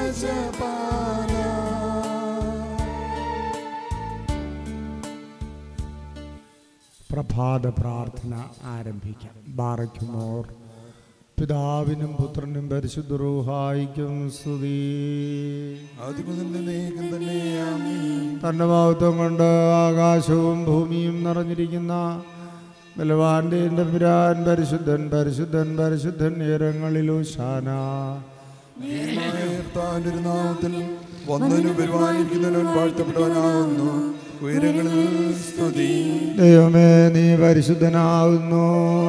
ജപാല പ്രഭാത പ്രാർത്ഥന ആരംഭിക്കാം ബാറയ്ക്കുമോർ പിതാവിനും പുത്രനും പരിശുദ്ധ റൂഹായിക്കും സ്തുതി അതുകൊണ്ട് നീക്കം തന്നെ ആമീൻ തന്റെ മഹത്വം കൊണ്ട് ആകാശവും ഭൂമിയും നിറഞ്ഞിരിക്കുന്ന ബലവാന്റെ പിരാൻ പരിശുദ്ധൻ പരിശുദ്ധൻ പരിശുദ്ധൻ ഉയരങ്ങളിലൂശാന കർത്താവിന്റെ ഒരു നാമത്തിൽ വന്നതിനും വരുവാനിരിക്കുന്നവൻ വാഴ്ത്തപ്പെട്ടവനാകുന്നു ഉയരങ്ങളിൽ സ്തുതി ദൈവമേ നീ പരിശുദ്ധനാവുന്നു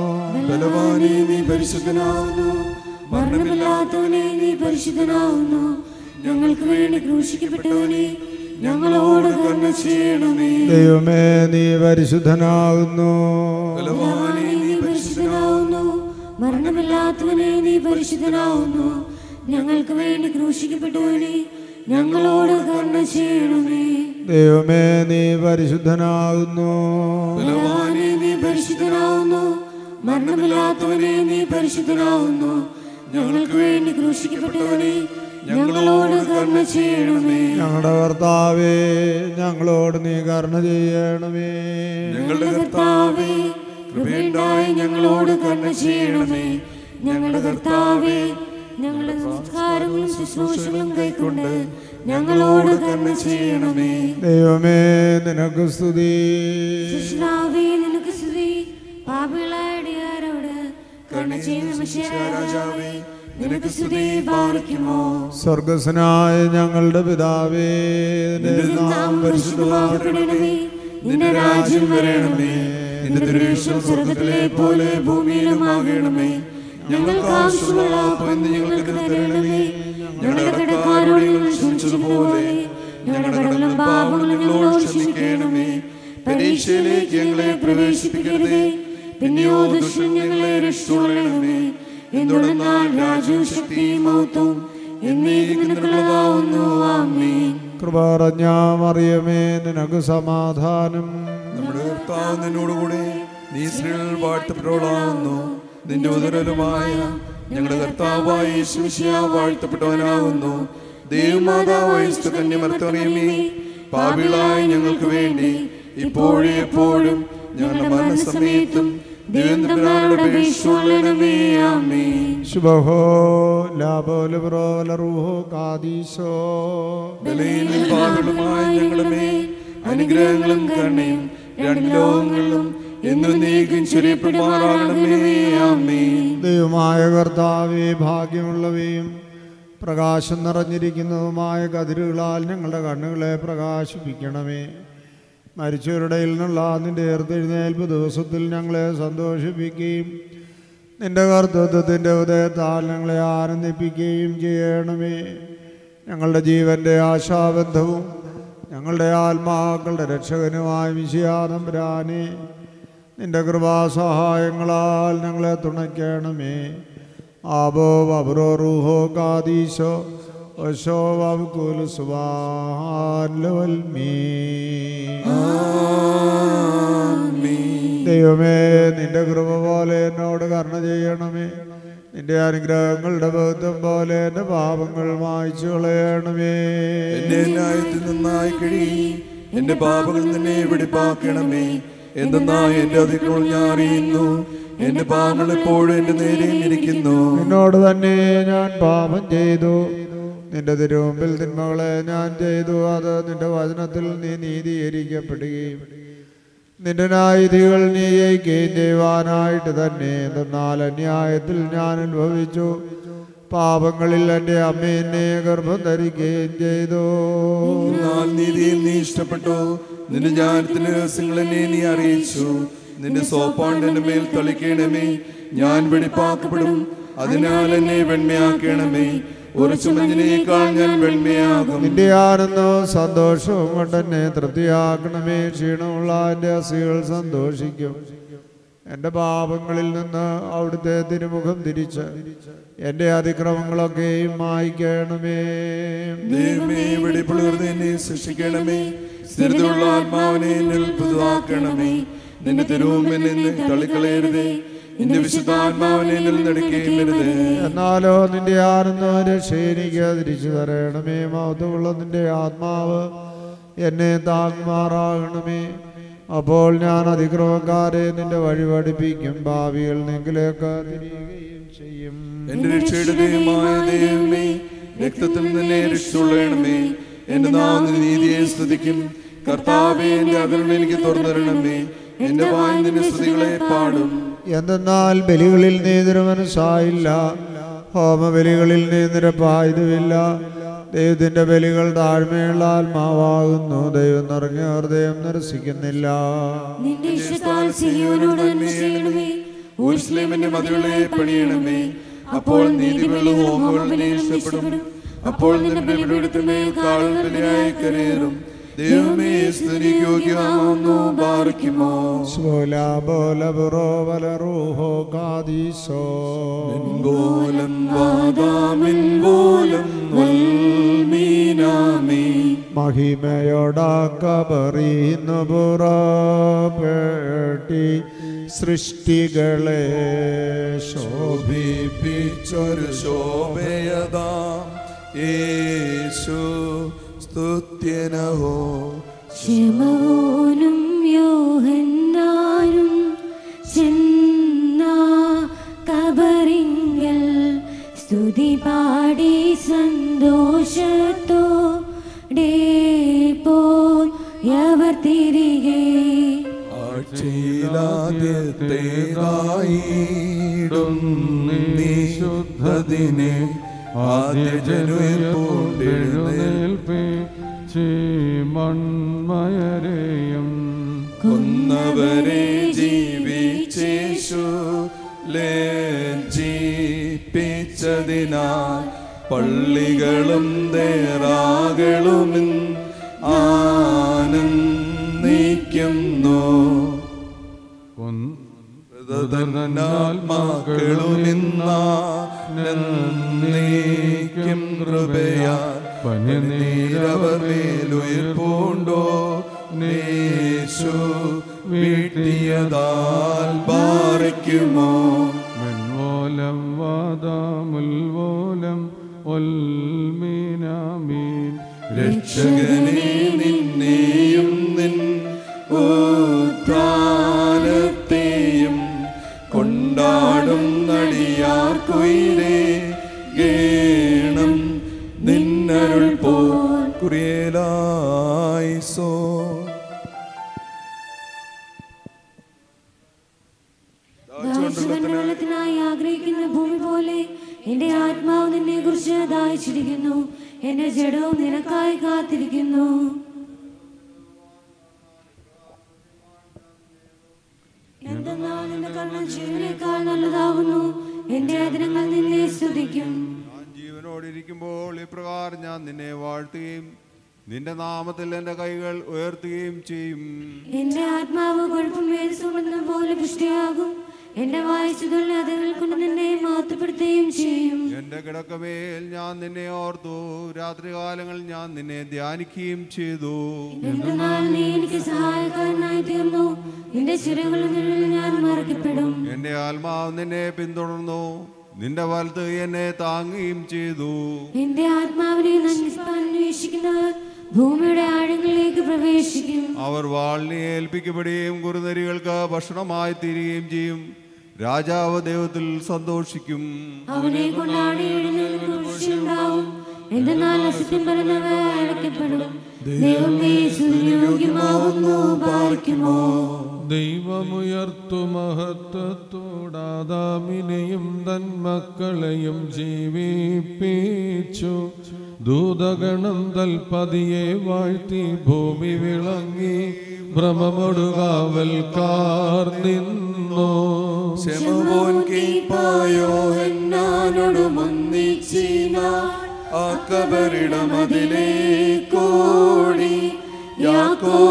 ബലവാനെ നീ പരിശുദ്ധനാകുന്നു മരണമില്ലാത്തവനെ നീ പരിശുദ്ധനാവുന്നു ഞങ്ങൾക്ക് വേണ്ടി ക്രൂശിക്കപ്പെട്ടവനെ ഞങ്ങളോട് കരുണ ചെയ്യണമേ ദൈവമേ നീ പരിശുദ്ധനാവുന്നു ബലവാനെ നീ പരിശുദ്ധനാവുന്നു മരണമില്ലാത്തവനെ നീ പരിശുദ്ധനാവുന്നു ഞങ്ങൾക്ക് വേണ്ടി ക്രൂശിക്കപ്പെട്ടവനെ ഞങ്ങളോട് കരുണ ചെയ്യണമേ ദൈവമേ നീ പരിശുദ്ധനാവുന്നു ബലവാനെ നീ പരിശുദ്ധനാവുന്നു മരണമില്ലാത്തവനെ നീ പരിശുദ്ധനാവുന്നു ഞങ്ങൾക്ക് വേണ്ടി ക്രൂശിക്കപ്പെട്ടവനെ ഞങ്ങളോട് കരുണ ചെയ്യണമേ ഞങ്ങളുടെ കർത്താവേ ഞങ്ങളോട് നീ കരുണ ചെയ്യണമേ ഞങ്ങളുടെ കർത്താവേ കൃപയുണ്ടായി ഞങ്ങളോട് കരുണ ചെയ്യണമേ ഞങ്ങളുടെ കർത്താവേ ഞങ്ങളുടെ സംസ്കാരങ്ങളും ശുശ്രൂഷകളും കൈക്കൊണ്ട് ഞങ്ങളോട് കരുണ ചെയ്യണമേ ദൈവമേ നിനക്ക് സ്തുതി കൃഷ്ണാവേ നിനക്ക് സ്തുതി പാപികളായടിയാരോട് കരുണ ചെയ്യുന്ന രാജാവേ നിനക്ക് സ്തുതി പാലിക്കുമോ സ്വർഗസ്നായ ഞങ്ങളുടെ പിതാവേ നിന്റെ നാം പരിശുദ്ധമാക്കണമേ നിന്റെ രാജ്യം വരണമേ നിന്റെ ദുരേഷം സ്വർഗത്തിലെ പോലെ ഭൂമിയിലും ആകണമേ ഞങ്ങൾക്ക് ആവശ്യമുള്ള അപ്പം ഇന്ന് ഞങ്ങൾക്ക് തരണമേ ഞങ്ങളുടെ കടക്കാരോട് ഞങ്ങൾ ക്ഷമിച്ചതുപോലെ ഞങ്ങളുടെ കടലും പാപങ്ങളും ഞങ്ങളോട് ക്ഷമിക്കണമേ പരീക്ഷയിലേക്ക് ഞങ്ങളെ പ്രവേശിപ്പിക്കരുതേ പിന്നെയോ ദുഷ്ടൻ ഞങ്ങളെ രക്ഷിച്ചുകൊള്ളണമേ എന്തുകൊണ്ടെന്നാൽ രാജ്യവും ശക്തിയും മഹത്വം എന്നേക്കുള്ളതാവുന്നു ആമേൻ കൃപ പറഞ്ഞ മറിയമേ നിനക്ക് സമാധാനം നമ്മുടെ കർത്താവ് നിന്നോടുകൂടെ നീ സ്ത്രീകൾ വാഴ്ത്തപ്പെട്ടവളാകുന്നു നിന്റെ ഉദരലുമായ ഞങ്ങളുടെ കർത്താവായ യേശുമിശിയ വാഴ്ത്തപ്പെട്ടവനാകുന്നു ദേവമാതാവായ കന്യമർത്തറിയമേ പാപികളായ ഞങ്ങൾക്ക് വേണ്ടി ഇപ്പോഴും എപ്പോഴും ഞങ്ങളുടെ മരണസമയത്തും ദേവേന്ദ്രനാളുടെ അപേക്ഷണമേ ആമേ ശുഭഹോ ലാഭോലറൂഹോ കാദീശോ ബലഹീനും പാപികളുമായ ഞങ്ങളുടെ മേൽ അനുഗ്രഹങ്ങളും കരുണയും രണ്ട് ലോകങ്ങളിലും എന്നും നീക്കും ചൊരിയപ്പെടുമാറാകണമേ ആമേ ദൈവമായ കർത്താവേ ഭാഗ്യമുള്ളവയും പ്രകാശം നിറഞ്ഞിരിക്കുന്നതുമായ കതിരുകളാൽ ഞങ്ങളുടെ കണ്ണുകളെ പ്രകാശിപ്പിക്കണമേ മരിച്ചവരുടെ നിന്നുള്ള നിന്റെ ഏർത്തെഴുന്നേൽപ്പ് ദിവസത്തിൽ ഞങ്ങളെ സന്തോഷിപ്പിക്കുകയും നിന്റെ കർത്തൃത്വത്തിൻ്റെ ഉദയത്താൽ ഞങ്ങളെ ആനന്ദിപ്പിക്കുകയും ചെയ്യണമേ ഞങ്ങളുടെ ജീവൻ്റെ ആശാബന്ധവും ഞങ്ങളുടെ ആത്മാക്കളുടെ രക്ഷകനുമായ വിശയാനംബരാനെ നിന്റെ കൃപാസഹായങ്ങളാൽ ഞങ്ങളെ തുണയ്ക്കണമേ ആബോ വബ്രോ റൂഹോ കാദീശോ ഒശോ വബ്കുൽ സുബാൻ ലവൽമീ ദൈവമേ നിന്റെ കൃപ പോലെ എന്നോട് കരുണ ചെയ്യണമേ നിന്റെ അനുഗ്രഹങ്ങളുടെ ബന്ധം പോലെ എൻ്റെ പാപങ്ങൾ മായ്ച്ചു കളയണമേ എന്നെ ന്യായത്തിൽ നന്നായി കഴുകി എന്റെ പാപങ്ങൾ നിന്നെ വെടിപ്പാക്കണമേ എന്തെന്നാ എന്റെ അതിക്രമം ഞാൻ അറിയുന്നു എന്റെ പാപങ്ങൾ എപ്പോഴും എന്റെ നേരെ ഇരിക്കുന്നു നിന്നോട് തന്നെ ഞാൻ പാപം ചെയ്തു നിന്റെ തിരുമുമ്പിൽ തിന്മകളെ ഞാൻ ചെയ്തു അത് നിന്റെ വചനത്തിൽ നീ നീതീകരിക്കപ്പെടുകയും നിന്റെ ന്യായവിധികൾ നീ ജയിക്കുകയും ചെയ്യുവാനായിട്ട് തന്നെ എന്നാൽ അന്യായത്തിൽ ഞാൻ അനുഭവിച്ചു പാപങ്ങളിൽ എൻ്റെ അമ്മ എന്നെ ഗർഭം ധരിക്കുകയും ചെയ്തു എന്നാൽ നീതിയിൽ നീ ഇഷ്ടപ്പെട്ടു നിന്റെ ജ്ഞാനത്തിന്റെ രഹസ്യങ്ങൾ എന്നെ നീ അറിയിച്ചു നിന്റെ സോപ്പാണ്ട് എന്റെ മേൽ തളിക്കണമേ ഞാൻ വെടിപ്പാക്കപ്പെടും അതിനാൽ എന്നെ വെണ്മയാക്കണമേ ഒരു ചുമഞ്ഞിനേക്കാൾ ഞാൻ വെണ്മയാകും നിന്റെ ആനന്ദവും സന്തോഷവും കൊണ്ട് എന്നെ തൃപ്തിയാക്കണമേ ക്ഷീണമുള്ള എൻ്റെ അസ്ഥികൾ സന്തോഷിക്കും എൻ്റെ പാപങ്ങളിൽ നിന്ന് അവിടുത്തെ തിരുമുഖം തിരിച്ച് എൻ്റെ അതിക്രമങ്ങളൊക്കെയും മായ്ക്കണമേ ദൈവമേ വെടിപ്പുളർന്ന് എന്നെ സൃഷ്ടിക്കണമേ സ്ഥിരതയുള്ള ആത്മാവിനെ എന്നിൽ പുതുതാക്കണമേ നിന്റെ തിരുവുമ്പിൽ നിന്ന് തള്ളിക്കളയരുതേ നിന്റെ വിശുദ്ധാത്മാവിനെ നടക്കേണ്ടത് എന്നാലോ നിന്റെ ആനന്ദം രക്ഷേനിക്ക് തിരിച്ചു തരണമേ മൗത്തുള്ള നിന്റെ ആത്മാവ് എന്നെ താങ്ങുമാറാകണമേ അപ്പോൾ ഞാൻ അതിക്രമക്കാരെ നിന്റെ വഴി പഠിപ്പിക്കും ഭാവികൾ നിങ്കിലേക്ക് തിരിയുകയും ചെയ്യും എന്റെ രക്ഷയുടെ ദൈവമായ ദൈവമേ രക്തത്തിൽ നിന്നെ രക്ഷിച്ചുള്ളണമേ എന്റെ നാം നീതിയെ സ്തുതിക്കും കർത്താവെ എന്റെ അതിർന്ന് എനിക്ക് തുറന്നിരണമേ എന്റെ വായ് നിന്റെ സ്തുതികളെ പാടും എന്തെന്നാൽ ബലികളിൽ നീ മനസ്സായില്ല ഹോമബലികളിൽ നീ നിരപ്പായതുമില്ല ദൈവത്തിന്റെ ബലികൾ താഴ്മയുള്ള ആത്മാവാകുന്നു ദൈവം നിറഞ്ഞ ഹൃദയം നിരസിക്കുന്നില്ല നിന്റെ ഇഷ്ടത്താൽ സിയോനോട് നന്മ ചെയ്യണമേ ഊർസ്ലേമിന്റെ മതിലുകളെ പണിയണമേ അപ്പോൾ നീതികളും ഹോമങ്ങളെ ഇഷ്ടപ്പെടും അപ്പോൾ നിന്റെ ബലിപീഠത്തിന്മേൽ കാവൽ ബലിയായി കരയേറും ദൈവമേ സ്തുതി യോഗ്യമാവുന്നു പാർക്കുമോ സ്ലോല ബോല ബുറോ ബല റൂഹോ കാദീസോ പോലം വാദാമിൻ പോലം വൽമീനാമേ മഹിമയോടാക്കബറിയുന്നു പുറപ്പെട്ടി സൃഷ്ടികളെ ശോഭി ശോഭിപ്പിച്ചൊരു ശോഭയതാം യേശു സ്തുത്യനഹോ ശമവോനും യോഹന്നാനും ചെന്ന കബറിങ്കൽ സ്തുതി പാടി സന്തോഷത്തോടെ പോയവർ തിരികെ ആഴ്ചയിലാദ്യത്തേതായിടും നീ ശുദ്ധതിനെ ആദ്യ ജനുവേൽപ്പുണ്ടെഴുന്നേൽപ്പേ മൺമയരെയും കൊന്നവരെ ജീവിച്ചേശു ലജ്ജിപ്പിച്ചതിനാൽ പള്ളികളും ദേറാകളും ആനന്ദിക്കുന്നു ും കൃപയാ പനിനീരവർ മേലുയർപ്പൂണ്ടോ നേശു വീട്ടിയതാൽ പാറിക്കുമോ മെൻവോലം വാദാമുൽവോലം ഒൽമീനാമീൻ രക്ഷകനെ നിന്നെയും നിൻ ഉത്ഥാനത്തെയും കൊണ്ടാടും നടിയാർ കുയിലേ ഗേണം നിന്നരുൾ പോ കുറിയലായി സോ ദാശമണ്ഡലത്തിനായി ആഗ്രഹിക്കുന്ന ഭൂമി പോലെ എന്റെ ആത്മാവ് നിന്നെ കുറിച്ച് ദാഹിച്ചിരിക്കുന്നു എന്റെ ജഡവും നിനക്കായി കാത്തിരിക്കുന്നു എന്തെന്നാൽ നിന്റെ കണ്ണ് ജീവനേക്കാൾ നല്ലതാകുന്നു എന്റെ അതിരങ്ങൾ നിന്നെ സ്തുതിക്കും ഞാൻ ജീവനോടിരിക്കുമ്പോൾ ഇപ്രകാരം ഞാൻ നിന്നെ വാഴ്ത്തുകയും നിന്റെ നാമത്തിൽ എൻ്റെ കൈകൾ ഉയർത്തുകയും ചെയ്യും എന്റെ ആത്മാവ് കുഴപ്പം വേദസുണ്ടെന്ന പോലെ പുഷ്ടിയാകും എന്റെ വായിച്ചതുള്ള അതികൾ കൊണ്ട് നിന്നെ മാറ്റപ്പെടുത്തുകയും ചെയ്യും എൻ്റെ കിടക്കമേൽ ഞാൻ നിന്നെ ഓർത്തു രാത്രികാലങ്ങളിൽ ഞാൻ നിന്നെ ധ്യാനിക്കുകയും ചെയ്തു എന്തെന്നാൽ നീ എനിക്ക് സഹായക്കാരനായി തീർന്നു നിന്റെ ചിറകളിൽ നിന്നിൽ ഞാൻ മറക്കപ്പെടും എൻ്റെ ആത്മാവ് നിന്നെ പിന്തുടർന്നു നിന്റെ വലത്ത് എന്നെ താങ്ങുകയും ചെയ്തു എന്റെ ആത്മാവിനെ നന്ദിപ്പാൻ അന്വേഷിക്കുന്നവർ ഭൂമിയുടെ ആഴങ്ങളിലേക്ക് പ്രവേശിക്കും അവർ വാളിനെ ഏൽപ്പിക്കപ്പെടുകയും കുറുനരികൾക്ക് ഭക്ഷണമായി തീരുകയും ചെയ്യും രാജാവ് ദൈവത്തിൽ സന്തോഷിക്കും അവനെ കൊണ്ടാണ് എഴുന്നേൽക്കുണ്ടാവും എന്തെന്നാൽ അസത്യം പറയുന്നവ അടയ്ക്കപ്പെടും ദൈവം നീ സുയോഗ്യമാവുന്നു പാലിക്കുമോ ദൈവമുയർത്തു മഹത്വത്തോടാദാമിനെയും തന്മക്കളെയും ജീവിപ്പിച്ചു ദൂതഗണം തൽപതിയെ വാഴ്ത്തി ഭൂമി വിളങ്ങി ഭ്രമമൊടുകാവൽക്കാർ നിന്നു ശമവോൻ കീപ്പായോ എന്നാനോടും ഒന്നിച്ചിന ആക്കബറിടമതിലേ കോടി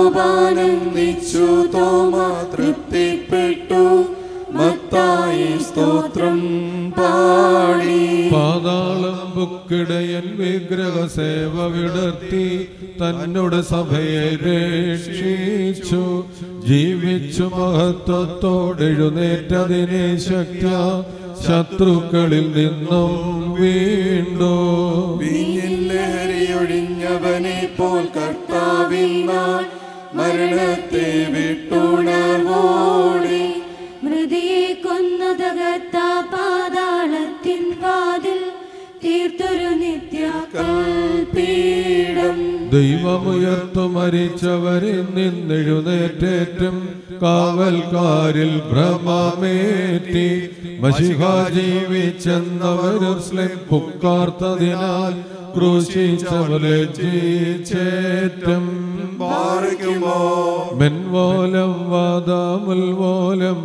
യാക്കോബാനന്ദിച്ചു തോമ തൃപ്തിപ്പെട്ടു മത്തായി സ്തോത്രം പാടി പാതാളം ബുക്കിടയൻ വിഗ്രഹ സേവ വിടർത്തി തന്നോട് സഭയെ രക്ഷിച്ചു ജീവിച്ചു മഹത്വത്തോടെഴുന്നേറ്റതിനെ ശക്യ ശത്രുക്കളിൽ നിന്നും വീണ്ടു വീഞ്ഞിൽ ലഹരിയൊഴിഞ്ഞവനെ പോൽ കർത്താവിൽ നാൾ മരണത്തെ വിട്ടുണർവോടെ മൃതിയെ കൊന്നു തകർത്ത പാതാളത്തിൻ വാതിൽ തീർത്തൊരു നിത്യ കൽപ്പീഠം ദൈവമുയർത്തു മരിച്ചവരിൽ നിന്നെഴുന്നേറ്റേറ്റും കാവൽക്കാരിൽ ഭ്രമമേറ്റി മഷിഹ ജീവിച്ചെന്നവരുസ്ലിം പുക്കാർത്തതിനാൽ ക്രൂശിച്ചവരെ ജീച്ചേറ്റം പാറയ്ക്കുമോ മെൻവോലം വാദാമുൽവോലം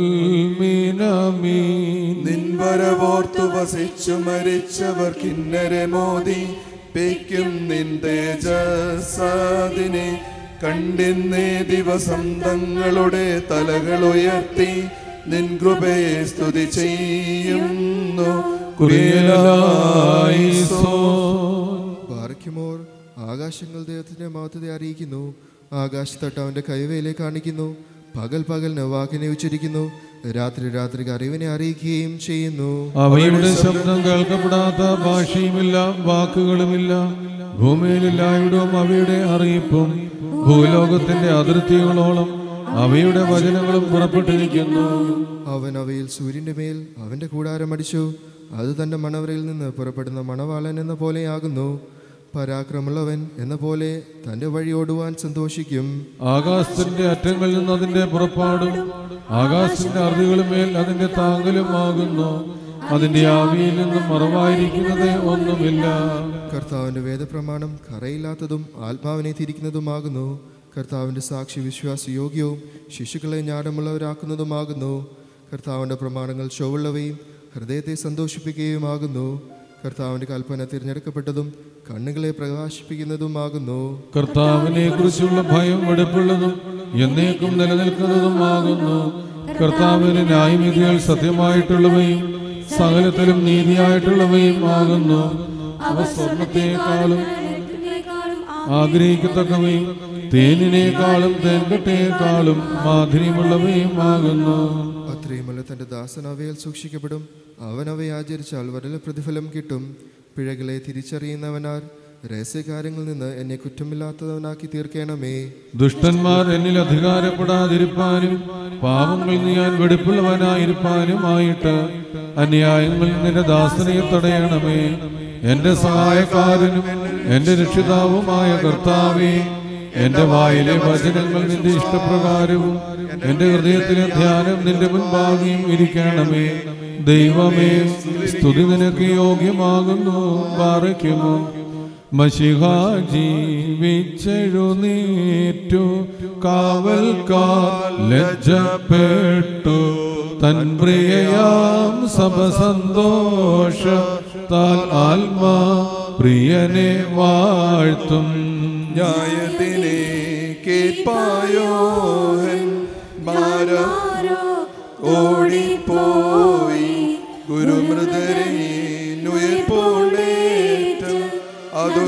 വൽമീനമീൻ നിൻവരവോർത്തു വസിച്ചു മരിച്ചവർ കിന്നരെ മോദി പേയ്ക്കും നിൻ തേജസ്സാദിനെ കണ്ടിന്നേ ദിവസം തങ്ങളുടെ തലകൾ ഉയർത്തി നിൻ കൃപയെ സ്തുതി ചെയ്യുന്നു കുറിയലായിസോൻ പാറയ്ക്കുമോർ ആകാശങ്ങൾ ദൈവത്തിന്റെ മഹത്വത്തെ അറിയിക്കുന്നു ആകാശത്തട്ട് അവന്റെ കൈവേലെ കാണിക്കുന്നു പകൽ പകലിന് വാക്കിനെ ഉച്ചരിക്കുന്നു രാത്രി രാത്രിക്ക് അറിവിനെ അറിയിക്കുകയും ചെയ്യുന്നു അവയുടെ ശബ്ദം കേൾക്കപ്പെടാത്ത ഭാഷയുമില്ല വാക്കുകളുമില്ല ഭൂമിയിലെല്ലായിടവും അവയുടെ അറിയിപ്പും ഭൂലോകത്തിന്റെ അതിർത്തികളോളം അവയുടെ വചനങ്ങളും പുറപ്പെട്ടിരിക്കുന്നു അവൻ അവയിൽ സൂര്യന്റെ മേൽ അവന്റെ കൂടാരം അടിച്ചു അത് തന്റെ മണവരയിൽ നിന്ന് പുറപ്പെടുന്ന മണവാളൻ എന്ന പോലെയാകുന്നു പരാക്രമുള്ളവൻ എന്ന പോലെ തന്റെ വഴി ഓടുവാൻ സന്തോഷിക്കും ആകാശത്തിന്റെ അറ്റങ്ങളിൽ നിന്ന് അതിന്റെ പുറപ്പാടും ആകാശത്തിന്റെ അറുതികളുമേൽ അതിന്റെ താങ്ങലുമാകുന്നു അതിന്റെ ആവിയിൽ നിന്നും മറവായിരിക്കുന്നത് ഒന്നുമില്ല കർത്താവിന്റെ വേദപ്രമാണം കറയില്ലാത്തതും ആത്മാവിനെ തിരിക്കുന്നതുമാകുന്നു കർത്താവിന്റെ സാക്ഷി വിശ്വാസ യോഗ്യവും ശിശുക്കളെ ഞാടമുള്ളവരാക്കുന്നതുമാകുന്നു കർത്താവിന്റെ പ്രമാണങ്ങൾ ചൊവ്വുള്ളവയും ഹൃദയത്തെ സന്തോഷിപ്പിക്കുകയുമാകുന്നു കർത്താവിന്റെ കൽപ്പന തിരഞ്ഞെടുക്കപ്പെട്ടതും കണ്ണുകളെ പ്രകാശിപ്പിക്കുന്നതുമാകുന്നു കർത്താവിനെ കുറിച്ചുള്ള ഭയം വെടുപ്പുള്ളതും എന്നേക്കും നിലനിൽക്കുന്നതുമാകുന്നു കർത്താവിന് ന്യായവിധികൾ സത്യമായിട്ടുള്ളവയും സകലത്തിലും നീതിയായിട്ടുള്ളവയും ആകുന്നു അവ സ്വർണത്തെക്കാളും ആഗ്രഹിക്കത്തക്കവയും തേനിനേക്കാളും തേൻകട്ടയേക്കാളും മാധുര്യമുള്ളവയും ആകുന്നു അത്രയുമല്ല തന്റെ ദാസൻ അവയിൽ സൂക്ഷിക്കപ്പെടും അവൻ അവയെ ആചരിച്ചാൽ വരല പ്രതിഫലം കിട്ടും പിഴകളെ തിരിച്ചറിയുന്നവനാർ രഹസ്യകാര്യങ്ങളിൽ നിന്ന് എന്നെ കുറ്റമില്ലാത്തവനാക്കി തീർക്കണമേ ദുഷ്ടന്മാർ എന്നിൽ അധികാരപ്പെടാതിരിപ്പാനും പാപങ്ങളിൽ നിന്ന് ഞാൻ വെടിപ്പുള്ളവനായിരിക്കാനുമായിട്ട് അന്യായങ്ങളിൽ നിന്റെ ദാസനെ തടയണമേ എന്റെ സഹായക്കാരനും എന്റെ രക്ഷിതാവുമായ കർത്താവേ എന്റെ വായിലെ വചനങ്ങൾ നിന്റെ ഇഷ്ടപ്രകാരവും എന്റെ ഹൃദയത്തിലെ ധ്യാനം നിന്റെ മുൻപാകെയും ഇരിക്കണമേ ദൈവമേ സ്തുതി നിനക്ക് യോഗ്യമാകുന്നു പാറയ്ക്കുമോ മഷിഹ ജീവിച്ചെഴുന്നേറ്റു കാവൽക്കാർ ലജ്ജപ്പെട്ടു തൻ പ്രിയയാം സഭ സന്തോഷ താൽ ആത്മാ പ്രിയനെ വാഴ്ത്തും ന്യായത്തിനെ കേൾപ്പായോഹൻ മാരോ ഓടിപ്പോയി ഗുരുമൃതരെ നുയർപ്പോണ്ടേറ്റ് അതു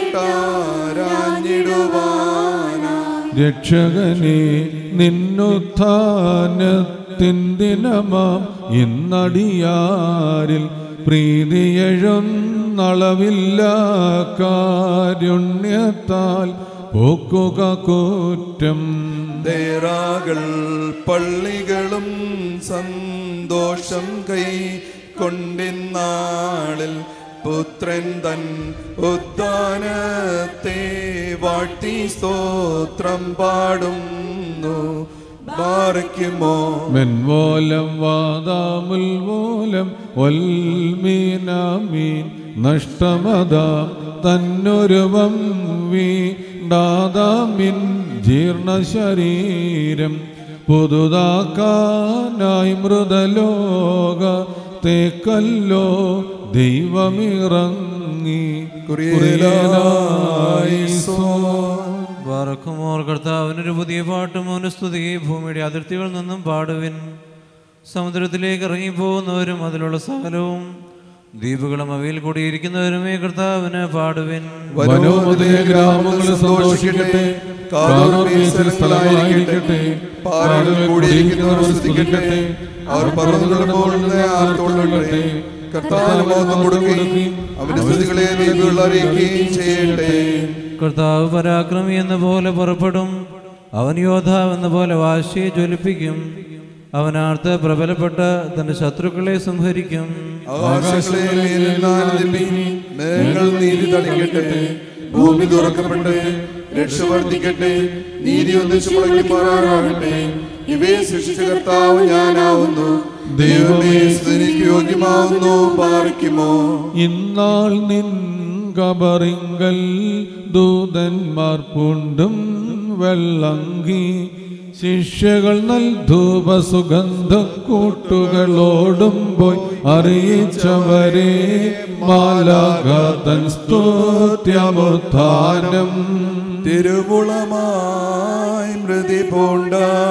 കേട്ടാരാഞ്ഞിടുവാനാ രക്ഷകനെ നിന്നുത്ഥാനത്തിൻ ദിനമാം ഇന്നടിയാരിൽ പ്രീതിയെഴുന്നളവില്ല കാരുണ്യത്താൽ പോക്കുക കുറ്റം ദേറാകൾ പള്ളികളും സന്തോഷം കൈ കൊണ്ടിന്നാളിൽ പുത്രൻ തൻ ഉദ്ധാനത്തെ വാട്ടി സ്തോത്രം പാടുന്നു ബാറയ്ക്കുമോ മെൻവോലം വാദാമുൽവോലം ഒൽമീനാമീൻ നഷ്ടമത തന്നൊരുവം വീണ്ടാതാമിൻ ജീർണശരീരം പുതുതാക്കാനായി മൃതലോക തേക്കല്ലോ ദൈവമിറങ്ങി കുറിയലായിസോൻ. വാറക്കുമോർ കർത്താവിനൊരു പുതിയ പാട്ടും അനുസ്തുതി ഭൂമിയുടെ അതിർത്തികളിൽ നിന്നും പാടുവിൻ സമുദ്രത്തിലേക്ക് ഇറങ്ങിപ്പോകുന്നവരും അതിലുള്ള സകലവും ദ്വീപുകളും അവയിൽ കൂടിയിരിക്കുന്നവരുമേ കർത്താവിന് പാടുവിൻ വനോമുതലെ ഗ്രാമങ്ങൾ സന്തോഷിക്കട്ടെ കാർമേശ്വര സ്ഥലമായിരിക്കട്ടെ പാറകൾ കൂടിയിരിക്കുന്നവർ സ്തുതിക്കട്ടെ അവർ പറന്നുകളുടെ മുകളിൽ നിന്ന് ആർത്തോളട്ടെ കർത്താവിന് മോഹം കൊടുക്കുകയും അവന്റെ സ്തുതികളെ ദ്വീപുകൾ അറിയിക്കുകയും ചെയ്യട്ടെ കർത്താവ് പരാക്രമി എന്ന പോലെ പുറപ്പെടും അവൻ യോദ്ധാവ് എന്ന പോലെ വാശിയെ ജ്വലിപ്പിക്കും അവനാർത്ത് പ്രബലപ്പെട്ട് തന്റെ ശത്രുക്കളെ സംഹരിക്കും ആകാശങ്ങളെ മേലിരുന്നാനന്ദിപ്പിൻ. മേഘങ്ങൾ നീതി തളിക്കട്ടെ ഭൂമി തുറക്കപ്പെട്ട് രക്ഷ വർദ്ധിക്കട്ടെ നീതി ഒന്നിച്ചു മുളങ്ങിമാറാകട്ടെ ഇവയെ സൃഷ്ടിച്ച കർത്താവ് ഞാനാവുന്നു ദൈവമേ സ്തുതിക്ക് യോഗ്യമാവുന്നു പാറിക്കുമോ ഇന്നാൾ നിൻ കബറിങ്കൽ ദൂതന്മാർ പൂണ്ടും വെള്ളങ്കി ശിഷ്യകൾ നൽ ധൂപസുഗന്ധ കൂട്ടുകളോടും പോയി അറിയിച്ചവരെ മാലാഘാതൻ സ്തുത്യമുത്ഥാനം തിരുവുളമായി മൃതി പൂണ്ട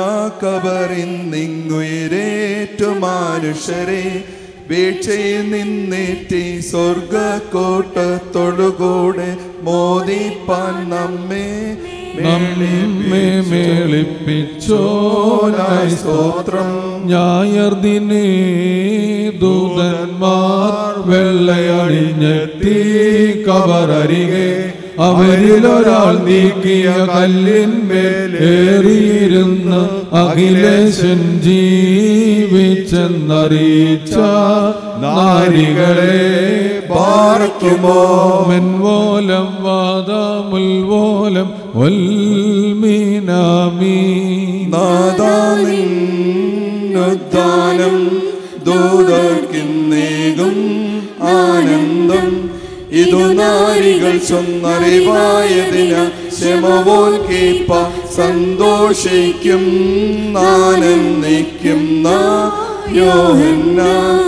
കബറിന്നിങ്ങുയരേറ്റു മനുഷ്യരെ വീഴ്ചയിൽ നിന്നേറ്റി സ്വർഗക്കോട്ടത്തൊടുകൂടെ മോദിപ്പാൻ നമ്മെ നമ്മെ മേളിപ്പിച്ചോനായി സ്തോത്രം ഞായർദിനേ ദൂതന്മാർ വെള്ളയണിഞ്ഞെത്തി കബറരികെ അവരിലൊരാൾ നീക്കിയ കല്ലിന്മേൽ ഏറിയിരുന്ന് അഖിലേശൻ ജീവിച്ചെന്നറിയിച്ച നാരികളെ പാർക്കുമോ മെൻവോലം വാദമുൽവോലം ഒൽമീനാമീ നാദാനിന്നുദ്ദാനം ദൂതർക്കിന്നേകും ആനന്ദം ഇതു നാരികൾ ചൊന്നറിവായതിന ശമവോൻ കേപ്പ സന്തോഷിക്കും ആനന്ദിക്കും യോഹന്ന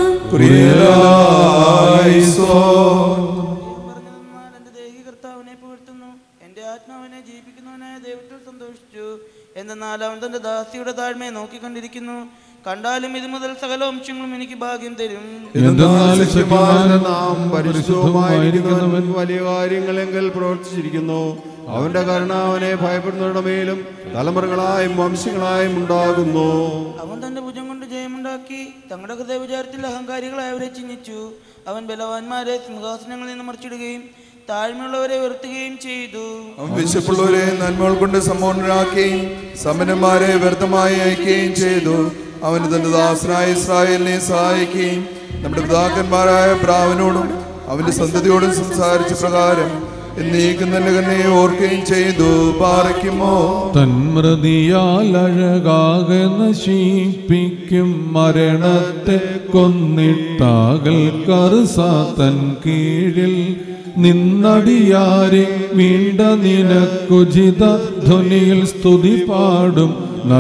പ്രിയരായിസോ പറഞ്ഞതെന്നാൽ എന്റെ ദേഹി കർത്താവിനെ പുകഴ്ത്തുന്നു എന്റെ ആത്മാവിനെ ജീവിപ്പിക്കുന്നവനായ ദൈവത്തിൽ സന്തോഷിച്ചു എന്നാൽ അവൻ തന്റെ ദാസിയുടെ താഴ്മയെ നോക്കിക്കൊണ്ടിരിക്കുന്നു കണ്ടാലും ഇത് മുതൽ സകല വംശങ്ങളും എനിക്ക് ഭാഗ്യം തരും എന്തെന്നാൽ ശക്തിമാൻ ശക്തിമാൻ നാം പരിശുദ്ധമായിരിക്കുന്നവൻ വലിയ കാര്യങ്ങളെങ്കിൽ പ്രവർത്തിച്ചിരിക്കുന്നു അവന്റെ കരുണ അവനെ ഭയപ്പെടുന്നവരുടെ മേലും തലമുറകളായും വംശങ്ങളായും ഉണ്ടാകുന്നു അവൻ തന്റെ ഭുജം കൊണ്ട് ജയമുണ്ടാക്കി തങ്ങളുടെ ഹൃദയ വിചാരത്തിൽ അഹങ്കാരികളെ അവരെ ചിഹ്നിച്ചു അവൻ ബലവാന്മാരെ സിംഹാസനങ്ങളിൽ നിന്ന് മറിച്ചിടുകയും താഴ്മയുള്ളവരെ ഉയർത്തുകയും ചെയ്തു അവൻ വിശപ്പുള്ളവരെ നന്മകൾ കൊണ്ട് സമ്പൂർണരാക്കുകയും സമരന്മാരെ വ്യർത്ഥമായി അയക്കുകയും ചെയ്തു അവന് തന്റെ ദാസനായ ഇസ്രായേലിനെ സഹായിക്കുകയും നമ്മുടെ പിതാക്കന്മാരായ പ്രാവനോടും അവന്റെ സന്തതിയോടും സംസാരിച്ച പ്രകാരം എന്നേക്കും തന്നെ കണ്ണെ ഓർക്കുകയും ചെയ്തു പാറയ്ക്കുമോ തന്മൃതിയാൽ അഴകാകെ നശിപ്പിക്കും മരണത്തെ കൊന്നിട്ടാകൽ കറുസാത്തൻ കീഴിൽ നിന്നടിയാരെ വീണ്ട നിനക്കുചിത ധ്വനിയിൽ സ്തുതി പാടും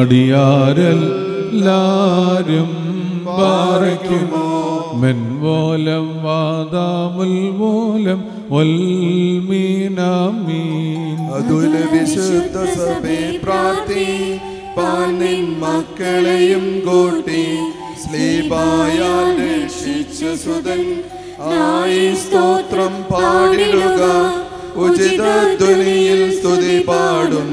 നടിയാരെല്ലാരും പാറയ്ക്കുമോ മെൻവോലം വാദാമുൽവോലം ഒൽമീനാമീൻ അതുല വിശുദ്ധ സഭയെ പ്രാർത്ഥി പാനിൻ മക്കളെയും കൂട്ടി സ്ലീപായാൽ രക്ഷിച്ച സുതൻ ആയി സ്തോത്രം പാടിടുക ഉചിത ധ്വനിയിൽ സ്തുതി പാടും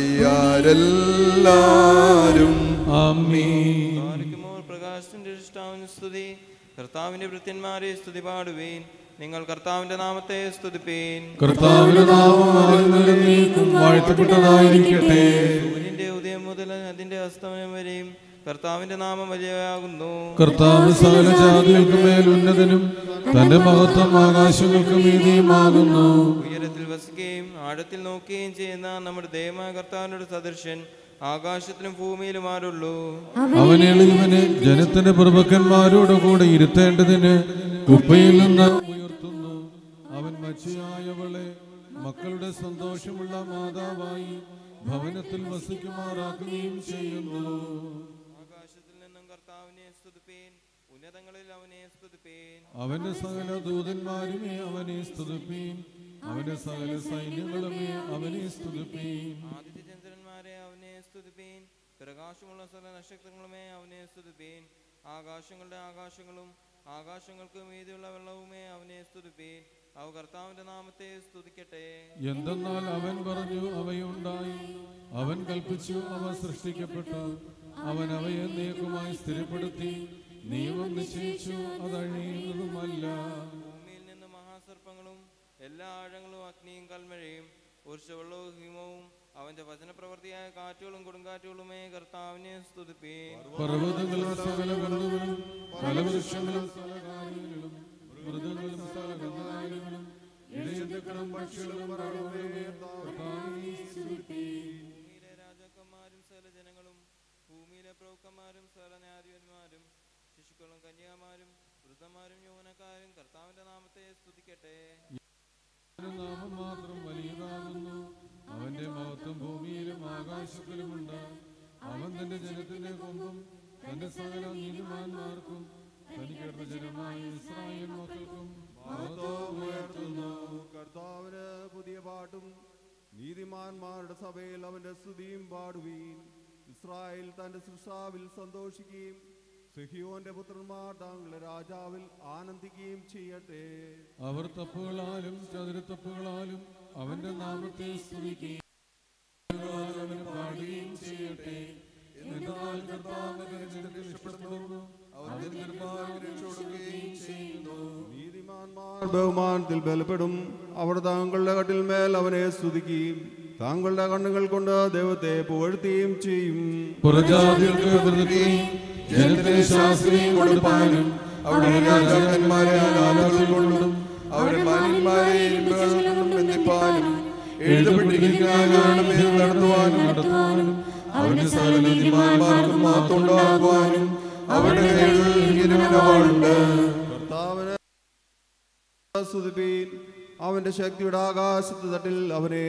നടിയാരെല്ലാരും ആമീൻ പാലിക്കുമ്പോൾ പ്രകാശത്തിന്റെ ഇഷ്ടാവിന് സ്തുതി കർത്താവിന്റെ ഭൃത്യന്മാരെ സ്തുതി പാടുവീൻ നിങ്ങൾ കർത്താവിന്റെ നാമത്തെ സ്തുതിപ്പീൻ കർത്താവിന്റെ നാമം അതിൽ നിലനിൽക്കും വാഴ്ത്തപ്പെട്ടതായിരിക്കട്ടെ സൂര്യന്റെ ഉദയം മുതൽ അതിന്റെ അസ്തമനം വരെയും കർത്താവിന്റെ നാമം വലിയതാകുന്നു കർത്താവ് സകല ജാതികൾക്ക് മേൽ ഉന്നതനും തന്റെ മഹത്വം ആകാശങ്ങൾക്ക് മീതിയുമാകുന്നു ഉയരത്തിൽ വസിക്കുകയും ആഴത്തിൽ നോക്കുകയും ചെയ്യുന്ന നമ്മുടെ ദൈവമായ കർത്താവിനോട് സദൃശൻ ആകാശത്തിലും ഭൂമിയിലും ആരുള്ളൂ അവൻ എളിയവന് ജനത്തിന്റെ പ്രഭുക്കന്മാരോട് കൂടെ ഇരുത്തേണ്ടതിന് കുപ്പയിൽ നിന്ന് ഉയർത്തുന്നു അവൻ മച്ചിയായവളെ മക്കളുടെ സന്തോഷമുള്ള മാതാവായി ഭവനത്തിൽ വസിക്കുമാറാക്കുകയും ചെയ്യുന്നു ആകാശത്തിൽ നിന്നും കർത്താവിനെ സ്തുതിപ്പീൻ ഉന്നതങ്ങളിൽ അവനെ സ്തുതിപ്പീൻ അവന്റെ സകല ദൂതന്മാരുമേ അവനെ സ്തുതിപ്പീൻ അവന്റെ സകല സൈന്യങ്ങളുമേ അവനെ സ്തുതിപ്പീൻ ആദിത്യചന്ദ്രന്മാരെ അവനെ സ്തുതിപ്പീൻ പ്രകാശമുള്ള സകല നക്ഷത്രങ്ങളുമേ അവനെ സ്തുതിപ്പീൻ ആകാശങ്ങളുടെ ആകാശങ്ങളും ആകാശങ്ങൾക്ക് മീതിയുള്ള വെള്ളവുമേ അവനെ സ്തുതിപ്പീൻ അവ കർത്താവിന്റെ നാമത്തെ സ്തുതിക്കട്ടെ എന്തെന്നാൽ അവൻ പറഞ്ഞു അവയുണ്ടായി അവൻ കൽപ്പിച്ചു അവ സൃഷ്ടിക്കപ്പെട്ടു അവൻ അവയെ നീക്കുമായി സ്ഥിരപ്പെടുത്തി നിയമം നിശ്ചയിച്ചു അതഴിയുന്നതുമല്ല ഭൂമിയിൽ നിന്ന് മഹാസർപ്പങ്ങളും എല്ലാ ആഴങ്ങളും അഗ്നിയും കൽമഴയും ഉർഷവെള്ളവും ഹിമവും അവന്റെ വചനപ്രവൃത്തിയായ കാറ്റുകളും കൊടുങ്കാറ്റുകളുമേ കർത്താവിനെ സ്തുതിപ്പീൻ പർവ്വതങ്ങളും സകല വൃന്ദങ്ങളും ഫലവൃക്ഷങ്ങളും സകല കാര്യങ്ങളും മൃഗങ്ങളും സകല ഗന്ധകാര്യങ്ങളും ഇടയന്തക്കളും പക്ഷികളും പറവകളുമേ കർത്താവിനെ സ്തുതിപ്പീൻ. ഭൂമിയിലെ രാജാക്കന്മാരും സകല ജനങ്ങളും ഭൂമിയിലെ പ്രഭുക്കന്മാരും സകല ന്യായാധിപന്മാരും ശിശുക്കളും കന്യാമാരും വൃദ്ധന്മാരും യൗവനക്കാരും കർത്താവിന്റെ നാമത്തെ സ്തുതിക്കട്ടെ അവന്റെ നാമം മാത്രം വലിയതാകുന്നു അവന്റെ മഹത്വം ഭൂമിയിലും ആകാശത്തിലുമുണ്ട് അവൻ തന്റെ ജനത്തിന്റെ കൊമ്പും തന്റെ സകല നീതിമാന്മാർക്കും തനിക്കെടുത്ത ജനമായ ഇസ്രായേൽ മക്കൾക്കും മഹത്വം ഉയർത്തുന്നു കർത്താവിന് പുതിയ പാട്ടും നീതിമാന്മാരുടെ സഭയിൽ അവന്റെ സ്തുതിയും പാടുവീൻ ഇസ്രായേൽ തന്റെ സൃഷ്ടാവിൽ സന്തോഷിക്കുകയും സിഹിയോന്റെ പുത്രന്മാർ താങ്കളുടെ രാജാവിൽ ആനന്ദിക്കുകയും ചെയ്യട്ടെ അവർ തപ്പുകളാലും ചതുരത്തപ്പുകളാലും അവന്റെ നാമത്തെ സ്തുതിക്കുകയും അവന് പാടുകയും ചെയ്യട്ടെ എന്നാൽ കർത്താവ് തിരഞ്ഞെടുക്കൽ ഇഷ്ടപ്പെടുന്നു അവന്റെ നിർമ്മാണം രക്ഷപ്പെടുകയും ചെയ്യുന്നു നീതിമാന്മാർ ബഹുമാനത്തിൽ ബലപ്പെടും അവർ താങ്കളുടെ കട്ടിൽമേൽ അവനെ സ്തുതിക്കുകയും താങ്കളുടെ കണ്ണുകൾ കൊണ്ട് ദൈവത്തെ പുകഴ്ത്തുകയും ചെയ്യും പുറജാതികൾക്ക് എതിർക്കുകയും ജനത്തിന് ശാസ്ത്രീയം കൊടുപ്പാനും അവിടെ രാജാക്കന്മാരെ ആലാപനം കൊണ്ടും അവരെ മാന്യന്മാരെ ഇരുമ്പുകൾ കൊണ്ടും ബന്ധിപ്പാനും എഴുതപ്പെട്ടിരിക്കുന്നവരുടെ മേൽ നടത്തുവാനും നടത്തുവാനും അവന്റെ സകല നീതിമാന്മാർക്കും മാത്തുണ്ടാക്കുവാനും അവരുടെ കൈകളിൽ ഇങ്ങനെയുണ്ട് കർത്താവിന് സ്തുതിപ്പീൻ അവന്റെ ശക്തിയുടെ ആകാശത്ത് തട്ടിൽ അവനെ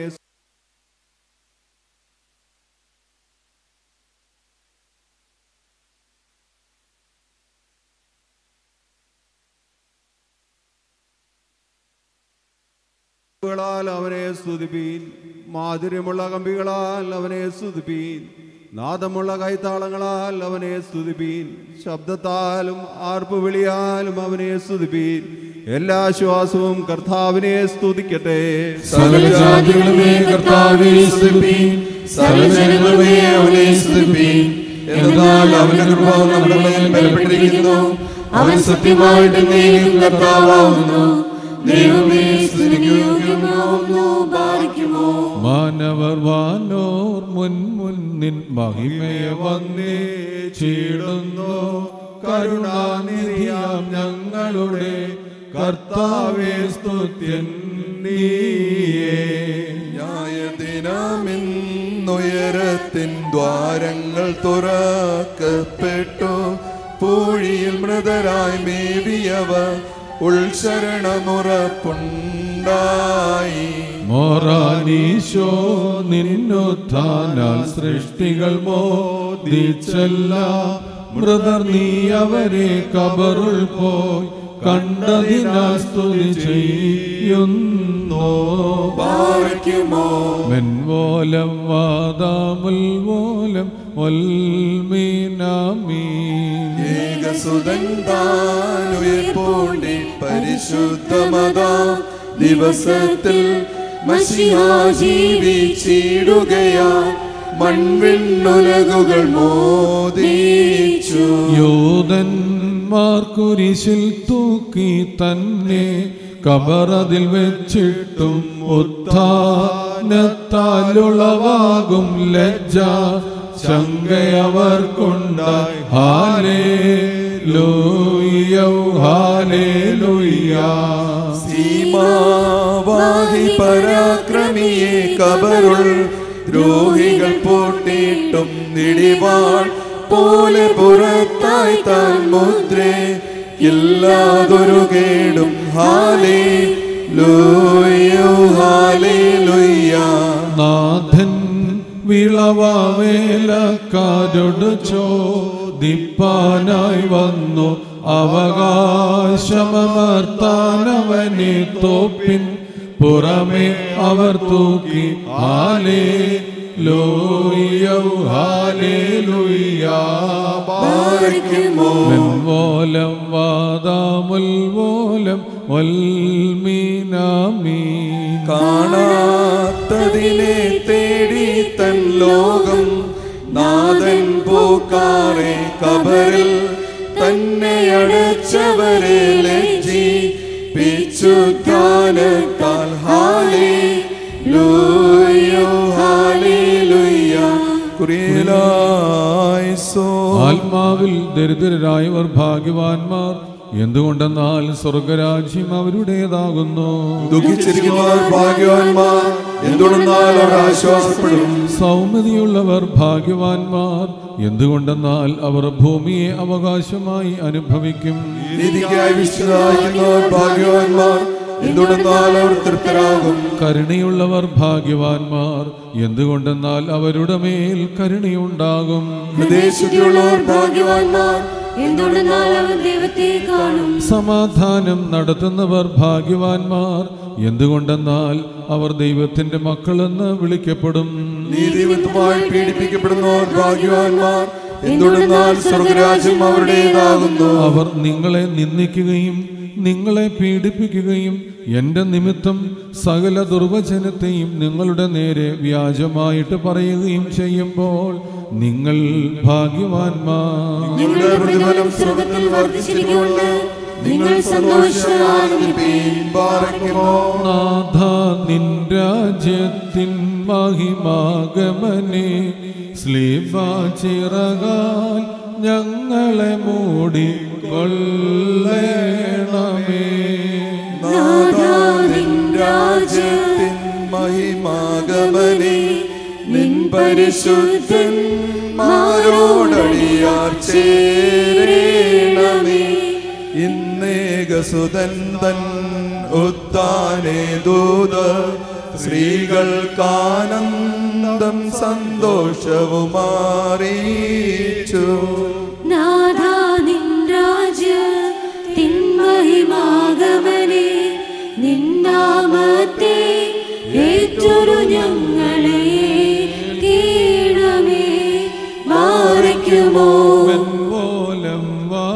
ാൽ അവനെ സ്തുതിപ്പീൻ മാധുര്യമുള്ള കമ്പികളാൽ അവനെ സ്തുതിപ്പീൻ നാദമുള്ള കൈത്താളങ്ങളാൽ അവനെ സ്തുതിപ്പീൻ ശബ്ദത്താലും ആർപ്പുവിളിയാലും അവനെ സ്തുതിപ്പീൻ എല്ലാ ശ്വാസവും കർത്താവിനെ സ്തുതിക്കട്ടെ സകല ജാതികളുമേ കർത്താവെ സ്തുതിപ്പീൻ സകല ജനങ്ങളുമേ അവനെ സ്തുതിപ്പീൻ എന്നാൽ അവന്റെ കൃപ നമ്മുടെ മേൽ ബലപ്പെട്ടിരിക്കുന്നു അവൻ സത്യമായിട്ട് നീയും കർത്താവാകുന്നു ദൈവമേ സ്തുതിക്കുന്നു പാലിക്കുമോ മാനവർ വാനോർ മുൻമുന്നിൻ മഹിമയെ വന്നേ ചീടുന്നു കരുണാനിധിയാം ഞങ്ങളുടെ കർത്താവേ സ്തുത്യൻ നീയേ ന്യായദിനമെന്നുയരത്തിൻ ദ്വാരങ്ങൾ തുറക്കപ്പെട്ടു പൂഴിയിൽ മൃതരായി മേവിയവർ ഉൾശരണമുറപ്പുണ്ടായി മോറാനീശോ നിന്നുത്ഥാനാൽ സൃഷ്ടികൾ മോദിച്ചല്ല മൃതർ നീ അവരെ കബറുൾ പോയി കണ്ടതിനാൽ സ്തുതി ചെയ്യുന്നു പാലിക്കുമോ മെൻവോലം വാദാമുൽവോലം ഒൽമീനാമീൻ ഏകസുതൻ താനുയർപ്പോണ്ടി പരിശുദ്ധമത ദിവസത്തിൽ മഷിഹാ ജീവിച്ചിടുകയാ മൺവിണ്ണുലകുകൾ മോദിച്ചു യൂതന്മാർ കുരിശിൽ തൂക്കി തന്നെ കബറതിൽ വെച്ചിട്ടും ഉത്ഥാനത്താലുളവാകും ലജ്ജ ശങ്കയവർക്കുണ്ടായി ഹാലേ ലൂയ്യൗ ഹാലേ ലുയ്യാ സീമാവാഹി പരാക്രമിയെ കബറുൾ ദ്രോഹികൾ പൂട്ടിയിട്ടും നിടിവാൾ പോലെ പുറത്തായി താൻ മുദ്രേ ഇല്ലാതൊരു കേടും ഹാലേ ലൂയോ ഹാലേ ലുയ്യാ നാഥൻ വിളവാവേലക്കാരോട് ചോദിപ്പാനായി വന്നു അവകാശമർത്താനവനെ തോപ്പിൻ പുറമെ അവർ തൂക്കി ആലേ ലോയ്യം ഹാലേലുയ്യ ബാരയ്ക്കുമോ മെൻവോലം വാദാമുൽവോലം വൽമീനാമീൻ കാണാത്തതിനെ തേടി തൻ ലോകം നാഥൻ പോക്കാറെ കബറിൽ തന്നെ അടച്ചവരെ ലജ്ജിപ്പിച്ചു ധ്യാനത്താൽ ഹാലേ ലൂയോ ഹാലേ ലുയ്യ കുറിയലായിസോ ആത്മാവിൽ ദരിദ്രരായവർ ഭാഗ്യവാന്മാർ എന്തുകൊണ്ടെന്നാൽ സ്വർഗരാജ്യം അവരുടേതാകുന്നു ദുഃഖിച്ചിരിക്കുന്നവർ ഭാഗ്യവാന്മാർ എന്തുകൊണ്ടെന്നാൽ അവർ ആശ്വാസപ്പെടും സൗമ്യതയുള്ളവർ ഭാഗ്യവാന്മാർ എന്തുകൊണ്ടെന്നാൽ അവർ ഭൂമിയെ അവകാശമായി അനുഭവിക്കും നീതിക്കായി വിശ്വസിക്കുന്നവർ ഭാഗ്യവാന്മാർ എന്തുകൊണ്ടെന്നാൽ അവർ തൃപ്തരാകും കരുണയുള്ളവർ ഭാഗ്യവാന്മാർ എന്തുകൊണ്ടെന്നാൽ അവരുടെ മേൽ കരുണയുണ്ടാകും ഹൃദയശുദ്ധിയുള്ളവർ ഭാഗ്യവാന്മാർ എന്തുകൊണ്ടെന്നാൽ അവൻ ദൈവത്തെ കാണും സമാധാനം നടത്തുന്നവർ ഭാഗ്യവാന്മാർ എന്തുകൊണ്ടെന്നാൽ അവർ ദൈവത്തിന്റെ മക്കളെന്ന് വിളിക്കപ്പെടും നീതിമത്തമായി പീഡിപ്പിക്കപ്പെടുന്നവർ ഭാഗ്യവാന്മാർ എന്തുകൊണ്ടെന്നാൽ സ്വർഗരാജ്യം അവരുടേതാകുന്നു അവർ നിങ്ങളെ നിന്ദിക്കുകയും നിങ്ങളെ പീഡിപ്പിക്കുകയും എൻ്റെ നിമിത്തം സകല ദുർവചനത്തെയും നിങ്ങളുടെ നേരെ വ്യാജമായിട്ട് പറയുകയും ചെയ്യുമ്പോൾ നിങ്ങൾ ഭാഗ്യവാന്മാർ നിങ്ങളുടെ പ്രതിഫലം സ്വർഗത്തിൽ വർദ്ധിച്ചിരിക്കുന്നുണ്ട് നിങ്ങൾ സന്തോഷാനന്ദിപ്പീൻ പാറയ്ക്കുമോ നാഥ നിൻ രാജ്യത്തിൻ മഹിമാഗമനെ സ്ലീബാചിറകാൽ ഞങ്ങളെ മൂടി കൊള്ളേണമേ നാഥാനിൻ രാജ്യത്തിൻ മഹിമാഗമനെ നിൻ പരിശുദ്ധന്മാരോടടിയാർ ചേരേണമേ ഇന്നേകസുതൻ തൻ ഉത്താനേ ദൂത സ്ത്രീകൾക്കാനന്ദം സന്തോഷവും അറിയിച്ചു നാഥാ നിൻ രാജ്യത്തിൻ മഹിമാഗമനെ നിന്നാമത്തെ ഏറ്റൊരു ഞങ്ങളെ കീഴമേ മാറിക്കുമോ വൻവോലം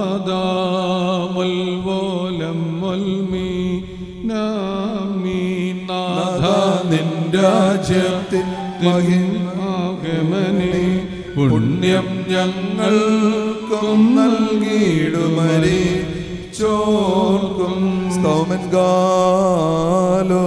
വാദാമൽവോലം വൽമീ നാമീ നാഥ നിൻ രാജ്യത്തിൻ മഹിമാഗമനെ പുണ്യം ഞങ്ങൾക്കും നൽകിയിടുമരേ ചോർക്കും സ്തോമൻ ഗാലോ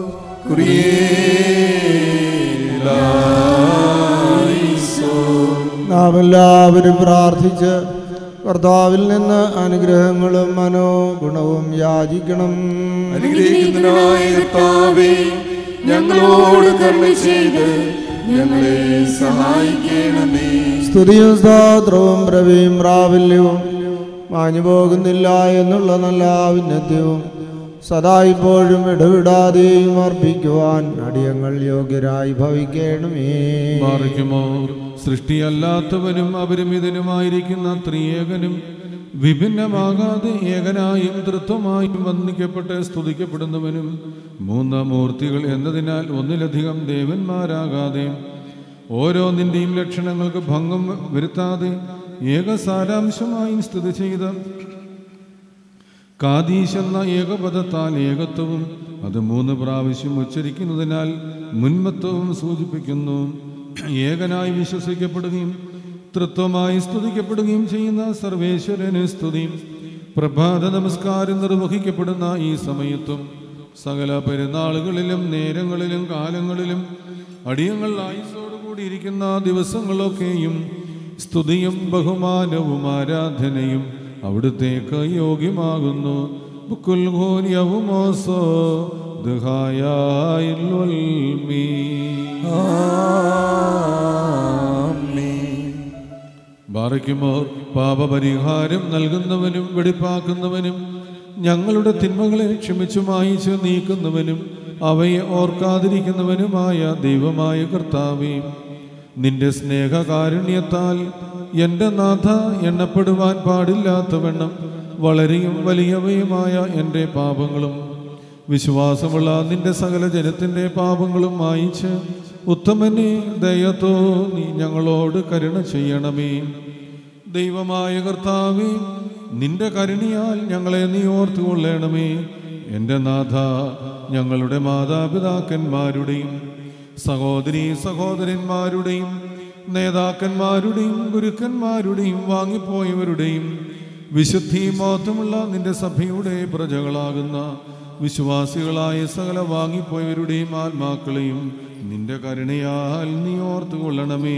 കുറിയേലായിസോ നാം എല്ലാവരും പ്രാർത്ഥിച്ച് കർത്താവിൽ നിന്ന് അനുഗ്രഹങ്ങളും മനോഗുണവും യാചിക്കണം അനുഗ്രഹിക്കുന്നതിനായ കർത്താവേ ഞങ്ങളോട് കരുണ ചെയ്ത് ഞങ്ങളെ സഹായിക്കണമേ സ്തുതിയും സ്തോത്രവും പ്രവിയും പ്രാബല്യവും മാഞ്ഞു പോകുന്നില്ല എന്നുള്ള നല്ല ഔന്നത്യവും സദാ ഇപ്പോഴും ഇടവിടാതെയും അർപ്പിക്കുവാൻ അടിയങ്ങൾ യോഗ്യരായി ഭവിക്കണമേ മാറിക്കുമോ സൃഷ്ടിയല്ലാത്തവനും അപരിമിതനുമായിരിക്കുന്ന ത്രിയേകനും വിഭിന്നമാകാതെ ഏകനായും തൃത്വമായും വന്ദിക്കപ്പെട്ട് സ്തുതിക്കപ്പെടുന്നവനും മൂന്ന് മൂർത്തികൾ എന്നതിനാൽ ഒന്നിലധികം ദേവന്മാരാകാതെ ഓരോന്നിൻ്റെയും ലക്ഷണങ്ങൾക്ക് ഭംഗം വരുത്താതെ ഏകസാരാംശമായും സ്ഥിതി ചെയ്ത കാദീശ് എന്ന ഏകപദത്താൽ ഏകത്വവും അത് മൂന്ന് പ്രാവശ്യം ഉച്ചരിക്കുന്നതിനാൽ മുൻമത്വവും സൂചിപ്പിക്കുന്നു ഏകനായി വിശ്വസിക്കപ്പെടുകയും തൃത്വമായി സ്തുതിക്കപ്പെടുകയും ചെയ്യുന്ന സർവേശ്വരന് സ്തുതി പ്രഭാത നമസ്കാരം നിർവഹിക്കപ്പെടുന്ന ഈ സമയത്തും സകല പെരുന്നാളുകളിലും നേരങ്ങളിലും കാലങ്ങളിലും അടിയങ്ങൾ ആയുസോടുകൂടിയിരിക്കുന്ന ദിവസങ്ങളൊക്കെയും സ്തുതിയും ബഹുമാനവും ആരാധനയും അവിടുത്തേക്ക് യോഗ്യമാകുന്നു ബുക്കുൽ ഘോര്യവുമോസോ ദഹായുൽമീ ബാറയ്ക്കുമോർ പാപപരിഹാരം നൽകുന്നവനും വെടിപ്പാക്കുന്നവനും ഞങ്ങളുടെ തിന്മകളെ ക്ഷമിച്ചു മായിച്ച് നീക്കുന്നവനും അവയെ ഓർക്കാതിരിക്കുന്നവനുമായ ദൈവമായ കർത്താവേ നിന്റെ സ്നേഹകാരുണ്യത്താൽ എൻ്റെ നാഥ എണ്ണപ്പെടുവാൻ പാടില്ലാത്തവണ്ണം വളരെയും വലിയവയുമായ എൻ്റെ പാപങ്ങളും വിശ്വാസമുള്ള നിന്റെ സകല ജനത്തിൻ്റെ പാപങ്ങളും മായിച്ച് ഉത്തമനെ ദയത്തോ നീ ഞങ്ങളോട് കരുണ ചെയ്യണമേ ദൈവമായ കർത്താവേ നിന്റെ കരുണിയാൽ ഞങ്ങളെ നീ ഓർത്തുകൊള്ളണമേ എൻ്റെ നാഥ ഞങ്ങളുടെ മാതാപിതാക്കന്മാരുടെയും സഹോദരി സഹോദരന്മാരുടെയും നേതാക്കന്മാരുടെയും ഗുരുക്കന്മാരുടെയും വാങ്ങിപ്പോയവരുടെയും വിശുദ്ധി മാത്രമുള്ള നിന്റെ സഭയുടെ പ്രജകളാകുന്ന വിശ്വാസികളായ സകല വാങ്ങിപ്പോയവരുടെയും ആത്മാക്കളെയും നിന്റെ കരുണയാൽ നീ ഓർത്തുകൊള്ളണമേ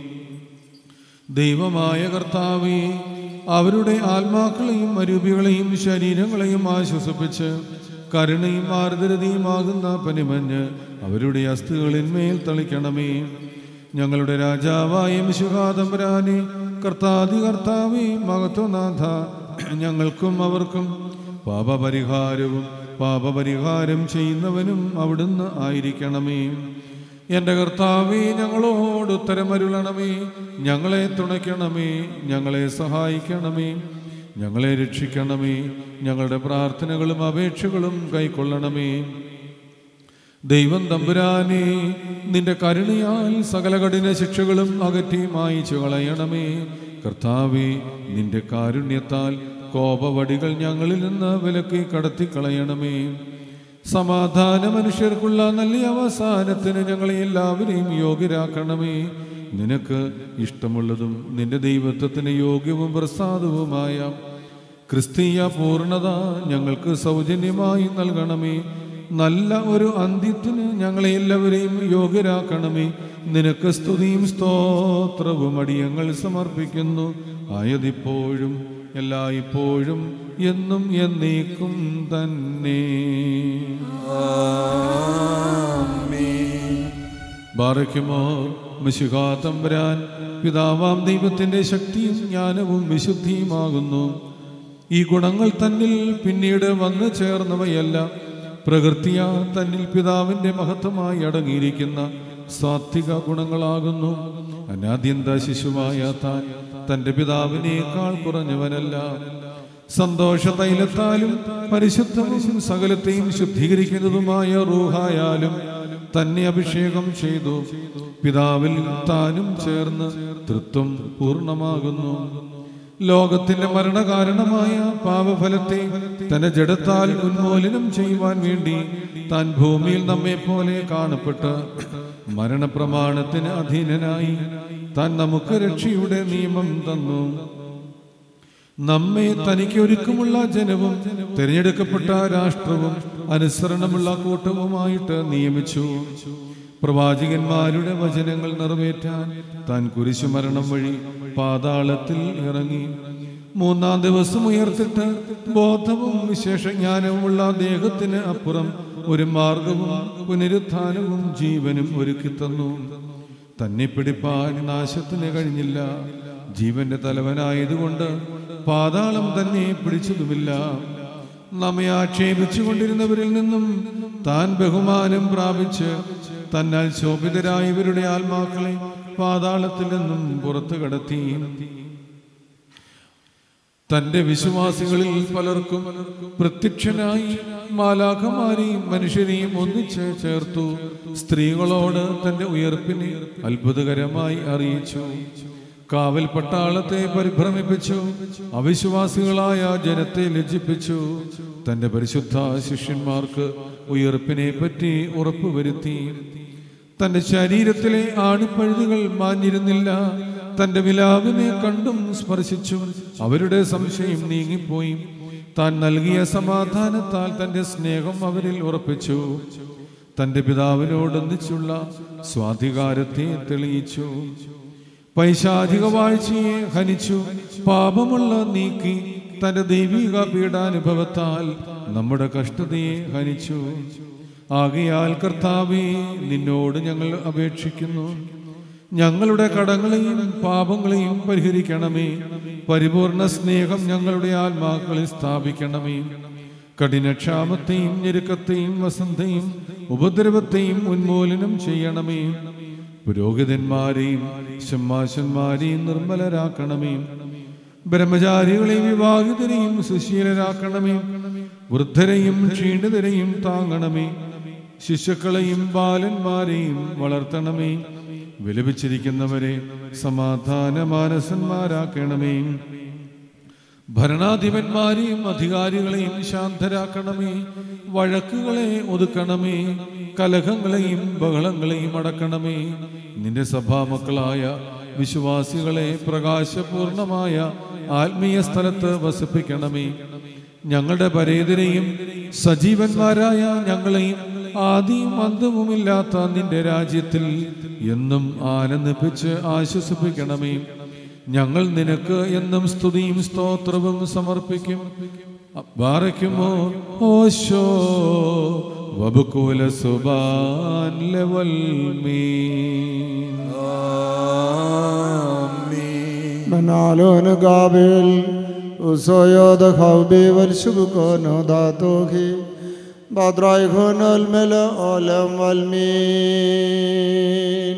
ദൈവമായ കർത്താവേ അവരുടെ ആത്മാക്കളെയും അരൂപികളെയും ശരീരങ്ങളെയും ആശ്വസിപ്പിച്ച് കരുണയും ആർദ്രതയുമാകുന്ന പനിമഞ്ഞ് അവരുടെ അസ്ഥികളിന്മേൽ തളിക്കണമേ ഞങ്ങളുടെ രാജാവായ മിശുഹാതമ്പരാനെ കർത്താതി കർത്താവേ മഹത്വനാഥ ഞങ്ങൾക്കും അവർക്കും പാപപരിഹാരവും പാപപരിഹാരം ചെയ്യുന്നവനും അവിടുന്ന് ആയിരിക്കണമേ എൻ്റെ കർത്താവേ ഞങ്ങളോട് ഉത്തരമരുളണമേ ഞങ്ങളെ തുണയ്ക്കണമേ ഞങ്ങളെ സഹായിക്കണമേ ഞങ്ങളെ രക്ഷിക്കണമേ ഞങ്ങളുടെ പ്രാർത്ഥനകളും അപേക്ഷകളും കൈക്കൊള്ളണമേ ദൈവം തമ്പുരാനെ നിന്റെ കരുണയാൽ സകല കഠിന ശിക്ഷകളും അകറ്റി മായിച്ചു കളയണമേ കർത്താവേ നിന്റെ കാരുണ്യത്താൽ കോപവടികൾ ഞങ്ങളിൽ നിന്ന് വിലക്കി കടത്തി കളയണമേ സമാധാന മനുഷ്യർക്കുള്ള നല്ല അവസാനത്തിന് ഞങ്ങളെ എല്ലാവരെയും യോഗ്യരാക്കണമേ നിനക്ക് ഇഷ്ടമുള്ളതും നിന്റെ ദൈവത്വത്തിന് യോഗ്യവും പ്രസാദവുമായ ക്രിസ്തീയ പൂർണ്ണത ഞങ്ങൾക്ക് സൗജന്യമായി നൽകണമേ നല്ല ഒരു അന്ത്യത്തിന് ഞങ്ങളെ എല്ലാവരെയും യോഗ്യരാക്കണമേ നിനക്ക് സ്തുതിയും സ്തോത്രവും അടിയങ്ങൾ സമർപ്പിക്കുന്നു ആയതിപ്പോഴും എല്ലായ്പ്പോഴും എന്നും എന്നേക്കും തന്നെ ബാറയ്ക്കുമോ മിശുഹാതമ്പരാൻ പിതാവാം ദൈവത്തിൻ്റെ ശക്തിയും ജ്ഞാനവും വിശുദ്ധിയുമാകുന്നു ഈ ഗുണങ്ങൾ തന്നിൽ പിന്നീട് വന്നു ചേർന്നവയല്ല പ്രകൃതിയ തന്നിൽ പിതാവിൻ്റെ മഹത്വമായി അടങ്ങിയിരിക്കുന്ന സാത്വിക ഗുണങ്ങളാകുന്നു അനാദ്യന്ത ശിശുവായ താൻ തൻ്റെ പിതാവിനേക്കാൾ കുറഞ്ഞവനല്ല സന്തോഷ തൈലത്താലും പരിശുദ്ധവും സകലത്തെയും ശുദ്ധീകരിക്കുന്നതുമായ റൂഹായാലും തന്നെ അഭിഷേകം ചെയ്തു പിതാവിൽ താനും ചേർന്ന് തൃത്വം പൂർണ്ണമാകുന്നു ലോകത്തിന്റെ മരണകാരണമായ പാപഫലത്തെ തന്റെ ജഡത്താൽ ഉന്മൂലനം ചെയ്യുവാൻ വേണ്ടി താൻ ഭൂമിയിൽ നമ്മെ പോലെ കാണപ്പെട്ട് മരണപ്രമാണത്തിന് അധീനനായി താൻ നമുക്ക് രക്ഷയുടെ നിയമം തന്നു നമ്മെ തനിക്ക് ഒരുക്കമുള്ള ജനവും തിരഞ്ഞെടുക്കപ്പെട്ട രാഷ്ട്രവും അനുസരണമുള്ള കൂട്ടവുമായിട്ട് നിയമിച്ചു പ്രവാചകന്മാരുടെ വചനങ്ങൾ നിറവേറ്റാൻ താൻ കുരിശുമരണം വഴി പാതാളത്തിൽ ഇറങ്ങി മൂന്നാം ദിവസം ഉയർത്തിട്ട് ബോധവും വിശേഷജ്ഞാനവുമുള്ള ദേഹത്തിന് അപ്പുറം ഒരു മാർഗവും പുനരുത്ഥാനവും ജീവനും ഒരുക്കി തന്നു തന്നെ പിടിപ്പാൻ നാശത്തിന് കഴിഞ്ഞില്ല ജീവന്റെ തലവനായതുകൊണ്ട് പാതാളം തന്നെ പിടിച്ചതുമില്ല നമ്മെ ആക്ഷേപിച്ചുകൊണ്ടിരുന്നവരിൽ നിന്നും താൻ ബഹുമാനം പ്രാപിച്ച് തന്നാൽ ശോഭിതരായവരുടെ ആത്മാക്കളെ പാതാളത്തിൽ നിന്നും പുറത്തു കടത്തി തന്റെ വിശ്വാസികളിൽ പലർക്കും പ്രത്യക്ഷനായി മാലാഖമാരെയും മനുഷ്യരെയും ഒന്നിച്ച് ചേർത്തു സ്ത്രീകളോട് തന്റെ ഉയർപ്പിനെ അത്ഭുതകരമായി അറിയിച്ചു കാവൽ പട്ടാളത്തെ പരിഭ്രമിപ്പിച്ചു അവിശ്വാസികളായ ജനത്തെ ലജ്ജിപ്പിച്ചു തന്റെ പരിശുദ്ധ ശിഷ്യന്മാർക്ക് ഉയർപ്പിനെ പറ്റി ഉറപ്പുവരുത്തി തന്റെ ശരീരത്തിലെ ആണിപ്പഴുതുകൾ മാഞ്ഞിരുന്നില്ല തന്റെ വിലാവിനെ കണ്ടും സ്പർശിച്ചും അവരുടെ സംശയം നീങ്ങിപ്പോയി താൻ നൽകിയ സമാധാനത്താൽ തന്റെ സ്നേഹം അവരിൽ ഉറപ്പിച്ചു തന്റെ പിതാവിനോടൊന്നിച്ചുള്ള സ്വാധികാരത്തെ തെളിയിച്ചു പൈശാചിക വാഴ്ചയെ ഹനിച്ചു പാപമുള്ള നീക്കി തന്റെ ദൈവിക പീഡാനുഭവത്താൽ നമ്മുടെ കഷ്ടതയെ ഹനിച്ചു ആകയാൽ കർത്താവേ നിന്നോട് ഞങ്ങൾ അപേക്ഷിക്കുന്നു ഞങ്ങളുടെ കടങ്ങളെയും പാപങ്ങളെയും പരിഹരിക്കണമേ പരിപൂർണ സ്നേഹം ഞങ്ങളുടെ ആത്മാക്കളിൽ സ്ഥാപിക്കണമേ കഠിനക്ഷാമത്തെയും ഞെരുക്കത്തെയും വസന്തയും ഉപദ്രവത്തെയും ഉന്മൂലനം ചെയ്യണമേ പുരോഹിതന്മാരെയും ശമ്മാശന്മാരെയും നിർമ്മലരാക്കണമേ ബ്രഹ്മചാരികളെയും വിവാഹിതരെയും സുശീലരാക്കണമേ വൃദ്ധരെയും ക്ഷീണിതരെയും താങ്ങണമേ ശിശുക്കളെയും ബാലന്മാരെയും വളർത്തണമേ വിലപിച്ചിരിക്കുന്നവരെ സമാധാന മാനസന്മാരാക്കണമേ ഭരണാധിപന്മാരെയും അധികാരികളെയും ശാന്തരാക്കണമേ വഴക്കുകളെ ഒതുക്കണമേ കലഹങ്ങളെയും ബഹളങ്ങളെയും അടക്കണമേ നിന്റെ സഭാമക്കളായ വിശ്വാസികളെ പ്രകാശപൂർണമായ ആത്മീയ സ്ഥലത്ത് വസിപ്പിക്കണമേ ഞങ്ങളുടെ പരേതരെയും സജീവന്മാരായ ഞങ്ങളെയും ആദിയും അന്തവുമില്ലാത്ത നിന്റെ രാജ്യത്തിൽ എന്നും ആനന്ദിപ്പിച്ച് ആശ്വസിപ്പിക്കണമേ ഞങ്ങൾ നിനക്ക് എന്നും സ്തുതിയും സ്തോത്രവും സമർപ്പിക്കും ബാറയ്ക്കുമോ ഓശോ വബുകൂല സുബാൻ ലെവൽ മീൻ منالون قابل وصياد خوبي والشبكون ذاتوخي بدرايخون الملا عالم والمين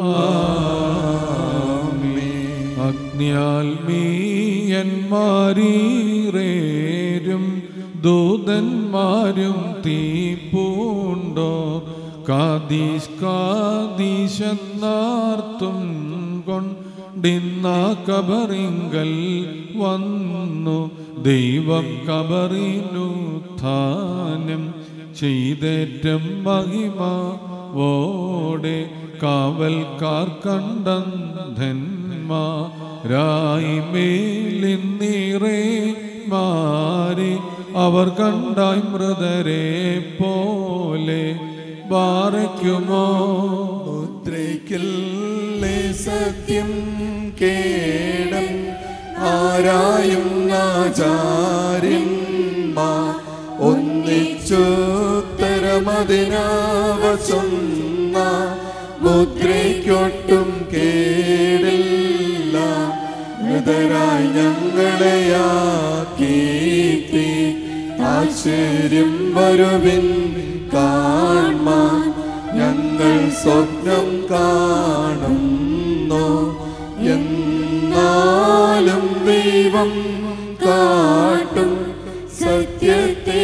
അഗ്നിയാൽമീയന്മാരീറേരും ദൂതന്മാരും തീപ്പൂണ്ടോ കാദീഷ് കാദീശെന്നാർത്തും കൊണ്ടിന്ന കബറിങ്കൽ വന്നു ദൈവം കബറിനുത്ഥാനം ചെയ്തേറ്റം മഹിമ ഓടെ കാവൽക്കാർ കണ്ടന്ധന്മാരായി മേലിന്നീറേ മാറി അവർ കണ്ടായി മൃതരെ പോലെ ബാറയ്ക്കുമോ മുദ്രയ്ക്കല്ലേ സത്യം കേടം ആരായും ആചാര്യന്മാ ഒന്നിച്ചുത്തരമതിനാവസൊന്ന മുദ്രയ്ക്കൊട്ടും കേടില്ല മൃതരായി ഞങ്ങളെയാക്കീത്തി ആശ്ചര്യം വരുവിൻ കാൺമാൻ ഞങ്ങൾ സ്വപ്നം കാണുന്നു എന്നാലും ദൈവം കാട്ടും സത്യത്തെ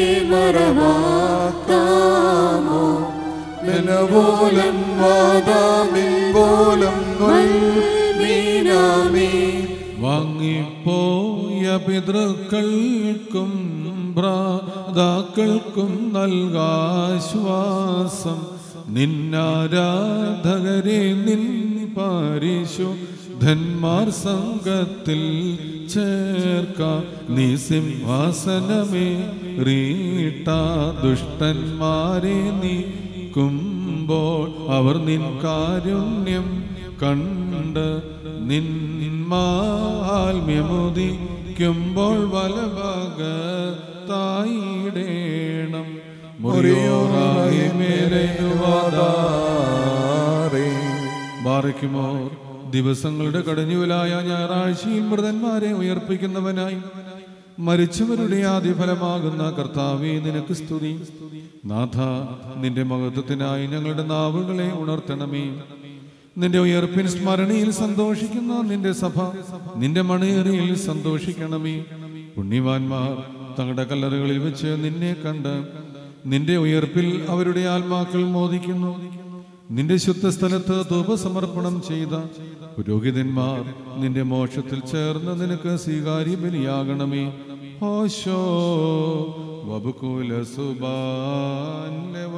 മറവാക്കാമോ നിനപോലം വാദാമിൻ പോലം മീനാമീ വാങ്ങിപ്പോയ പിതൃക്കൾക്കും ഭ്രാതാക്കൾക്കും നൽകാശ്വാസം നിന്നാരാധകരെ നിൻ പരിശുദ്ധന്മാർ സംഘത്തിൽ ചേർക്ക നീ സിംഹാസനമേ റീട്ട ദുഷ്ടന്മാരെ നീക്കുമ്പോൾ അവർ നിൻ കാരുണ്യം കണ്ട് നിന്മാൽമ്യമുദിക്കുമ്പോൾ വലഭാഗത്തായിടേണം മുറിയോറായി മേലനുവാദാറേ ബാറയ്ക്കുമോ ദിവസങ്ങളുടെ കടഞ്ഞുവിലായ ഞായറാഴ്ചയിൽ മൃതന്മാരെ ഉയർപ്പിക്കുന്നവനായി മരിച്ചവരുടെ ആദ്യഫലമാകുന്ന കർത്താവെ നിനക്ക് സ്തുതി നാഥ നിന്റെ മഹത്വത്തിനായി ഞങ്ങളുടെ നാവുകളെ ഉണർത്തണമേ നിന്റെ ഉയർപ്പിൻ സ്മരണയിൽ സന്തോഷിക്കുന്ന നിന്റെ സഭ നിന്റെ മണിയറിയിൽ സന്തോഷിക്കണമേ പുണ്യവാന്മാർ തങ്ങളുടെ കല്ലറുകളിൽ വെച്ച് നിന്നെ കണ്ട് നിന്റെ ഉയർപ്പിൽ അവരുടെ ആത്മാക്കൾ മോദിക്കുന്നു നിന്റെ ശുദ്ധസ്ഥലത്ത് ധൂപസമർപ്പണം ചെയ്ത പുരോഹിതന്മാർ നിന്റെ മോക്ഷത്തിൽ ചേർന്ന് നിനക്ക് സ്വീകാര്യ ബലിയാകണമേ ഹോശോ വബുകുല സുബാൻ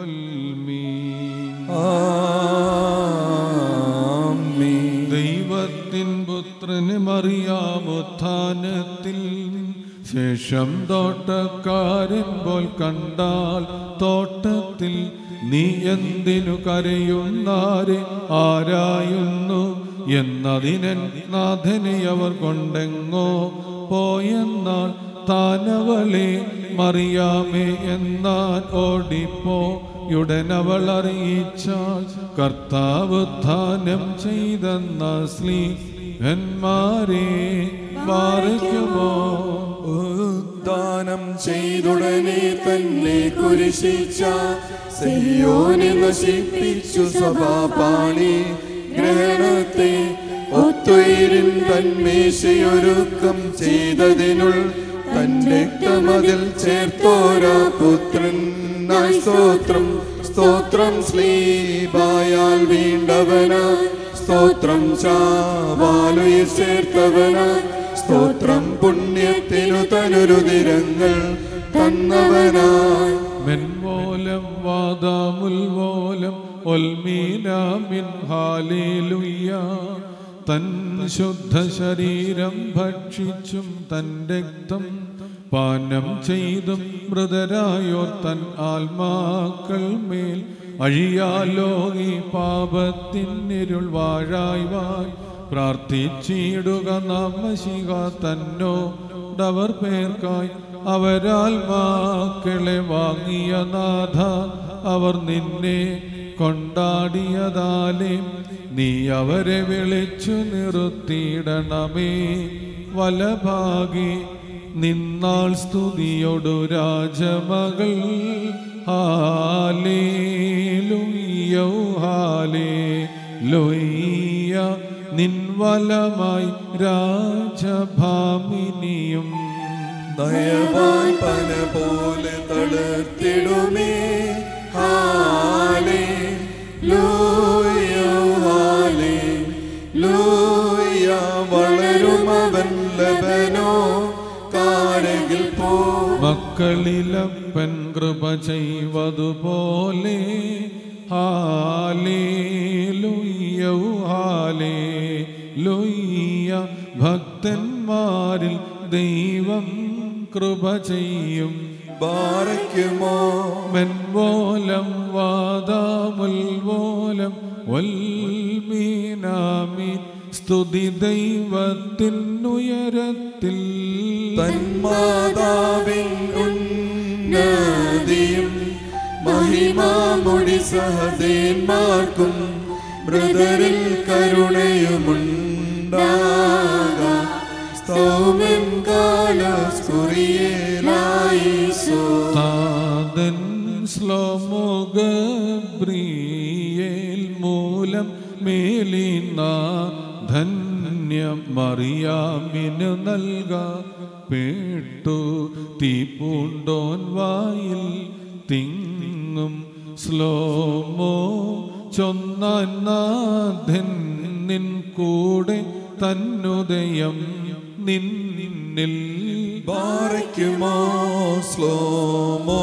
ദൈവത്തിൻ പുത്രന് മറിയാമുത്ഥാനത്തിൽ ശേഷം തോട്ടക്കാരൻ പോൽ കണ്ടാൽ തോട്ടത്തിൽ നീ എന്തിനു കരയുന്നാരെ ആരായുന്നു എന്നതിനൻ നാഥനെ അവർ കൊണ്ടെങ്ങോ പോയെന്നാൽ താനവളെ മറിയാമേ എന്നാൽ ഓടിപ്പോ ഉടനവൾ അറിയിച്ചാൽ കർത്താവ് ദാനം ചെയ്തെന്ന സ്ലീഹന്മാരെ പാറിക്കുമോ ദാനം ചെയ്തുടനെ തന്നെ കുരിശിച്ച സെയ്യോനെ നശിപ്പിച്ചു സഭാപാണി ഗ്രഹണത്തെ ഒത്തുയിരിൻ തന്മേശയൊരുക്കം ചെയ്തതിനുൾ തന്റെ രക്തമതിൽ ചേർത്തോരാ പുത്രൻ സ്തോത്രം സ്തോത്രം സ്ലീബായാൽ വീണ്ടവനായി സ്തോത്രം ചാവാലുയി ചേർത്തവനായി സ്തോത്രം പുണ്യത്തിനു തനുരുതിരങ്ങൾ തന്നവനായി മെൻമോലം വാദാമുൽമോലം ഒൽമീനാമിൻ ഹാലേലുയ്യ തൻ ശുദ്ധ ശരീരം ഭക്ഷിച്ചും തൻ രക്തം പാനം ചെയ്തും മൃതരായോർ തൻ ആത്മാക്കൾ മേൽ അഴിയാലോ ഈ പാപത്തിനിരുൾ വാഴായി വായി പ്രാർത്ഥിച്ചിടുക നമശിക തന്നോ ഡവർ പേർക്കായി അവരാത്മാക്കളെ വാങ്ങിയ നാഥ അവർ നിന്നെ കൊണ്ടാടിയതാലേ നീ അവരെ വിളിച്ചു നിർത്തിയിടണമേ വലഭാഗി നിന്നാൾ സ്തുതിയൊടു രാജമകൾ ഹാലേ ലുയ്യോ ഹാലേ ലൊയ്യ നിൻവലമായി രാജഭാമിനിയും ദയവാൻ പന പോലെ തളർത്തിടുമേ ഹാലേ ലൂയ ഹാലേ ലൂയ വളരും അവൻ ലബനോ കാരകിൽ പോ മക്കളിലപ്പൻ കൃപ ചെയ്വതുപോലെ ഹാലേ ലുയ്യൗ ഹാലേ ലുയ്യ ഭക്തന്മാരിൽ ദൈവം കൃപ ചെയ്യും ബാറയ്ക്കുമോ മെൻവോലം വാദാമുൽവോലം വൽമീനാമീൻ സ്തുതി ദൈവത്തിനുയരത്തിൽ തന്മാതാവിൻ ഉന്നതിയും മഹിമാമൊഴി സഹദേന്മാർക്കും മൃതരിൽ കരുണയുമുണ്ടാകാം സ്തൗമൻ കാലസ്കുറിയേലായിസോ താതൻ ശ്ലോമോഗബ്രിയേൽ മൂലം മേലിന ധന്യം മറിയാമിന് നൽക പേട്ടു തീപ്പൂണ്ടോൻ വായിൽ തിങ്ങും സ്ലോമോ ചൊന്നാൻ നാഥൻ നിൻ കൂടെ തന്നുദയം നിന്നിൽ ബാറയ്ക്കുമോ സ്ലോമോ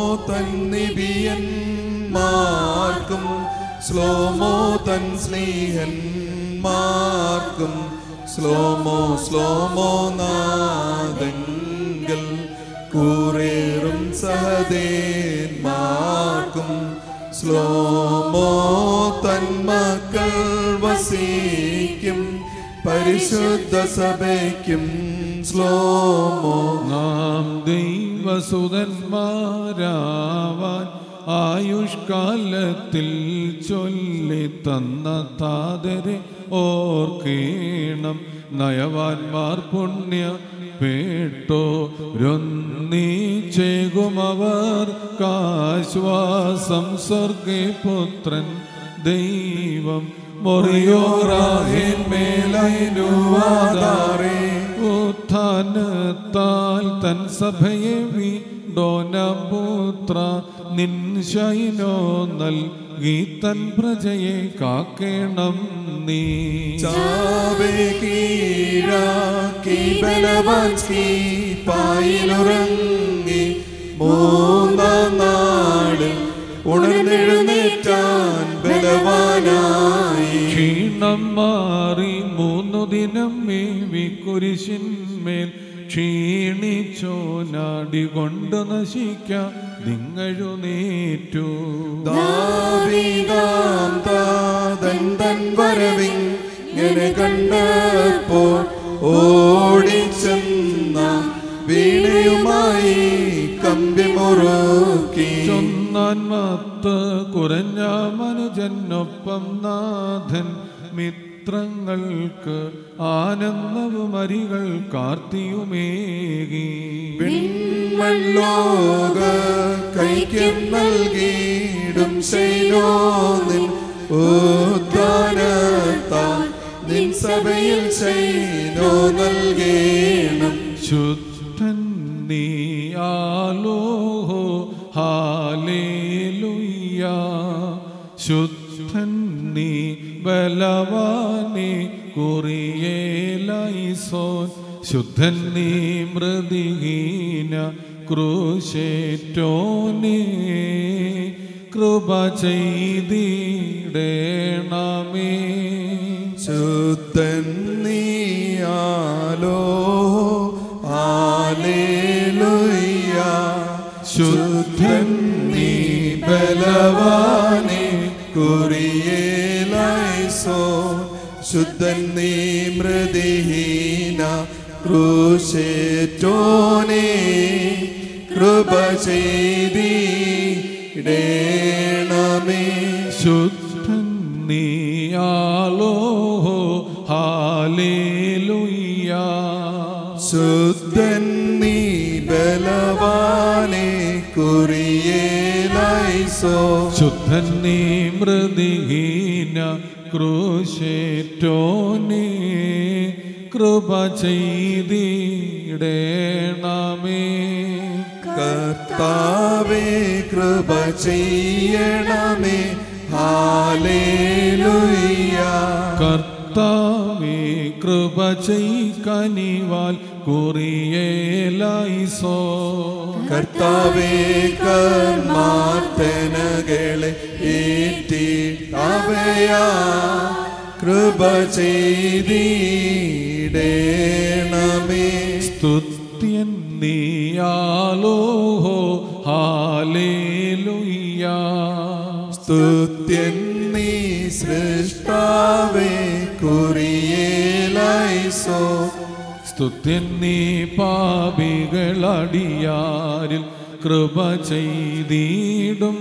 തന്നിബിയന്മാർക്കും സ്ലോമോ തൻ സ്നേഹന്മാർക്കും സ്ലോമോ സ്ലോമോ നാദങ്കൽ കൂറേറും സഹദേന്മാർക്കും സ്ലോമോ തന്മക്കൾ വസിക്കും പരിശുദ്ധ സഭയ്ക്കും സ്ലോമോ നാം ദൈവസുതന്മാരാവാൻ ആയുഷ്കാലത്തിൽ ചൊല്ലി തന്ന താതരെ ഓർക്കേണം നയവാന്മാർ പുണ്യ പേട്ടോ രൊന്നീച്ചേകുമവർ കാശ്വാസം സ്വർഗേ പുത്രൻ ദൈവം മൊറിയോറാഹിന്മേലൈനുവാദാറേ ഉത്ഥാനത്താൽ തൻ സഭയെ വീണ്ടോനപുത്ര നിൻ ശൈനോ നൽകി തൻ പ്രജയെ കാക്കേണം നീ ചാവേ കീഴാക്കി ബലവാൻ പായിലുറങ്ങി മൂന്നാം നാളിൽ ഉണർന്നെഴുന്നേറ്റാൻ ബലവാനായി ക്ഷീണം മാറി മൂന്നു ദിനം മേവി കുരിശിന്മേൽ ക്ഷീണിച്ചോനാടി കൊണ്ട് നശിക്കാം ദിങ്ങഴുന്നേറ്റു ദാവീദാം താതൻ തൻ വരവിങ്ങനെ കണ്ടപ്പോൾ ഓടിച്ചെന്ന വീണയുമായി കമ്പിമുറുക്കി ചൊന്നാൻ മത്ത് കുറഞ്ഞ മനുജനൊപ്പം നാഥൻ മിത്രങ്ങൾക്ക് ആനന്ദവും അരികൾ കാർത്തിയുമേകി വിൺമൺലോക കൈക്യം നൽകിയിടും ശൈലോനിൽ ഉദ്ധാനത്താൽ നിൻ സഭയിൽ ശൈനോ നൽകേണം ശുദ്ധൻ നീ ആലോഹോ ഹാലേലുയ്യ ശുദ്ധൻ നീ ബലവാനെ കുറിയേലൈസോൻ ശുദ്ധൻ നീ മൃതിഹീന ക്രൂശേറ്റോനെ കൃപ ചെയ്തിടേണമേ ശുദ്ധൻ നീയാലോ ആലേലുയ്യ ശുദ്ധൻ നീ ബലവാനെ കുറിയേലൈസോ ശുദ്ധൻ നീ മൃതിഹീന ക്രൂശേറ്റോനെ കൃപ ചെയ്തിടേണമേ ശുദ്ധൻ നീയാലോ ഹാലേലുയ്യ ശുദ്ധൻ നീ ബലവാനെ കുറിയേലൈസോ ശുദ്ധൻ നീ മൃതിഹീന ക്രൂശേറ്റോനെ കൃപ ചെയ്തിടേണമേ കർത്താവേ കൃപ ചെയ്യണമേ ഹാലേലുയ്യ കർത്താവേ കൃപ ചെയ്കനിവാൽ കുറിയേലൈസോ കർത്താവേ കർമാർത്തനകളെ ഏറ്റി അവയാ കൃപ ചെയ്തിടേണമേ സ്തുത്യൻ നീയാലോ ഹാലേലുയ്യ സ്തുത്യൻ നീ സൃഷ്ടാവേ കുറിയേലൈസോ സ്തുത്യൻ നീ പാപികളടിയാരിൽ കൃപ ചെയ്തിടും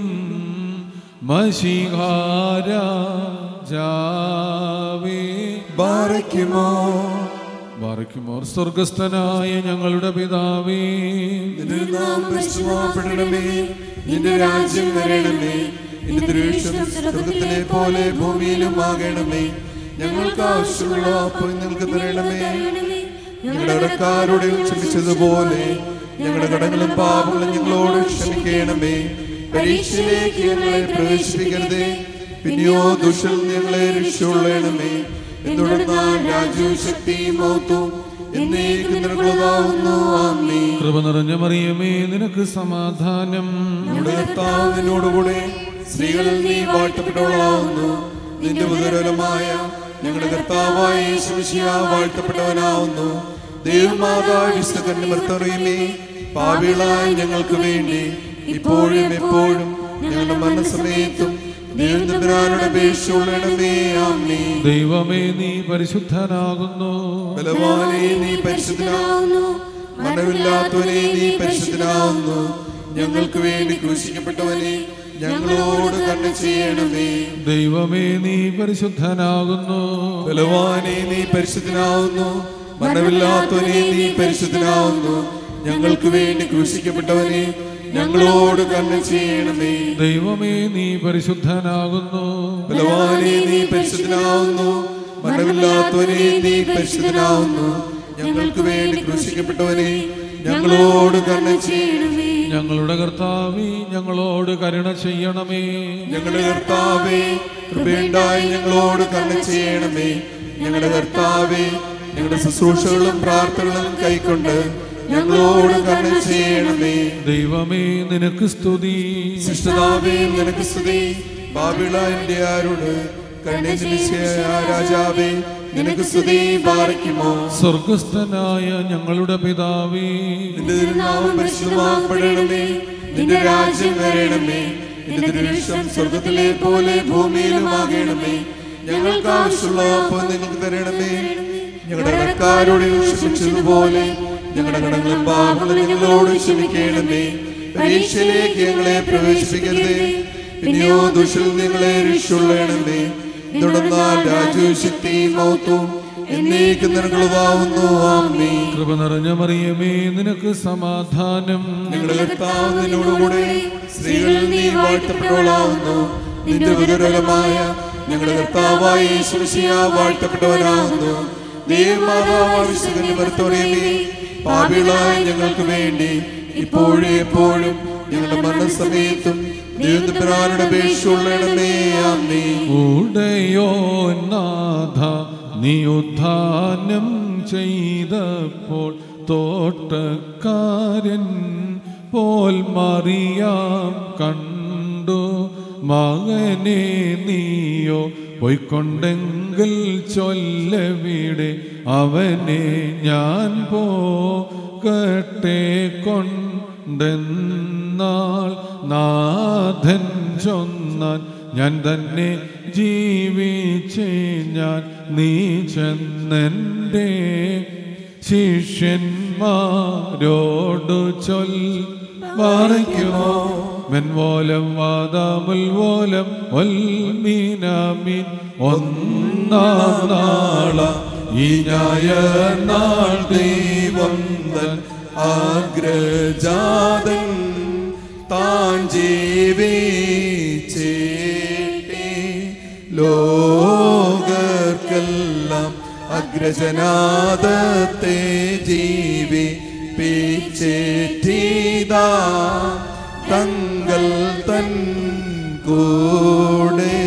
മഷിഹാരാജാവേ ബാറയ്ക്കുമോ ബാറയ്ക്കുമോർ സ്വർഗസ്ഥനായ ഞങ്ങളുടെ പിതാവേ നിന്റെ നാം പരിശുദ്ധമാപ്പെടണമേ നിന്റെ രാജ്യം വരണമേ നിന്റെ തിരുവിഷ്ടം സ്വർഗത്തിലെ പോലെ ഭൂമിയിലും ആകണമേ ഞങ്ങൾക്ക് ആവശ്യമുള്ള അപ്പോൾ നിങ്ങൾക്ക് തരണമേ ഞങ്ങളുടെ കടക്കാരോട് ക്ഷമിച്ചതുപോലെ ഞങ്ങളുടെ കടങ്ങളും പാപങ്ങളും ഞങ്ങളോട് ക്ഷമിക്കണമേ പരീക്ഷയിലേക്ക് ഞങ്ങളെ പ്രവേശിപ്പിക്കരുതേ പിന്നെയോ ദുഷിൽ ഞങ്ങളെ രക്ഷയുള്ളണമേ എന്തുടർന്നാൽ രാജ്യവും ശക്തിയും മൗത്വവും എന്നേക്കും നിനക്കുള്ളതാവുന്നു ആമേ കൃപ നിറഞ്ഞ മറിയമേ നിനക്ക് സമാധാനം നമ്മുടെ കർത്താവ് നിന്നോടുകൂടെ സ്ത്രീകളിൽ നീ വാഴ്ത്തപ്പെട്ടവളാവുന്നു നിന്റെ ഉദരഫലമായ ഞങ്ങളുടെ കർത്താവായ യേശുമിശിഹ വാഴ്ത്തപ്പെട്ടവനാവുന്നു ദൈവമാതാവ് വിശുദ്ധന്റെ മർത്തറിയുമേ പാപികളായ ഞങ്ങൾക്ക് വേണ്ടി ഇപ്പോഴും എപ്പോഴും ഞങ്ങളുടെ മരണസമയത്തും ദൈവത്തിനാരുടെ അപേക്ഷയുള്ളണമേ ആമേ ദൈവമേ നീ പരിശുദ്ധനാകുന്നു ബലവാനെ നീ പരിശുദ്ധനാവുന്നു മരണമില്ലാത്തവനെ നീ പരിശുദ്ധനാവുന്നു ഞങ്ങൾക്ക് വേണ്ടി ക്രൂശിക്കപ്പെട്ടവനെ ഞങ്ങളോട് കണ്ണു ചെയ്യണമേ ദൈവമേ നീ പരിശുദ്ധനാകുന്നു ബലവാനെ നീ പരിശുദ്ധനാവുന്നു മരണമില്ലാത്തവനെ നീ പരിശുദ്ധനാവുന്നു ഞങ്ങൾക്ക് വേണ്ടി ക്രൂശിക്കപ്പെട്ടവനെ ഞങ്ങളോട് കണ്ണു ചെയ്യണമേ ദൈവമേ നീ പരിശുദ്ധനാകുന്നു ബലവാനെ നീ പരിശുദ്ധനാവുന്നു മരണമില്ലാത്തവനെ നീ പരിശുദ്ധനാവുന്നു ഞങ്ങൾക്ക് വേണ്ടി ക്രൂശിക്കപ്പെട്ടവനെ ഞങ്ങളോട് കണ്ണു ചെയ്യണമേ ഞങ്ങളുടെ കർത്താവേ ഞങ്ങളോട് കരുണ ചെയ്യണമേ ഞങ്ങളുടെ കർത്താവേ കൃപയുണ്ടായി ഞങ്ങളോട് കണ്ണു ചെയ്യണമേ ഞങ്ങളുടെ കർത്താവേ ഞങ്ങളുടെ ശുശ്രൂഷകളും പ്രാർത്ഥനകളും കൈക്കൊണ്ട് ഞങ്ങളോട് കണ്ണു ചെയ്യണമേ ദൈവമേ നിനക്ക് സ്തുതി സൃഷ്ടതാവേ നിനക്ക് സ്തുതി ബാബിള എന്റെ ആരോട് കണ്ണിനിശയായ രാജാവേ നിനക്ക് സ്തുതി പാറിക്കുമോ സ്വർഗസ്ഥനായ ഞങ്ങളുടെ പിതാവേ നിന്റെ തിരുനാമം പരിശുദ്ധമാക്കപ്പെടണമേ നിന്റെ രാജ്യം വരണമേ നിന്റെ തിരുവിഷ്ടം സ്വർഗത്തിലെ പോലെ ഭൂമിയിലും ആകണമേ ഞങ്ങൾക്ക് ആവശ്യമുള്ള അപ്പോൾ നിങ്ങൾക്ക് തരണമേ ഞങ്ങളുടെ കടക്കാരോട് ക്ഷമിച്ചതുപോലെ ഞങ്ങളുടെ കടങ്ങളും പാപങ്ങളും ഞങ്ങളോട് ക്ഷമിക്കണമേ പരീക്ഷയിലേക്ക് ഞങ്ങളെ പ്രവേശിപ്പിക്കരുതേ പിന്നെയോ ദുഷിൽ നിങ്ങളെ രക്ഷയുള്ളണമേ തുടർന്നാൽ രാജ്യവും ശക്തിയും മൗത്വവും എന്നേക്കും നിനക്കുള്ളതാവുന്നു ആമേ കൃപ നിറഞ്ഞ മറിയമേ നിനക്ക് സമാധാനം ഞങ്ങളുടെ കർത്താവ് നിന്നോടുകൂടെ സ്ത്രീകളിൽ നീ വാഴ്ത്തപ്പെട്ടവളാവുന്നു നിന്റെ ഉദരഫലമായ ഞങ്ങളുടെ കർത്താവായ യേശുമിശിഹ വാഴ്ത്തപ്പെട്ടവനാകുന്നു ദൈവമാതാവിശുദ്ധന്റെ മരുത്തോറിയമേ പാപികളായ ഞങ്ങൾക്ക് വേണ്ടി ഇപ്പോഴും എപ്പോഴും ഞങ്ങളുടെ മരണസമയത്തും ദൈവത്തിനാരുടെ അപേക്ഷയുള്ളണമേ ആമേ ഉടയോ നാഥ നീ ഉദ്ധാനം ചെയ്തപ്പോൾ തോട്ടക്കാരൻ പോൽ മറിയാം കണ്ടു മകനെ നീയോ പോയിക്കൊണ്ടെങ്കിൽ ചൊല്ലവിടെ അവനെ ഞാൻ പോകട്ടെ കൊണ്ടെന്നാൾ നാഥൻ ചൊന്നാൻ ഞാൻ തന്നെ ജീവിച്ചേ ഞാൻ നീ ചെന്നെൻ്റെ ശിഷ്യന്മാരോടു ചൊൽ പാറയ്ക്കുമോ മെൻവോലം വാദാമുൽ വോലം ഒൽമീനാമീൻ ഒന്നാം നാള ഈ ഞായ നാൾ ദൈവം തൻ ആഗ്രജാതൻ താൻ ജീവിച്ചേട്ടെ ലോകർക്കെല്ലാം അഗ്രജനാദത്തെ ജീവിപ്പിച്ചേറ്റീതാ തങ്ങൾ തൻ കൂടെ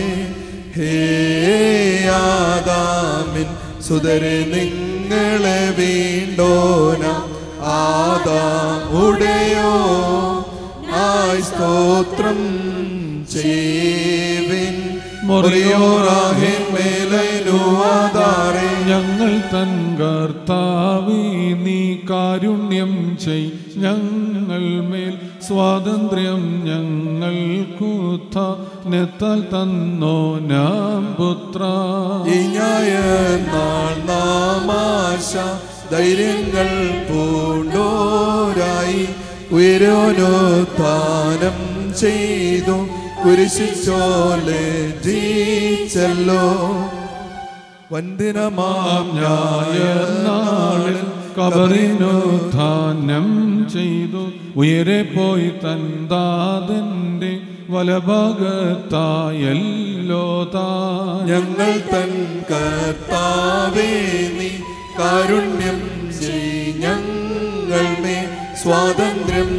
ഹേയാദാമിൻ സുതരെ നിങ്ങളെ വീണ്ടോന ആദാം ഉടയോ ആയി സ്തോത്രം ചെയ്വിൻ മുറിയോറാഹിൻ മേലനുവാദാറേ ഞങ്ങൾ തൻ കർത്താവേ നീ കാരുണ്യം ചെയ് ഞങ്ങൾ മേൽ സ്വാതന്ത്ര്യം ഞങ്ങൾക്കുത്താൽ തന്നോ നാം പുത്ര ഈ നാൾ നാമാശ ധൈര്യങ്ങൾ പൂണ്ടോരായി ഉയരോനോത്ഥാനം ചെയ്തു കുരിശിച്ചോലെ ജീച്ചല്ലോ വന്ദിനമാം നാളിൽ കബറിനുത്ഥാനം ചെയ്തു ഉയരെ പോയി തൻ ദാതന്റെ വലഭാഗത്തായല്ലോ താൻ ഞങ്ങൾ തൻ കർത്താവേ നീ കാരുണ്യം ചെയ് ഞങ്ങൾ മേ സ്വാതന്ത്ര്യം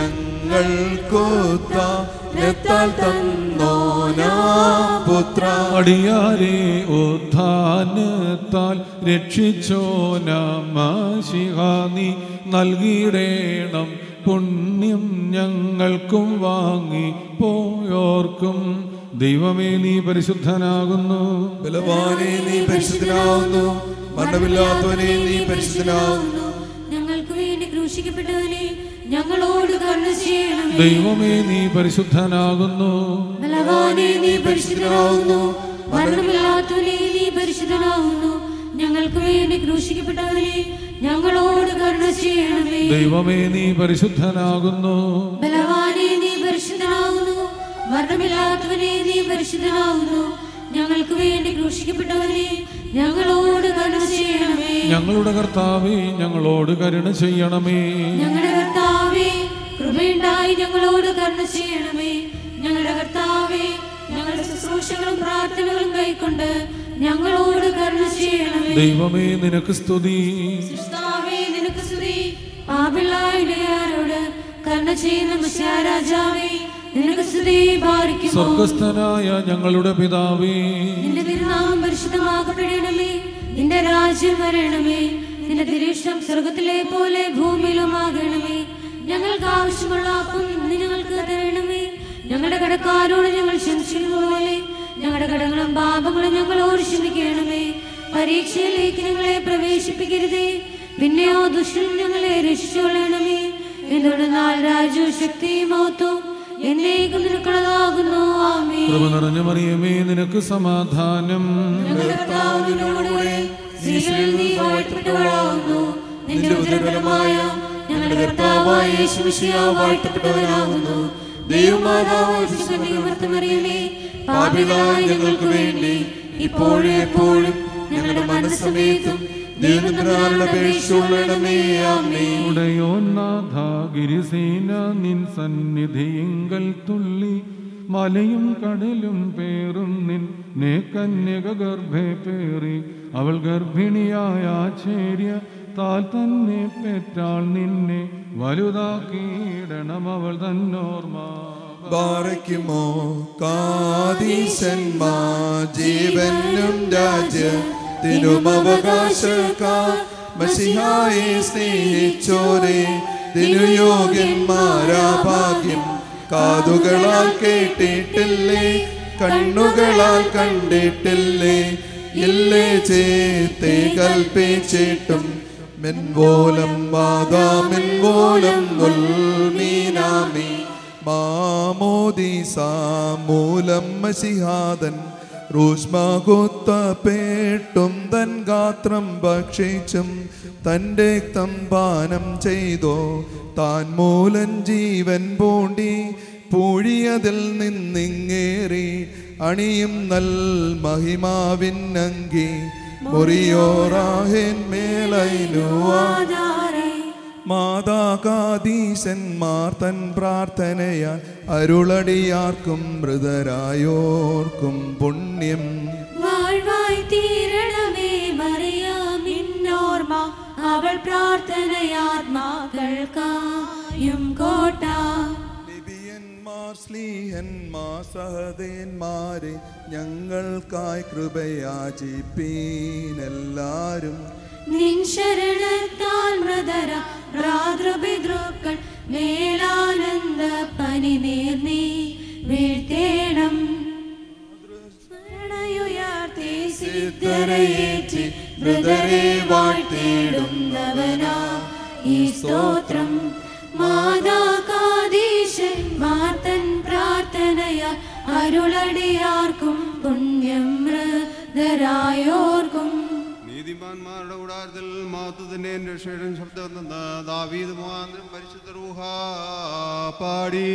ഞങ്ങൾക്കൊത്താൽ തന്നോനാ പുത്ര അടിയാരെ ഉത്ഥാനത്താൽ രക്ഷിച്ചോ നാമാശിഹാനി നൽകിയിടേണം പുണ്യം ഞങ്ങൾക്കും വാങ്ങി പോയോർക്കും ദൈവമേ നീ പരിശുദ്ധനാകുന്നു ബലവാനെ നീ പരിശുദ്ധനാവുന്നു മരണമില്ലാത്തവനെ നീ പരിശുദ്ധനാവുന്നു ഞങ്ങൾക്ക് വേണ്ടി ക്രൂശിക്കപ്പെട്ടവനെ ഞങ്ങളോട് കരുണ ചെയ്യണമേ ദൈവമേ നീ പരിശുദ്ധനാകുന്നു ബലവാനെ നീ പരിശുദ്ധനാവുന്നു മരണമില്ലാത്തവനെ നീ പരിശുദ്ധനാവുന്നു ഞങ്ങൾക്ക് വേണ്ടി ക്രൂശിക്കപ്പെട്ടവനെ ഞങ്ങളോട് കരുണ ചെയ്യണമേ ദൈവമേ നീ പരിശുദ്ധനാകുന്നു ബലവാനെ നീ പരിശുദ്ധനാവുന്നു മരണമില്ലാത്തവനെ നീ പരിശുദ്ധനാവുന്നു ഞങ്ങൾക്ക് വേണ്ടി ക്രൂശിക്കപ്പെട്ടവനെ ഞങ്ങളോട് കരുണ ചെയ്യണമേ ഞങ്ങളുടെ കർത്താവേ ഞങ്ങളോട് കരുണ ചെയ്യണമേ ഞങ്ങളുടെ കർത്താവേ കൃപയുണ്ടായി ഞങ്ങളോട് കരുണ ചെയ്യണമേ ഞങ്ങളുടെ കർത്താവേ ഞങ്ങളുടെ ശുശ്രൂഷകളും പ്രാർത്ഥനകളും കൈക്കൊണ്ട് ഞങ്ങളോട് കരുണ ചെയ്യണമേ ദൈവമേ നിനക്ക് സ്തുതി കർത്താവേ നിനക്ക് സ്തുതി പാപിള്ളായിടയാരോട് കരുണ ചെയ്യുന്ന മത്സ്യരാജാവേ നിനക്ക് സ്തുതി പാലിക്കുമോ സ്വർഗസ്ഥനായ ഞങ്ങളുടെ പിതാവേ നിന്റെ തിരുനാമം പരിശുദ്ധമാകപ്പെടണമേ നിന്റെ രാജ്യം വരണമേ നിന്റെ തിരീഷ്ടം സ്വർഗത്തിലെ പോലെ ഭൂമിയിലുമാകണമേ ഞങ്ങൾക്ക് ആവശ്യമുള്ള അപ്പം ഇന്ന് ഞങ്ങൾക്ക് തരണമേ ഞങ്ങളുടെ കടക്കാരോട് ഞങ്ങൾ ക്ഷമിച്ചിരുന്ന പോലെ ഞങ്ങളുടെ കടങ്ങളും പാപങ്ങളും ഞങ്ങളോട് ക്ഷമിക്കണമേ പരീക്ഷയിലേക്ക് ഞങ്ങളെ പ്രവേശിപ്പിക്കരുതേ പിന്നെയോ ദുഷ്ടൻ ഞങ്ങളെ രക്ഷിച്ചുകൊള്ളണമേ എന്തുകൊണ്ടെന്നാൽ രാജ്യവും ശക്തിയും മഹത്വവും എന്നേക്കും നിനക്കുള്ളതാകുന്നു ആമേ കൃപ നിറഞ്ഞ മറിയമേ നിനക്ക് സമാധാനം ഞങ്ങളുടെ കർത്താവ് നിന്നോടുകൂടെ സ്ത്രീകളിൽ നീ വാഴ്ത്തപ്പെട്ടവളാവുന്നു നിന്റെ ഉദരഫലമായ ഞങ്ങളുടെ കർത്താവായ യേശുമിശിഹ വാഴ്ത്തപ്പെട്ടവനാകുന്നു ദൈവമാതാവേ പാപികളായ ഞങ്ങൾക്ക് വേണ്ടി ഇപ്പോഴും എപ്പോഴും ഞങ്ങളുടെ മനസ്സമേത്തും ദൈവത്തിനാളുടെ അപേക്ഷയുള്ളണമേ ആമേ ഉടയോന്നാഥ ഗിരിസേന നിൻ സന്നിധിയിങ്കൽ തുള്ളി മലയും കടലും പേറും നിൻ നേ കന്യക ഗർഭേ പേറി അവൾ ഗർഭിണിയായ ആചാര്യ താൽ തന്നെ പെറ്റാൾ നിന്നെ വലുതാക്കിയിടണം അവൾ തന്നോർമ്മ ബാറയ്ക്കുമോ കാതീശന്മാ ജീവനും രാജ്യത്തിനും അവകാശക്കാർ മസിഹായെ സ്നേഹിച്ചോരെ ദിനുയോഗ്യന്മാരാ ഭാഗ്യം കാതുകളാൽ കേട്ടിട്ടില്ലേ കണ്ണുകളാൽ കണ്ടിട്ടില്ലേ ഇല്ലേ ചേത്തെ കൽപ്പിച്ചിട്ടും മെൻവോലം വാദാമെൻവോലം മീനാമി മാമോദീസാമൂലം മസിഹാദൻ റൂഷ്മാകുത്തപ്പേട്ടും തൻ ഗാത്രം ഭക്ഷിച്ചും തൻ്റെ തമ്പാനം ചെയ്തോ താൻ മൂലൻ ജീവൻ പൂണ്ടി പൂഴിയതിൽ നിന്നിങ്ങേറി അണിയും നൽ മഹിമാവിന്നങ്കി മുറിയോറാഹേൻ മേലൈനുവാ മാതാകാദീശന്മാർ തൻ പ്രാർത്ഥനയാൽ അരുളടിയാർക്കും മൃതരായോർക്കും പുണ്യം വാഴ്വായി തീരണമേ മറിയാമിന്നോർമ്മ അവൾ പ്രാർത്ഥനയാത്മാക്കൾക്കായും കോട്ട നിബിയന്മാർ സ്ലീഹന്മാർ സഹദേന്മാരെ ഞങ്ങൾക്കായി കൃപയാചിപ്പീനെല്ലാരും നിൻ ശരണത്താൽ മൃതര ഭ്രാതൃപിതൃക്കൾ മേലാനന്ദ പനി നീർന്നീ വീഴ്ത്തേണം സ്മരണയുയർത്തി സിദ്ധരയേറ്റി മൃതരെ വാഴ്ത്തിയിടുന്നവനാ ഈ സ്തോത്രം മാതാകാദീശൻ മാർത്തൻ പ്രാർത്ഥനയാ അരുളടിയാർക്കും പുണ്യം മൃതരായോർക്കും നീതിമാന്മാരുടെ കൂടാരത്തിൽ മാത്തതിന്റെ രക്ഷയുടെ ശബ്ദം നിന്ന് ദാവീദ് മുഖാന്തരം പരിശുദ്ധ റൂഹ പാടി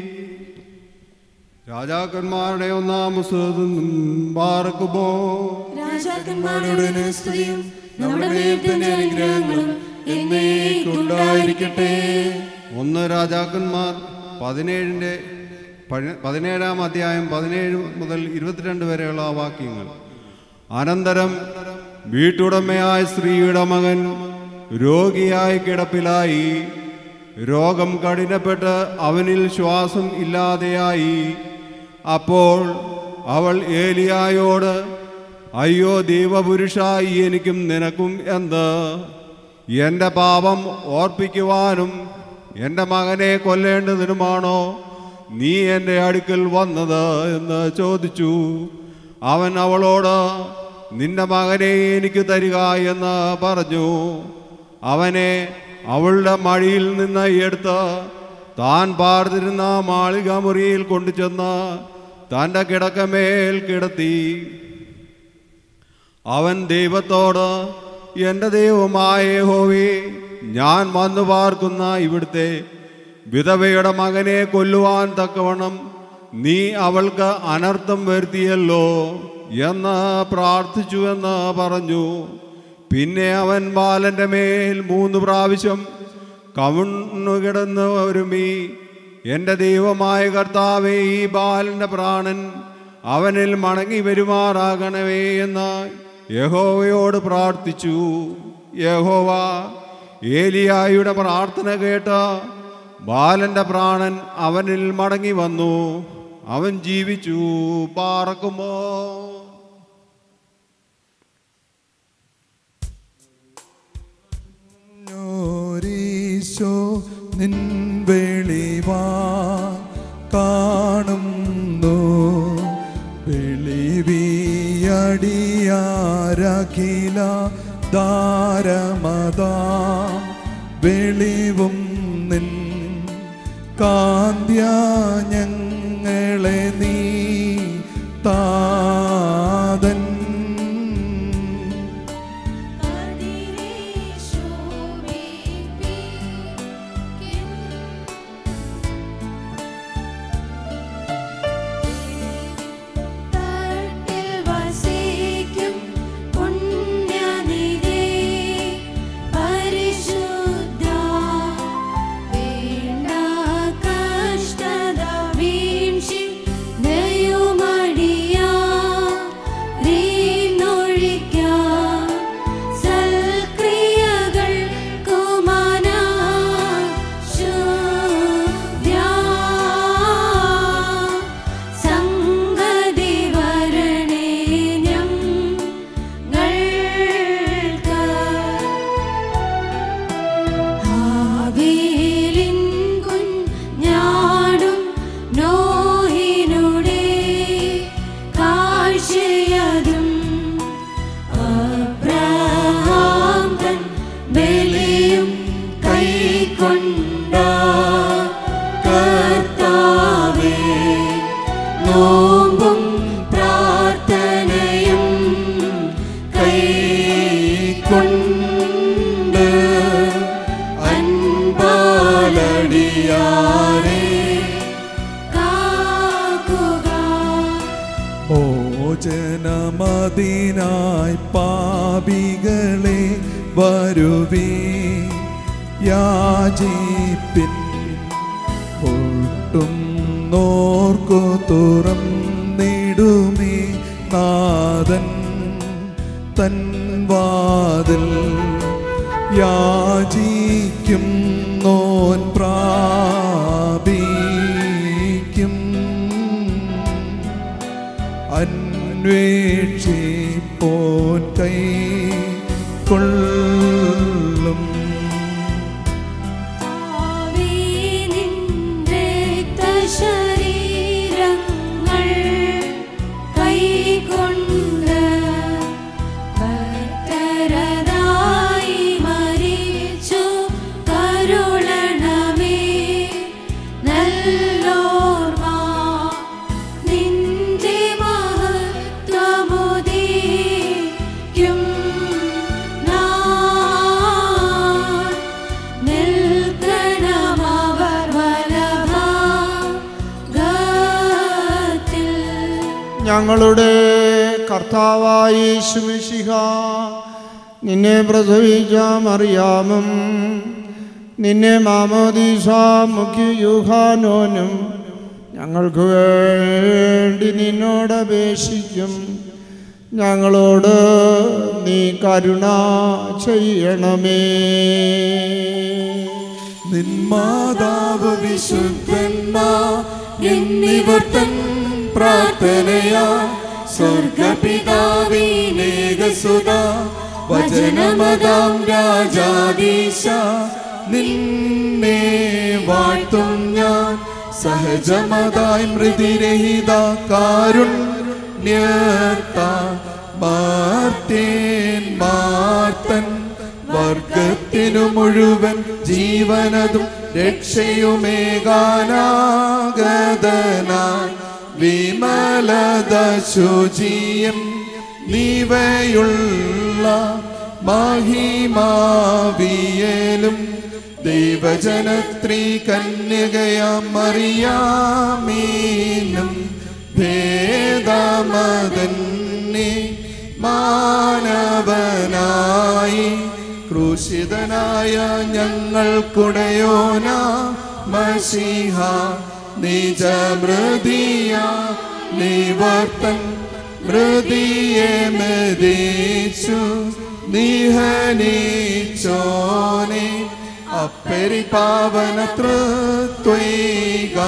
രാജാക്കന്മാരുടെ ഒന്നാം പുസ്തകത്തിൽ പാർക്കുമോ രാജാക്കന്മാരുടെ സ്തുതിയും നമ്മുടെ മേൽ തന്നെ അനുഗ്രഹങ്ങളും എന്നേക്കുണ്ടായിരിക്കട്ടെ ഒന്ന് രാജാക്കന്മാർ പതിനേഴിൻ്റെ പഴ- പതിനേഴാം അധ്യായം പതിനേഴ് മുതൽ ഇരുപത്തിരണ്ട് വരെയുള്ള വാക്യങ്ങൾ അനന്തരം വീട്ടുടമയായ സ്ത്രീയുടെ മകൻ രോഗിയായി കിടപ്പിലായി രോഗം കഠിനപ്പെട്ട് അവനിൽ ശ്വാസം ഇല്ലാതെയായി അപ്പോൾ അവൾ ഏലിയായോട് അയ്യോ ദൈവപുരുഷായി എനിക്കും നിനക്കും എന്ത് എൻ്റെ പാപം ഓർപ്പിക്കുവാനും എൻ്റെ മകനെ കൊല്ലേണ്ടതിനുമാണോ നീ എൻ്റെ അടുക്കൽ വന്നത് എന്ന് ചോദിച്ചു അവൻ അവളോട് നിന്റെ മകനെ എനിക്ക് തരിക എന്ന് പറഞ്ഞു അവനെ അവളുടെ മടിയിൽ നിന്ന് എടുത്ത് താൻ പാർത്തിരുന്ന മാളിക മുറിയിൽ കൊണ്ടുചെന്ന് തൻ്റെ കിടക്കമേൽ കിടത്തി അവൻ ദൈവത്തോട് എൻ്റെ ദൈവമായ യഹോവേ ഞാൻ വന്നു പാർക്കുന്ന ഇവിടുത്തെ വിധവയുടെ മകനെ കൊല്ലുവാൻ തക്കവണ്ണം നീ അവൾക്ക് അനർത്ഥം വരുത്തിയല്ലോ എന്ന് പ്രാർത്ഥിച്ചു എന്ന് പറഞ്ഞു പിന്നെ അവൻ ബാലന്റെ മേൽ മൂന്ന് പ്രാവശ്യം കവിണ്ണുകിടന്ന് ഒരുമി എൻ്റെ ദൈവമായ കർത്താവേ ഈ ബാലന്റെ പ്രാണൻ അവനിൽ മടങ്ങി വരുമാറാകണമേ എന്ന് യഹോവയോട് പ്രാർത്ഥിച്ചു യഹോവ ഏലിയായുടെ പ്രാർത്ഥന കേട്ട് ബാലന്റെ പ്രാണൻ അവനിൽ മടങ്ങി വന്നു അവൻ ജീവിച്ചു പാറക്കുമോ ോരീശോ നിൻ വെളിവാ കാണുന്നു വെളിവിയടിയാരഖില ദാരമതാ വെളിവും നിൻ കാന്ത്യ ഞങ്ങളെ നീ താതൻ തട്ടിൽ വസിക്കും പുണ്യനിധി പരിശുദ്ധ വേണ്ട കഷ്ടത വീഴ്ചി ദയുമടിയാ മോചനമതിനായി പാപികളെ വരുവീ യാചിപ്പിൻ ഒട്ടും നോർക്കു തുറന്നിടുമേ നാഥൻ തൻ വാതിൽ യാചിക്കും നോൻ പ്രാപിക്കും അന്വേഷിപ്പോൻ കൈ കൊള്ളും ശരീരങ്ങൾ കൈകൊണ്ട് ഭക്തരതായി മരിച്ചു കരുളണമേ നല്ലോർമ്മ നിന്റെ മഹത്വമുദീക്കും നാൾ നിൽക്കണമവർ വലഭാഗത്തിൽ ഞങ്ങളുടെ കർത്താവായി ശുമിഷിഹ നിന്നെ പ്രസവിച്ച മറിയാമും നിന്നെ മാമോദീസ മുഖ്യ യുഹാനോനും ഞങ്ങൾക്ക് വേണ്ടി നിന്നോട് അപേക്ഷിക്കും ഞങ്ങളോട് നീ കരുണ ചെയ്യണമേ നിന്മാതാവ് വിശുദ്ധന്മാ എന്നിവർ തൻ പ്രാർത്ഥനയാ സ്വർഗപിതാവിനേകസുത വചനമതാം രാജാദീശ നിന്നെ വാഴ്ത്തും ഞാൻ സഹജമതായി മൃതിരഹിത കാരുണ്യത്ത മാർത്തേൻ മാർത്തൻ വർഗത്തിനു മുഴുവൻ ജീവനതും രക്ഷയുമേകാനാഗതനായി വിമലത ശുചിയം നീവയുള്ള മഹിമാവിയലും ദൈവജനത്രീ കന്യകയാം മറിയാമീനും ഭേദമതന്നെ മാനവനായി ക്രൂശിതനായ ഞങ്ങൾക്കുടയോന മഷിഹ നിജമൃതിയ നിവർത്തൻ മൃതിയെ മരിച്ചു നിഹനിച്ചോനെ അപ്പരി പാവന തൃത്വൈക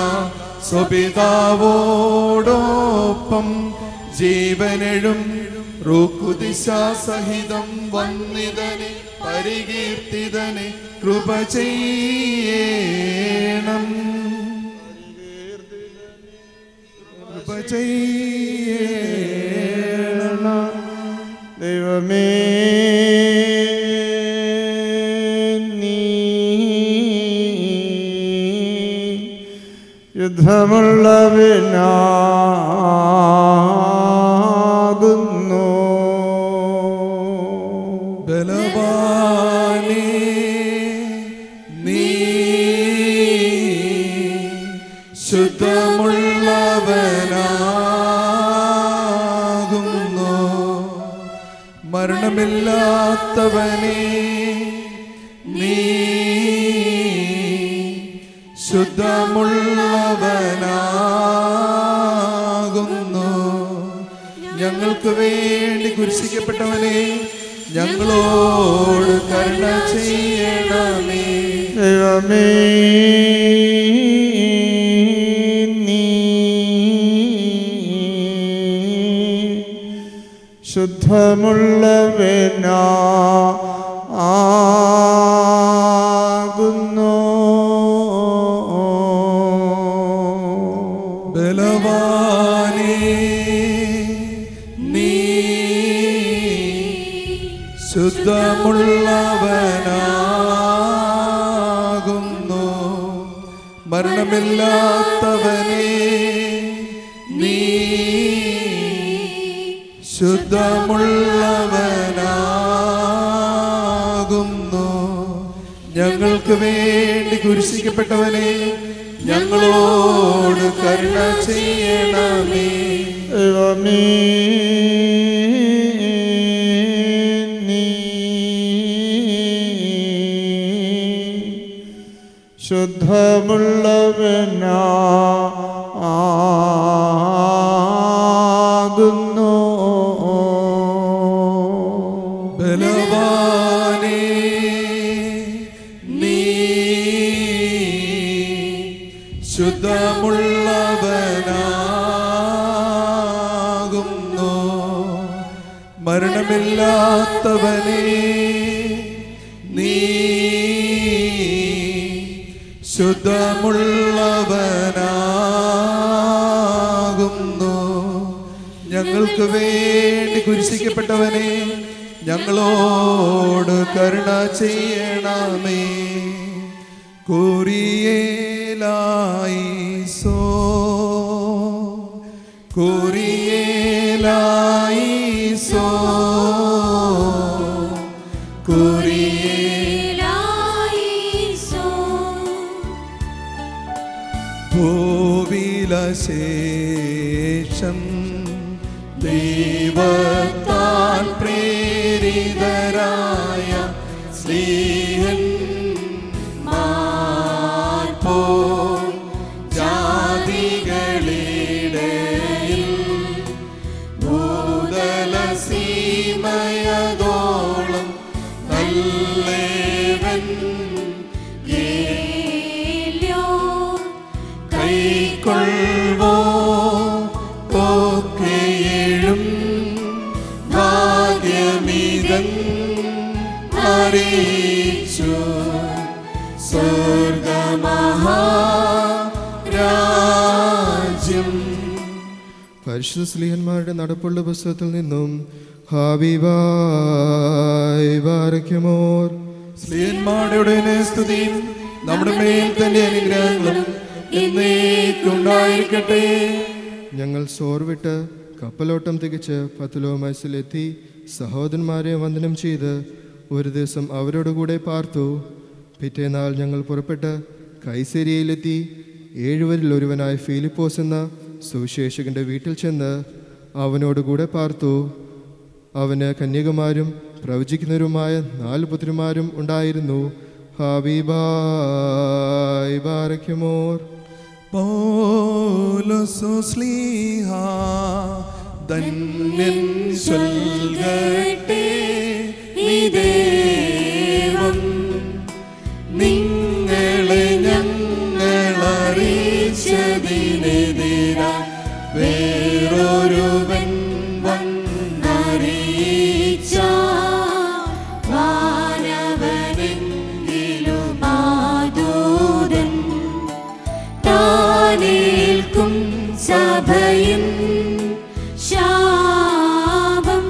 സ്വപിതാവോടൊപ്പം ജീവനെഴും റുക്കുദിശാസഹിതം വന്നിതനെ പരികീർത്തിതനെ കൃപ ചെയ്യണം കൃപ ചെയ്യണം ദൈവമേ നീ യുദ്ധമുള്ളവനാകുന്നു ബലവാനേ നീ ശുദ്ധമുള്ളവനാകുന്നു മരണമില്ലാത്തവനേ നീ ശുദ്ധമുള്ളവനാകുന്നു ഞങ്ങൾക്ക് വേണ്ടി കുരിശിക്കപ്പെട്ടവനെ ഞങ്ങളോട് കരുണ ചെയ്യണമേ ദൈവമേ നീ ശുദ്ധമുള്ളവനാ ആകുന്നു ബലവാനേ നീ ശുദ്ധമുള്ളവനാകുന്നു മരണമില്ലാത്തവനേ നീ ശുദ്ധമുള്ളവനാകുന്നു ഞങ്ങൾക്ക് വേണ്ടി കുരിശിക്കപ്പെട്ടവനെ ഞങ്ങളോട് കരുണ ചെയ്യണമേ ദൈവമേ നീ ശുദ്ധമുള്ളവനാ ആകുന്നു ബലവാനേ നീ ശുദ്ധമുള്ളവനാകുന്നു മരണമില്ലാത്തവനേ നീ ശുദ്ധമുള്ളവനാകുന്നു ഞങ്ങൾക്ക് വേണ്ടി കുരിശിക്കപ്പെട്ടവനെ ഞങ്ങളോട് കരുണ ചെയ്യണമേ കുറിയേലായി സോ കുറിയേലായി സോ കുറിയേ ഭൂവിലശേഷം ദൈവത്താൽ പ്രേരിതരായ സ്നേഹൻ മാർപ്പോൾ ജാതികളിടയിൽ ഭൂതല സീമയതോളം നല്ലേവൻ കൈക്കൊള്ളുവോ ഒക്കെയും ഭാഗ്യമിതൻ അറിയിച്ചു സ്വർഗമഹാരാജ്യം പരിശുദ്ധ സ്ലീഹന്മാരുടെ നടപ്പുള്ള പുസ്തകത്തിൽ നിന്നും ഹാബിബായ് ബാരയ്ക്കുമോർ സ്ത്രീയന്മാരുടെ സ്തുതിയും നമ്മുടെ മേൽ തന്നെ അനുഗ്രഹങ്ങളും എന്നേക്കുണ്ടായിരിക്കട്ടെ ഞങ്ങൾ സോർവിട്ട് കപ്പലോട്ടം തികച്ച് പത്തുലോമൈസിലെത്തി സഹോദരന്മാരെ വന്ദനം ചെയ്ത് ഒരു ദിവസം അവരോട് കൂടെ പാർത്തു പിറ്റേനാൾ ഞങ്ങൾ പുറപ്പെട്ട് കൈസേരിയയിലെത്തി ഏഴുവരിൽ ഒരുവനായ ഫിലിപ്പോസ് എന്ന സുവിശേഷകന്റെ വീട്ടിൽ ചെന്ന് അവനോടുകൂടെ പാർത്തു അവന് കന്യകുമാരും പ്രവചിക്കുന്നവരുമായ നാല് പുത്രന്മാരും ഉണ്ടായിരുന്നു ഹാബിബായ് ബാരയ്ക്കുമോർ പൗലോസ്ലീഹ ധന്യൻ ചൊൽകട്ടെ നീ ദൈവം നിങ്ങളെ ഞങ്ങളറിയിച്ചതിനെതിരാ വേറൊരുവൻ വന്നറിയിച്ച വാനവനെങ്കിലും ആദൂതൻ താനേൽക്കും സഭയും ശാപം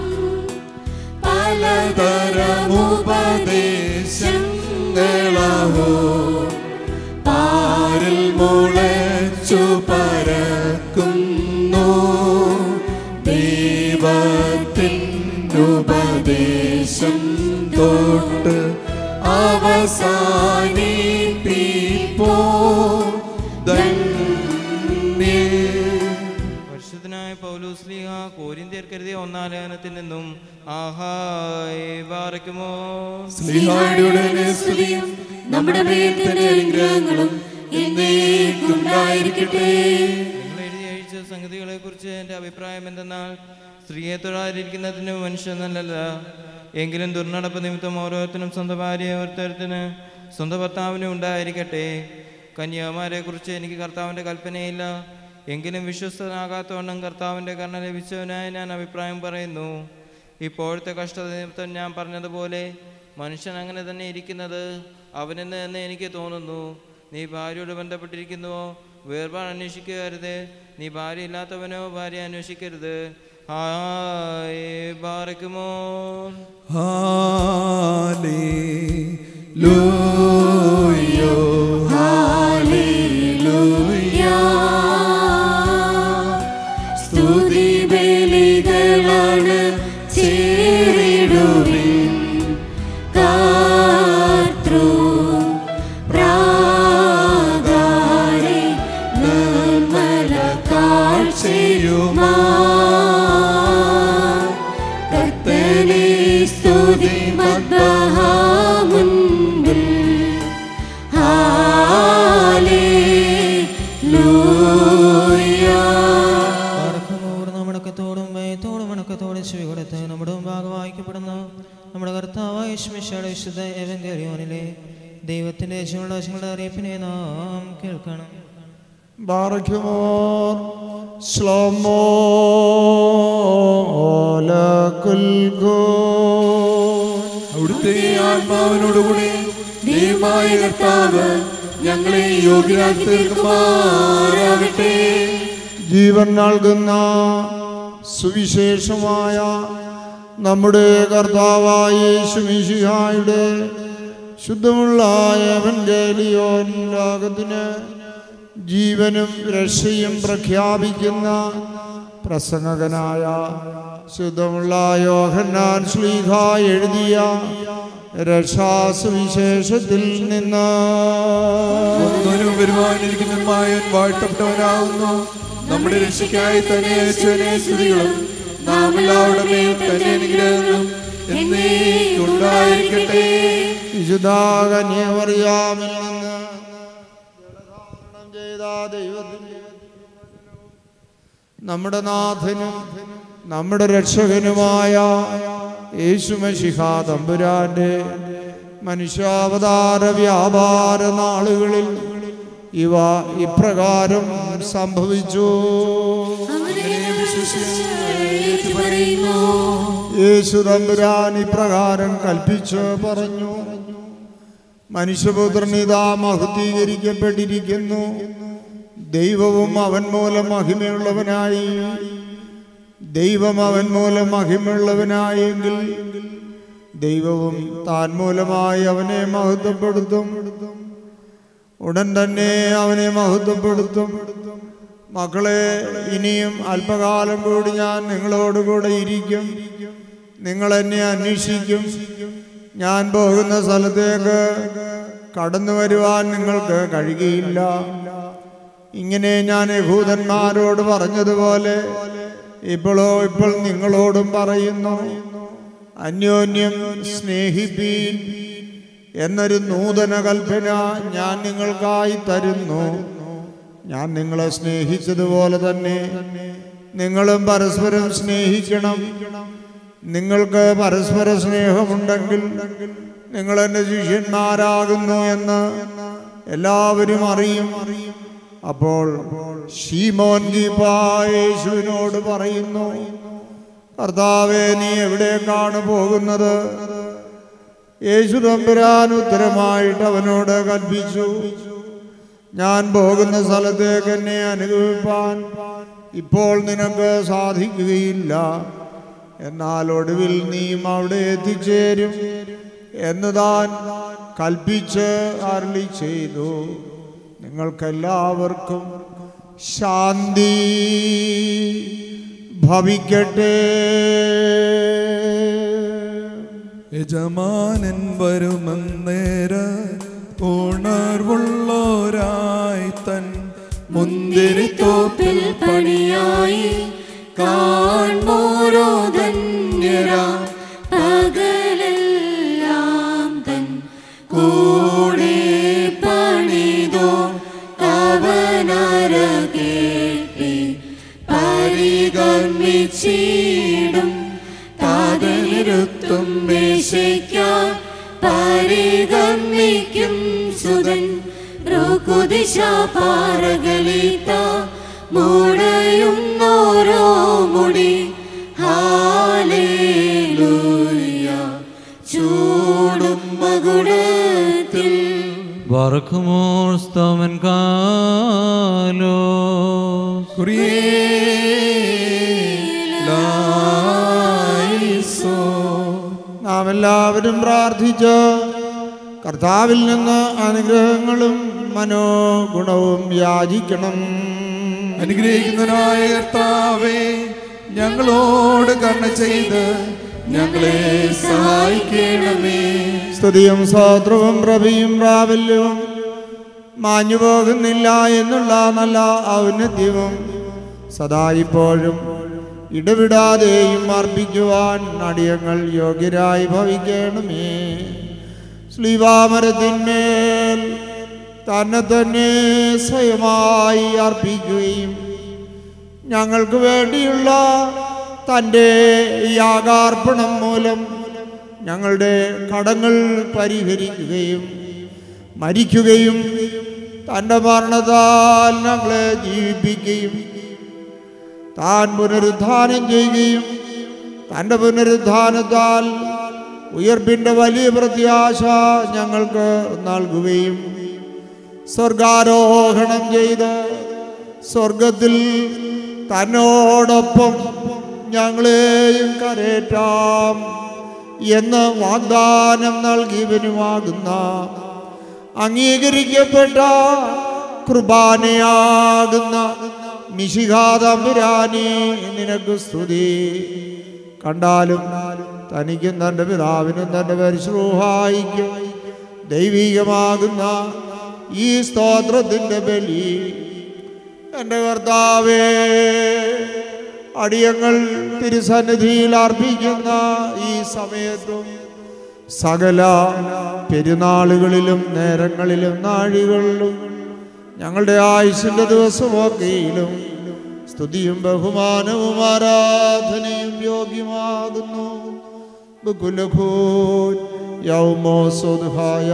പലതരമുപദേശങ്ങളഹോ പാരിൽ മുളച്ചു പരക്കുന്നു ദൈവത്തിനുപദേശം തൊട്ട് അവസാനിപ്പിപ്പോ ധന്യേ പരിശുദ്ധനായ പൗലോസ്ലിഹ കോരിന്ത്യർക്കെഴുതിയ ഒന്നാം ലേഖനത്തിൽ നിന്നും ആഹായ് ബാറയ്ക്കുമോ സ്നേഹായുടെ സ്തുതിയും നമ്മുടെ മേൽ തന്നെ അനുഗ്രഹങ്ങളും എന്നേക്കുണ്ടായിരിക്കട്ടെ നിങ്ങൾ എഴുതി അയച്ച സംഗതികളെ കുറിച്ച് എൻ്റെ അഭിപ്രായം എന്തെന്നാൽ സ്ത്രീയെ തൊഴാതിരിക്കുന്നതിന് മനുഷ്യൻ നല്ലല്ല എങ്കിലും ദുർനടപ്പ് നിമിത്തം ഓരോരുത്തരും സ്വന്തം ഭാര്യയെ ഓരോരുത്തരത്തിന് സ്വന്തം ഭർത്താവിനും ഉണ്ടായിരിക്കട്ടെ കന്യാകുമാരെ കുറിച്ച് എനിക്ക് കർത്താവിൻ്റെ കൽപ്പനയില്ല എങ്കിലും വിശ്വസ്തനാകാത്തവണ്ണം കർത്താവിൻ്റെ കർണ ലഭിച്ചവനായി ഞാൻ അഭിപ്രായം പറയുന്നു ഇപ്പോഴത്തെ കഷ്ടത നിമിത്തം ഞാൻ പറഞ്ഞതുപോലെ മനുഷ്യൻ അങ്ങനെ തന്നെ ഇരിക്കുന്നത് അവനെന്ന് എന്ന് എനിക്ക് തോന്നുന്നു നീ ഭാര്യയോട് ബന്ധപ്പെട്ടിരിക്കുന്നുവോ വേർപാട് അന്വേഷിക്കരുത് നീ ഭാര്യ ഇല്ലാത്തവനോ ഭാര്യ അന്വേഷിക്കരുത് ഹായ് ബാറയ്ക്കുമോ ഹാലേലൂയോ ഹാലേലൂയ സ്തുതി ബലികളാണ് ചേരിടുവിൻ കർത്തൃ പ്രാകാരെ നിർമ്മല കാഴ്ചയുമാ അനുഗ്രഹത്തോടെ ചെവി കൊടുത്ത് നമ്മുടെ മുമ്പാകെ വായിക്കപ്പെടുന്നു നമ്മുടെ കർത്താവായ യേശുമിശിഹായുടെ വിശുദ്ധ എവങ്കേറിയോനിലെ ദൈവത്തിന്റെ ജീവനുള്ള വശങ്ങളുടെ അറിയിപ്പിനെ നാം കേൾക്കണം ബാറയ്ക്കുമോർ ശ്ലോമോ ലകുൽഗോ അവിടുത്തെ ആത്മാവിനോടുകൂടി ദൈവമായ കർത്താവ് ഞങ്ങളെ യോഗ്യരാക്കി തീർക്കുമാറാകട്ടെ ജീവൻ നൽകുന്ന സുവിശേഷമായ നമ്മുടെ കർത്താവായ യേശുമിശിഹായുടെ ശുദ്ധമുള്ള എവൻഗേലിയോൻ ലോകത്തിന് ജീവനും രക്ഷയും പ്രഖ്യാപിക്കുന്ന പ്രസംഗകനായ ശുദ്ധമുള്ള യോഹന്നാൻ ശ്ലീഹ എഴുതിയ രക്ഷാസുവിശേഷത്തിൽ നിന്ന് ഒന്നിനും വരുവാനിരിക്കുന്നതുമായ വാഴ്ത്തപ്പെട്ടവനാകുന്നു നമ്മുടെ രക്ഷയ്ക്കായി തന്നെ അയച്ചവനെ സ്തുതികളും നാം എല്ലാവരുടെ മേൽ തന്നെ അനുഗ്രഹങ്ങളും എന്നേ ഉണ്ടായിരിക്കട്ടെ വിശുദ്ധാകന്യമറിയാമിൽ നിന്ന് ജലധാരണം ചെയ്ത ദൈവത്തിന്റെ നമ്മുടെ നാഥനും നമ്മുടെ രക്ഷകനുമായ യേശുമശിഹ തമ്പുരാന്റെ മനുഷ്യാവതാര വ്യാപാര നാളുകളിൽ ഇവ ഇപ്രകാരം സംഭവിച്ചു യേശു തമ്പുരാൻ ഇപ്രകാരം കൽപ്പിച്ച് പറഞ്ഞു മനുഷ്യപുത്രൻ ഇതാ മഹത്വീകരിക്കപ്പെട്ടിരിക്കുന്നു ദൈവവും അവൻ മൂലം മഹിമയുള്ളവനായി ദൈവം അവൻ മൂലം മഹിമയുള്ളവനായെങ്കിൽ ദൈവവും താൻ മൂലമായി അവനെ മഹത്വപ്പെടുത്തും ഉടൻ തന്നെ അവനെ മഹത്വപ്പെടുത്തും മക്കളെ ഇനിയും അല്പകാലം കൂടി ഞാൻ നിങ്ങളോടുകൂടെ ഇരിക്കും നിങ്ങൾ എന്നെ അന്വേഷിക്കും ഞാൻ പോകുന്ന സ്ഥലത്തേക്ക് കടന്നു വരുവാൻ നിങ്ങൾക്ക് കഴിയുകയില്ല ഇങ്ങനെ ഞാൻ യഹൂദന്മാരോട് പറഞ്ഞതുപോലെ ഇപ്പോഴോ ഇപ്പോൾ നിങ്ങളോടും പറയുന്നു അന്യോന്യം സ്നേഹിപ്പീൻ എന്നൊരു നൂതന കൽപ്പന ഞാൻ നിങ്ങൾക്കായി തരുന്നു ഞാൻ നിങ്ങളെ സ്നേഹിച്ചതുപോലെ തന്നെ നിങ്ങളും പരസ്പരം സ്നേഹിക്കണം നിങ്ങൾക്ക് പരസ്പര സ്നേഹമുണ്ടെങ്കിൽ നിങ്ങൾ എൻ്റെ ശിഷ്യന്മാരാകുന്നു എന്ന് എല്ലാവരും അറിയും അപ്പോൾ ഷീമോൻ ഗീപാ യേശുവിനോട് പറയുന്നു കർത്താവെ നീ എവിടേക്കാണ് പോകുന്നത് യേശു തമ്പുരാൻ ഉത്തരമായിട്ട് അവനോട് കൽപ്പിച്ചു ഞാൻ പോകുന്ന സ്ഥലത്തേക്ക് എന്നെ അനുഭവിപ്പാൻ ഇപ്പോൾ നിനക്ക് സാധിക്കുകയില്ല എന്നാൽ ഒടുവിൽ നീയും അവിടെ എത്തിച്ചേരും എന്ന് താൻ കൽപ്പിച്ച് അരളി ചെയ്തു നിങ്ങൾക്കെല്ലാവർക്കും ശാന്തി ഭവിക്കട്ടെ യജമാനൻ വരുമെന്നേര ഉണർവുള്ളോരായി തൻ മുന്തിരിത്തോപ്പിൽ പണിയായി കാൺമോരോ ധന്യരാ പകലെല്ലാം തൻ കൂടെ പണിതോ അവനര കേട്ടി പരിഗമിച്ചിടും താതനിരുത്തും മേശയ്ക്കാൻ പരിഗമിക്കും സുതൻ റുകുദിശ പാറകളിത്ത മുടയുന്നോരോ മുടി ഹാലേലൂയ ചൂടും മകുടത്തിൽ Barkmor stamen kalo നാം എല്ലാവരും പ്രാർത്ഥിച്ച് കർത്താവിൽ നിന്ന് അനുഗ്രഹങ്ങളും മനോഗുണവും യാചിക്കണം അനുഗ്രഹിക്കുന്നതിനായ കർത്താവേ ഞങ്ങളോട് കരുണ ചെയ്ത് ഞങ്ങളെ സഹായിക്കണമേ സ്തുതിയും സ്വാത്രവും പ്രഭിയും പ്രാബല്യവും മാഞ്ഞു പോകുന്നില്ല എന്നുള്ള നല്ല ഔന്നത്യവും സദാ ഇപ്പോഴും ഇടവിടാതെയും അർപ്പിക്കുവാൻ അടിയങ്ങൾ യോഗ്യരായി ഭവിക്കണമേ ശ്രീവാമരത്തിന്മേൽ തന്നെ തന്നെ സ്വയമായി അർപ്പിക്കുകയും ഞങ്ങൾക്ക് വേണ്ടിയുള്ള തൻ്റെ യാഗാർപ്പണം മൂലം ഞങ്ങളുടെ കടങ്ങൾ പരിഹരിക്കുകയും മരിക്കുകയും തൻ്റെ മരണത്താൽ ഞങ്ങളെ ജീവിപ്പിക്കുകയും താൻ പുനരുദ്ധാനം ചെയ്യുകയും തൻ്റെ പുനരുദ്ധാനത്താൽ ഉയർപ്പിൻ്റെ വലിയ പ്രത്യാശ ഞങ്ങൾക്ക് നൽകുകയും സ്വർഗാരോഹണം ചെയ്ത് സ്വർഗത്തിൽ തന്നോടൊപ്പം ഞങ്ങളെയും കരേറ്റാം എന്ന് വാഗ്ദാനം നൽകിയവനുമാകുന്ന അംഗീകരിക്കപ്പെട്ട കൃപാനയാകുന്ന മിശിഹാതമ്പുരാനി നിനക്ക് സ്തുതി കണ്ടാലും തനിക്കും തൻ്റെ പിതാവിനും തൻ്റെ പരിശ്രൂഹായിക്കും ദൈവികമാകുന്ന ഈ സ്തോത്രത്തിൻ്റെ ബലി എൻ്റെ കർത്താവേ അടിയങ്ങൾ തിരുസന്നിധിയിൽ അർപ്പിക്കുന്ന ഈ സമയത്തും സകല പെരുന്നാളുകളിലും നേരങ്ങളിലും നാഴികളിലും ഞങ്ങളുടെ ആയുഷിൻ്റെ ദിവസമൊക്കെയിലും സ്തുതിയും ബഹുമാനവും ആരാധനയും യോഗ്യമാകുന്നു ബുക്കുലഖൂൻ യൗമോ സ്വദ്ഹായ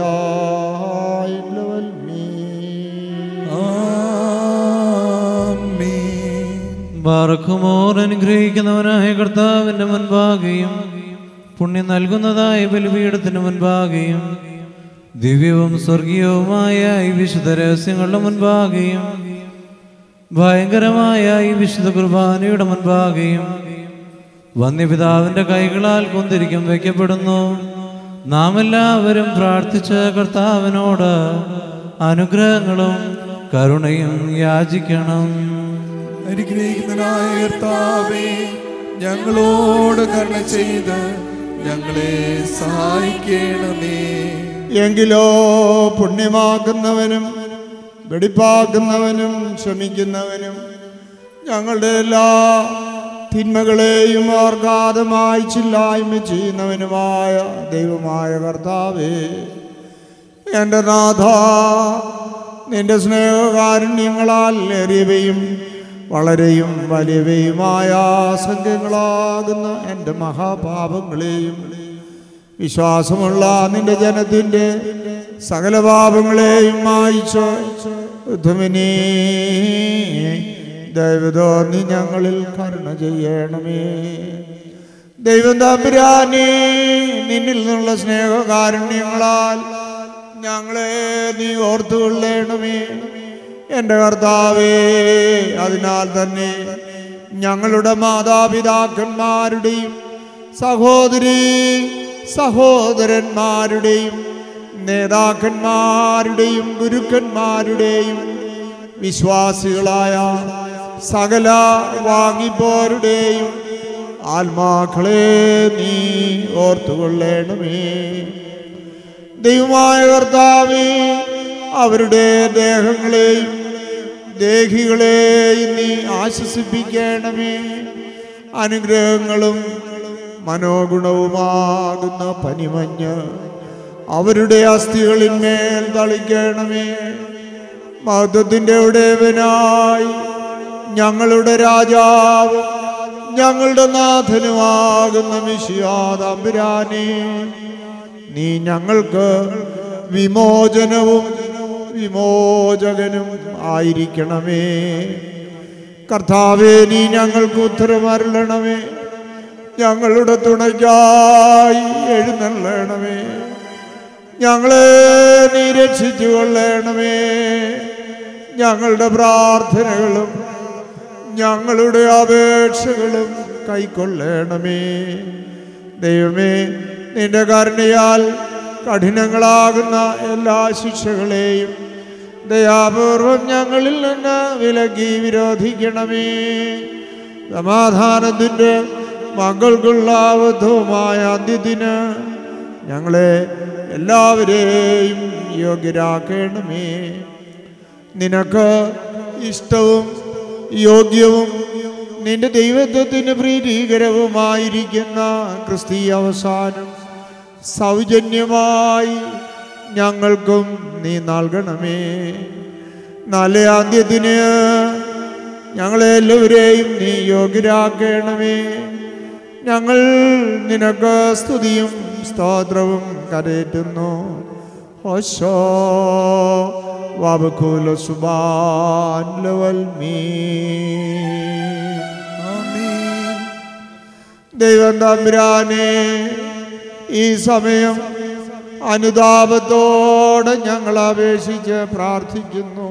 ബാറക്കുമോർ അനുഗ്രഹിക്കുന്നവനായ കർത്താവിന്റെ മുൻപാകെയും പുണ്യം നൽകുന്നതായ ബലിപീഠത്തിന് മുൻപാകെയും ദിവ്യവും സ്വർഗീയവുമായ ഈ വിശുദ്ധ രഹസ്യങ്ങളുടെ മുൻപാകെയും ഭയങ്കരമായ ഈ വിശുദ്ധ കുർബാനയുടെ മുൻപാകെയും വന്യപിതാവിന്റെ കൈകളാൽ കുന്തിരിക്കും വയ്ക്കപ്പെടുന്നു നാം എല്ലാവരും പ്രാർത്ഥിച്ച കർത്താവിനോട് അനുഗ്രഹങ്ങളും കരുണയും യാചിക്കണം അനുഗ്രഹിക്കുന്നതിനായ കർത്താവേ ഞങ്ങളോട് കരുണ ചെയ്ത് ഞങ്ങളെ സഹായിക്കണമേ എങ്കിലോ പുണ്യമാക്കുന്നവനും വെടിപ്പാക്കുന്നവനും ക്ഷമിക്കുന്നവനും ഞങ്ങളുടെ എല്ലാ തിന്മകളെയും ഓർഗാതമായി ചില്ലായ്മ ചെയ്യുന്നവനുമായ ദൈവമായ കർത്താവേ എൻ്റെ നാഥ നിന്റെ സ്നേഹകാരുണ്യങ്ങളാൽ ഏറിയവയും വളരെയും വലിയവയുമായ സംഖ്യങ്ങളാകുന്ന എൻ്റെ മഹാപാപങ്ങളെയും വിശ്വാസമുള്ള നിന്റെ ജനത്തിൻ്റെ സകല പാപങ്ങളെയും മായിച്ച് ഉദ്ധമിനീ ദൈവതോ നീ ഞങ്ങളിൽ കരുണ ചെയ്യണമേ ദൈവം തമ്പുരാനേ നിന്നിൽ നിന്നുള്ള സ്നേഹകാരുണ്യങ്ങളാൽ ഞങ്ങളെ നീ ഓർത്തുകൊള്ളണമേ എൻ്റെ കർത്താവേ അതിനാൽ തന്നെ ഞങ്ങളുടെ മാതാപിതാക്കന്മാരുടെയും സഹോദരി സഹോദരന്മാരുടെയും നേതാക്കന്മാരുടെയും ഗുരുക്കന്മാരുടെയും വിശ്വാസികളായ സകല വാങ്ങിപ്പോരുടെയും ആത്മാക്കളെ നീ ഓർത്തുകൊള്ളണമേ ദൈവമായ കർത്താവേ അവരുടെ ദേഹങ്ങളെയും ദേഹികളെയും നീ ആശ്വസിപ്പിക്കണമേ അനുഗ്രഹങ്ങളും മനോഗുണവുമാകുന്ന പനിമഞ്ഞ് അവരുടെ അസ്ഥികളിന്മേൽ തളിക്കണമേ മഹത്വത്തിൻ്റെ ഉടയവനായി ഞങ്ങളുടെ രാജാവും ഞങ്ങളുടെ നാഥനുമാകുന്ന മിഷിയാതമ്പുരാനെ നീ ഞങ്ങൾക്ക് വിമോചനവും വിമോചകനും ആയിരിക്കണമേ കർത്താവേ നീ ഞങ്ങൾക്ക് ഉത്തരമരുളണമേ ഞങ്ങളുടെ തുണയ്ക്കായി എഴുന്നള്ളണമേ ഞങ്ങളെ നീ രക്ഷിച്ചു കൊള്ളണമേ ഞങ്ങളുടെ പ്രാർത്ഥനകളും ഞങ്ങളുടെ അപേക്ഷകളും കൈക്കൊള്ളണമേ ദൈവമേ നിന്റെ കരുണയാൽ കഠിനങ്ങളാകുന്ന എല്ലാ ശിക്ഷകളെയും ദയാപൂർവം ഞങ്ങളിൽ നിന്ന് വിലക്കി വിരോധിക്കണമേ സമാധാനത്തിൻ്റെ മകൾക്കുള്ള അബദ്ധവുമായ അന്ത്യത്തിന് ഞങ്ങളെ എല്ലാവരെയും യോഗ്യരാക്കണമേ നിനക്ക് ഇഷ്ടവും യോഗ്യവും നിന്റെ ദൈവത്വത്തിന് പ്രീതികരവുമായിരിക്കുന്ന ക്രിസ്തീയ അവസാനം സൗജന്യമായി ഞങ്ങൾക്കും നീ നൽകണമേ നല്ല അന്ത്യത്തിന് ഞങ്ങളെല്ലാവരെയും നീ യോഗ്യരാക്കണമേ ഞങ്ങൾ നിനക്ക് സ്തുതിയും സ്തോത്രവും കരയറ്റുന്നു ഹോശോ വബുക്കുല സുബാൻ ലവൽ മീ ദൈവം തമ്പുരാനെ ഈ സമയം അനുതാപത്തോടെ ഞങ്ങൾ അപേക്ഷിച്ച് പ്രാർത്ഥിക്കുന്നു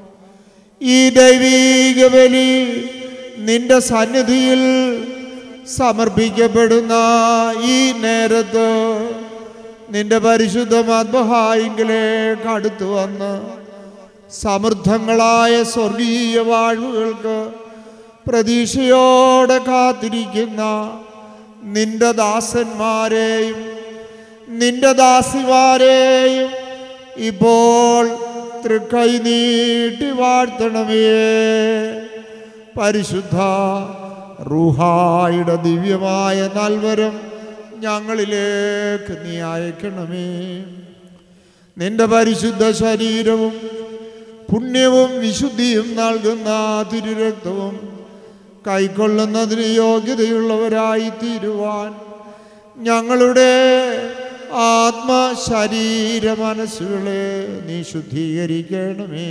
ഈ ദൈവീക ബലി നിന്റെ സന്നിധിയിൽ സമർപ്പിക്കപ്പെടുന്ന ഈ നേരത്ത് നിന്റെ പരിശുദ്ധമാത്മഹായിങ്കിലേക്ക് അടുത്തു വന്ന് സമൃദ്ധങ്ങളായ സ്വർഗീയ വാഴ്വുകൾക്ക് പ്രതീക്ഷയോടെ കാത്തിരിക്കുന്ന നിന്റെ ദാസന്മാരെയും നിന്റെ ദാസിമാരെയും ഇപ്പോൾ തൃക്കൈ നീട്ടി വാഴ്ത്തണമേ പരിശുദ്ധ റൂഹായുടെ ദിവ്യമായ നൽവരം ഞങ്ങളിലേക്ക് നീ അയക്കണമേ നിന്റെ പരിശുദ്ധ ശരീരവും പുണ്യവും വിശുദ്ധിയും നൽകുന്ന തിരുരക്തവും കൈക്കൊള്ളുന്നതിന് യോഗ്യതയുള്ളവരായി തീരുവാൻ ഞങ്ങളുടെ ആത്മ ശരീര മനസ്സുകളെ നീ ശുദ്ധീകരിക്കണമേ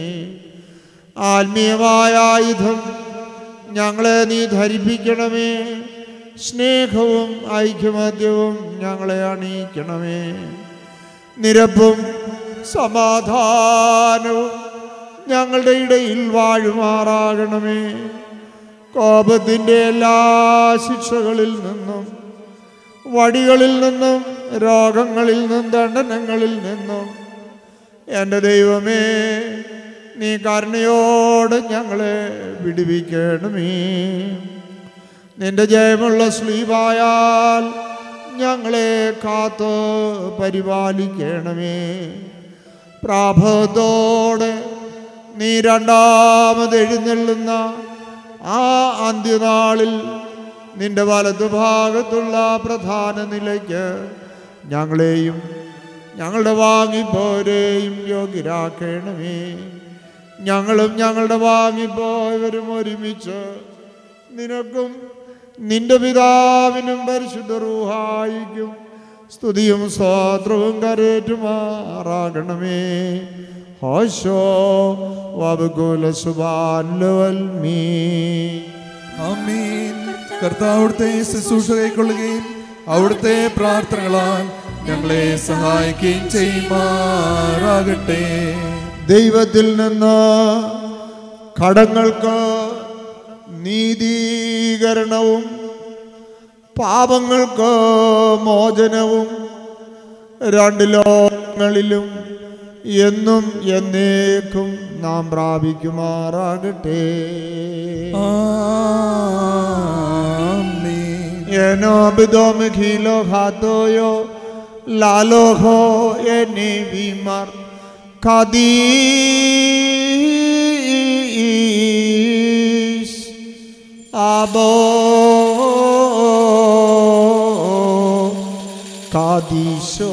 ആത്മീയമായ ആയുധം ഞങ്ങളെ നീ ധരിപ്പിക്കണമേ സ്നേഹവും ഐക്യമത്യവും ഞങ്ങളെ അണിയിക്കണമേ നിരപ്പും സമാധാനവും ഞങ്ങളുടെ ഇടയിൽ വാഴുമാറാകണമേ കോപത്തിൻ്റെ എല്ലാ ശിക്ഷകളിൽ നിന്നും വടികളിൽ നിന്നും രോഗങ്ങളിൽ നിന്നും ദണ്ഡനങ്ങളിൽ നിന്നും എൻ്റെ ദൈവമേ നീ കരുണയോട് ഞങ്ങളെ വിടുവിക്കണമേ നിന്റെ ജയമുള്ള സ്ലീവായാൽ ഞങ്ങളെ കാത്ത് പരിപാലിക്കണമേ പ്രാഭത്തോടെ നീ രണ്ടാമത് എഴുന്നള്ളുന്ന ആ അന്ത്യനാളിൽ നിന്റെ വലതു ഭാഗത്തുള്ള പ്രധാന നിലയ്ക്ക് ഞങ്ങളെയും ഞങ്ങളുടെ വാങ്ങിപ്പോരെയും യോഗ്യരാക്കണമേ ഞങ്ങളും ഞങ്ങളുടെ വാങ്ങിപ്പോയവരും ഒരുമിച്ച് നിനക്കും നിന്റെ പിതാവിനും പരിശുദ്ധ റൂഹായിക്കും സ്തുതിയും സ്വാത്രവും കരേറ്റുമാറാകണമേ ഹോശോ വബുകുല സുബാൻ മീ ആമീൻ കർത്താവ് അവിടുത്തെ ശുശ്രൂഷ കൈക്കൊള്ളുകയും അവിടുത്തെ പ്രാർത്ഥനകളാൽ ഞങ്ങളെ സഹായിക്കുകയും ചെയ്യുമാറാകട്ടെ ദൈവത്തിൽ നിന്ന് കടങ്ങൾക്ക് നീതീകരണവും പാപങ്ങൾക്ക് മോചനവും രണ്ട് ലോകങ്ങളിലും എന്നും എന്നേക്കും നാം പ്രാപിക്കുമാറാകട്ടെ Eno bidome khilo khatoyo laloho eni bimar kadis abo kadisho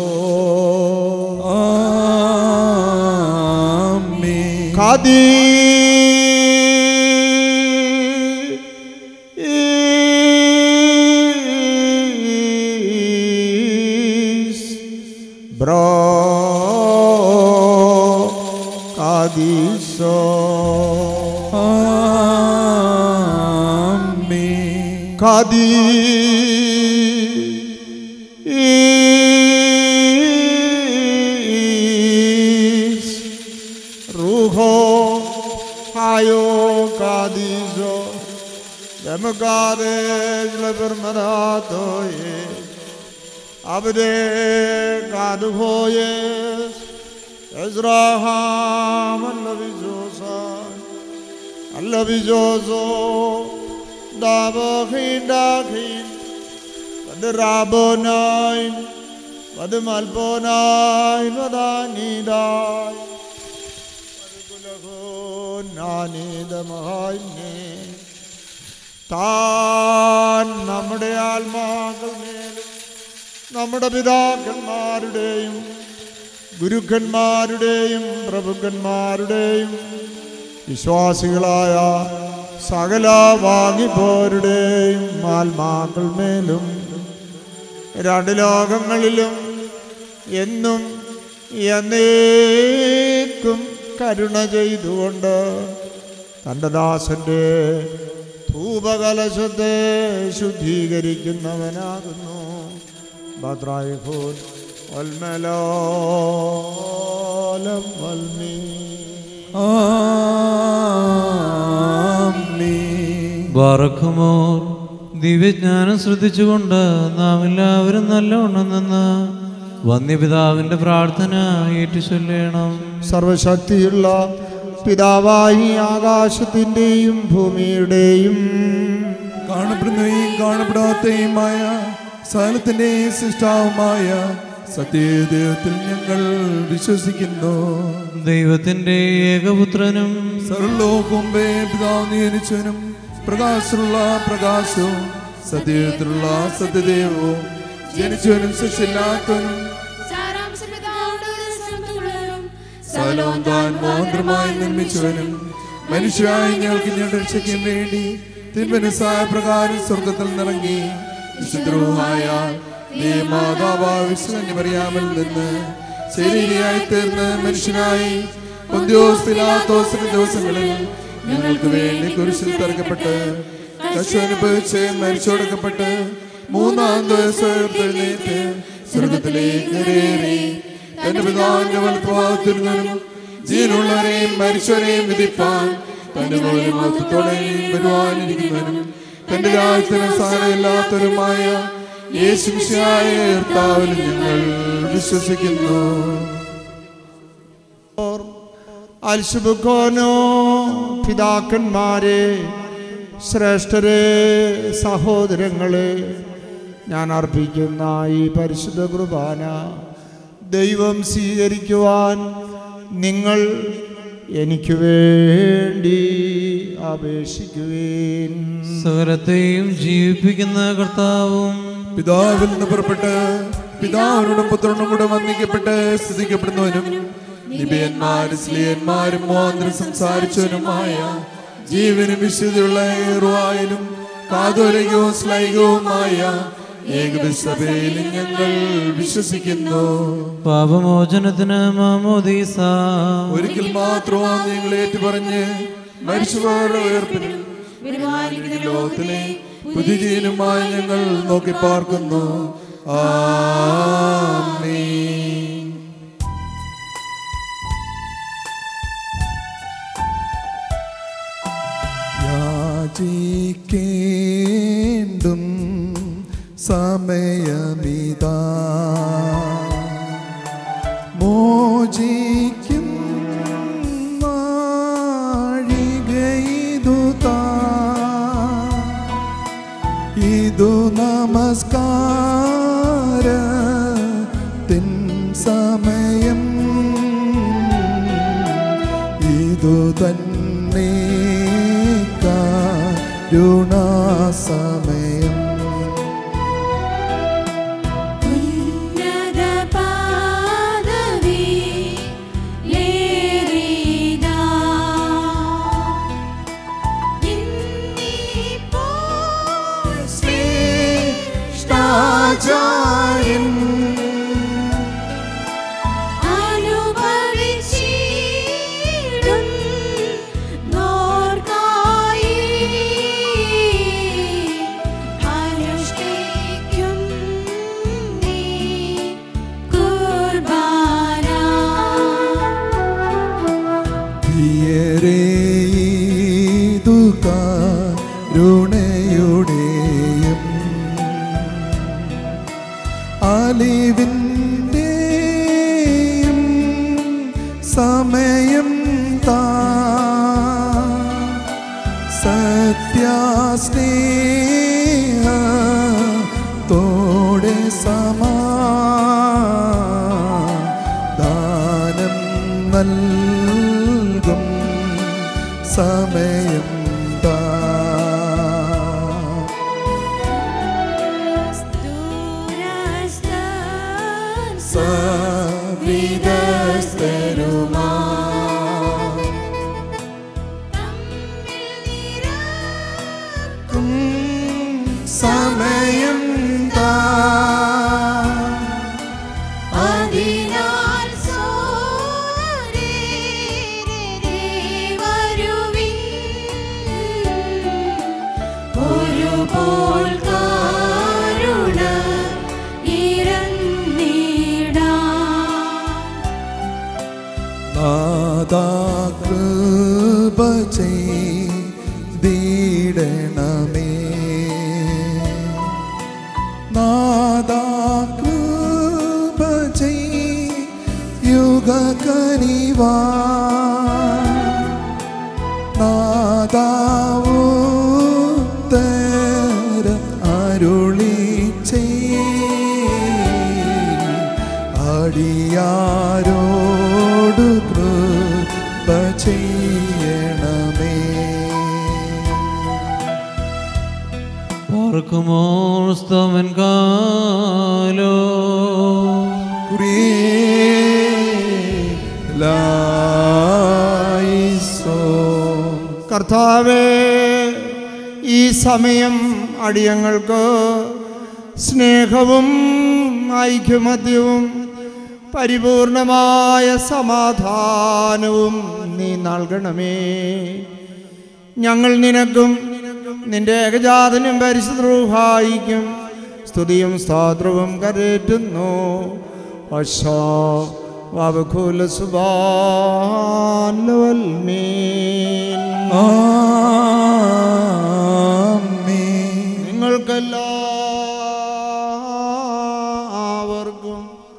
Kadis Bro Kadiso Kadis Ruho Hayo Kadiso Democratic Libermanato Abde Kaduhoyes Ezraham Allavizosa Allavizoso Dabachin Dakin Vad Rabonain Vad Malbonain Vad Anidai നാനിതമായിന്നെ താൻ നമ്മുടെ ആത്മാക്കൾ മേലും നമ്മുടെ പിതാക്കന്മാരുടെയും ഗുരുക്കന്മാരുടെയും പ്രഭുക്കന്മാരുടെയും വിശ്വാസികളായ സകല വാങ്ങിപ്പോരുടെയും ആത്മാക്കൾ മേലും രണ്ട് ലോകങ്ങളിലും എന്നും എന്നേക്കും കരുണ ചെയ്തുകൊണ്ട് തൻ്റെ ദാസൻ്റെ ധൂപകലശത്തെ ശുദ്ധീകരിക്കുന്നവനാകുന്നു ഭദ്രായിഫോൻ വൽമലോലം വൽമീ ബാറക്കുമോർ ദിവ്യജ്ഞാനം ശ്രദ്ധിച്ചുകൊണ്ട് നാം എല്ലാവരും നല്ലവണ്ണം നിന്ന് വന്യപിതാവിന്റെ പ്രാർത്ഥന ഏറ്റുചൊല്ലണം സർവശക്തിയുള്ള പിതാവായി ആകാശത്തിൻ്റെയും ഭൂമിയുടെയും കാണപ്പെടുന്നവയും കാണപ്പെടാത്തയുമായ സകലത്തിന്റെ സൃഷ്ടാവുമായ സത്യദൈവത്തിൽ ഞങ്ങൾ വിശ്വസിക്കുന്നു ദൈവത്തിന്റെ ഏകപുത്രനും സർവലോകുമ്പേ പിതാവ് നിയനിച്ചവനും പ്രകാശമുള്ള പ്രകാശവും സത്യത്തിലുള്ള സത്യദേവവും ജനിച്ചവനും സൃഷ്ടില്ലാത്തവനും സകലവും താൻ മാത്രമായി നിർമ്മിച്ചവനും മനുഷ്യരായി ഞങ്ങൾക്ക് ഞങ്ങളുടെ രക്ഷയ്ക്കും വേണ്ടി തിരുമനസായ പ്രകാരം സ്വർഗത്തിൽ നിറങ്ങി വിശുദ്രോഹായ വിശ്വന്യമറിയാമിൽ നിന്ന് ശരീരയായി തീർന്ന് മനുഷ്യനായി പൊന്തിയോസ് പിലാത്തോസിന്റെ ദിവസങ്ങളിൽ ഞങ്ങൾക്ക് വേണ്ടി കുരിശിൽ തറക്കപ്പെട്ട് കശുവനുഭവിച്ച് മരിച്ചോടക്കപ്പെട്ട് മൂന്നാം ദിവസം ഉയർത്തെഴുന്നേറ്റ് സ്വർഗത്തിലേക്ക് കയറി തന്റെ പിതാവിന്റെ വലത്തുഭാഗത്തിൽ നിന്നും ജീവനുള്ളവരെയും മരിച്ചവരെയും വിധിപ്പാൻ തന്റെ മഹത്വത്തോടെ വരുവാനിരിക്കുന്നവനും തന്റെ രാജ്യത്തിന് സാരമില്ലാത്തവരുമായ യേശുശായ കർത്താവിൽ ഞങ്ങൾ വിശ്വസിക്കുന്നു അൽശുബുക്കോനോ പിതാക്കന്മാരെ ശ്രേഷ്ഠരെ സഹോദരങ്ങളെ ഞാൻ അർപ്പിക്കുന്ന ഈ പരിശുദ്ധ കുർബാന ദൈവം സ്വീകരിക്കുവാൻ നിങ്ങൾ എനിക്ക് വേണ്ടി അപേക്ഷിക്കുവേൻ സകലത്തെയും ജീവിപ്പിക്കുന്ന കർത്താവും പിതാവിൽ നിന്ന് പുറപ്പെട്ട് പിതാവിനോടും പുത്രനോടും കൂടെ വന്ദിക്കപ്പെട്ട് സ്തുതിക്കപ്പെടുന്നവനും നിബിയന്മാരും സ്ലിയന്മാരും മോന്തരം സംസാരിച്ചവനുമായ ജീവനും വിശുദ്ധിയുള്ള ഏറുവായാലും കാതോലികവും സ്ലൈകവുമായ ഏകവിസഭയിൽ ഞങ്ങൾ വിശ്വസിക്കുന്നു പാപമോചനത്തിന് മാമോദീസ ഒരിക്കൽ മാത്രം നിങ്ങൾ ഏറ്റുപറഞ്ഞ് മരിച്ചവരുടെ ഉയർപ്പിനും വരുവാനിരിക്കുന്ന ലോകത്തിലെ പുതുജീവനുമായി ഞങ്ങൾ നോക്കി പാർക്കുന്നു ആമേൻ യാചിക്കേണ്ടും സമയമിതാ മോചിക്കും നാഴികയിതുതാ ഇതു നമസ്കാര തിൻ സമയം ഇതു തന്നെ കരുണാസമയം ശ്രേഷ്ഠാചാര്യൻ പ്രിയരേതു കരുണയുടെയും അലിവിൻ്റെയും സമയം താ സത്യാസ്നേഹ തോടെ സമാധാനം നൽകും സമയം താ സവിദസ്തരുമാ നാദാ കൃപ ചെയ്യുക കനിവാ നാദാവുത്തര അരുളി അടിയാരോടു കൃപ ചെയ്യണമേ ഓർക്കുമോർ സ്തവൻ കാലോ കർത്താവേ ഈ സമയം അടിയങ്ങൾക്ക് സ്നേഹവും ഐക്യമത്യവും പരിപൂർണമായ സമാധാനവും നീ നൽകണമേ ഞങ്ങൾ നിനക്കും നിന്റെ ഏകജാതനും പരിശുദ്രൂഹായിക്കും സ്തുതിയും സ്തോത്രവും കരേറ്റുന്നു അശോ വബുഖുല സുബാലവൽമീൻ നിങ്ങൾക്കെല്ലാവർക്കും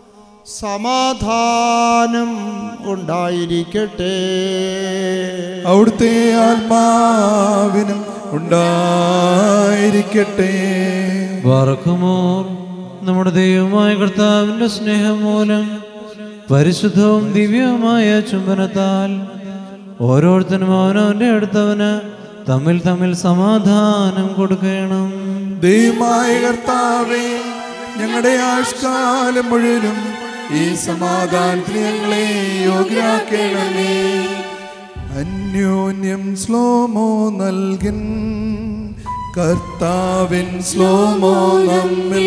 സമാധാനം ഉണ്ടായിരിക്കട്ടെ അവിടുത്തെ ആത്മാവിനും ഉണ്ടായിരിക്കട്ടെ വാർക്കുമോർ നമ്മുടെ ദൈവമായ കർത്താവിന്റെ സ്നേഹം മൂലം പരിശുദ്ധവും ദിവ്യവുമായ ചുംബനത്താൽ ഓരോരുത്തരും അവനവന്റെ അടുത്തവന് തമ്മിൽ തമ്മിൽ സമാധാനം കൊടുക്കണം ദൈവമായ കർത്താവേ ഞങ്ങളുടെ ആഷ്കാലം മുഴുവനും ഈ സമാധാനത്തിന് ഞങ്ങളെ യോഗ്യരാക്കണമേ അന്യോന്യം സ്ലോമോ നൽകൻ കർത്താവിൻ സ്ലോമോ നമ്മിൽ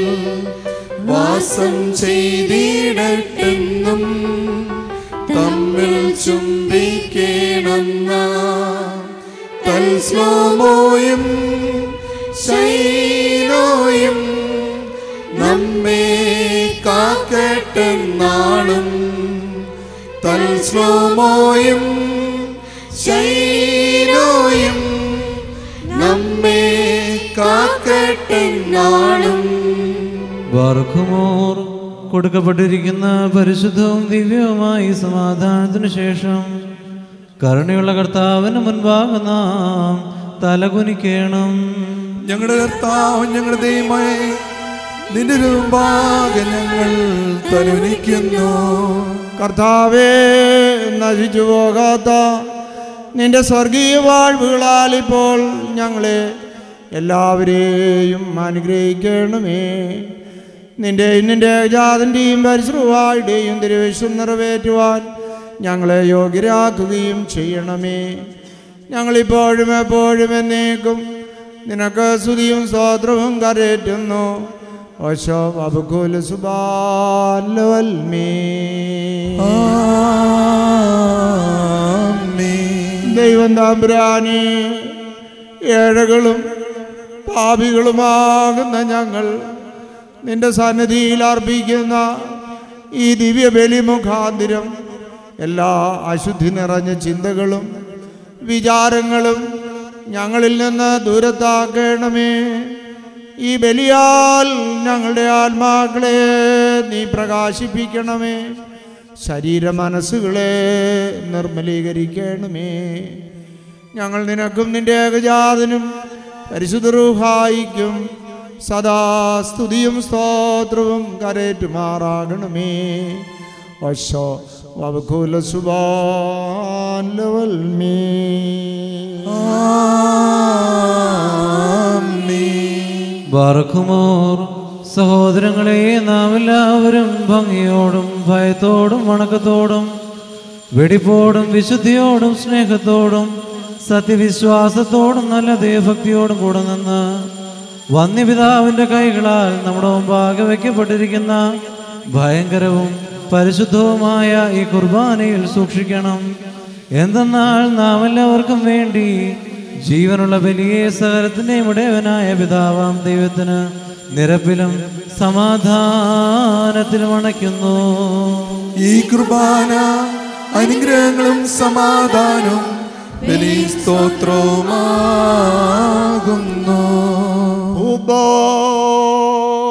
വാസം ചെയ്തിടട്ടെന്നും തമ്മിൽ ചുംബിക്കണം തൽ സ്ലോമോയും ശൈനോയും നമ്മെ കാക്കട്ടെന്നാളും തൽ സ്ലോമോയും ശൈനോയും നമ്മെ കാക്കട്ടെന്നാളും വാർക്കുമോർ കൊടുക്കപ്പെട്ടിരിക്കുന്ന പരിശുദ്ധവും ദിവ്യവുമായ ഈ സമാധാനത്തിനു ശേഷം കരുണയുള്ള കർത്താവിന് മുൻപാകെ നാം തലകുനിക്കണം ഞങ്ങളുടെ കർത്താവ് ഞങ്ങളുടെ ദൈവമായി നിന്റെ രൂപാകെ ഞങ്ങൾ തനുനിക്കുന്നു കർത്താവേ നശിച്ചു പോകാത്ത നിന്റെ സ്വർഗീയ വാഴ്വുകളാൽ ഇപ്പോൾ ഞങ്ങളെ എല്ലാവരെയും അനുഗ്രഹിക്കണമേ നിന്റെയും നിന്റെ ജാതൻ്റെയും പരിശ്രവായുടെയും തിരുവിശ്വം നിറവേറ്റുവാൻ ഞങ്ങളെ യോഗ്യരാക്കുകയും ചെയ്യണമേ ഞങ്ങളിപ്പോഴും എപ്പോഴും എന്നേക്കും നിനക്ക് സ്തുതിയും സ്തോത്രവും കരേറ്റുന്നു ഓശോ അബുക്കുല സുബാലവൽമേ ദൈവം താമ്പുരാനെ ഏഴകളും പാപികളുമാകുന്ന ഞങ്ങൾ നിന്റെ സന്നിധിയിൽ അർപ്പിക്കുന്ന ഈ ദിവ്യ ബലി മുഖാന്തിരം എല്ലാ അശുദ്ധി നിറഞ്ഞ ചിന്തകളും വിചാരങ്ങളും ഞങ്ങളിൽ നിന്ന് ദൂരത്താക്കണമേ ഈ ബലിയാൽ ഞങ്ങളുടെ ആത്മാക്കളെ നീ പ്രകാശിപ്പിക്കണമേ ശരീര മനസ്സുകളെ നിർമ്മലീകരിക്കണമേ ഞങ്ങൾ നിനക്കും നിന്റെ ഏകജാതനും പരിശുദ്ധ റൂഹായിക്കും സദാ സ്തുതിയും സ്തോത്രവും കരേറ്റുമാറാകണമേ വശോ വകുല സുബാൻ ലവൽമീ ബാറക്കുമോർ സഹോദരങ്ങളെ നാം എല്ലാവരും ഭംഗിയോടും ഭയത്തോടും വണക്കത്തോടും വെടിപ്പോടും വിശുദ്ധിയോടും സ്നേഹത്തോടും സത്യവിശ്വാസത്തോടും നല്ല ദൈവഭക്തിയോടും കൂടെ നിന്ന് വന്യപിതാവിൻ്റെ കൈകളാൽ നമ്മുടെ മുമ്പാകെ വയ്ക്കപ്പെട്ടിരിക്കുന്ന ഭയങ്കരവും പരിശുദ്ധവുമായ ഈ കുർബാനയിൽ സൂക്ഷിക്കണം എന്തെന്നാൽ നാം എല്ലാവർക്കും വേണ്ടി ജീവനുള്ള ബലിയെ സകലത്തിൻ്റെയും ഇടയവനായ പിതാവാം ദൈവത്തിന് നിരപ്പിലും സമാധാനത്തിലും അണയ്ക്കുന്നു ഈ കുർബാന അനുഗ്രഹങ്ങളും സമാധാനവും ബലി സ്തോത്രവുമാകുന്നു ഉബോ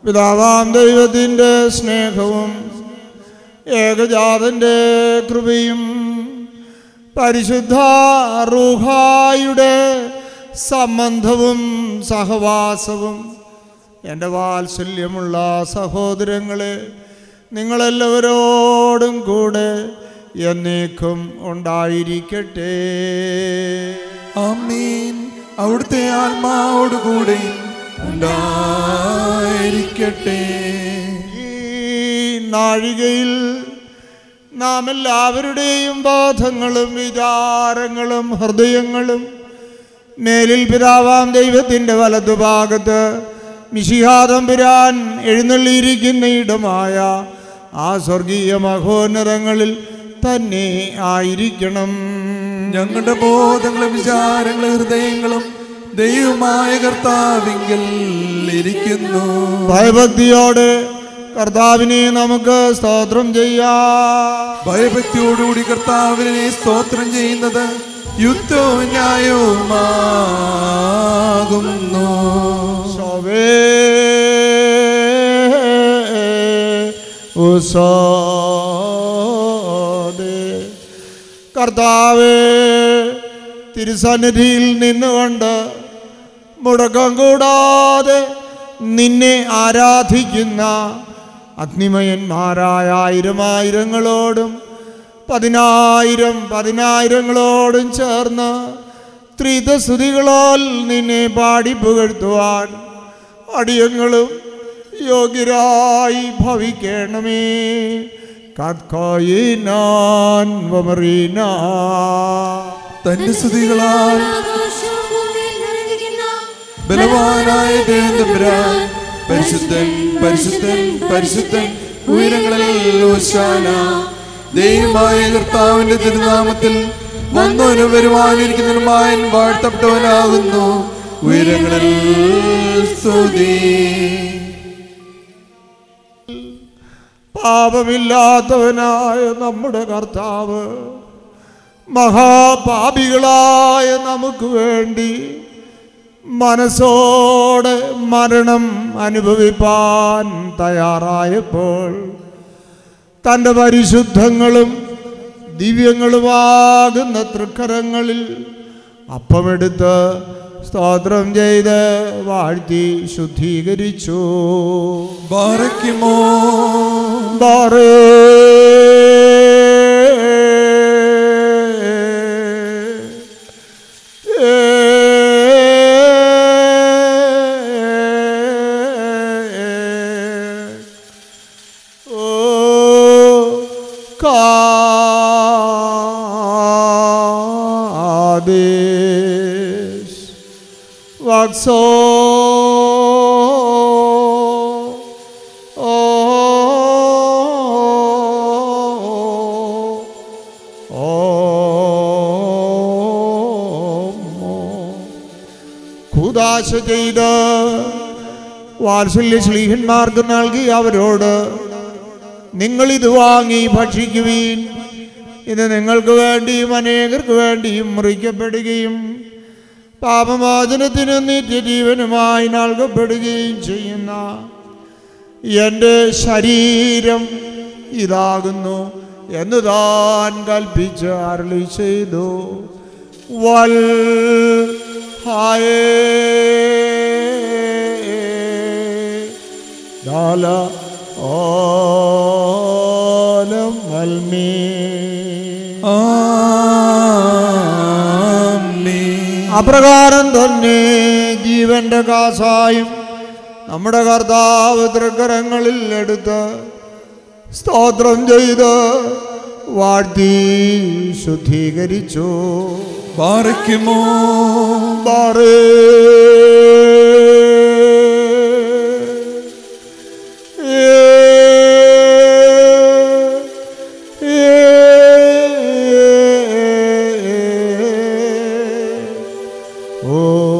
പിതാവാം ദൈവത്തിൻ്റെ സ്നേഹവും ഏകജാതൻ്റെ കൃപയും പരിശുദ്ധ റൂഹായുടെ സംബന്ധവും സഹവാസവും എൻ്റെ വാത്സല്യമുള്ള സഹോദരങ്ങളെ നിങ്ങളെല്ലാവരോടും കൂടെ എന്നേക്കും ഉണ്ടായിരിക്കട്ടെ ആമീൻ അവിടുത്തെ ആത്മാവോടുകൂടെ ഉണ്ടായിരിക്കട്ടെ ഈ നാഴികയിൽ നാം എല്ലാവരുടെയും ബോധങ്ങളും വിചാരങ്ങളും ഹൃദയങ്ങളും മേലിൽ പിതാവാം ദൈവത്തിൻ്റെ വലതുഭാഗത്ത് മിശിഹാതമ്പുരാൻ എഴുന്നള്ളിയിരിക്കുന്ന ഇടമായ ആ സ്വർഗീയ മഹോന്നതങ്ങളിൽ തന്നെ ആയിരിക്കണം ഞങ്ങളുടെ ബോധങ്ങളും വിചാരങ്ങളും ഹൃദയങ്ങളും ദൈവമായ കർത്താവിങ്കൽ ഇരിക്കുന്നു ഭയഭക്തിയോടെ കർത്താവിനെ നമുക്ക് സ്തോത്രം ചെയ്യാം ഭയഭക്തിയോടുകൂടി കർത്താവിനെ സ്തോത്രം ചെയ്യുന്നത് യുദ്ധവും ന്യായവുമാകുന്നു ശോഭേ ഉസോദേ കർത്താവേ തിരുസന്നിധിയിൽ നിന്നുകൊണ്ട് മുടക്കം കൂടാതെ നിന്നെ ആരാധിക്കുന്ന അഗ്നിമയന്മാരായ ആയിരം ആയിരങ്ങളോടും പതിനായിരം പതിനായിരങ്ങളോടും ചേർന്ന് ത്രിതസ്തുതികളാൽ നിന്നെ പാടി പുകഴ്ത്തുവാൻ അടിയങ്ങളും യോഗ്യരായി ഭവിക്കണമേ കത്കോയിനാൻ വമറീനാ തന്റെ സ്തുതികളാൽ ആകാശവും ഭൂമിയും നിറഞ്ഞിരിക്കുന്ന ബലവാനായ ദേവതമ്പുരാൻ പരിശുദ്ധൻ പരിശുദ്ധൻ പരിശുദ്ധൻ ഉയരങ്ങളിൽ ഓശാന ദൈവമായ കർത്താവിന്റെ തിരുനാമത്തിൽ വന്നവനും വരുവാനിരിക്കുന്നവനുമായ വാഴ്ത്തപ്പെട്ടവനാകുന്നു ഉയരങ്ങളിൽ സ്തുതി പാപമില്ലാത്തവനായ നമ്മുടെ കർത്താവ് മഹാപാപികളായ നമുക്ക് വേണ്ടി മനസ്സോടെ മരണം അനുഭവിപ്പാൻ തയ്യാറായപ്പോൾ തൻ്റെ പരിശുദ്ധങ്ങളും ദിവ്യങ്ങളുമാകുന്ന തൃക്കരങ്ങളിൽ അപ്പമെടുത്ത് സ്തോത്രം ചെയ്ത് വാഴ്ത്തി ശുദ്ധീകരിച്ചു ബാറയ്ക്കുമോ ബാറേ കാദേശ് വക്സോ ഓ കുദാശ ചെയ്ത് വാത്സല്യ ശ്ലീഹന്മാർക്ക് നൽകി അവരോട് നിങ്ങൾ ഇത് വാങ്ങി ഭക്ഷിക്കുവീൻ ഇത് നിങ്ങൾക്ക് വേണ്ടിയും അനേകർക്ക് വേണ്ടിയും മുറിക്കപ്പെടുകയും പാപമോചനത്തിനും നിത്യജീവനുമായി നൽകപ്പെടുകയും ചെയ്യുന്ന എൻ്റെ ശരീരം ഇതാകുന്നു എന്ന് താൻ കൽപ്പിച്ച് അരളി ചെയ്തു വൽ ഹായേ ദാല ഓലം വൽമീ അപ്രകാരം തന്നെ ജീവന്റെ കാസായും നമ്മുടെ കർത്താവ് തൃക്കരങ്ങളിൽ എടുത്ത് സ്തോത്രം ചെയ്ത് വാഴ്ത്തി ശുദ്ധീകരിച്ചു ബാറയ്ക്കുമോ ബാറേ ഓ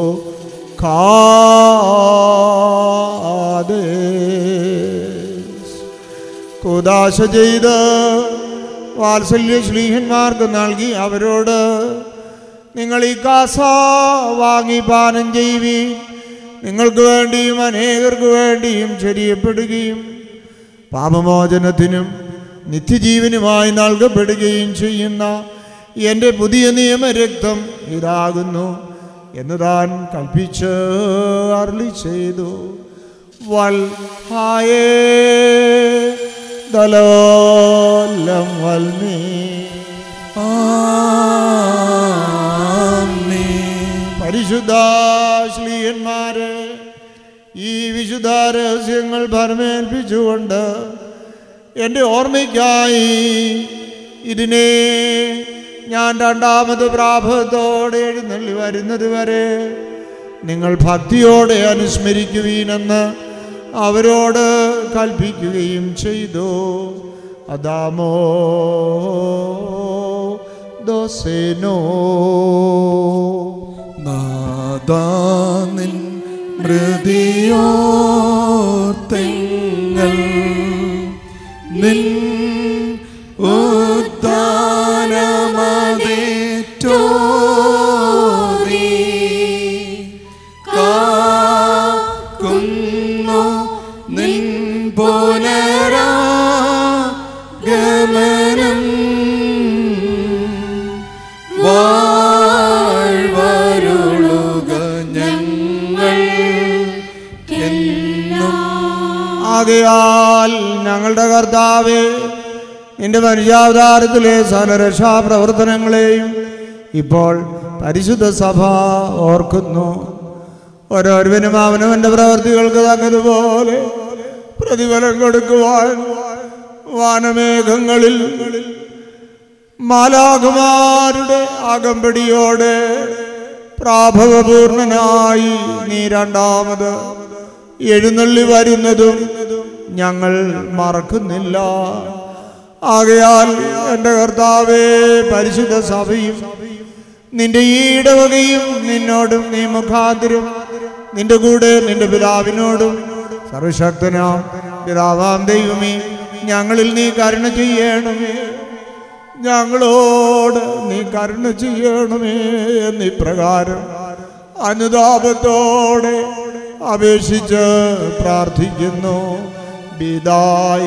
കാദേശ് കുദാശ ചെയ്ത് വാത്സല്യ ശ്ലീഹന്മാർക്ക് നൽകി അവരോട് നിങ്ങൾ ഈ കാസ വാങ്ങി പാനം ചെയ്യുവീൻ നിങ്ങൾക്ക് വേണ്ടിയും അനേകർക്ക് വേണ്ടിയും ചൊരിയപ്പെടുകയും പാപമോചനത്തിനും നിത്യജീവനുമായി നൽകപ്പെടുകയും ചെയ്യുന്ന എൻ്റെ പുതിയ നിയമരക്തം ഇതാകുന്നു എന്ന് താൻ കൽപ്പിച്ച് അർളി ചെയ്തു വൽ ഹായേ ദലോലം വൽമീ പരിശുദ്ധ ശ്ലീയന്മാര് ഈ വിശുദ്ധ രഹസ്യങ്ങൾ ഭരമേൽപ്പിച്ചുകൊണ്ട് എൻ്റെ ഓർമ്മയ്ക്കായി ഇതിനെ ഞാൻ രണ്ടാമത് പ്രാഭത്തോടെ എഴുന്നള്ളി വരുന്നത് വരെ നിങ്ങൾ ഭക്തിയോടെ അനുസ്മരിക്കുവീനെന്ന് അവരോട് കൽപ്പിക്കുകയും ചെയ്തു അതാമോ ദോസേനോ നാദാനിൻ മൃതിയോർത്തെങ്ങൾ നിൻ ഉദ്ധാനമതേറ്റോ നീ കാക്കുന്നു നിൻ പുനരാഗമനം വാഴ്വരുളുക ഞങ്ങൾ ആകയാൽ ഞങ്ങളുടെ കർത്താവേ നിന്റെ മനുഷ്യാവതാരത്തിലെ സകലരക്ഷാ പ്രവർത്തനങ്ങളെയും ഇപ്പോൾ പരിശുദ്ധ സഭ ഓർക്കുന്നു ഓരോരുവനും അവനവൻ്റെ പ്രവർത്തികൾക്ക് തക്കതുപോലെ പ്രതിഫലം കൊടുക്കുവാൻ വാനമേഘങ്ങളിൽ മാലാകുമാരുടെ അകമ്പടിയോടെ പ്രാഭവപൂർണനായി നീ രണ്ടാമത് എഴുന്നള്ളി വരുന്നതും ഞങ്ങൾ മറക്കുന്നില്ല ആകയാൽ എൻ്റെ കർത്താവേ പരിശുദ്ധ സഭയും നിന്റെ ഈ ഇടവകയും നിന്നോടും നീ മുഖാന്തരം നിന്റെ കൂടെ നിന്റെ പിതാവിനോടും സർവശക്തനാം പിതാവാം ദൈവമേ ഞങ്ങളിൽ നീ കരുണ ചെയ്യണമേ ഞങ്ങളോട് നീ കരുണ ചെയ്യണമേ എന്നിപ്രകാരം അനുതാപത്തോടെ അപേക്ഷിച്ച് പ്രാർത്ഥിക്കുന്നു ബിദായ്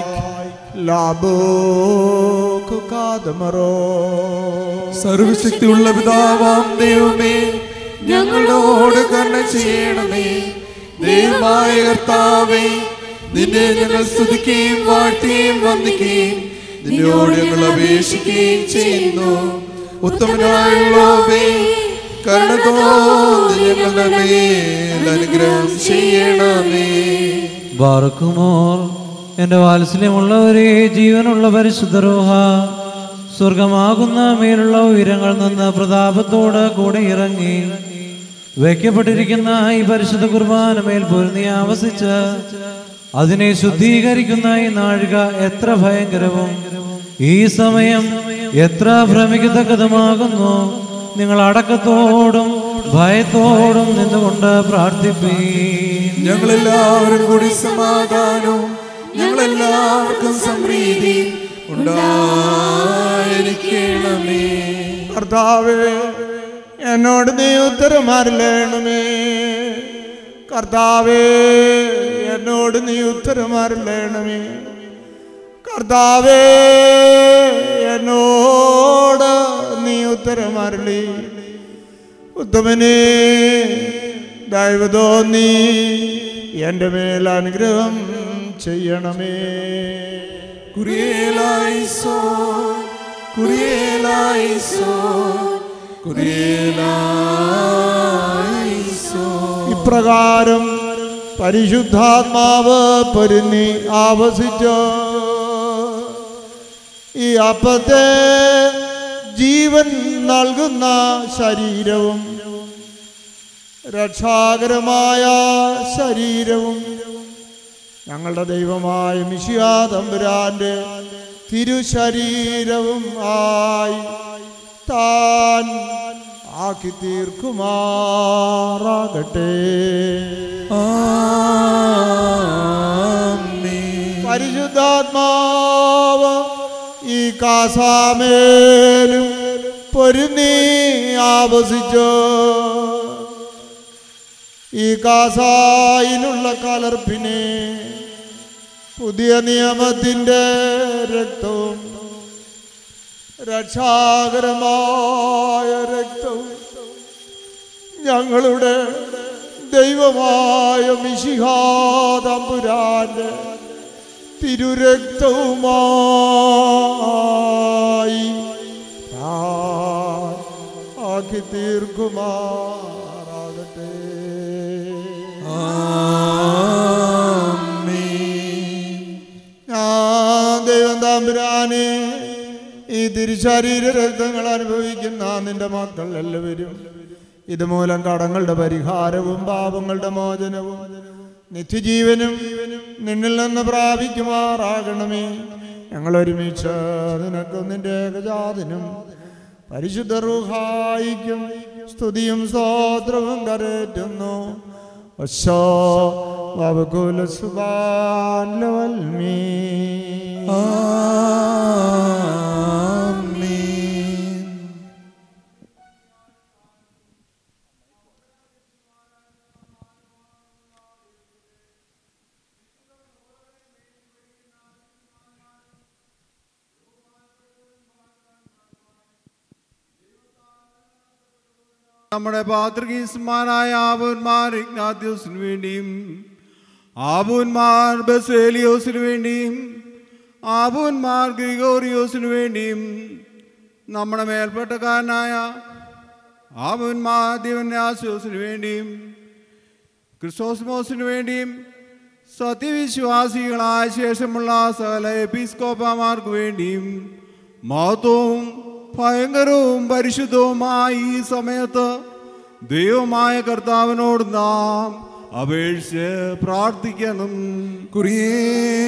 ലാബോക്ക് കാതമറോ സർവശക്തിയുള്ള പിതാവാം ദൈവമേ ഞങ്ങളോട് കരുണ ചെയ്യണമേ ദൈവമായ കർത്താവേ നിന്നെ ഞങ്ങൾ സ്തുതിക്കുകയും വാഴ്ത്തുകയും വന്ദിക്കുകയും നിന്നോട് ഞങ്ങൾ അപേക്ഷിക്കുകയും ചെയ്യുന്നു ഉത്തമനായുള്ളവേ കരുണ തോന്നി ഞങ്ങളുടെ മേൽ അനുഗ്രഹം ചെയ്യണമേ ബാറക്കുമോർ എൻ്റെ വാത്സല്യമുള്ളവരെ ജീവനുള്ള പരിശുദ്ധ റൂഹ സ്വർഗമാകുന്ന മേലുള്ള ഉയരങ്ങൾ നിന്ന് പ്രതാപത്തോട് കൂടെ ഇറങ്ങി വയ്ക്കപ്പെട്ടിരിക്കുന്ന ഈ പരിശുദ്ധ കുർബാന മേൽ പൊരുന്നി ആവസിച്ച് അതിനെ ശുദ്ധീകരിക്കുന്ന ഈ നാഴിക എത്ര ഭയങ്കരവും ഈ സമയം എത്ര ഭ്രമിക്കത്തക്കതുമാകുന്നു നിങ്ങൾ അടക്കത്തോടും ഭയത്തോടും നിന്നുകൊണ്ട് പ്രാർത്ഥിപ്പീ ഞങ്ങളെല്ലാവരും കൂടി സമാധാനവും ഞങ്ങളെല്ലാവർക്കും സമൃദ്ധി ഉണ്ടായിരിക്കണമേ കർത്താവേ എന്നോട് നീ ഉത്തരമറിയണമേ കർത്താവേ എന്നോട് നീ ഉത്തരമറിയണമേ കർത്താവേ എന്നോട് നീ ഉത്തരമരളി ഉത്തമനെ ദൈവതോ നീ എൻ്റെ മേൽ അനുഗ്രഹം ചെയ്യണമേ കുറിയേലായിസോ കുറിയേലായിസോ കുറിയേലായിസോ ഇപ്രകാരം പരിശുദ്ധാത്മാവ് പൊരുന്നി ആവസിച്ചോ ഈ അപ്പത്തെ ജീവൻ നൽകുന്ന ശരീരവും രക്ഷാകരമായ ശരീരവും ഞങ്ങളുടെ ദൈവമായ മിഷിയാ തമ്പുരാന്റെ തിരുശരീരവും ആയി താൻ ആക്കി തീർക്കുമാറാകട്ടെ പരിശുദ്ധാത്മാവ് ഈ കാസാമേലും പൊരുന്നി ആവസിച്ചോ ഈ കാസായിലുള്ള കലർപ്പിനെ പുതിയ നിയമത്തിൻ്റെ രക്തവും രക്ഷാകരമായ രക്തവും ഞങ്ങളുടെ ദൈവമായ മിശിഹാതമ്പുരാന്റെ തിരുരക്തവുമായി ഞാൻ ആക്കി തീർക്കുമാറാകട്ടെ ഞാൻ ദൈവം തമ്പുരാനെ ഈ തിരുശരീര രക്തങ്ങൾ അനുഭവിക്കുന്ന നിന്റെ മക്കൾ എല്ലാവരും ഇതുമൂലം കടങ്ങളുടെ പരിഹാരവും പാപങ്ങളുടെ മോചനവും നിത്യജീവനും നിന്നിൽ നിന്ന് പ്രാപിക്കുമാറാകണമേ ഞങ്ങൾ ഒരുമിച്ച് നിനക്കും നിന്റെ ഏകജാതനും പരിശുദ്ധ റൂഹായിക്കും സ്തുതിയും സ്തോത്രവും കരേറ്റുന്നു ഒശോ വകുല സുബാൻമീ നമ്മുടെ പാത്രികീസ്മാനായ ആബുന്മാർ ഇഗ്നാത്യോസിന് വേണ്ടിയും ആബുന്മാർ ബസേലിയോസിന് വേണ്ടിയും ആബുന്മാർ ഗ്രിഗോറിയോസിന് വേണ്ടിയും നമ്മുടെ മേൽപ്പെട്ടക്കാരനായ ആബുന്മാർ ദിവന്യാസോസിന് വേണ്ടിയും ക്രിസ്തോസ്മോസിന് വേണ്ടിയും സത്യവിശ്വാസികളായ ശേഷമുള്ള സകല എപ്പിസ്കോപ്പമാർക്ക് വേണ്ടിയും മഹത്വവും ഭയങ്കരവും പരിശുദ്ധവുമായ ഈ സമയത്ത് ദൈവമായ കർത്താവിനോട് നാം അപേക്ഷിച്ച് പ്രാർത്ഥിക്കണം കുറിയേ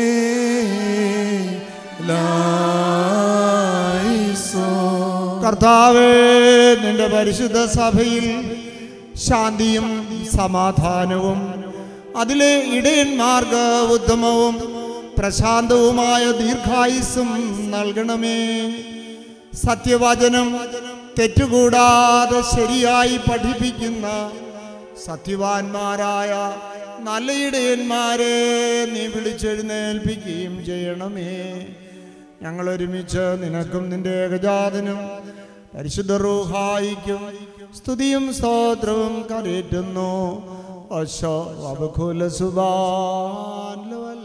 കർത്താവേ നിന്റെ പരിശുദ്ധ സഭയിൽ ശാന്തിയും സമാധാനവും അതിലെ ഇടയന്മാർക്ക് ഉത്തമവും പ്രശാന്തവുമായ ദീർഘായുസ്സും നൽകണമേ സത്യവചനം തെറ്റുകൂടാതെ ശരിയായി പഠിപ്പിക്കുന്ന സത്യവാന്മാരായ നല്ല ഇടയന്മാരെ നീ വിളിച്ചെഴുന്നേൽപ്പിക്കുകയും ചെയ്യണമേ ഞങ്ങൾ ഒരുമിച്ച് നിനക്കും നിന്റെ ഏകജാതനും പരിശുദ്ധ റൂഹായിക്കും സ്തുതിയും സ്തോത്രവും കരേറ്റുന്നു അശോ വബുഖുല സുബാൻ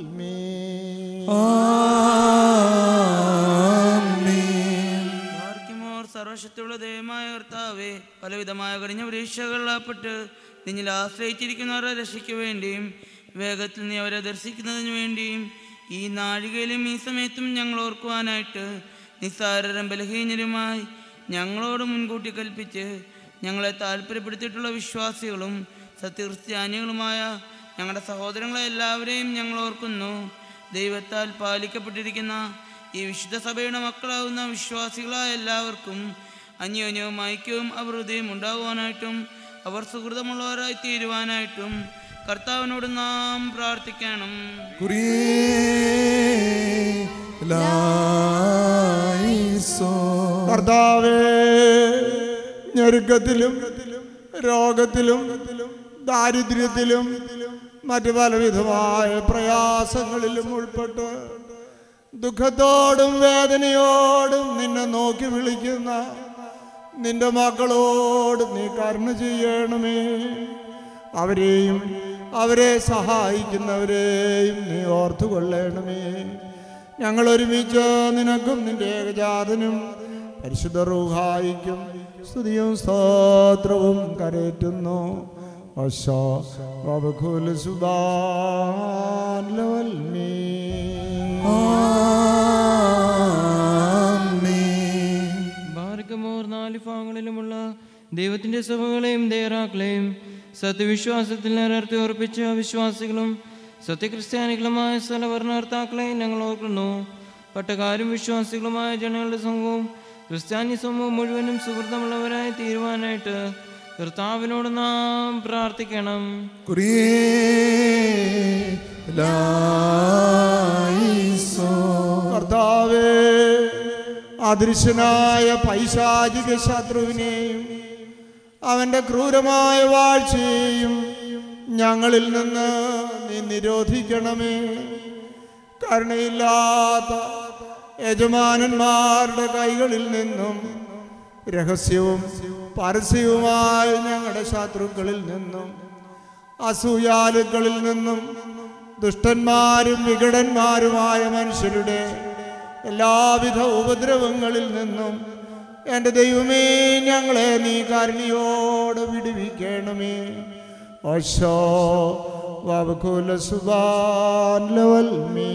പാർക്കുമോർ സർവശക്തിയുള്ള ദൈവമായ കർത്താവേ പലവിധമായ കടിഞ്ഞ പരീക്ഷകളിൽപ്പെട്ട് നിന്നിൽ ആശ്രയിച്ചിരിക്കുന്നവരെ രക്ഷയ്ക്ക് വേണ്ടിയും വേഗത്തിൽ നീ അവരെ ദർശിക്കുന്നതിന് വേണ്ടിയും ഈ നാഴികയിലും ഈ സമയത്തും ഞങ്ങൾ ഓർക്കുവാനായിട്ട് നിസ്സാരരും ബലഹീനരുമായി ഞങ്ങളോട് മുൻകൂട്ടി കൽപ്പിച്ച് ഞങ്ങളെ താല്പര്യപ്പെടുത്തിയിട്ടുള്ള വിശ്വാസികളും സത്യക്രിസ്ത്യാനികളുമായ ഞങ്ങളുടെ സഹോദരങ്ങളെ എല്ലാവരെയും ഞങ്ങൾ ഓർക്കുന്നു ദൈവത്താൽ പാലിക്കപ്പെട്ടിരിക്കുന്ന ഈ വിശുദ്ധ സഭയുടെ മക്കളാവുന്ന വിശ്വാസികളായ എല്ലാവർക്കും അന്യോന്യവും ഐക്യവും അഭിവൃദ്ധിയും ഉണ്ടാകുവാനായിട്ടും അവർ സുഹൃതമുള്ളവരായി തീരുവാനായിട്ടും കർത്താവിനോട് നാം പ്രാർത്ഥിക്കണം കർത്താവേ ഞെരുക്കത്തിലും രോഗത്തിലും ദാരിദ്ര്യത്തിലും മറ്റു പലവിധമായ പ്രയാസങ്ങളിലും ഉൾപ്പെട്ട് ദുഃഖത്തോടും വേദനയോടും നിന്നെ നോക്കി വിളിക്കുന്ന നിന്റെ മക്കളോട് നീ കരുണ ചെയ്യണമേ അവരെയും അവരെ സഹായിക്കുന്നവരെയും നീ ഓർത്തുകൊള്ളണമേ ഞങ്ങൾ ഒരുമിച്ച് നിനക്കും നിന്റെ ഏകജാതനും പരിശുദ്ധ റൂഹായിക്കും സ്തുതിയും സ്തോത്രവും കരേറ്റുന്നു അശോ വബുഖുൽ സുബാൻ ലവൽമീ ഭാരകമോർ നാല് ഭാഗങ്ങളിലുമുള്ള ദൈവത്തിന്റെ സഭകളെയും ദേറാക്കളെയും സത്യവിശ്വാസത്തിൽ നിലനിർത്തി ഉറപ്പിച്ച വിശ്വാസികളും സത്യക്രിസ്ത്യാനികളുമായ സ്ഥലവർണ്ണകർത്താക്കളെയും ഞങ്ങൾ ഓർക്കുന്നു പട്ടക്കാരും വിശ്വാസികളുമായ ജനങ്ങളുടെ സംഘവും ക്രിസ്ത്യാനി സമൂഹം മുഴുവനും സുഹൃത്തമുള്ളവരായി തീരുവാനായിട്ട് കർത്താവിനോട് നാം പ്രാർത്ഥിക്കണം കർത്താവേ അദൃശ്യനായ പൈശാചിക ശത്രുവിനെയും അവന്റെ ക്രൂരമായ വാഴ്ചയെയും ഞങ്ങളിൽ നിന്ന് നീ നിരോധിക്കണമേ കരുണയില്ലാത്ത യജമാനന്മാരുടെ കൈകളിൽ നിന്നും രഹസ്യവും പരസ്യവുമായ ഞങ്ങളുടെ ശത്രുക്കളിൽ നിന്നും അസൂയാലുക്കളിൽ നിന്നും ദുഷ്ടന്മാരും വികടന്മാരുമായ മനുഷ്യരുടെ എല്ലാവിധ ഉപദ്രവങ്ങളിൽ നിന്നും എൻ്റെ ദൈവമേ ഞങ്ങളെ നീ കരുണയോടെ വിടുവിക്കണമേ ഓശോ വബകുല സുബാൻ ലവൽ മീ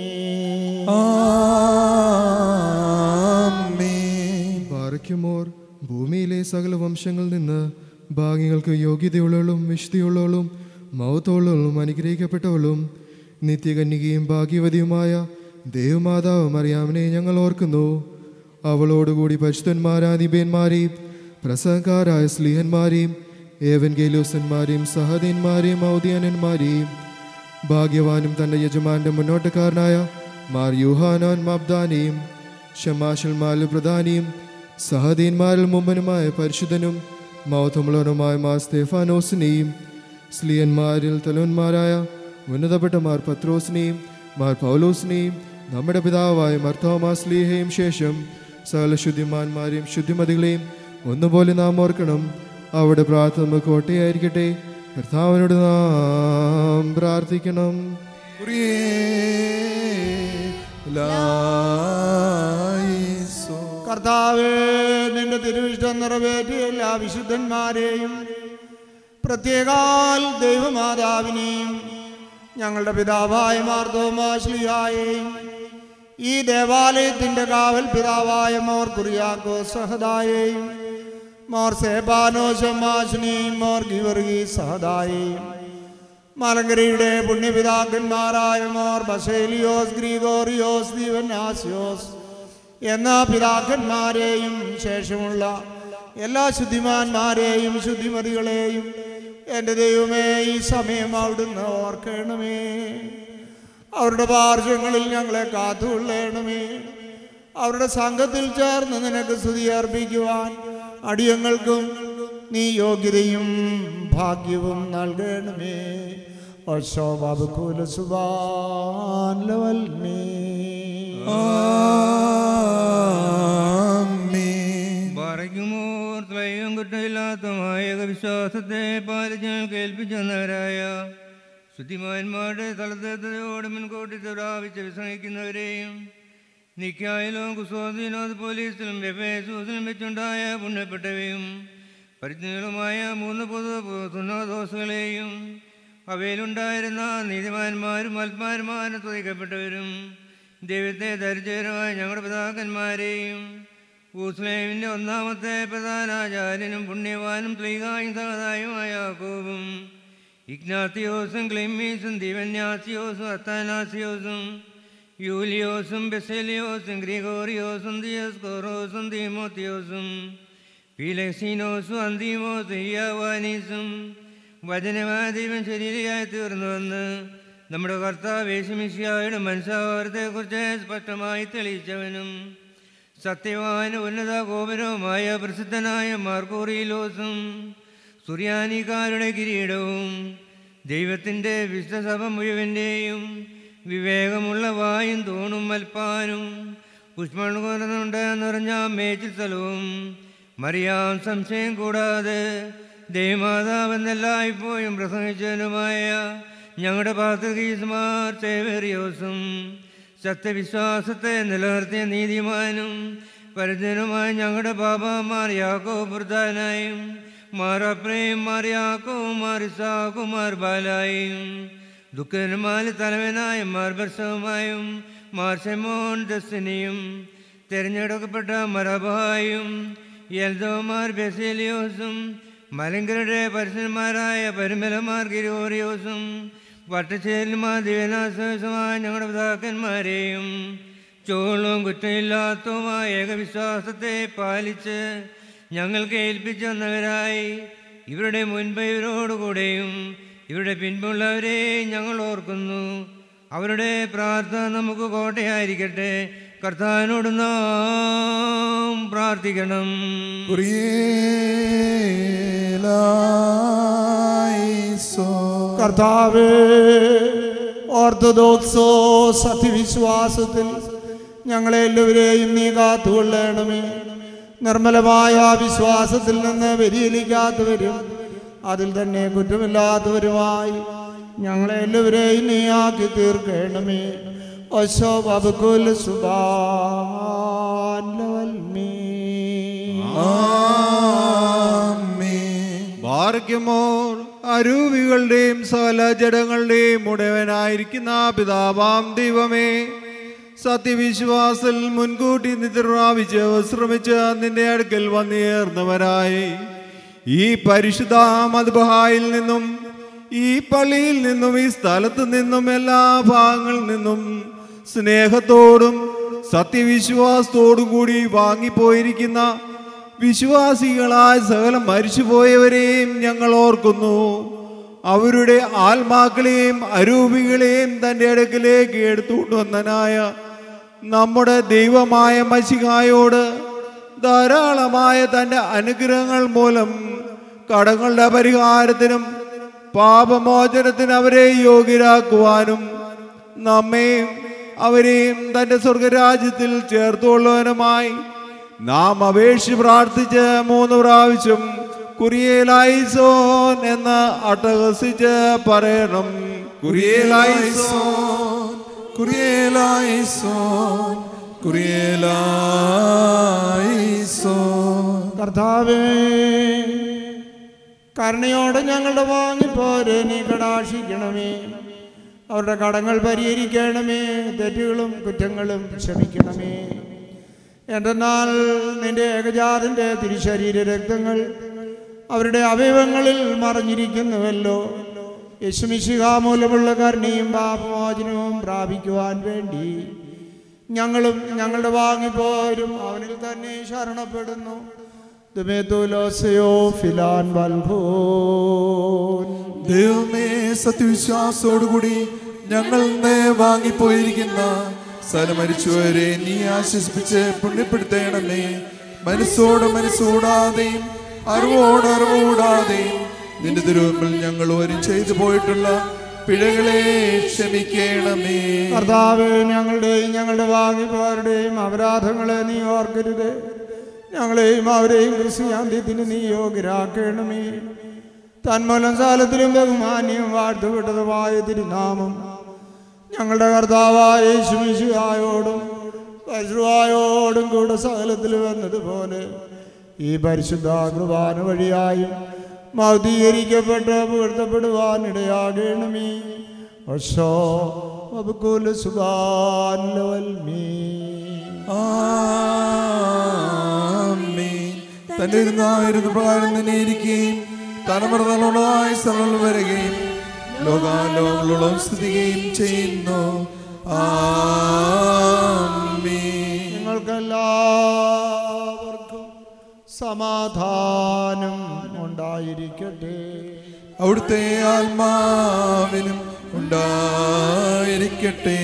ബാറയ്ക്കുമോർ ഭൂമിയിലെ സകല വംശങ്ങളിൽ നിന്ന് ഭാഗ്യങ്ങൾക്ക് യോഗ്യതയുള്ളവളും വിശുദ്ധിയുള്ളവളും മൗത്തോളവും അനുഗ്രഹിക്കപ്പെട്ടവളും നിത്യകന്യകയും ഭാഗ്യവതിയുമായ ദേവമാതാവ് മറിയാമിനെ ഞങ്ങൾ ഓർക്കുന്നു അവളോടുകൂടി പരിശുദ്ധന്മാരാധിപന്മാരെയും പ്രസംഗക്കാരായ സ്ലീഹന്മാരെയും ഏവൻഗേലോസന്മാരെയും സഹദന്മാരെയും ഔദ്യാനന്മാരെയും ഭാഗ്യവാനും തൻ്റെ യജമാന്റെ മുന്നോട്ടക്കാരനായ മാർ യൂഹാനാൻ മാബ്ദാനെയും ഷമാഷൽ മാലു പ്രധാനിയും സഹദീന്മാരിൽ മുമ്പനുമായ പരിശുദ്ധനും മൗത്തമുള്ളവനുമായ മാർ സ്തേഫാനോസിനെയും സ്ലിയന്മാരിൽ തലവന്മാരായ ഉന്നതപ്പെട്ട മാർ പത്രോസിനെയും മാർ പൗലോസിനെയും നമ്മുടെ പിതാവായ മർത്തോമാ സ്ലീഹയും ശേഷം സകല ശുദ്ധിമാന്മാരെയും ശുദ്ധിമതികളെയും ഒന്നുപോലെ നാം ഓർക്കണം അവിടെ പ്രാർത്ഥന നമുക്ക് കോട്ടയായിരിക്കട്ടെ കർത്താവിനോട് നാം പ്രാർത്ഥിക്കണം കർത്താവേ നിന്റെ തിരുവിഷ്ടം നിറവേറ്റിയ എല്ലാ വിശുദ്ധന്മാരെയും പ്രത്യേകാൽ ദൈവമാതാവിനെയും ഞങ്ങളുടെ പിതാവായ മാർദോമാശ്ലിയായെയും ഈ ദേവാലയത്തിന്റെ കാവൽ പിതാവായ മോർ കുറിയാക്കോ സഹദായെയും മോർ സേബാനോ ഷമാഷിനെയും മോർ ഗിവർഗി സഹദായെയും മലങ്കരയുടെ പുണ്യപിതാക്കന്മാരായ മോർ ബസേലിയോസ് ഗ്രിഗോറിയോസ് ദിവനാസിയോസ് എന്ന പിതാക്കന്മാരെയും ശേഷമുള്ള എല്ലാ ശുദ്ധിമാന്മാരെയും ശുദ്ധിമതികളെയും എൻ്റെ ദൈവമേ ഈ സമയം അവിടുന്ന് ഓർക്കണമേ അവരുടെ പാർശ്വങ്ങളിൽ ഞങ്ങളെ കാത്തുകൊള്ളണമേ അവരുടെ സംഘത്തിൽ ചേർന്ന് നിനക്ക് സ്തുതി അർപ്പിക്കുവാൻ അടിയങ്ങൾക്കും നീ യോഗ്യതയും ഭാഗ്യവും നൽകണമേ ഓശോ ബാബുകൂല സുബാൻ ലവൽ മേ പറയുമോർ ത്രയം കുറ്റമില്ലാത്തമായ വിശ്വാസത്തെ പാലിച്ച് കേൾപ്പിച്ചെന്നവരായ ശുദ്ധിമാന്മാരുടെ സ്ഥലത്തോട് മുൻകൂട്ടി പ്രാപിച്ച് വിശ്രമിക്കുന്നവരെയും നിക്കായാലും കുസ്വാധീനോ പോലീസിലും വെഫേസൂസിലും വെച്ചുണ്ടായ പുണ്യപ്പെട്ടവയും പരിജ്ഞകളുമായ മൂന്ന് പൊതു സുന്നോദോസുകളെയും അവയിലുണ്ടായിരുന്ന നീതിമാന്മാരും അൽമാന്മാരും തുതിക്കപ്പെട്ടവരും ദൈവത്തെ ധരിച്ചവരുമായ ഞങ്ങളുടെ പിതാക്കന്മാരെയും ഊസ്ലേമിൻ്റെ ഒന്നാമത്തെ പ്രധാനാചാര്യനും പുണ്യവാനും ത്രീകായും സഹതായുമായ യാക്കോബും ഇഗ്നാത്തിയോസും ക്ലിമ്മീസും ദിവന്യാസിയോസും അത്താനാസിയോസും യൂലിയോസും ബെസേലിയോസും ഗ്രിഗോറിയോസും ദിയസ്കോറോസും തീമോത്തിയോസും പീലക്സീനോസും അന്തീമോസും ഹിയാവാനീസും വചനവാദീപം ശരീരയായി തീർന്നുവെന്ന് നമ്മുടെ കർത്താവ് യേശുമിശിയായുടെ മനസ്സാവാരത്തെക്കുറിച്ച് സ്പഷ്ടമായി തെളിയിച്ചവനും സത്യവാനും ഉന്നത ഗോപുരവുമായ പ്രസിദ്ധനായ മാർക്കോറിയിലോസും സുറിയാനിക്കാരുടെ കിരീടവും ദൈവത്തിൻ്റെ വിശുദ്ധസഭ മുഴുവൻ്റെയും വിവേകമുള്ള വായും തൂണും മൽപ്പാനും പുഷ്പങ്ങൾ കുറഞ്ഞുണ്ട് നിറഞ്ഞ മേച്ചിൽ സ്ഥലവും മറിയാം സംശയം കൂടാതെ ദൈവമാതാവെന്നെല്ലായ്പ്പോഴും പ്രസംഗിച്ചവനുമായ ഞങ്ങളുടെ പാത്രകീസുമാർ സേവേറിയോസും സത്യവിശ്വാസത്തെ നിലനിർത്തിയ നീതിമാനും പരിചനുമായ ഞങ്ങളുടെ ബാബാമാർ യാക്കോ പ്രധാനായും മാറപ്രയും മാറിയാക്കവും മാറിസാക്കും മാർബാലായും ദുഃഖനുമാലി തലവനായ മാർബർസവുമായും മാർഷമോൻ ദസ്തിനിയും തിരഞ്ഞെടുക്കപ്പെട്ട മറബായും യൽദോമാർ ബെസേലിയോസും മലങ്കരുടെ പരിസരന്മാരായ പരിമലമാർ ഗിരോറിയോസും വട്ടച്ചേരിലുമാർ ദിവനാസമായ ഞങ്ങളുടെ പിതാക്കന്മാരെയും ചോളവും കുറ്റമില്ലാത്തതുമായ ഏകവിശ്വാസത്തെ പാലിച്ച് ഞങ്ങൾക്ക് ഏൽപ്പിച്ചു തന്നവരായി ഇവരുടെ മുൻപ് ഇവരോടുകൂടെയും ഇവരുടെ പിൻപുള്ളവരെ ഞങ്ങൾ ഓർക്കുന്നു അവരുടെ പ്രാർത്ഥന നമുക്ക് കോട്ടയായിരിക്കട്ടെ കർത്താവിനോട് നാം പ്രാർത്ഥിക്കണം കുറിയേലായിസോ കർത്താവേ ഓർത്തഡോക്സോ സത്യവിശ്വാസത്തിൽ ഞങ്ങളെ എല്ലാവരെയും നീ കാത്തുകൊള്ളണമേ നിർമ്മലമായ ആ വിശ്വാസത്തിൽ നിന്ന് വ്യതിചലിക്കാത്തവരും അതിൽ തന്നെ കുറ്റമില്ലാത്തവരുമായി ഞങ്ങളെ എല്ലാവരെയും നീ ആക്കി തീർക്കണമേ ഒശോ ബബുക്കുൽ സുബാൻമീ ബാർഗ്യമോർ അരൂപികളുടെയും സകല ജഡങ്ങളുടെയും ഉടയവനായിരിക്കുന്ന പിതാവാം ദൈവമേ സത്യവിശ്വാസിൽ മുൻകൂട്ടി നിദ്രാപിച്ച് വിശ്രമിച്ച് നിന്റെ അടുക്കൽ വന്നേർന്നവരായി ഈ പരിശുദ്ധ മധുബഹായിൽ നിന്നും ഈ പള്ളിയിൽ നിന്നും ഈ സ്ഥലത്ത് നിന്നും എല്ലാ ഭാഗങ്ങളിൽ നിന്നും സ്നേഹത്തോടും സത്യവിശ്വാസത്തോടും കൂടി വാങ്ങിപ്പോയിരിക്കുന്ന വിശ്വാസികളായ സകലം മരിച്ചുപോയവരെയും ഞങ്ങൾ ഓർക്കുന്നു അവരുടെ ആത്മാക്കളെയും അരൂപികളെയും തൻ്റെ അടുക്കിലേക്ക് എടുത്തുകൊണ്ടുവന്നനായ നമ്മുടെ ദൈവമായ മഷികായോട് ധാരാളമായ തൻ്റെ അനുഗ്രഹങ്ങൾ മൂലം കടങ്ങളുടെ പരിഹാരത്തിനും പാപമോചനത്തിന് അവരെ യോഗ്യരാക്കുവാനും നമ്മെയും അവരെയും തൻ്റെ സ്വർഗരാജ്യത്തിൽ ചേർത്തുകൊള്ളുവാനുമായി നാം അപേക്ഷിച്ച് പ്രാർത്ഥിച്ച് മൂന്ന് പ്രാവശ്യം കുറിയേലായിസോൻ എന്ന് അട്ടഹസിച്ച് പറയണം കുറിയേലായിസോൻ കുറിയേലായിസോൻ കുറിയേലായിസോൻ കർത്താവേ കരുണയോടെ ഞങ്ങളുടെ വാങ്ങിപ്പോരെ നീ കടാക്ഷിക്കണമേ അവരുടെ കടങ്ങൾ പരിഹരിക്കണമേ തെറ്റുകളും കുറ്റങ്ങളും ക്ഷമിക്കണമേ എന്തെന്നാൽ നിന്റെ ഏകജാതിൻ്റെ തിരുശരീര രക്തങ്ങൾ അവരുടെ അവയവങ്ങളിൽ മറഞ്ഞിരിക്കുന്നുവല്ലോ യശുമിശിഹ മൂലമുള്ള കരുണയും പാപമോചനവും പ്രാപിക്കുവാൻ വേണ്ടി ഞങ്ങളും ഞങ്ങളുടെ വാങ്ങിപ്പോരും അവനിൽ തന്നെ ശരണപ്പെടുന്നു ദുമേതുലോസയോ ഫിലാൻ വൽഭൂൻ ദൈവമേ സത്യവിശ്വാസത്തോടുകൂടി ഞങ്ങൾ ഇന്ന് വാങ്ങിപ്പോയിരിക്കുന്ന സ്ഥലം മരിച്ചുവരെ നീ ആശ്വസിപ്പിച്ച് പുണ്യപ്പെടുത്തേണമേ മനസ്സോട് മനസ്സോടാതെയും അറിവോട് അറിവോടാതെയും നിന്റെ തിരുവമ്പിൽ ഞങ്ങൾ ഒരു ചെയ്തു പോയിട്ടുള്ള പിഴകളെ ക്ഷമിക്കണമേ കർത്താവ് ഞങ്ങളുടെയും ഞങ്ങളുടെ വാങ്ങിപ്പോരുടെയും അപരാധങ്ങളെ നീ ഓർക്കരുത് ഞങ്ങളെയും അവരെയും ക്രിസ്ത്യാന്ത്യത്തിന് നീ യോഗ്യരാക്കണമേ തന്മൂലം കാലത്തിലും ബഹുമാന്യം വാഴ്ത്തപ്പെട്ടതുമായ തിരുനാമം ഞങ്ങളുടെ കർത്താവായ യേശുമിശുഹായോടും പശുവായോടും കൂടെ സകലത്തിൽ വന്നതുപോലെ ഈ പരിശുദ്ധ കുർബാന വഴിയായും മൗതീകരിക്കപ്പെട്ട് പുകഴ്ത്തപ്പെടുവാനിടയാകണമേ ഒശോ വബുക്കുല സുബാൻലവൽമീ ആമേൻ. തന്റെ ഇരുന്നായിരുന്ന പ്രകാരം തന്നെ ഇരിക്കുകയും തലമുറ തലമുറയായ സ്ഥലങ്ങൾ വരികയും ലോകാലോകളോളം സ്ഥിതിക്കുകയും ചെയ്യുന്നു ആമേൻ. നിങ്ങൾക്കെല്ലാവർക്കും സമാധാനം ഉണ്ടായിരിക്കട്ടെ അവിടുത്തെ ആത്മാവിനും ഉണ്ടായിരിക്കട്ടെ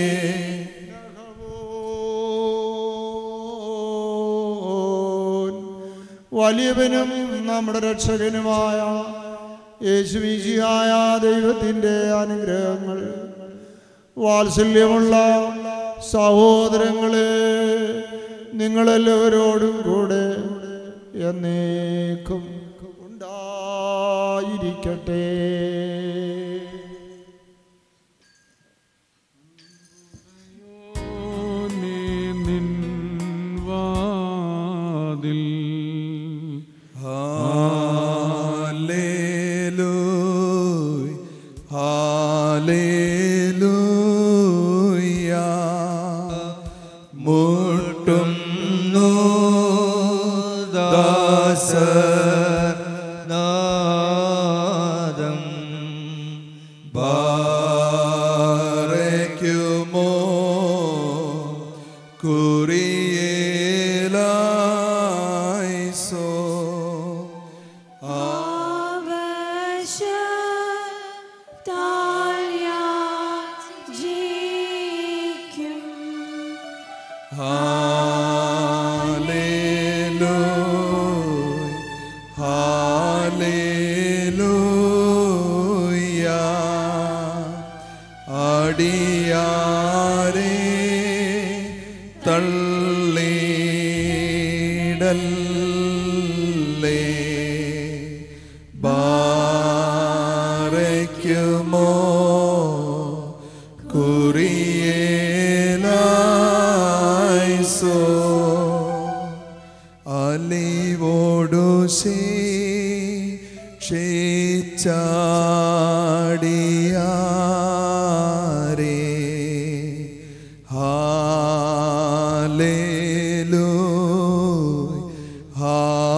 വലിയവനും നമ്മുടെ രക്ഷകനുമായ യേശുവിശിയായ ദൈവത്തിൻ്റെ അനുഗ്രഹങ്ങൾ വാത്സല്യമുള്ള സഹോദരങ്ങളെ നിങ്ങളെല്ലാവരോടും കൂടെ എന്നേക്കും ഉണ്ടായിരിക്കട്ടെ വാതിൽ ഹാലേലൂയ ഹാലേലൂയ മുട്ടുന്നു ദാസർ നാദം ബാരയ്ക്കുമോ കുറിയേലായിസോ ഹാലേലൂയ ഹാലേലൂയ ബാരയ്ക്കുമോ കുറിയേലായിസോ അലിവോടു ക്ഷേച്ചാടിയാരേ ഹാലേലൂയ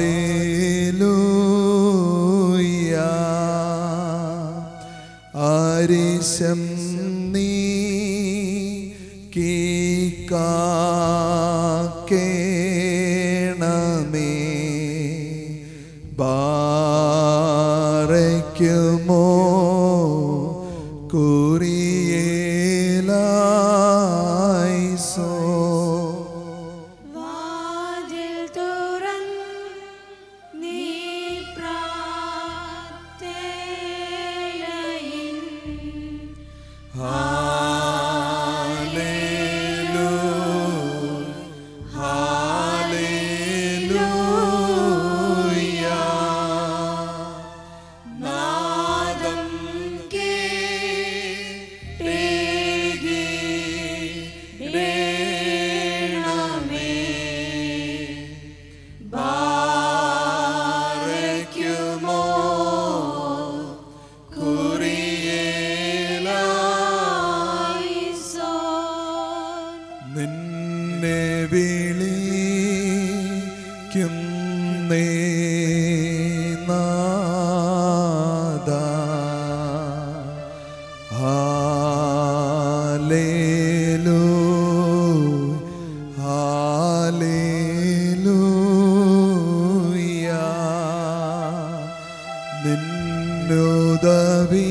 ഹാലേലൂയ ആരിശം നീ കീക്കാക്കേണമേ ബാരയ്ക്കുമോ കുറിയേലായിസോ വാതിൽ തുറന്ന് നീ പ്രാർത്ഥനയിൻ നാദം കേടേണമേ ബാരയ്ക്കുമോ നിന്നെ വിളിക്കും നേ നാദ ഹാലേലൂയ ഹാലേലൂയ നിന്നുദവി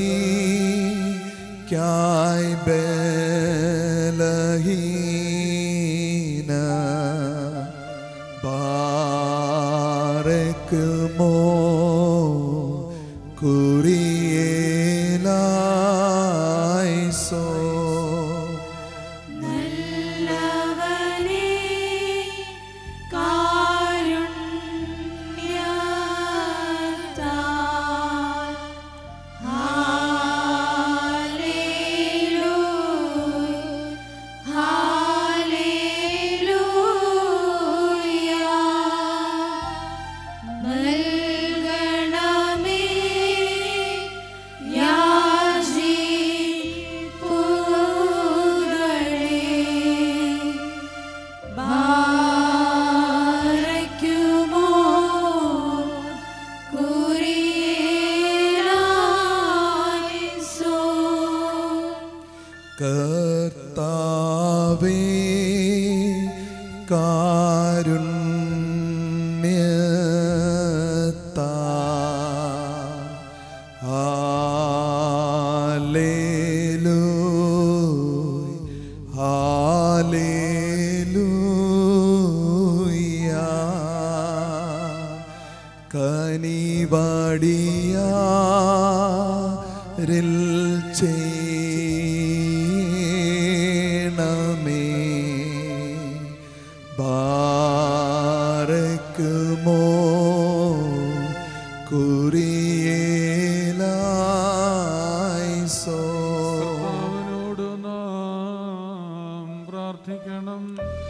ക്യായ് ബലഹീന ബാരക്കുമോ കുറിയേലായിസോ നല്ലവനേ കാരുണ്യത്താൽ ഹല്ലേലൂയ ഹല്ലേലൂയ നൽകണമേ യാചിപ്പുകളേ ബാരയ്ക്കുമോ കുറിയേലായിസോ കർത്താവേ കാരുണ്യത്താ ഹാലേലൂയ ഹാലേലൂയ കനിവാടിയാരിൽ ചെയ്യണമേ ബാരക്കുമോ കുറിയേലായിസോ അവനോട് നാം പ്രാർത്ഥിക്കണം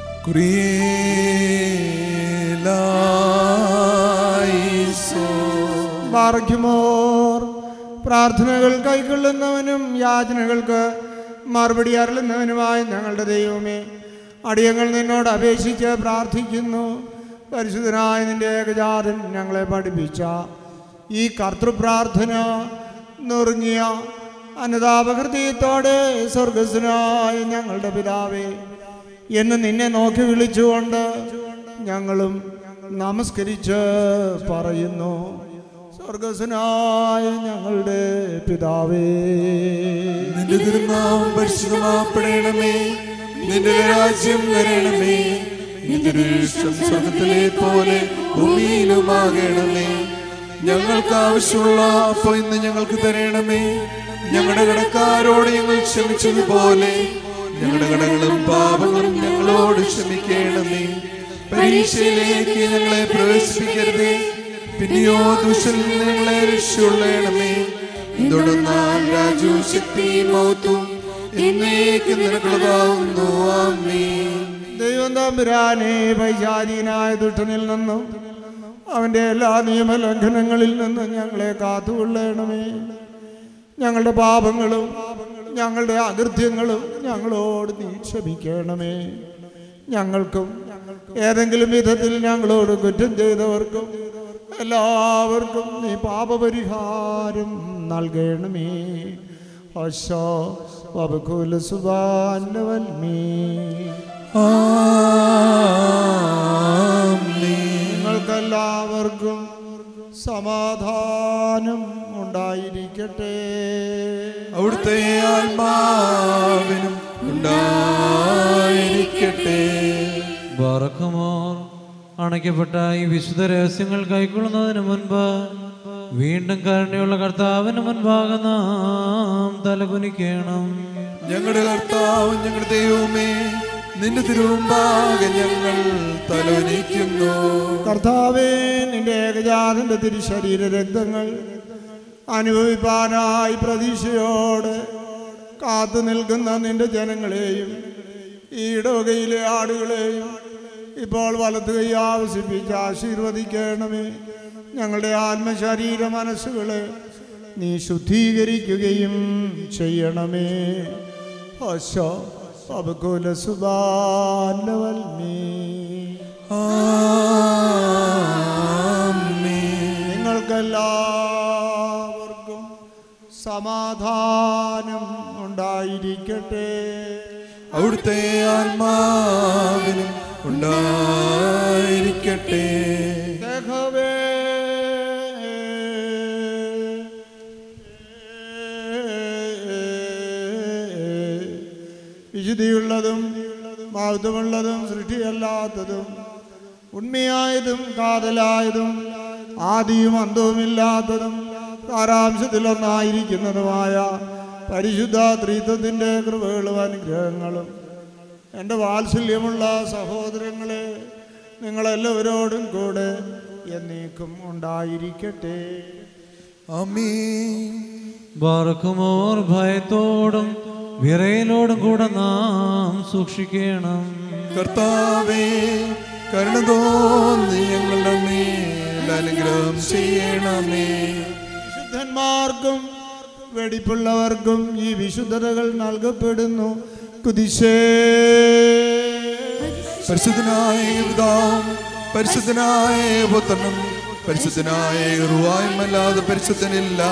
കുറിയേലായിസോ ബാർഖ്യമോർ പ്രാർത്ഥനകൾ കൈക്കൊള്ളുന്നവനും യാചനകൾക്ക് മറുപടി അരുളുന്നവനുമായ ഞങ്ങളുടെ ദൈവമേ അടിയങ്ങൾ നിന്നോട് അപേക്ഷിച്ച് പ്രാർത്ഥിക്കുന്നു പരിശുദ്ധനായ നിന്റെ ഏകജാതൻ ഞങ്ങളെ പഠിപ്പിച്ച ഈ കർത്തൃപ്രാർത്ഥന നുറുങ്ങിയ അനുതാപഹൃദയത്തോടെ സ്വർഗസ്വനായ ഞങ്ങളുടെ പിതാവേ എന്ന് നിന്നെ നോക്കി വിളിച്ചുകൊണ്ട് ഞങ്ങളും നമസ്കരിച്ച് പറയുന്നു സ്വർഗസ്വനായ ഞങ്ങളുടെ പിതാവേ നിന്റെ തിരുനാമം പരിശുദ്ധമാപ്പെടണമേ നിന്റെ രാജ്യം വരണമേ നിന്റെ ഇഷ്ടം സ്വർഗത്തിലെ പോലെ ഭൂമിയിലുമാകണമേ ഞങ്ങൾക്ക് ആവശ്യമുള്ള അപ്പം ഇന്ന് ഞങ്ങൾക്ക് തരണമേ ഞങ്ങളുടെ കടക്കാരോട് ഞങ്ങൾ ക്ഷമിച്ചതുപോലെ ഞങ്ങളുടെ കടകളും പാപങ്ങളും ഞങ്ങളോട് ക്ഷമിക്കണമേ പരീക്ഷയിലേക്ക് ഞങ്ങളെ പ്രവേശിപ്പിക്കരുതേ പിന്നെയോ ദുഷ്ടനിൽ നിന്ന് ഞങ്ങളെ രക്ഷയുള്ളണമേ തുടർന്നാൽ രാജു ശക്തി മൗത്തും എന്നേക്കും നിനക്കുള്ളതാവുന്നു ആമീൻ ദൈവം തമ്പുരാനെ പൈശാചീനായ ദുഷ്ടനിൽ നിന്നും അവൻ്റെ എല്ലാ നിയമലംഘനങ്ങളിൽ നിന്നും ഞങ്ങളെ കാത്തുകൊള്ളണമേ ഞങ്ങളുടെ പാപങ്ങളും ഞങ്ങളുടെ അകൃത്യങ്ങളും ഞങ്ങളോട് നീ ക്ഷമിക്കണമേ ഞങ്ങൾക്കും ഏതെങ്കിലും വിധത്തിൽ ഞങ്ങളോട് കുറ്റം ചെയ്തവർക്കും എല്ലാവർക്കും നീ പാപപരിഹാരം നൽകണമേ അശോ വബകുല സുബാനവൽമീ നിങ്ങൾക്കെല്ലാവർക്കും സമാധാനം ഉണ്ടായിരിക്കട്ടെ അവിടുത്തെ ആത്മാവിനും ഉണ്ടായിരിക്കട്ടെ ബാറക്കുമോർ അണയ്ക്കപ്പെട്ട ഈ വിശുദ്ധ രഹസ്യങ്ങൾ കൈക്കൊള്ളുന്നതിന് മുൻപ് വീണ്ടും കരുണയുള്ള കർത്താവിന് മുൻപാകെ നാം തലകുനിക്കണം ഞങ്ങളുടെ കർത്താവും ഞങ്ങളുടെ ദൈവമേ നിന്റെ തിരുമുമ്പാകെ ഞങ്ങൾ തലോനിക്കുന്നു കർത്താവേ നിന്റെ ഏകജാതന്റെ തിരുശരീര രക്തങ്ങൾ അനുഭവിപ്പാനായി പ്രതീക്ഷയോടെ കാത്തു നിൽക്കുന്ന നിന്റെ ജനങ്ങളെയും ഈ ഇടവകയിലെ ആടുകളെയും ഇപ്പോൾ വലത്ത് കൈ ആവശ്യപ്പിച്ച് ആശീർവദിക്കണമേ ഞങ്ങളുടെ ആത്മശരീര മനസ്സുകളെ നീ ശുദ്ധീകരിക്കുകയും ചെയ്യണമേ ഹോശോ അബകുല സുബാലവൽമീ നിങ്ങൾക്കെല്ലാവർക്കും സമാധാനം ഉണ്ടായിരിക്കട്ടെ അവിടുത്തെ ആത്മാവിനും ഉണ്ടായിരിക്കട്ടെ ദേഹവേ വിശുദ്ധിയുള്ളതും മഹത്വമുള്ളതും സൃഷ്ടിയല്ലാത്തതും ഉണ്മയായതും കാതലായതും ആദിയും അന്തവുമില്ലാത്തതും സാരാംശത്തിലൊന്നായിരിക്കുന്നതുമായ പരിശുദ്ധ ത്രീത്വത്തിൻ്റെ കൃപകളും അനുഗ്രഹങ്ങളും എൻ്റെ വാത്സല്യമുള്ള സഹോദരങ്ങളെ നിങ്ങളെല്ലാവരോടും കൂടെ എന്നേക്കും ഉണ്ടായിരിക്കട്ടെ ബാറക്കുമോർ ഭയത്തോടും വിറയലോടും കൂടെ നാം സൂക്ഷിക്കണം കർത്താവേ കരുണ തോന്നി ഞങ്ങളുടെ മേൽ അനുഗ്രഹം ചെയ്യണമേ വിശുദ്ധന്മാർക്കും വെടിപ്പുള്ളവർക്കും ഈ വിശുദ്ധതകൾ നൽകപ്പെടുന്നു കുതിശേ പരിശുദ്ധനായ പിതാവും പരിശുദ്ധനായ പുത്രനും പരിശുദ്ധനായ റുവായുമല്ലാതെ പരിശുദ്ധനില്ല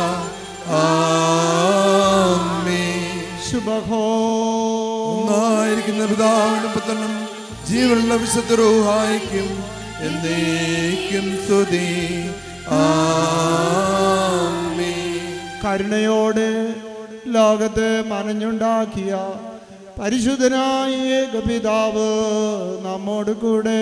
ആമേൻ. ശുഭഹോ ഒന്നായിരിക്കുന്ന പിതാവിനും പുത്രനും ജീവനുള്ള വിശുദ്ധ റൂഹായിക്കും എന്നേക്കും സ്തുതി ആമേൻ. കരുണയോടെ ലോകത്തെ മനഞ്ഞുണ്ടാക്കിയ പരിശുദ്ധനായ ഏകപിതാവ് നമ്മോട് കൂടെ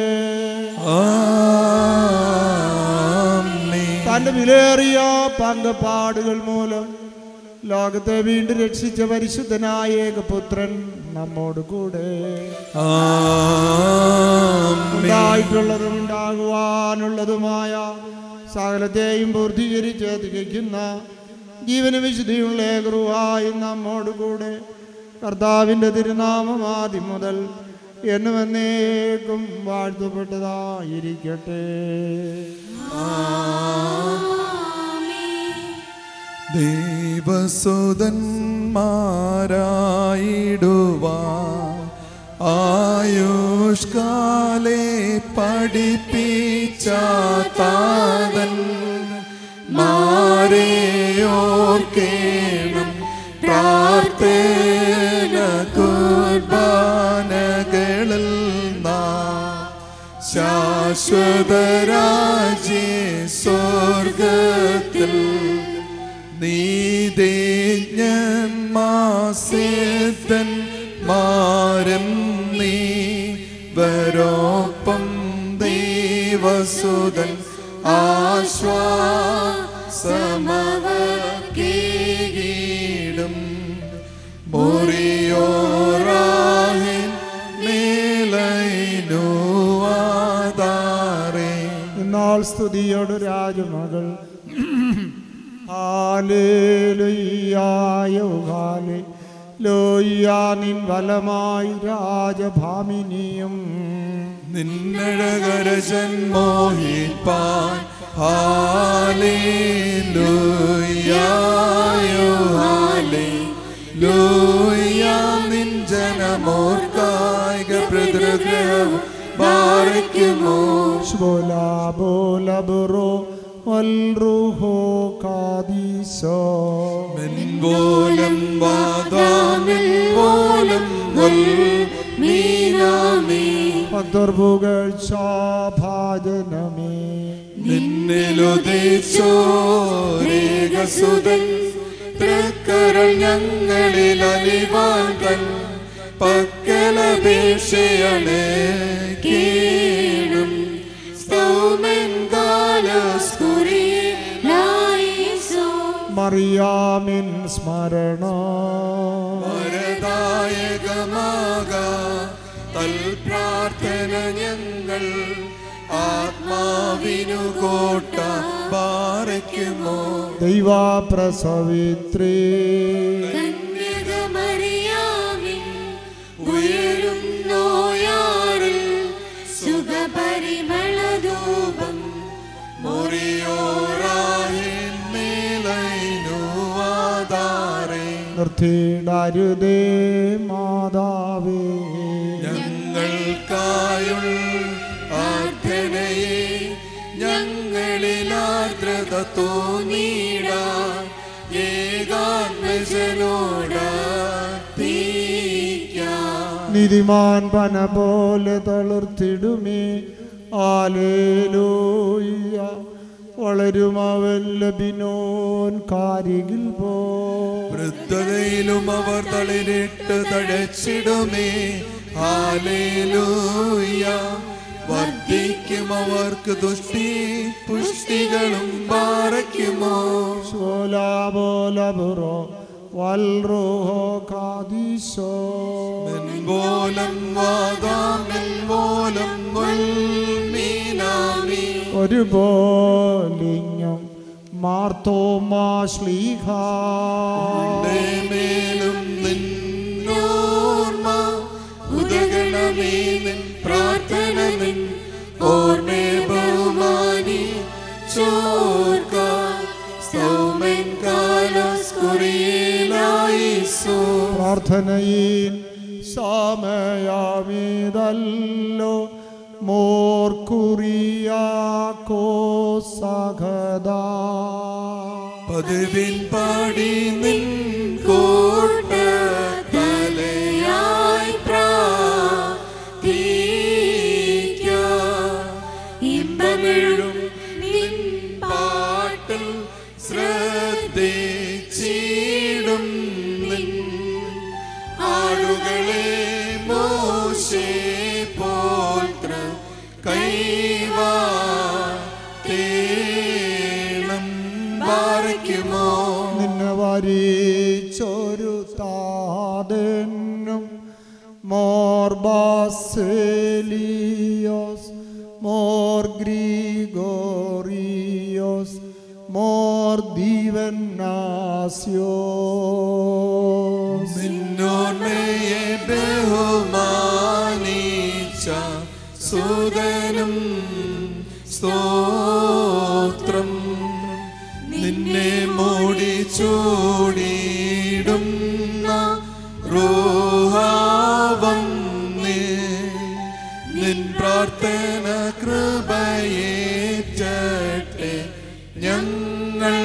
തന്റെ വിലയേറിയ പങ്കപ്പാടുകൾ മൂലം ലോകത്തെ വീണ്ടും രക്ഷിച്ച പരിശുദ്ധനായ ഏകപുത്രൻ നമ്മോട് കൂടെ ഉണ്ടായിട്ടുള്ളതും ഉണ്ടാകുവാനുള്ളതുമായ സകലത്തെയും പൂർത്തീകരിച്ച് തികയ്ക്കുന്ന ജീവന വിശുദ്ധിയുള്ള ഏകറുവായി നമ്മോട് കൂടെ കർത്താവിൻ്റെ തിരുനാമം ആദ്യം മുതൽ എന്നുമെന്നേക്കും വാഴ്ത്തപ്പെട്ടതായിരിക്കട്ടെ ദൈവസുതന്മാരായിടുവാ ആയുഷ്കാലെ പഠിപ്പിച്ച താതൻ മാരെയോർക്കേണം പ്രാർത്ഥന കുർബാനകളിൽ നാം ശാശ്വതരാജ്യ സ്വർഗത്തിൽ നീതിജ്ഞന്മാസിദ്ധൻ മാരം നീ വരോപ്പം ദൈവസുതൻ ആശ്വാസമവീടും മുറിയോറാഹിൻ മേലൈനുവാ എന്നാൽ സ്തുതിയോട് രാജമകൾ ഹാലേലുയ്യായോ ഹാലേ ലോയ്യാ നിൻ ഫലമായി രാജഭാമിനിയും നിന്നഴകരജൻ മോഹിപ്പാൻ ഹാലേലൂയായോ ഹാലേലൂയാ നിൻ ജനമോർക്കായിക പിതൃഗ്രഹവും ബാരയ്ക്കുമോ ബോലാ ബോല ബുറോ വൽറുഹോ കാദീസോ മെൻപോലം വാദാമിൽ പോലം മീനാമേ പകർപുകഴ്ചാഭാജനമേ നിന്നിലുദിച്ചോരേകസുതൻ തൃക്കരൾ ഞങ്ങളിൽ അലിവാൻ തൻ പക്കലപേക്ഷയാണ് കീഴും സ്തൗമൻ ലായിസോ മറിയാമിൻ സ്മരണ വരദായകമാക തൽ പ്രാർത്ഥന ഞങ്ങൾ ആത്മാവിനു കോട്ട ബാരയ്ക്കുമോ ദൈവാപ്രസവിത്രേ കന്യകമറിയാമിൻ ഉയരും നോയാറിൽ സുഖപരിമളധൂപം മുറിയോറാഹിൻ മേലൈനുവാദാരേ നിർത്തിയിടരുതേ മാതാവേ ഞങ്ങൾക്കായുള്ള ആർദ്രനയെ ഞങ്ങളിൽ ആർദ്രത തോന്നിട ഏകാത്മജനോട നിധിമാൻ പന പോലെ തളിർത്തിടുമേ ആലേലൂയ്യ വളരും അവൻ ലബിനോൻ കാരികിൽ പോ വൃദ്ധതയിലും അവർ തളിരിട്ട് തഴച്ചിടുമേ ഹാലേലൂയ വർദ്ധിക്കും അവർക്ക് ദുഷ്ടി പുഷ്ടികളും പാറയ്ക്കുമോ ശോലാബോലബുറോ വൽറുഹോ കാദീശോ പോലം വാദാമിൽ പോലം മീനാമി ഒരു പോലിങ്ങും മാർത്തോമാ ശ്ലീഹ മേലും നിന്നോർമ്മ ഉദകണമേ നിൻ പ്രാർത്ഥന നിൻ ഓർമ്മേ ബഹുമാനി ചോർക്ക സൗമൻ കാലോസ് കുറിയേലായിസോ പ്രാർത്ഥനയിൽ സമയാമിതല്ലോ മോർക്കുറിയാക്കോ സഹദാ പതിവിൻ പാടി നിൻ കോട്ട തലയായി പ്രാർത്ഥിക്ക ഇമ്പമെഴും നിൻ പാട്ടിൽ ശ്രദ്ധിച്ചിടും നിൻ ആടുകളെ മോശേ പോത്ര കൈവാ തേണം ബാരയ്ക്കുമോ നിന്നെ വരിച്ചൊരു താതെന്നും മോർബാസേലിയോസ് മോർ ഗ്രിഗോറിയോസ് മോർ ദിവന്നാസ്യോസ് നിന്നോർമ്മയെ ബഹുമാനിച്ച സുതനും സ്തോത്രം നിന്നെ മൂടി ചൂടിയിടുന്ന റൂഹാവം നിൻ പ്രാർത്ഥന കൃപയേറ്റട്ടെ ഞങ്ങൾ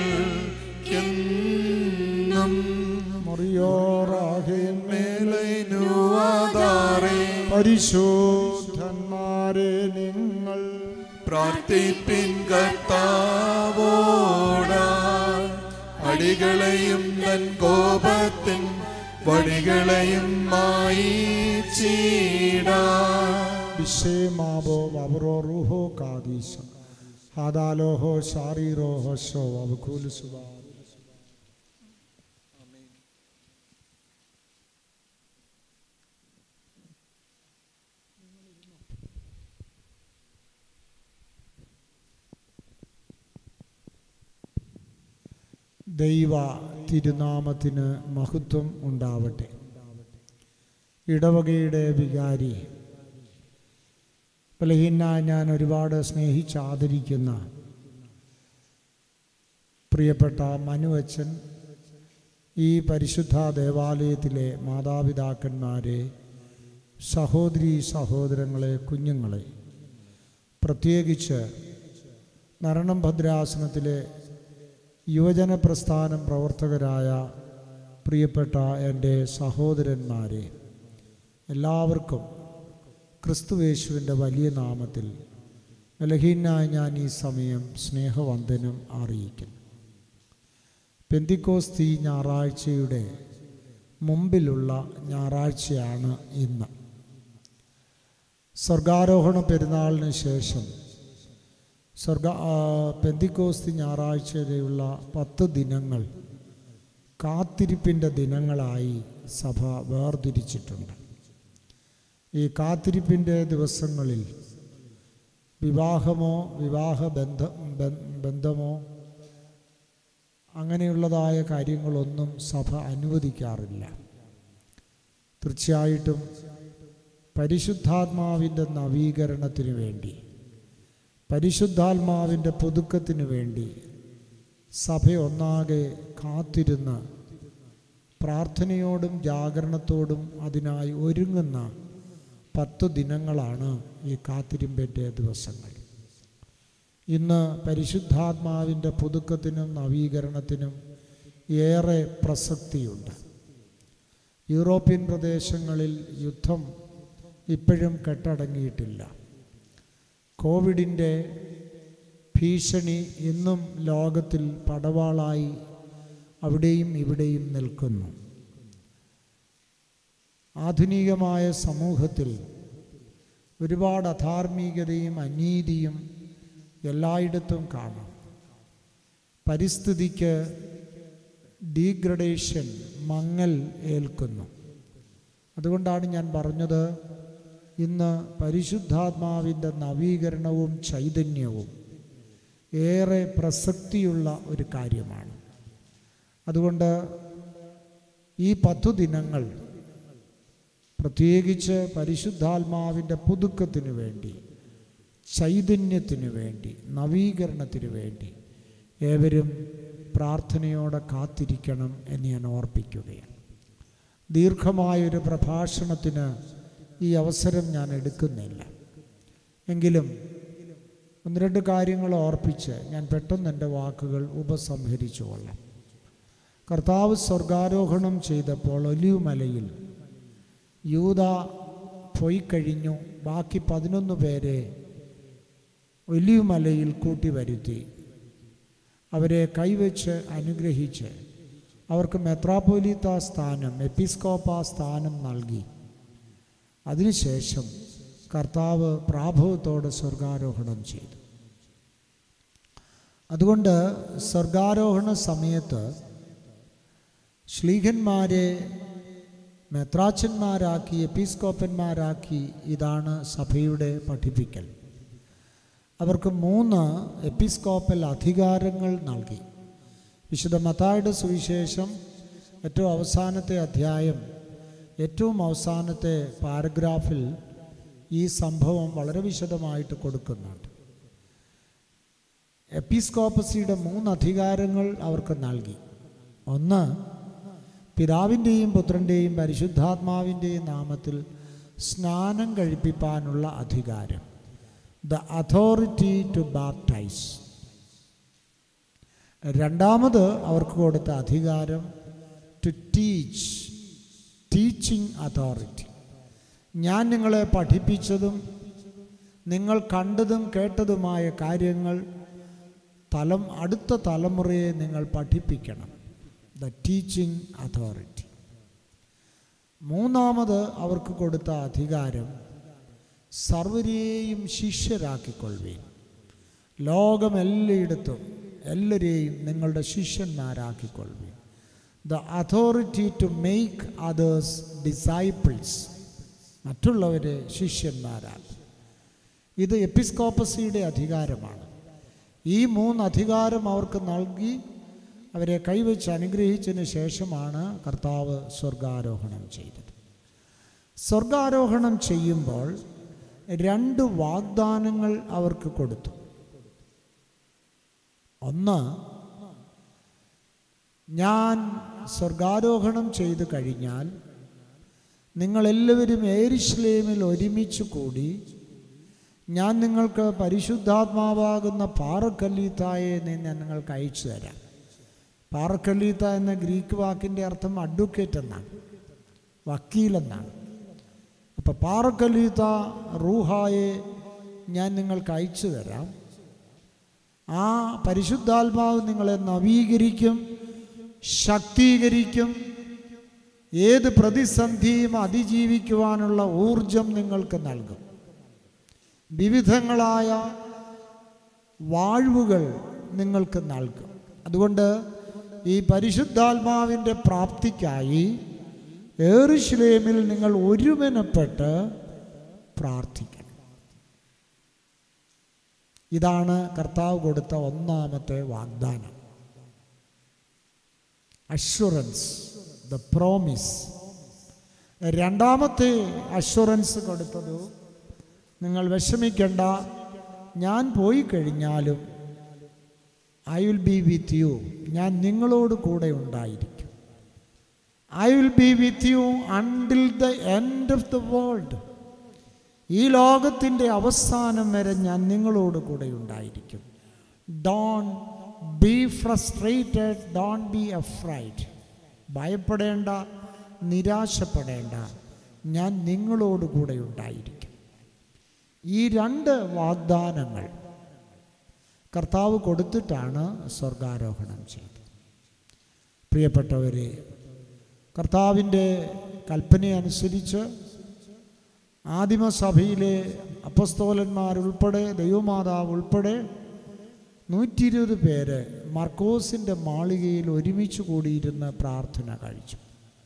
മേലൈനുവാദാറേ പരിശോധന്മാരെ നിങ്ങൾ പ്രാർത്ഥിപ്പിൻ കർത്താവോടാ അടികളെയും തൻ കോപത്തിൻ വടികളെയും മായി ചീടാ വിഷേമാവോ വവറോ റുഹോ കാദീശ ഹാദാലോഹോ ശാരീരോഹോ ശോ അവകുലുസുവാ ദൈവ തിരുനാമത്തിന് മഹത്വം ഉണ്ടാവട്ടെ ഇടവകയുടെ വികാരി ബലഹീന ഞാൻ ഒരുപാട് സ്നേഹിച്ച് ആദരിക്കുന്ന പ്രിയപ്പെട്ട മനുവച്ചൻ ഈ പരിശുദ്ധ ദേവാലയത്തിലെ മാതാപിതാക്കന്മാരെ സഹോദരി സഹോദരങ്ങളെ കുഞ്ഞുങ്ങളെ പ്രത്യേകിച്ച് നരണം ഭദ്രാസനത്തിലെ യുവജന പ്രസ്ഥാനം പ്രവർത്തകരായ പ്രിയപ്പെട്ട എൻ്റെ സഹോദരന്മാരെ എല്ലാവർക്കും ക്രിസ്തുവേശുവിൻ്റെ വലിയ നാമത്തിൽ ബലഹീനായി ഞാൻ ഈ സമയം സ്നേഹവന്ദനം അറിയിക്കുന്നു പെന്തിക്കോസ്തി ഞായറാഴ്ചയുടെ മുമ്പിലുള്ള ഞായറാഴ്ചയാണ് ഇന്ന് സ്വർഗാരോഹണ പെരുന്നാളിന് ശേഷം സ്വർഗ ആ, പെന്തിക്കോസ്തി ഞായറാഴ്ചയിലുള്ള പത്ത് ദിനങ്ങൾ കാത്തിരിപ്പിൻ്റെ ദിനങ്ങളായി സഭ വേർതിരിച്ചിട്ടുണ്ട് ഈ കാത്തിരിപ്പിൻ്റെ ദിവസങ്ങളിൽ വിവാഹമോ വിവാഹ ബന്ധ ബ- ബന്ധമോ അങ്ങനെയുള്ളതായ കാര്യങ്ങളൊന്നും സഭ അനുവദിക്കാറില്ല തീർച്ചയായിട്ടും പരിശുദ്ധാത്മാവിൻ്റെ നവീകരണത്തിന് വേണ്ടി പരിശുദ്ധാത്മാവിൻ്റെ പുതുക്കത്തിന് വേണ്ടി സഭ ഒന്നാകെ കാത്തിരുന്ന് പ്രാർത്ഥനയോടും ജാഗരണത്തോടും അതിനായി ഒരുങ്ങുന്ന പത്ത് ദിനങ്ങളാണ് ഈ കാത്തിരിമ്പിൻ്റെ ദിവസങ്ങൾ ഇന്ന് പരിശുദ്ധാത്മാവിൻ്റെ പുതുക്കത്തിനും നവീകരണത്തിനും ഏറെ പ്രസക്തിയുണ്ട് യൂറോപ്യൻ പ്രദേശങ്ങളിൽ യുദ്ധം ഇപ്പോഴും കെട്ടടങ്ങിയിട്ടില്ല കോവിഡിൻ്റെ ഭീഷണി ഇന്നും ലോകത്തിൽ പടവാളായി അവിടെയും ഇവിടെയും നിൽക്കുന്നു ആധുനികമായ സമൂഹത്തിൽ ഒരുപാട് അധാർമികതയും അനീതിയും എല്ലായിടത്തും കാണാം പരിസ്ഥിതിക്ക് ഡീഗ്രഡേഷൻ മങ്ങൽ ഏൽക്കുന്നു അതുകൊണ്ടാണ് ഞാൻ പറഞ്ഞത് ഇന്ന് പരിശുദ്ധാത്മാവിൻ്റെ നവീകരണവും ചൈതന്യവും ഏറെ പ്രസക്തിയുള്ള ഒരു കാര്യമാണ് അതുകൊണ്ട് ഈ പത്തു ദിനങ്ങൾ പ്രത്യേകിച്ച് പരിശുദ്ധാത്മാവിൻ്റെ പുതുക്കത്തിന് വേണ്ടി ചൈതന്യത്തിന് വേണ്ടി നവീകരണത്തിന് വേണ്ടി ഏവരും പ്രാർത്ഥനയോടെ കാത്തിരിക്കണം എന്ന് ഞാൻ ഓർപ്പിക്കുകയാണ് ദീർഘമായൊരു പ്രഭാഷണത്തിന് ഈ അവസരം ഞാൻ എടുക്കുന്നില്ല എങ്കിലും ഒന്ന് രണ്ട് കാര്യങ്ങൾ ഓർപ്പിച്ച് ഞാൻ പെട്ടെന്ന് എൻ്റെ വാക്കുകൾ ഉപസംഹരിച്ചു കൊള്ളാം കർത്താവ് സ്വർഗാരോഹണം ചെയ്തപ്പോൾ ഒലിവ് മലയിൽ യൂത പോയി കഴിഞ്ഞു ബാക്കി പതിനൊന്ന് പേരെ ഒലിവ് മലയിൽ കൂട്ടി വരുത്തി അവരെ കൈവച്ച് അനുഗ്രഹിച്ച് അവർക്ക് മെത്രാപോലീത്ത സ്ഥാനം എപ്പിസ്കോപ്പ സ്ഥാനം നൽകി അതിനുശേഷം കർത്താവ് പ്രാഭവത്തോടെ സ്വർഗാരോഹണം ചെയ്തു അതുകൊണ്ട് സ്വർഗാരോഹണ സമയത്ത് ശ്ലീഹന്മാരെ മെത്രാച്ചന്മാരാക്കി എപ്പിസ്കോപ്പന്മാരാക്കി ഇതാണ് സഭയുടെ പഠിപ്പിക്കൽ അവർക്ക് മൂന്ന് എപ്പിസ്കോപ്പൽ അധികാരങ്ങൾ നൽകി വിശുദ്ധ മത്തായുടെ സുവിശേഷം ഏറ്റവും അവസാനത്തെ അധ്യായം ഏറ്റവും അവസാനത്തെ പാരഗ്രാഫിൽ ഈ സംഭവം വളരെ വിശദമായിട്ട് കൊടുക്കുന്നുണ്ട് എപ്പിസ്കോപ്പസിയുടെ മൂന്ന് അധികാരങ്ങൾ അവർക്ക് നൽകി ഒന്ന് പിതാവിൻ്റെയും പുത്രൻ്റെയും പരിശുദ്ധാത്മാവിൻ്റെയും നാമത്തിൽ സ്നാനം കഴിപ്പിക്കാനുള്ള അധികാരം ദ അതോറിറ്റി ടു ബാപ്റ്റൈസ് രണ്ടാമത് അവർക്ക് കൊടുത്ത അധികാരം ടു ടീച്ച് ടീച്ചിങ് അതോറിറ്റി ഞാൻ നിങ്ങളെ പഠിപ്പിച്ചതും നിങ്ങൾ കണ്ടതും കേട്ടതുമായ കാര്യങ്ങൾ തലം അടുത്ത തലമുറയെ നിങ്ങൾ പഠിപ്പിക്കണം ദ ടീച്ചിങ് അതോറിറ്റി മൂന്നാമത് അവർക്ക് കൊടുത്ത അധികാരം സർവരെയും ശിഷ്യരാക്കിക്കൊള്ളുവീൻ ലോകമെല്ലായിടത്തും എല്ലാവരെയും നിങ്ങളുടെ ശിഷ്യന്മാരാക്കിക്കൊള്ളുവീൻ the authority to make others disciples മറ്റുള്ളവരെ ശിഷ്യന്മാരാക്കും ഇത് എപ്പിസ്കോപ്പസിയുടെ അധികാരമാണ് ഈ മൂന്ന് അധികാരം അവർക്ക് നൽകി അവരെ കൈവച്ച് അനുഗ്രഹിച്ചതിന് ശേഷമാണ് കർത്താവ് സ്വർഗാരോഹണം ചെയ്തത് സ്വർഗാരോഹണം ചെയ്യുമ്പോൾ രണ്ട് വാഗ്ദാനങ്ങൾ അവർക്ക് കൊടുത്തു ഒന്ന് ഞാൻ സ്വർഗാരോഹണം ചെയ്തു കഴിഞ്ഞാൽ നിങ്ങളെല്ലാവരും ഏരിശ്ലേമിൽ ഒരുമിച്ച് കൂടി ഞാൻ നിങ്ങൾക്ക് പരിശുദ്ധാത്മാവാകുന്ന പാറക്കല്ലീത്തായെ ഞാൻ നിങ്ങൾക്ക് അയച്ചു തരാം പാറക്കല്ലീത്ത എന്ന ഗ്രീക്ക് വാക്കിൻ്റെ അർത്ഥം അഡ്വക്കേറ്റ് എന്നാണ് വക്കീലെന്നാണ് അപ്പോൾ പാറക്കല്ലീത്ത റൂഹായെ ഞാൻ നിങ്ങൾക്ക് അയച്ചു തരാം ആ പരിശുദ്ധാത്മാവ് നിങ്ങളെ നവീകരിക്കും ശക്തീകരിക്കും ഏത് പ്രതിസന്ധിയും അതിജീവിക്കുവാനുള്ള ഊർജം നിങ്ങൾക്ക് നൽകും വിവിധങ്ങളായ വാഴ്വുകൾ നിങ്ങൾക്ക് നൽകും അതുകൊണ്ട് ഈ പരിശുദ്ധാത്മാവിൻ്റെ പ്രാപ്തിക്കായി ഏറുശ്ലേമിൽ നിങ്ങൾ ഒരുമനപ്പെട്ട് പ്രാർത്ഥിക്കണം ഇതാണ് കർത്താവ് കൊടുത്ത ഒന്നാമത്തെ വാഗ്ദാനം അഷുറൻസ് ദ പ്രോമിസ് രണ്ടാമത്തെ അഷുറൻസ് കൊടുത്തത് നിങ്ങൾ വിഷമിക്കേണ്ട ഞാൻ പോയി കഴിഞ്ഞാലും I will be with you ഞാൻ നിങ്ങളോട് കൂടെ ഉണ്ടായിരിക്കും I will be with you until the end of the world ഈ ലോകത്തിൻ്റെ അവസാനം വരെ ഞാൻ നിങ്ങളോട് കൂടെ ഉണ്ടായിരിക്കും don't be frustrated don't be afraid ഭയപ്പെടേണ്ട നിരാശപ്പെടേണ്ട ഞാൻ നിങ്ങളോട് കൂടെ ഉണ്ടായിരിക്കും ഈ രണ്ട് വാഗ്ദാനങ്ങൾ കർത്താവ് കൊടുത്തിട്ടാണ് സ്വർഗാരോഹണം ചെയ്തത് പ്രിയപ്പെട്ടവരെ കർത്താവിൻ്റെ കൽപ്പനയനുസരിച്ച് ആദിമസഭയിലെ അപ്പസ്തോലന്മാരുൾപ്പെടെ ദൈവമാതാവ് ഉൾപ്പെടെ നൂറ്റി ഇരുപത് പേര് മർക്കോസിൻ്റെ മാളികയിൽ ഒരുമിച്ച് കൂടിയിരുന്ന് പ്രാർത്ഥന കഴിച്ചു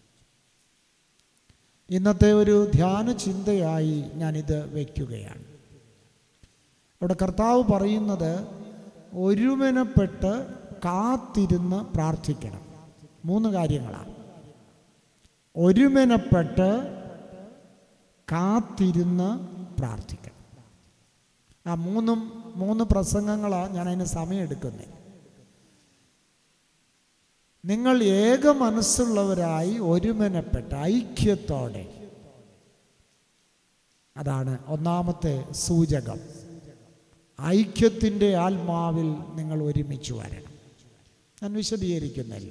ഇന്നത്തെ ഒരു ധ്യാന ചിന്തയായി ഞാനിത് വയ്ക്കുകയാണ് അവിടെ കർത്താവ് പറയുന്നത് ഒരുമനപ്പെട്ട് കാത്തിരുന്ന് പ്രാർത്ഥിക്കണം മൂന്ന് കാര്യങ്ങളാണ് ഒരുമനപ്പെട്ട് കാത്തിരുന്ന് പ്രാർത്ഥിക്കണം ആ മൂന്നും മൂന്ന് പ്രസംഗങ്ങളാണ് ഞാൻ അതിന് സമയമെടുക്കുന്നത് നിങ്ങൾ ഏക മനസ്സുള്ളവരായി ഒരുമനപ്പെട്ട് ഐക്യത്തോടെ അതാണ് ഒന്നാമത്തെ സൂചകം ഐക്യത്തിൻ്റെ ആത്മാവിൽ നിങ്ങൾ ഒരുമിച്ച് വരണം ഞാൻ വിശദീകരിക്കുന്നില്ല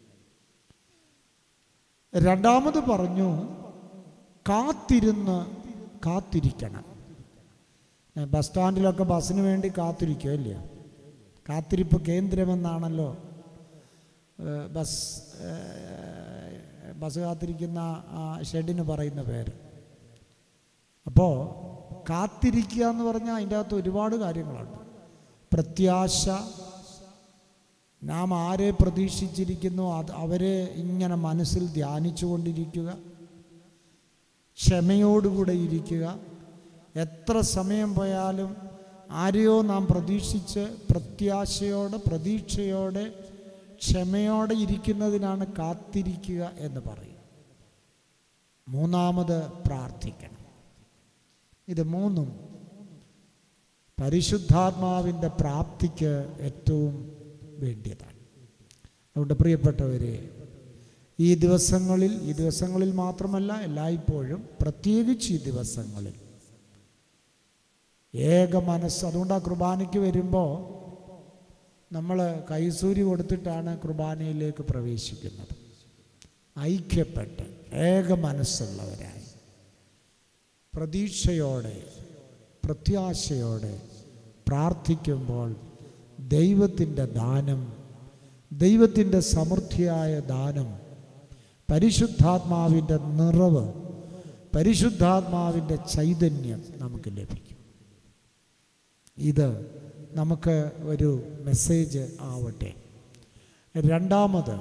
രണ്ടാമത് പറഞ്ഞു കാത്തിരുന്ന് കാത്തിരിക്കണം ബസ് സ്റ്റാൻഡിലൊക്കെ ബസ്സിന് വേണ്ടി കാത്തിരിക്കുക ഇല്ലയോ കാത്തിരിപ്പ് കേന്ദ്രമെന്നാണല്ലോ ഏഹ്, ബസ് ഏഹ്, ബസ് കാത്തിരിക്കുന്ന ആ ഷെഡിന് പറയുന്ന പേര് അപ്പോൾ കാത്തിരിക്കുക എന്ന് പറഞ്ഞാൽ അതിൻ്റെ അകത്ത് ഒരുപാട് കാര്യങ്ങളുണ്ട് പ്രത്യാശ നാം ആരെ പ്രതീക്ഷിച്ചിരിക്കുന്നു അത് അവരെ ഇങ്ങനെ മനസ്സിൽ ധ്യാനിച്ചു കൊണ്ടിരിക്കുക ക്ഷമയോടുകൂടെ ഇരിക്കുക എത്ര സമയം പോയാലും ആരെയോ നാം പ്രതീക്ഷിച്ച് പ്രത്യാശയോടെ പ്രതീക്ഷയോടെ ക്ഷമയോടെ ഇരിക്കുന്നതിനാണ് കാത്തിരിക്കുക എന്ന് പറയും മൂന്നാമത് പ്രാർത്ഥിക്കണം ഇത് മൂന്നും പരിശുദ്ധാത്മാവിൻ്റെ പ്രാപ്തിക്ക് ഏറ്റവും വേണ്ടിയതാണ് അതുകൊണ്ട് പ്രിയപ്പെട്ടവരെ ഈ ദിവസങ്ങളിൽ ഈ ദിവസങ്ങളിൽ മാത്രമല്ല എല്ലായ്പ്പോഴും പ്രത്യേകിച്ച് ഈ ദിവസങ്ങളിൽ ഏക മനസ്സ് അതുകൊണ്ട് ആ കുർബാനയ്ക്ക് വരുമ്പോൾ നമ്മൾ കൈസൂരി കൊടുത്തിട്ടാണ് കുർബാനയിലേക്ക് പ്രവേശിക്കുന്നത് ഐക്യപ്പെട്ട് ഏക മനസ്സുള്ളവരായി പ്രതീക്ഷയോടെ പ്രത്യാശയോടെ പ്രാർത്ഥിക്കുമ്പോൾ ദൈവത്തിൻ്റെ ദാനം ദൈവത്തിൻ്റെ സമൃദ്ധിയായ ദാനം പരിശുദ്ധാത്മാവിൻ്റെ നിറവ് പരിശുദ്ധാത്മാവിൻ്റെ ചൈതന്യം നമുക്ക് ലഭിക്കും ഇത് നമുക്ക് ഒരു മെസ്സേജ് ആവട്ടെ രണ്ടാമത്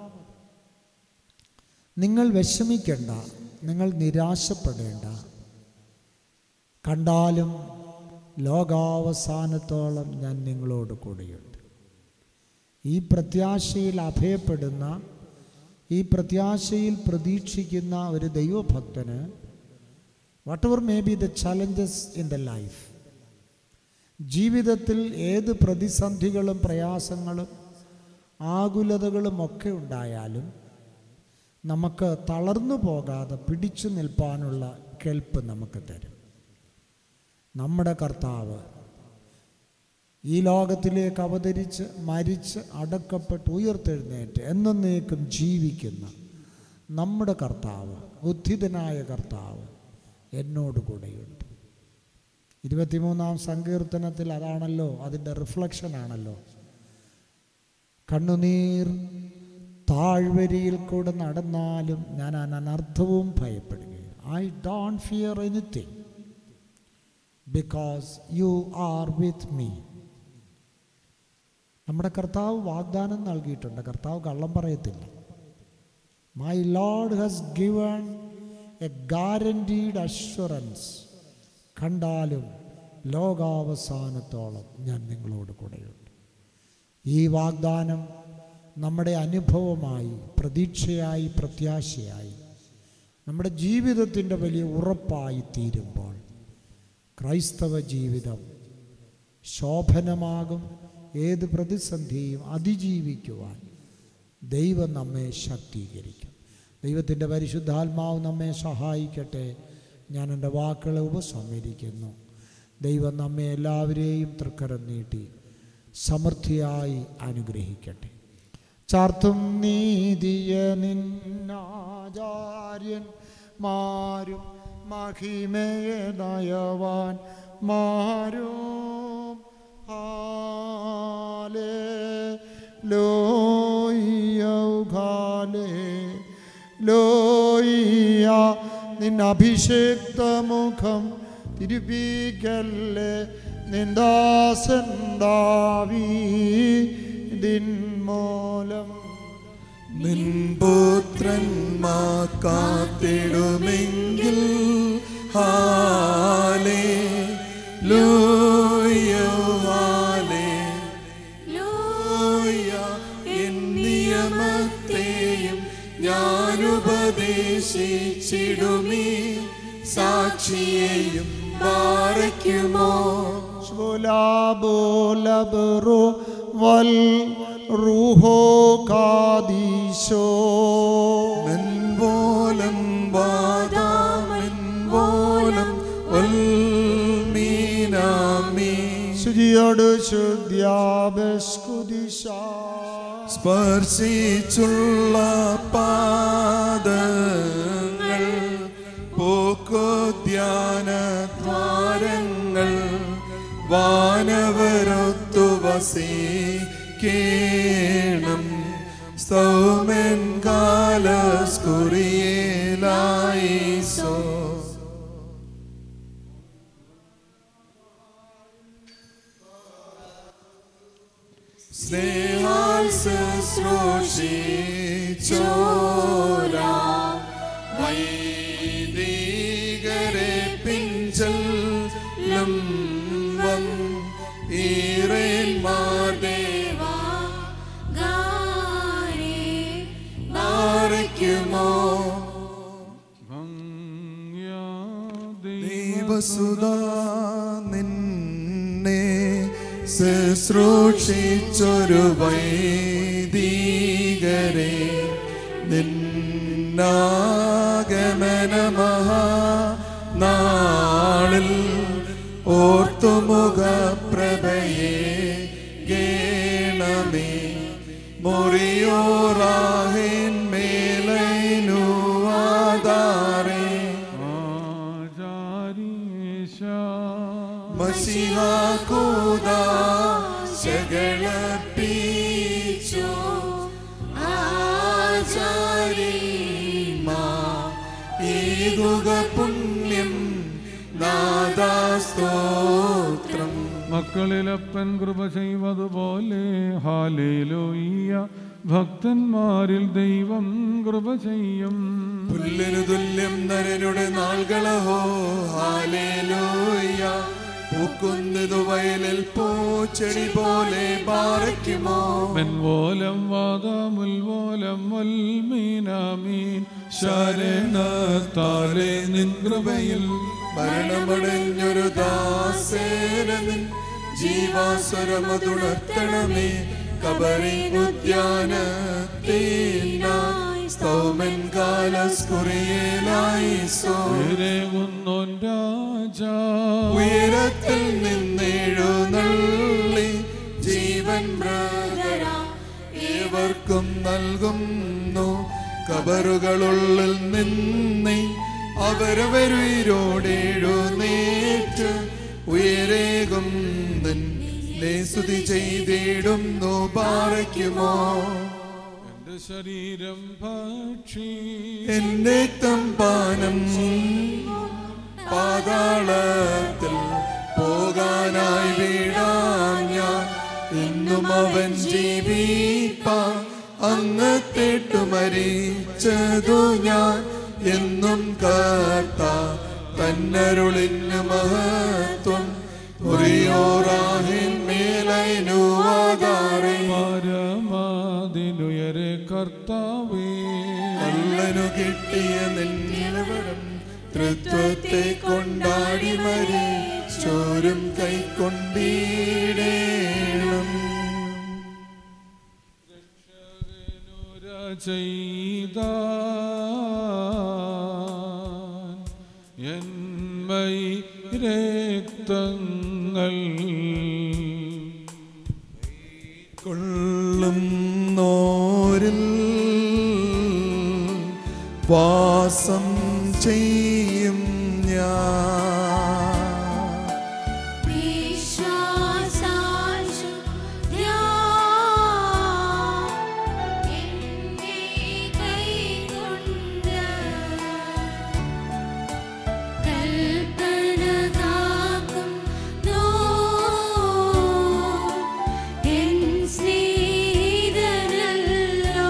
നിങ്ങൾ വിഷമിക്കേണ്ട നിങ്ങൾ നിരാശപ്പെടേണ്ട കണ്ടാലും ലോകാവസാനത്തോളം ഞാൻ നിങ്ങളോട് കൂടെയുണ്ട് ഈ പ്രത്യാശയിൽ അഭയപ്പെടുന്ന ഈ പ്രത്യാശയിൽ പ്രതീക്ഷിക്കുന്ന ഒരു ദൈവഭക്തന് whatever may be the challenges in the life ജീവിതത്തിൽ ഏത് പ്രതിസന്ധികളും പ്രയാസങ്ങളും ആകുലതകളും ഒക്കെ ഉണ്ടായാലും നമുക്ക് തളർന്നു പോകാതെ പിടിച്ചു നിൽപ്പാനുള്ള കെൽപ്പ് നമുക്ക് തരും നമ്മുടെ കർത്താവ് ഈ ലോകത്തിലേക്ക് അവതരിച്ച് മരിച്ച് അടക്കപ്പെട്ട് ഉയർത്തെഴുന്നേറ്റ് എന്നേക്കും ജീവിക്കുന്ന നമ്മുടെ കർത്താവ് ഉദ്ധിതനായ കർത്താവ് എന്നോട് കൂടെയുണ്ട് ഇരുപത്തിമൂന്നാം സങ്കീർത്തനത്തിൽ അതാണല്ലോ അതിൻ്റെ റിഫ്ലക്ഷനാണല്ലോ കണ്ണുനീർ താഴ്വരിയിൽ കൂടെ നടന്നാലും ഞാൻ അനർത്ഥവും ഭയപ്പെടുകയും I don't fear anything because you are with me നമ്മുടെ കർത്താവ് വാഗ്ദാനം നൽകിയിട്ടുണ്ട് കർത്താവ് കള്ളം പറയത്തില്ല my lord has given a guaranteed assurance കണ്ടാലും ലോകാവസാനത്തോളം ഞാൻ നിങ്ങളോട് കൂടെയുണ്ട് ഈ വാഗ്ദാനം നമ്മുടെ അനുഭവമായി പ്രതീക്ഷയായി പ്രത്യാശയായി നമ്മുടെ ജീവിതത്തിൻ്റെ വലിയ ഉറപ്പായി തീരുമ്പോൾ ക്രൈസ്തവ ജീവിതം ശോഭനമാകും ഏത് പ്രതിസന്ധിയും അതിജീവിക്കുവാൻ ദൈവം നമ്മെ ശക്തീകരിക്കും ദൈവത്തിൻ്റെ പരിശുദ്ധാത്മാവ് നമ്മെ സഹായിക്കട്ടെ ഞാൻ എൻ്റെ വാക്കുകളെ ഉപസംഹരിക്കുന്നു ദൈവം നമ്മെ എല്ലാവരെയും തൃക്കരം നീട്ടി സമൃദ്ധിയായി അനുഗ്രഹിക്കട്ടെ ചാർത്തും നീതിയ നിന്നാചാര്യൻ മാരും മഹിമയെ നയവാൻ മാരും ഹാലേ ലോയ്യൗഘാലേ ലോയ്യ നിന്നഭിഷേക്ത മുഖം തിരുപ്പിക്കല്ലേ നിന്ദാസൻ ദിൻമൂലം നിൻപുത്രന്മാർ കാത്തിടുമെങ്കിൽ ഹാലേ ലൂയ ഹാലേ ലൂയ എൻ നിയമത്തെയും ഞാൻ ഉപദേശിച്ചിടുമേ സാക്ഷിയെയും പാറയ്ക്കുമോ ബോലബറോ വൽ റൂഹോ കാദീശോ മെൻപോലം വാദാമെൻപോലം ഉൽമീനാമീ ശുചിയോട് ശുദ്ധ്യാബസ്കുദിശ സ്പർശിച്ചുള്ള പാദങ്ങൾ പോക്കോദ്യാന ദ്വാരങ്ങൾ വാനവരൊത്തു വസിക്കേണം സൗമൻ കാലസ്കുറിയേലായിസോ സ്നേഹാൽ ശുശ്രൂഷിച്ചോര വൈദികരെ പിഞ്ചലും വം ഈറേന്മാർ ദേവാ മാറിക്കുമോ ദൈവസുതാ നിന്നെ ശുശ്രൂഷിച്ചൊരു വൈദികരെ നിന്നാഗമനമഹാ നാളിൽ ഓർത്തുമുഖ പ്രഭയെ ഗേണമേ മുറിയോറാഹിൻ മേലൈനു ആധാരേ മസിഹാകൂദ ശകളപ്പിച്ചു ആചാരീമാ ഈതുക പുണ്യം നാദാസ്തോത്രം മക്കളിലപ്പൻ കൃപ ചെയ്വതുപോലെ ഹാലേലോയ്യ ഭക്തന്മാരിൽ ദൈവം കൃപ ചെയ്യും പുല്ലിനു തുല്യം നരനുടെ നാൾകളഹോ ഹാലേലൂയ പൂക്കുന്നതു വയലിൽ പൂച്ചെടി പോലെ പാറയ്ക്കുമോ മെൻവോലം വാദമുൽവോലം വൽമീനാമീൻ ശരണത്താലെ നിൻ കൃപയിൽ മരണമടഞ്ഞൊരു ദാസേന നിൻ ജീവാസ്വരമതുണർത്തണമേ കബറിനുദ്യാനത്തിനായി സ്തൗമൻ കാലസ്കുറിയേലായി സോ ഉയരേകുന്നോൻ രാജാ ഉയരത്തിൽ നിന്നെഴുന്നള്ളി ജീവൻ ബ്രദരാ ഏവർക്കും നൽകുന്നു കബറുകളുള്ളിൽ നിന്നേ അവരവരുയിരോടെഴുന്നേറ്റ് ഉയരേകും നിന്നെ സ്തുതി ചെയ്തിടുന്നു പാറയ്ക്കുമോ എന്റെ ശരീരം ഭക്ഷി എന്റെ തമ്പാനം പാതാളത്തിൽ പോകാനായി വീഴാൻ ഞാൻ എന്നും അവൻ ജീവിപ്പാ അങ്ങത്തേട്ടു മരിച്ചതു ഞാൻ എന്നും കാത്ത തന്നരുളിന് മഹത്വം ഒറിയോറാഹിൻ മേലൈനുവാതാറേ പരമാതിനുയരെ കർത്താവേ കള്ളനു കിട്ടിയ നിന്നിലവരം തൃത്വത്തെ കൊണ്ടാടി മരി ചോരും കൈക്കൊണ്ടിടേണം ചെയ്ത എന്മൈ രക്തങ്ങൾ കൊള്ളും നോരിൽ വാസം ചെയ്യും ഞാൻ വിശ്വാസാൽ ശുദ്ധ്യാ എന്നെ കൈകൊണ്ട് കൽപ്പന കാക്കും നോ എൻ സ്നേഹിതനല്ലോ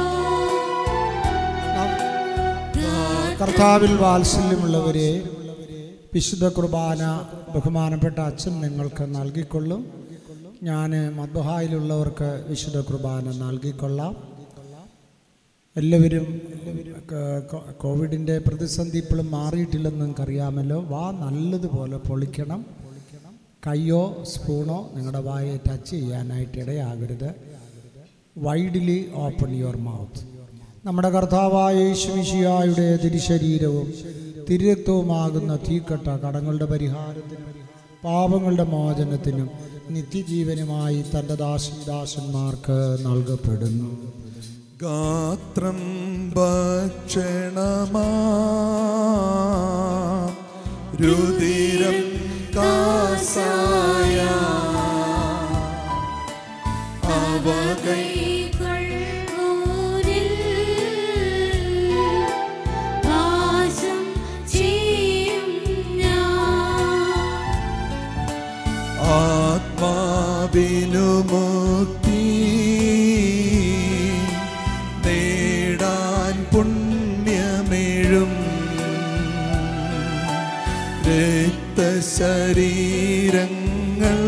കർത്താവിൽ വാത്സല്യമുള്ളവരെ വിശുദ്ധ കുർബാന ബഹുമാനപ്പെട്ട അച്ഛൻ നിങ്ങൾക്ക് നൽകിക്കൊള്ളും ഞാൻ മദ്ബഹായിലുള്ളവർക്ക് വിശുദ്ധ കുർബാന നൽകിക്കൊള്ളാം എല്ലാവരും ക- കോ- കോവിഡിൻ്റെ പ്രതിസന്ധി ഇപ്പോഴും മാറിയിട്ടില്ലെന്ന് നിങ്ങൾക്കറിയാമല്ലോ വാ നല്ലതുപോലെ പൊളിക്കണം കയ്യോ സ്പൂണോ നിങ്ങളുടെ വായെ ടച്ച് ചെയ്യാനായിട്ട് ഇടയാകരുത് വൈഡ്ലി ഓപ്പൺ യുവർ മൗത്ത് നമ്മുടെ കർത്താവായ യേശുമിശിയായുടെ തിരുശരീരവും തിരുരക്തവുമാകുന്ന തീക്കട്ട കടങ്ങളുടെ പരിഹാരത്തിനും പാപങ്ങളുടെ മോചനത്തിനും നിത്യജീവനുമായി തൻ്റെ ദാസദാസന്മാർക്ക് നൽകപ്പെടുന്നു ഗാത്രം ഭക്ഷണമാ രുതിരം കാസായ അവകൈ കൈക്കൊള്ളൂരിൽ വാസം ചെയ്യും ഞാൻ ആത്മാവിനു മുക്തി നേടാൻ പുണ്യമേഴും രക്തശരീരങ്ങൾ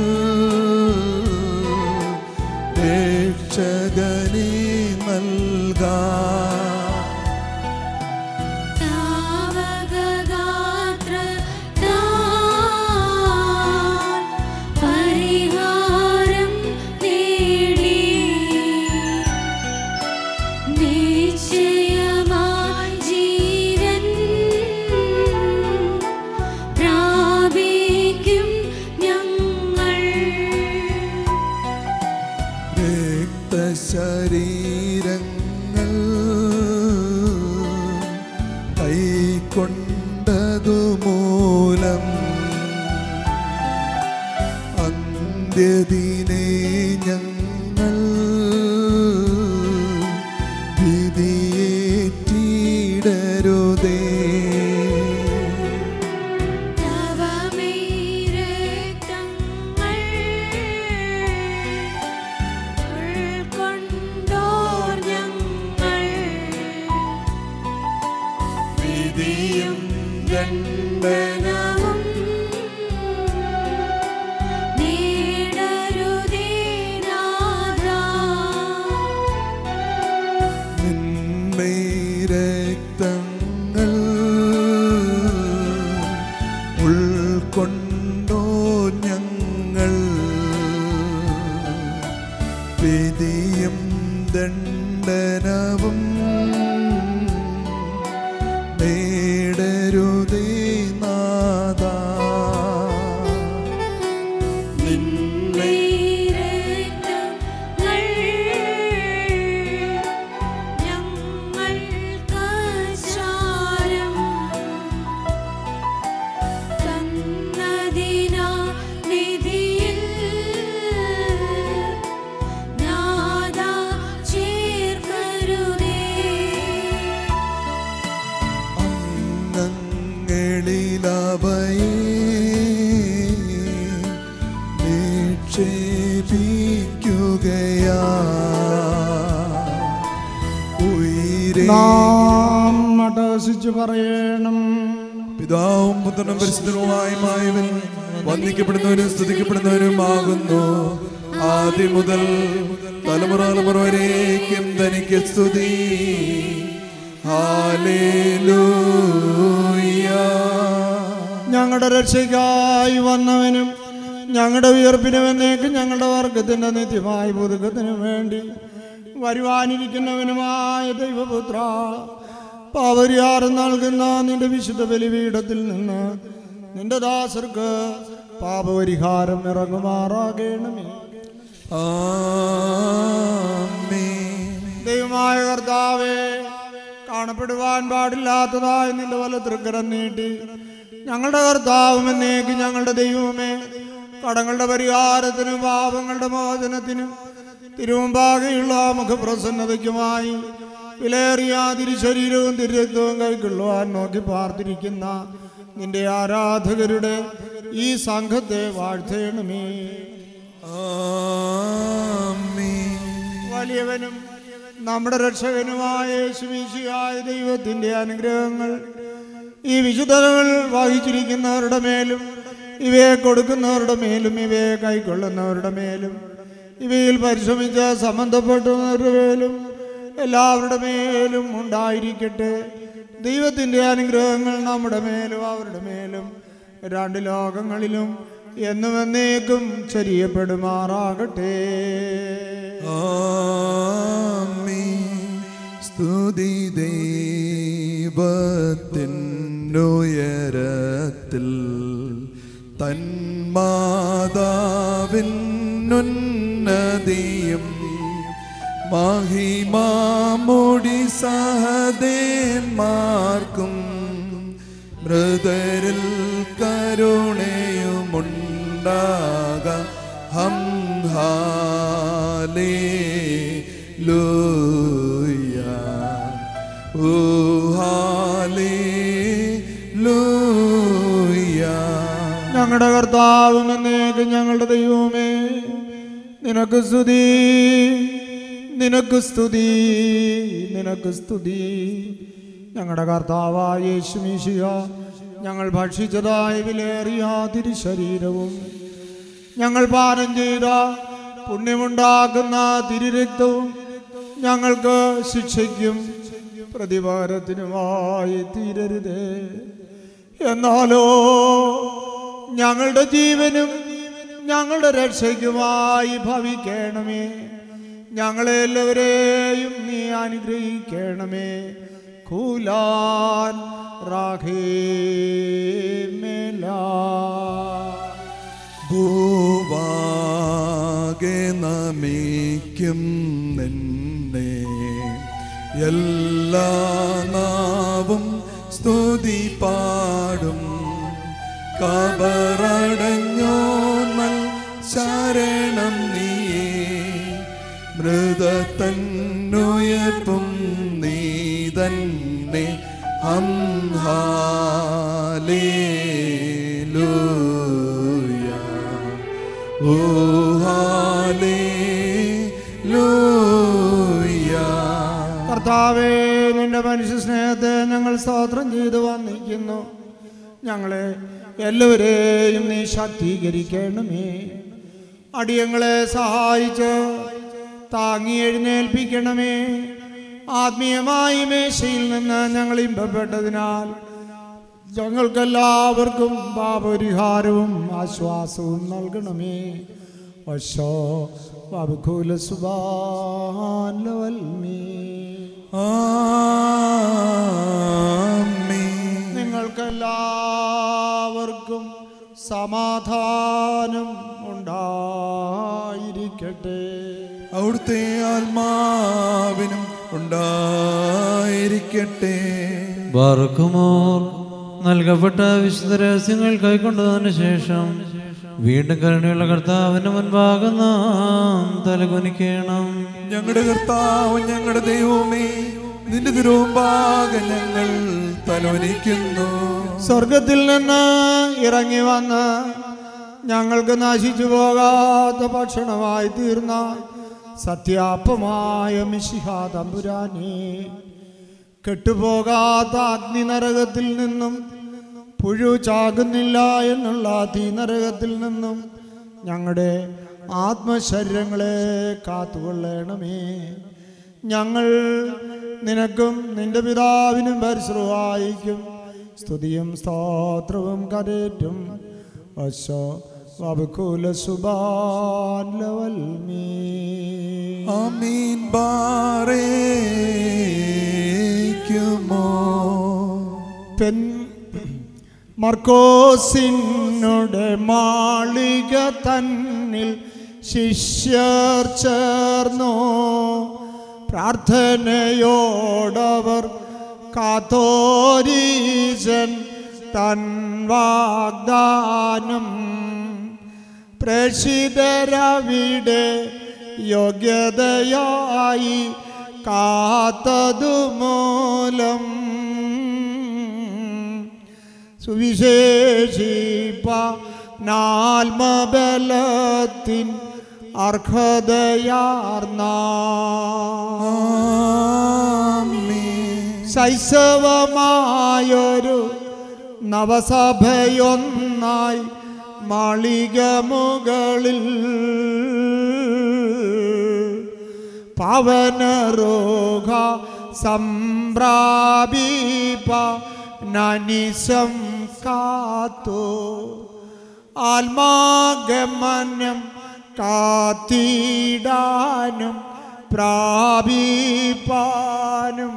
രക്ഷകനെ നൽകാ താവകഗാത്ര താൻ പരിഹാരം നേടി നിശ്ചയമായി ജീവൻ പ്രാപിക്കും ഞങ്ങൾ രക്തശരീരങ്ങൾ കൈക്കൊണ്ടതു മൂലം അന്ത്യദിനെ ഞങ്ങൾ വിധിയേറ്റിടരുതേ തവമേരക്തങ്ങൾ ഉൾക്കൊണ്ടോർ ഞങ്ങൾ വിധിയും വിധിയും ദണ്ഡനവും നേടരുതേ നാദ നിന്നെ അംഗങ്ങളിലവയെ നിക്ഷേപിക്കുകയാ ഉയരേ നാം അട്ടഹസിച്ച് പറയണം പിതാവും പുത്രനും പരിശുദ്ധനുമായുമായവൻ വന്ദിക്കപ്പെടുന്നവനും സ്തുതിക്കപ്പെടുന്നവനുമാകുന്നു ആദ്യം മുതൽ തലമുറ തലമുറ വരേക്കും തനിക്ക് സ്തുതി ഹാലേലൂയ ഞങ്ങളുടെ രക്ഷയ്ക്കായി വന്നവനും ഞങ്ങളുടെ ഉയർപ്പിനുമെന്നേക്ക് ഞങ്ങളുടെ വർഗത്തിന്റെ നിത്യമായ പുതുക്കത്തിനു വേണ്ടി വരുവാനിരിക്കുന്നവനുമായ ദൈവപുത്ര പാവരിയാറ് നൽകുന്ന നിന്റെ വിശുദ്ധ ബലിപീഠത്തിൽ നിന്ന് നിന്റെ ദാസർക്ക് പാപപരിഹാരം ഇറങ്ങുമാറാകണമേ ദൈവമായ കർത്താവേ കാണപ്പെടുവാൻ പാടില്ലാത്തതായ നിന്റെ വല തൃക്കരം നീട്ടി ഞങ്ങളുടെ കർത്താവും എന്നേക്ക് ഞങ്ങളുടെ ദൈവമേ കടങ്ങളുടെ പരിഹാരത്തിനും പാപങ്ങളുടെ മോചനത്തിനും തിരുമുമ്പാകെയുള്ള മുഖപ്രസന്നതയ്ക്കുമായി വിലയേറിയ തിരുശരീരവും തിരുരക്തവും കൈക്കൊള്ളുവാൻ നോക്കി പാർത്തിരിക്കുന്ന നിന്റെ ആരാധകരുടെ ഈ സംഘത്തെ വാഴ്ത്തേണമേ വലിയവനും നമ്മുടെ രക്ഷകനുമായ യേശുമിശിയായ ദൈവത്തിന്റെ അനുഗ്രഹങ്ങൾ ഈ വിശുദ്ധകൾ വഹിച്ചിരിക്കുന്നവരുടെ മേലും ഇവയെ കൊടുക്കുന്നവരുടെ മേലും ഇവയെ കൈക്കൊള്ളുന്നവരുടെ മേലും ഇവയിൽ പരിശ്രമിച്ച് സംബന്ധപ്പെട്ടവരുടെ മേലും എല്ലാവരുടെ മേലും ഉണ്ടായിരിക്കട്ടെ ദൈവത്തിൻ്റെ അനുഗ്രഹങ്ങൾ നമ്മുടെ മേലും അവരുടെ മേലും രണ്ട് ലോകങ്ങളിലും എന്നും എന്നേക്കും ചരിയപ്പെടുമാറാകട്ടെ സ്തുതി ദൈവത്തിനുയരത്തിൽ തന്മാതാവിനുന്നതിയും മഹിമാമുടി സഹദേന്മാർക്കും മൃതരിൽ കരുണയുമുണ്ടാക ഹം ഹാലേ ലൂയ ഓ ഹാലേ ലൂയ ഞങ്ങളുടെ കർത്താവും എന്നേക്ക് ഞങ്ങളുടെ ദൈവമേ നിനക്ക് സ്തുതി നിനക്ക് സ്തുതി നിനക്ക് സ്തുതി ഞങ്ങളുടെ കർത്താവായ യേശുമീശിയ ഞങ്ങൾ ഭക്ഷിച്ചതായ വിലേറിയ തിരുശരീരവും ഞങ്ങൾ പാനം ചെയ്ത പുണ്യമുണ്ടാക്കുന്ന തിരുരക്തവും ഞങ്ങൾക്ക് ശിക്ഷയ്ക്കും പ്രതിവാരത്തിനുമായി തീരരുതേ എന്നാലോ ഞങ്ങളുടെ ജീവനും ഞങ്ങളുടെ രക്ഷയ്ക്കുമായി ഭവിക്കണമേ ഞങ്ങളെ എല്ലാവരെയും നീ അനുഗ്രഹിക്കണമേ കൂലാൻ റാഖേ മേലാ ഭൂവാകെ നമിക്കും നിന്നെ എല്ലാ നാവും സ്തുതി പാടും കബറടഞ്ഞോ നൽ ശരണം നീയേ മൃതത്തന്നുയർപ്പും നീ തന്നെ ഹം ഹാലേലൂയ ഓ ഹാലേലൂയ കർത്താവേ നിന്റെ മനുഷ്യ സ്നേഹത്തെ ഞങ്ങൾ സ്തോത്രം ചെയ്ത് വന്നിരിക്കുന്നു ഞങ്ങളെ എല്ലാവരെയും നീ ശക്തീകരിക്കണമേ അടിയങ്ങളെ സഹായിച്ച് താങ്ങി എഴുന്നേൽപ്പിക്കണമേ ആത്മീയമായി മേശയിൽ നിന്ന് ഞങ്ങൾ ഇമ്പപ്പെട്ടതിനാൽ ഞങ്ങൾക്കെല്ലാവർക്കും പാപപരിഹാരവും ആശ്വാസവും നൽകണമേ വശോ وبكل سبحان والمين നിങ്ങൾക്കെല്ലാവർക്കും സമാധാനം ഉണ്ടായിരിക്കട്ടെ അവിടുത്തെ ആത്മാവിനും ഉണ്ടായിരിക്കട്ടെ ബാർക്കുമോർ നൽകപ്പെട്ട വിശുദ്ധ രഹസ്യങ്ങൾ കൈക്കൊണ്ടതിന് ശേഷം വീണ്ടും കരുണയുള്ള കർത്താവിന്റെ മുൻപാകെ നാം തലകുനിക്കണം ഞങ്ങളുടെ കർത്താവ് ഞങ്ങളുടെ ദൈവമേ നിന്റെ തിരുമ്പാകെ ഞങ്ങൾ തലോനിക്കുന്നു സ്വർഗത്തിൽ നിന്ന് ഇറങ്ങി വന്ന് ഞങ്ങൾക്ക് നശിച്ചു പോകാത്ത ഭക്ഷണമായി തീർന്ന സത്യാപ്പമായ മിശിഹാ തമ്പുരാനെ കെട്ടുപോകാത്ത അഗ്നി നരകത്തിൽ നിന്നും പുഴു ചാകുന്നില്ല എന്നുള്ള തീ നരകത്തിൽ നിന്നും ഞങ്ങളുടെ ആത്മശരീരങ്ങളെ കാത്തുകൊള്ളണമേ ഞങ്ങൾ നിനക്കും നിന്റെ പിതാവിനും പരിശ്രവായിക്കും സ്തുതിയും സ്തോത്രവും കരേറ്റും വശോ വബുക്കുല സുബാൻ ലവൽമീ ആമീൻ ബാറേക്കുമോ പെൻ മർക്കോസിനുടെ മാളിക തന്നിൽ ശിഷ്യർ ചേർന്നു പ്രാർത്ഥനയോടവർ കാത്തോരീശൻ തൻ വാഗ്ദാനം പ്രേഷിതരവിടെ യോഗ്യതയായി കാത്തതു മൂലം സുവിശേഷിപ്പ നാൽമബലത്തിൻ അർഹതയാർന്ന ശൈശവമായൊരു നവസഭയൊന്നായി മാളിക മുകളിൽ പവനരോഗ സംപ്രാപിപ്പ നനിശം കാത്തു ആത്മാഗമനം കാത്തിടാനും പ്രാപിപ്പാനും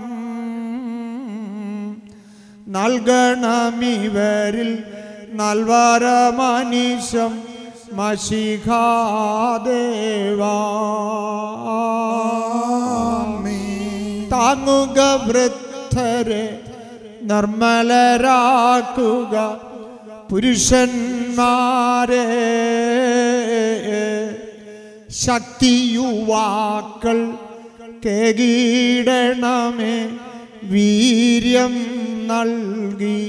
നൽകണമിവരിൽ നൽവരമനീശം മഷിഖാദേവാ താങ്ങുക വൃദ്ധരെ നിർമ്മലരാക്കുക പുരുഷന്മാരെ ശക്തിയുവാക്കൾ കേകീടണമേ വീര്യം നൽകി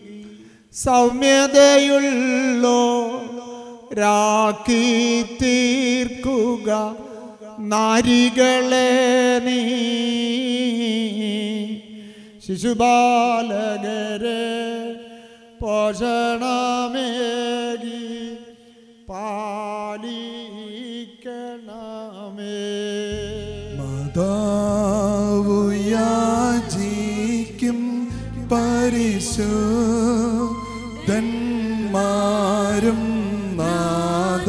സൗമ്യതയുള്ളോ രാക്കി തീർക്കുക നാരികളെ നീ ശിശുബാലകരെ പോഷണമേകി പാലിക്കണമേ മാതാവു യാചിക്കും പരിശുദ്ധന്മാരും നാദ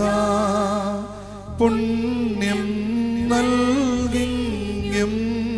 പുണ്യം നൽകിയും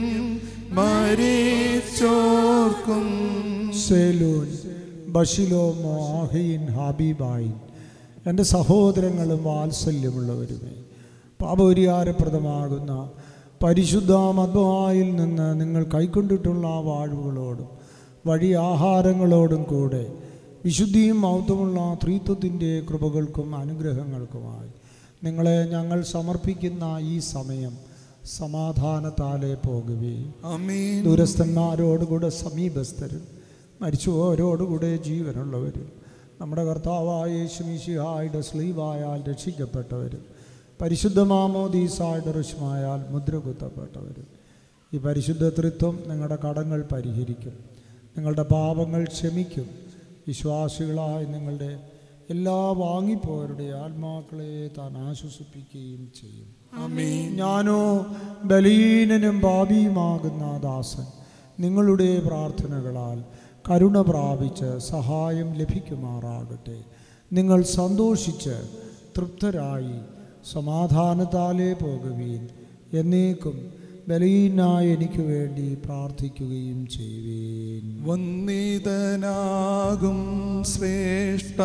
മരിച്ചോർക്കും സെലൂൻ ബഷിലോ മോഹിൻ ഹാബിബായിൻ എൻ്റെ സഹോദരങ്ങളും വാത്സല്യമുള്ളവരുമേ പാപപരിഹാരപ്രദമാകുന്ന പരിശുദ്ധ മദ്വായിൽ നിന്ന് നിങ്ങൾ കൈക്കൊണ്ടിട്ടുള്ള ആ വാഴ്വുകളോടും വഴി ആഹാരങ്ങളോടും കൂടെ വിശുദ്ധിയും മൗത്വമുള്ള ത്രീത്വത്തിൻ്റെ കൃപകൾക്കും അനുഗ്രഹങ്ങൾക്കുമായി നിങ്ങളെ ഞങ്ങൾ സമർപ്പിക്കുന്ന ഈ സമയം സമാധാനത്താലെ പോകുവേ ആമീൻ. ദൂരസ്ഥന്മാരോടുകൂടെ സമീപസ്ഥരും മരിച്ചുപോരോടുകൂടെ ജീവനുള്ളവരും നമ്മുടെ കർത്താവായ യേശുമിശിഹായുടെ സ്ലീവായാൽ രക്ഷിക്കപ്പെട്ടവരും പരിശുദ്ധ മാമോദീസായുടെ ഋഷ്മായാൽ മുദ്ര കുത്തപ്പെട്ടവരും ഈ പരിശുദ്ധ തൃത്വം നിങ്ങളുടെ കടങ്ങൾ പരിഹരിക്കും നിങ്ങളുടെ പാപങ്ങൾ ക്ഷമിക്കും വിശ്വാസികളായ നിങ്ങളുടെ എല്ലാ വാങ്ങിപ്പോരുടെ ആത്മാക്കളെ താൻ ആശ്വസിപ്പിക്കുകയും ചെയ്യും ഞാനോ ബലീനനും പാപിയുമാകുന്ന ദാസൻ നിങ്ങളുടെ പ്രാർത്ഥനകളാൽ കരുണ പ്രാപിച്ച് സഹായം ലഭിക്കുമാറാകട്ടെ നിങ്ങൾ സന്തോഷിച്ച് തൃപ്തരായി സമാധാനത്താലേ പോകുവീൻ എന്നേക്കും ബലീനായ എനിക്ക് വേണ്ടി പ്രാർത്ഥിക്കുകയും ചെയ്യുവീൻ വന്നിതനാകും ശ്രേഷ്ഠാചാര്യ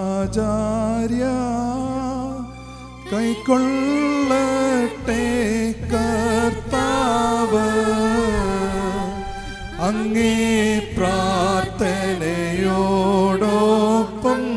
കൈക്കൊള്ളട്ടെ കർത്താവ് അങ്ങേ പ്രാർത്ഥനയോടൊപ്പം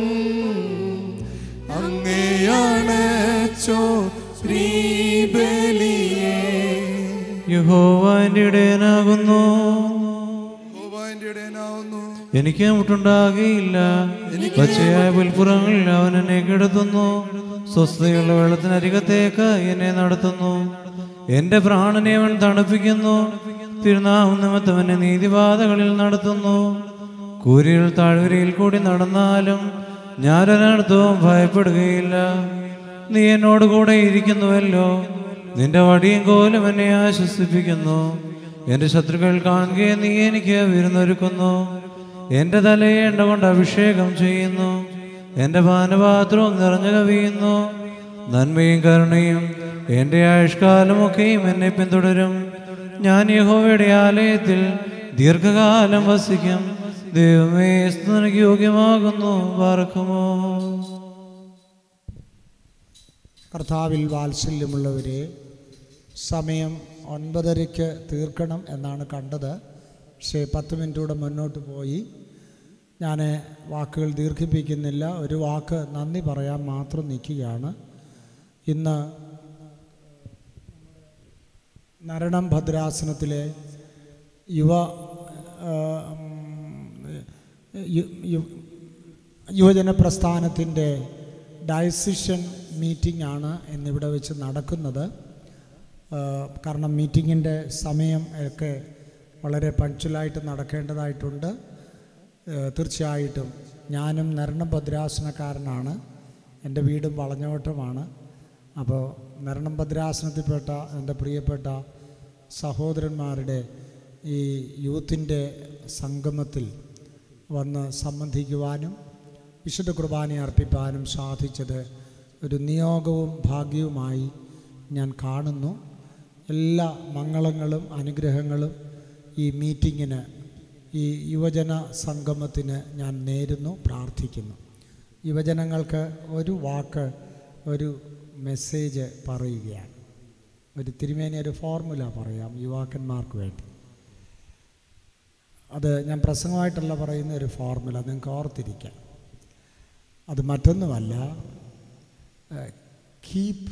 അങ്ങേയണച്ചോ ശ്രീബലിയേ യഹോവ എൻ്റെ ഇടയനാകുന്നു യഹോവന്റെ ഇടയനാവുന്നു എനിക്ക് മുട്ടുണ്ടാകുകയില്ല പച്ചയായ പുൽപ്പുറങ്ങളിൽ അവൻ എന്നെ കിടത്തുന്നു സ്വസ്ഥതയുള്ള വെള്ളത്തിനരികത്തേക്ക് എന്നെ നടത്തുന്നു എന്റെ പ്രാണനെ അവൻ തണുപ്പിക്കുന്നു തിരുനാമം നിമിത്തം എന്നെ നീതിപാതകളിൽ നടത്തുന്നു കൂരിൽ താഴ്വരയിൽ കൂടി നടന്നാലും ഞാനൊരിടത്തും ഭയപ്പെടുകയില്ല നീ എന്നോട് കൂടെ ഇരിക്കുന്നുവല്ലോ നിന്റെ വടിയും കോലും എന്നെ ആശ്വസിപ്പിക്കുന്നു എന്റെ ശത്രുക്കൾ കാണുകയും നീ എനിക്ക് വിരുന്നൊരുക്കുന്നു എന്റെ തലയെ എണ്ണ കൊണ്ട് അഭിഷേകം ചെയ്യുന്നു എന്റെ പാനപാത്രവും നിറഞ്ഞു കവിയുന്നു നന്മയും കരുണയും എന്റെ ആയുഷ്കാലമൊക്കെയും എന്നെ പിന്തുടരും ഞാൻ യഹോവയുടെ ആലയത്തിൽ ദീർഘകാലം വസിക്കും ദൈവമേ സ്തുതിക്ക് യോഗ്യമാകുന്നു പാർക്കുമോ കർത്താവിൽ വാത്സല്യമുള്ളവരെ സമയം ഒൻപതരയ്ക്ക് തീർക്കണം എന്നാണ് കണ്ടത് പക്ഷേ പത്ത് മിനിറ്റൂടെ മുന്നോട്ട് പോയി ഞാൻ വാക്കുകൾ ദീർഘിപ്പിക്കുന്നില്ല ഒരു വാക്ക് നന്ദി പറയാൻ മാത്രം നിൽക്കുകയാണ് ഇന്ന് നരണം ഭദ്രാസനത്തിലെ യുവ ആ, ഉം, യു- യു- യുവജന പ്രസ്ഥാനത്തിൻ്റെ ഡയസിഷൻ മീറ്റിംഗ് ആണ് ഇന്നിവിടെ വെച്ച് നടക്കുന്നത് ആ, കാരണം മീറ്റിങ്ങിൻ്റെ സമയം ഒക്കെ വളരെ പഞ്ച്വലായിട്ട് നടക്കേണ്ടതായിട്ടുണ്ട് ആ, തീർച്ചയായിട്ടും ഞാനും നരണം ഭദ്രാസനക്കാരനാണ് എൻ്റെ വീടും വളഞ്ഞോട്ടമാണ് അപ്പോൾ നരണം ഭദ്രാസനത്തിൽപ്പെട്ട എൻ്റെ പ്രിയപ്പെട്ട സഹോദരന്മാരുടെ ഈ യൂത്തിൻ്റെ സംഗമത്തിൽ വന്ന് സംബന്ധിക്കുവാനും വിശുദ്ധ കുർബാന അർപ്പിക്കാനും സാധിച്ചത് ഒരു നിയോഗവും ഭാഗ്യവുമായി ഞാൻ കാണുന്നു എല്ലാ മംഗളങ്ങളും അനുഗ്രഹങ്ങളും ഈ മീറ്റിങ്ങിന് ഈ യുവജന സംഗമത്തിന് ഞാൻ നേരുന്നു പ്രാർത്ഥിക്കുന്നു യുവജനങ്ങൾക്ക് ഒരു വാക്ക് ഒരു മെസ്സേജ് പറയുകയാണ് ഒരു തിരുമേനി ഒരു ഫോർമുല പറയാം യുവാക്കന്മാർക്ക് വേണ്ടി അത് ഞാൻ പ്രസംഗമായിട്ടല്ല പറയുന്ന ഒരു ഫോർമുല നിങ്ങൾക്ക് ഓർത്തിരിക്കാം അത് മറ്റൊന്നുമല്ല keep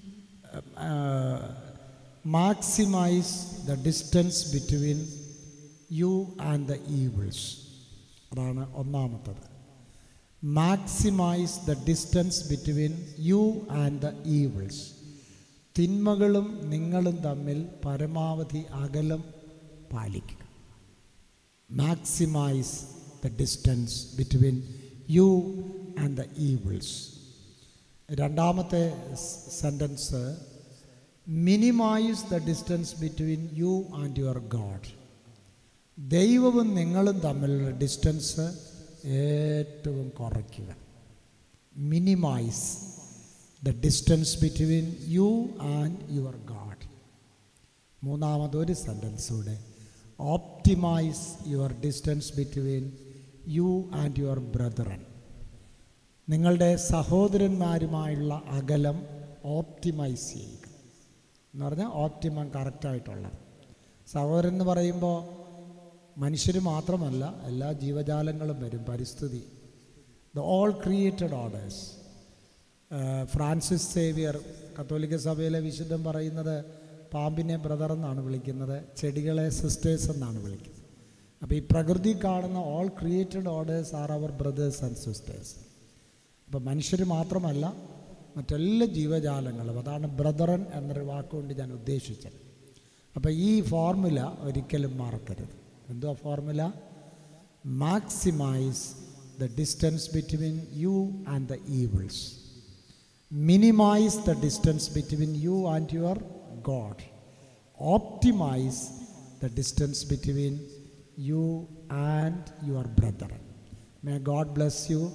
maximize the distance between you and the evils അതാണ് ഒന്നാമത്തത് maximize the distance between you and the evils തിന്മകളും നിങ്ങളും തമ്മിൽ പരമാവധി അകലം പാലിക്കുക maximize the distance between you and the evils രണ്ടാമത്തെ sentence minimize the distance between you and your God ദൈവവും നിങ്ങളും തമ്മിലുള്ള ഡിസ്റ്റൻസ് ഏറ്റവും കുറയ്ക്കുക minimize the distance between you and your God മൂന്നാമതൊരു സെൻറ്റൻസ് കൂടെ optimize your distance between you and your brethren നിങ്ങളുടെ സഹോദരന്മാരുമായുള്ള അകലം ഓപ്റ്റിമൈസ് ചെയ്യുക എന്ന് പറഞ്ഞാൽ ഓപ്റ്റിമം കറക്റ്റായിട്ടുള്ളത് സഹോദരൻ എന്ന് പറയുമ്പോൾ മനുഷ്യർ മാത്രമല്ല എല്ലാ ജീവജാലങ്ങളും വരും പരിസ്ഥിതി the all created orders Francis Xavier കത്തോലിക്ക സഭയിലെ വിശുദ്ധം പറയുന്നത് പാമ്പിനെ ബ്രദർ എന്നാണ് വിളിക്കുന്നത് ചെടികളെ സിസ്റ്റേഴ്സ് എന്നാണ് വിളിക്കുന്നത് അപ്പോൾ ഈ പ്രകൃതി കാണുന്ന all created orders are our brothers and sisters അപ്പോൾ മനുഷ്യർ മാത്രമല്ല മറ്റെല്ലാ ജീവജാലങ്ങളും അതാണ് ബ്രദറൻ എന്നൊരു വാക്കുകൊണ്ട് ഞാൻ ഉദ്ദേശിച്ചത് അപ്പോൾ ഈ ഫോർമുല ഒരിക്കലും മറക്കരുത് എന്തുവാ formula maximize the distance between you and the evils minimize the distance between you and your God optimize the distance between you and your brother may God bless you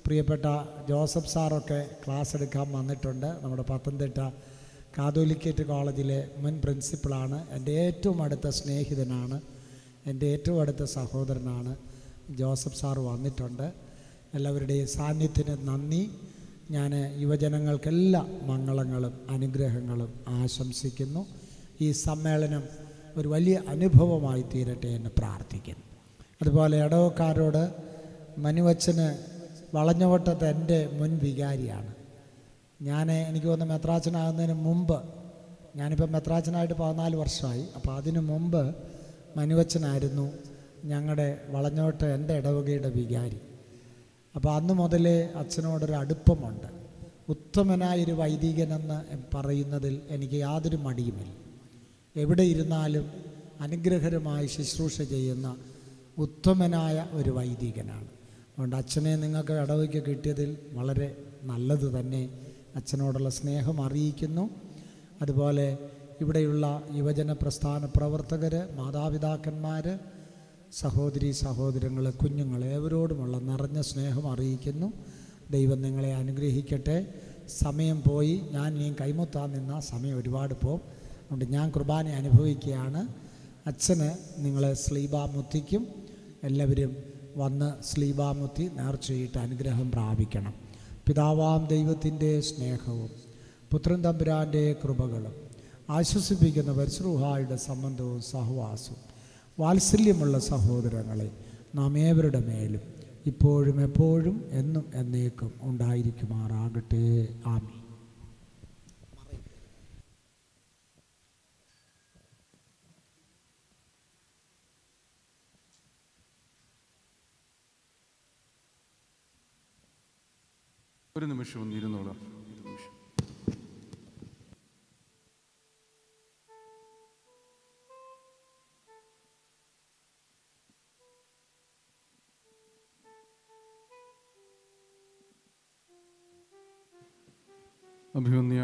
പ്രിയപ്പെട്ട ജോസഫ് സാറൊക്കെ ക്ലാസ് എടുക്കാൻ വന്നിട്ടുണ്ട് നമ്മുടെ Pathanamthitta catholicate കോളേജിലെ മുൻ പ്രിൻസിപ്പളാണ് എൻ്റെ ഏറ്റവും അടുത്ത സ്നേഹിതനാണ് എൻ്റെ ഏറ്റവും അടുത്ത സഹോദരനാണ് ജോസഫ് സാർ വന്നിട്ടുണ്ട് എല്ലാവരുടെയും സാന്നിധ്യത്തിന് നന്ദി ഞാൻ യുവജനങ്ങൾക്കെല്ലാ മംഗളങ്ങളും അനുഗ്രഹങ്ങളും ആശംസിക്കുന്നു ഈ സമ്മേളനം ഒരു വലിയ അനുഭവമായി തീരട്ടെ എന്ന് പ്രാർത്ഥിക്കുന്നു അതുപോലെ ഇടവക്കാരോട് മനുവച്ചന് വളഞ്ഞവട്ടത്ത് എൻ്റെ മുൻ വികാരിയാണ് ഞാൻ എനിക്ക് തോന്നുന്നു മെത്രാച്ചനാകുന്നതിന് മുമ്പ് ഞാനിപ്പോൾ മെത്രാച്ചനായിട്ട് പതിനാല് വർഷമായി അപ്പോൾ അതിനു മുമ്പ് മനുവച്ചനായിരുന്നു ഞങ്ങളുടെ വളഞ്ഞോട്ട് എൻ്റെ ഇടവകയുടെ വികാരി അപ്പോൾ അന്ന് മുതലേ അച്ഛനോടൊരു അടുപ്പമുണ്ട് ഉത്തമനായൊരു വൈദികനെന്ന് പറയുന്നതിൽ എനിക്ക് യാതൊരു മടിയുമില്ല എവിടെ ഇരുന്നാലും അനുഗ്രഹരമായി ശുശ്രൂഷ ചെയ്യുന്ന ഉത്തമനായ ഒരു വൈദികനാണ് അതുകൊണ്ട് അച്ഛനെ നിങ്ങൾക്ക് ഇടവയ്ക്ക് കിട്ടിയതിൽ വളരെ നല്ലത് തന്നെ അച്ഛനോടുള്ള സ്നേഹം അറിയിക്കുന്നു അതുപോലെ ഇവിടെയുള്ള യുവജന പ്രസ്ഥാന പ്രവർത്തകർ മാതാപിതാക്കന്മാർ സഹോദരി സഹോദരങ്ങൾ കുഞ്ഞുങ്ങൾ ഏവരോടുമുള്ള നിറഞ്ഞ സ്നേഹം അറിയിക്കുന്നു ദൈവം നിങ്ങളെ അനുഗ്രഹിക്കട്ടെ സമയം പോയി ഞാൻ ഇനിയും കൈമുത്താൻ നിന്ന സമയം ഒരുപാട് പോകും അതുകൊണ്ട് ഞാൻ കുർബാന അനുഭവിക്കുകയാണ് അച്ഛന് നിങ്ങളെ സ്ലീബാമുത്തിക്കും എല്ലാവരും വന്ന് സ്ലീബാമുത്തി നേർച്ചയിട്ട് അനുഗ്രഹം പ്രാപിക്കണം പിതാവാം ദൈവത്തിൻ്റെ സ്നേഹവും പുത്രൻ തമ്പുരാൻ്റെ കൃപകളും ആശ്വസിപ്പിക്കുന്ന പരിശ്രൂഹായുടെ സംബന്ധവും സഹവാസവും വാത്സല്യമുള്ള സഹോദരങ്ങളെ നാം ഏവരുടെ മേലും ഇപ്പോഴും എപ്പോഴും എന്നും എന്നേക്കും ഉണ്ടായിരിക്കുമാറാകട്ടെ ആമി ഒരു നിമിഷം ഒന്ന് ഇരുന്നോളാം ഒരു നിമിഷം. അഭിമന്യ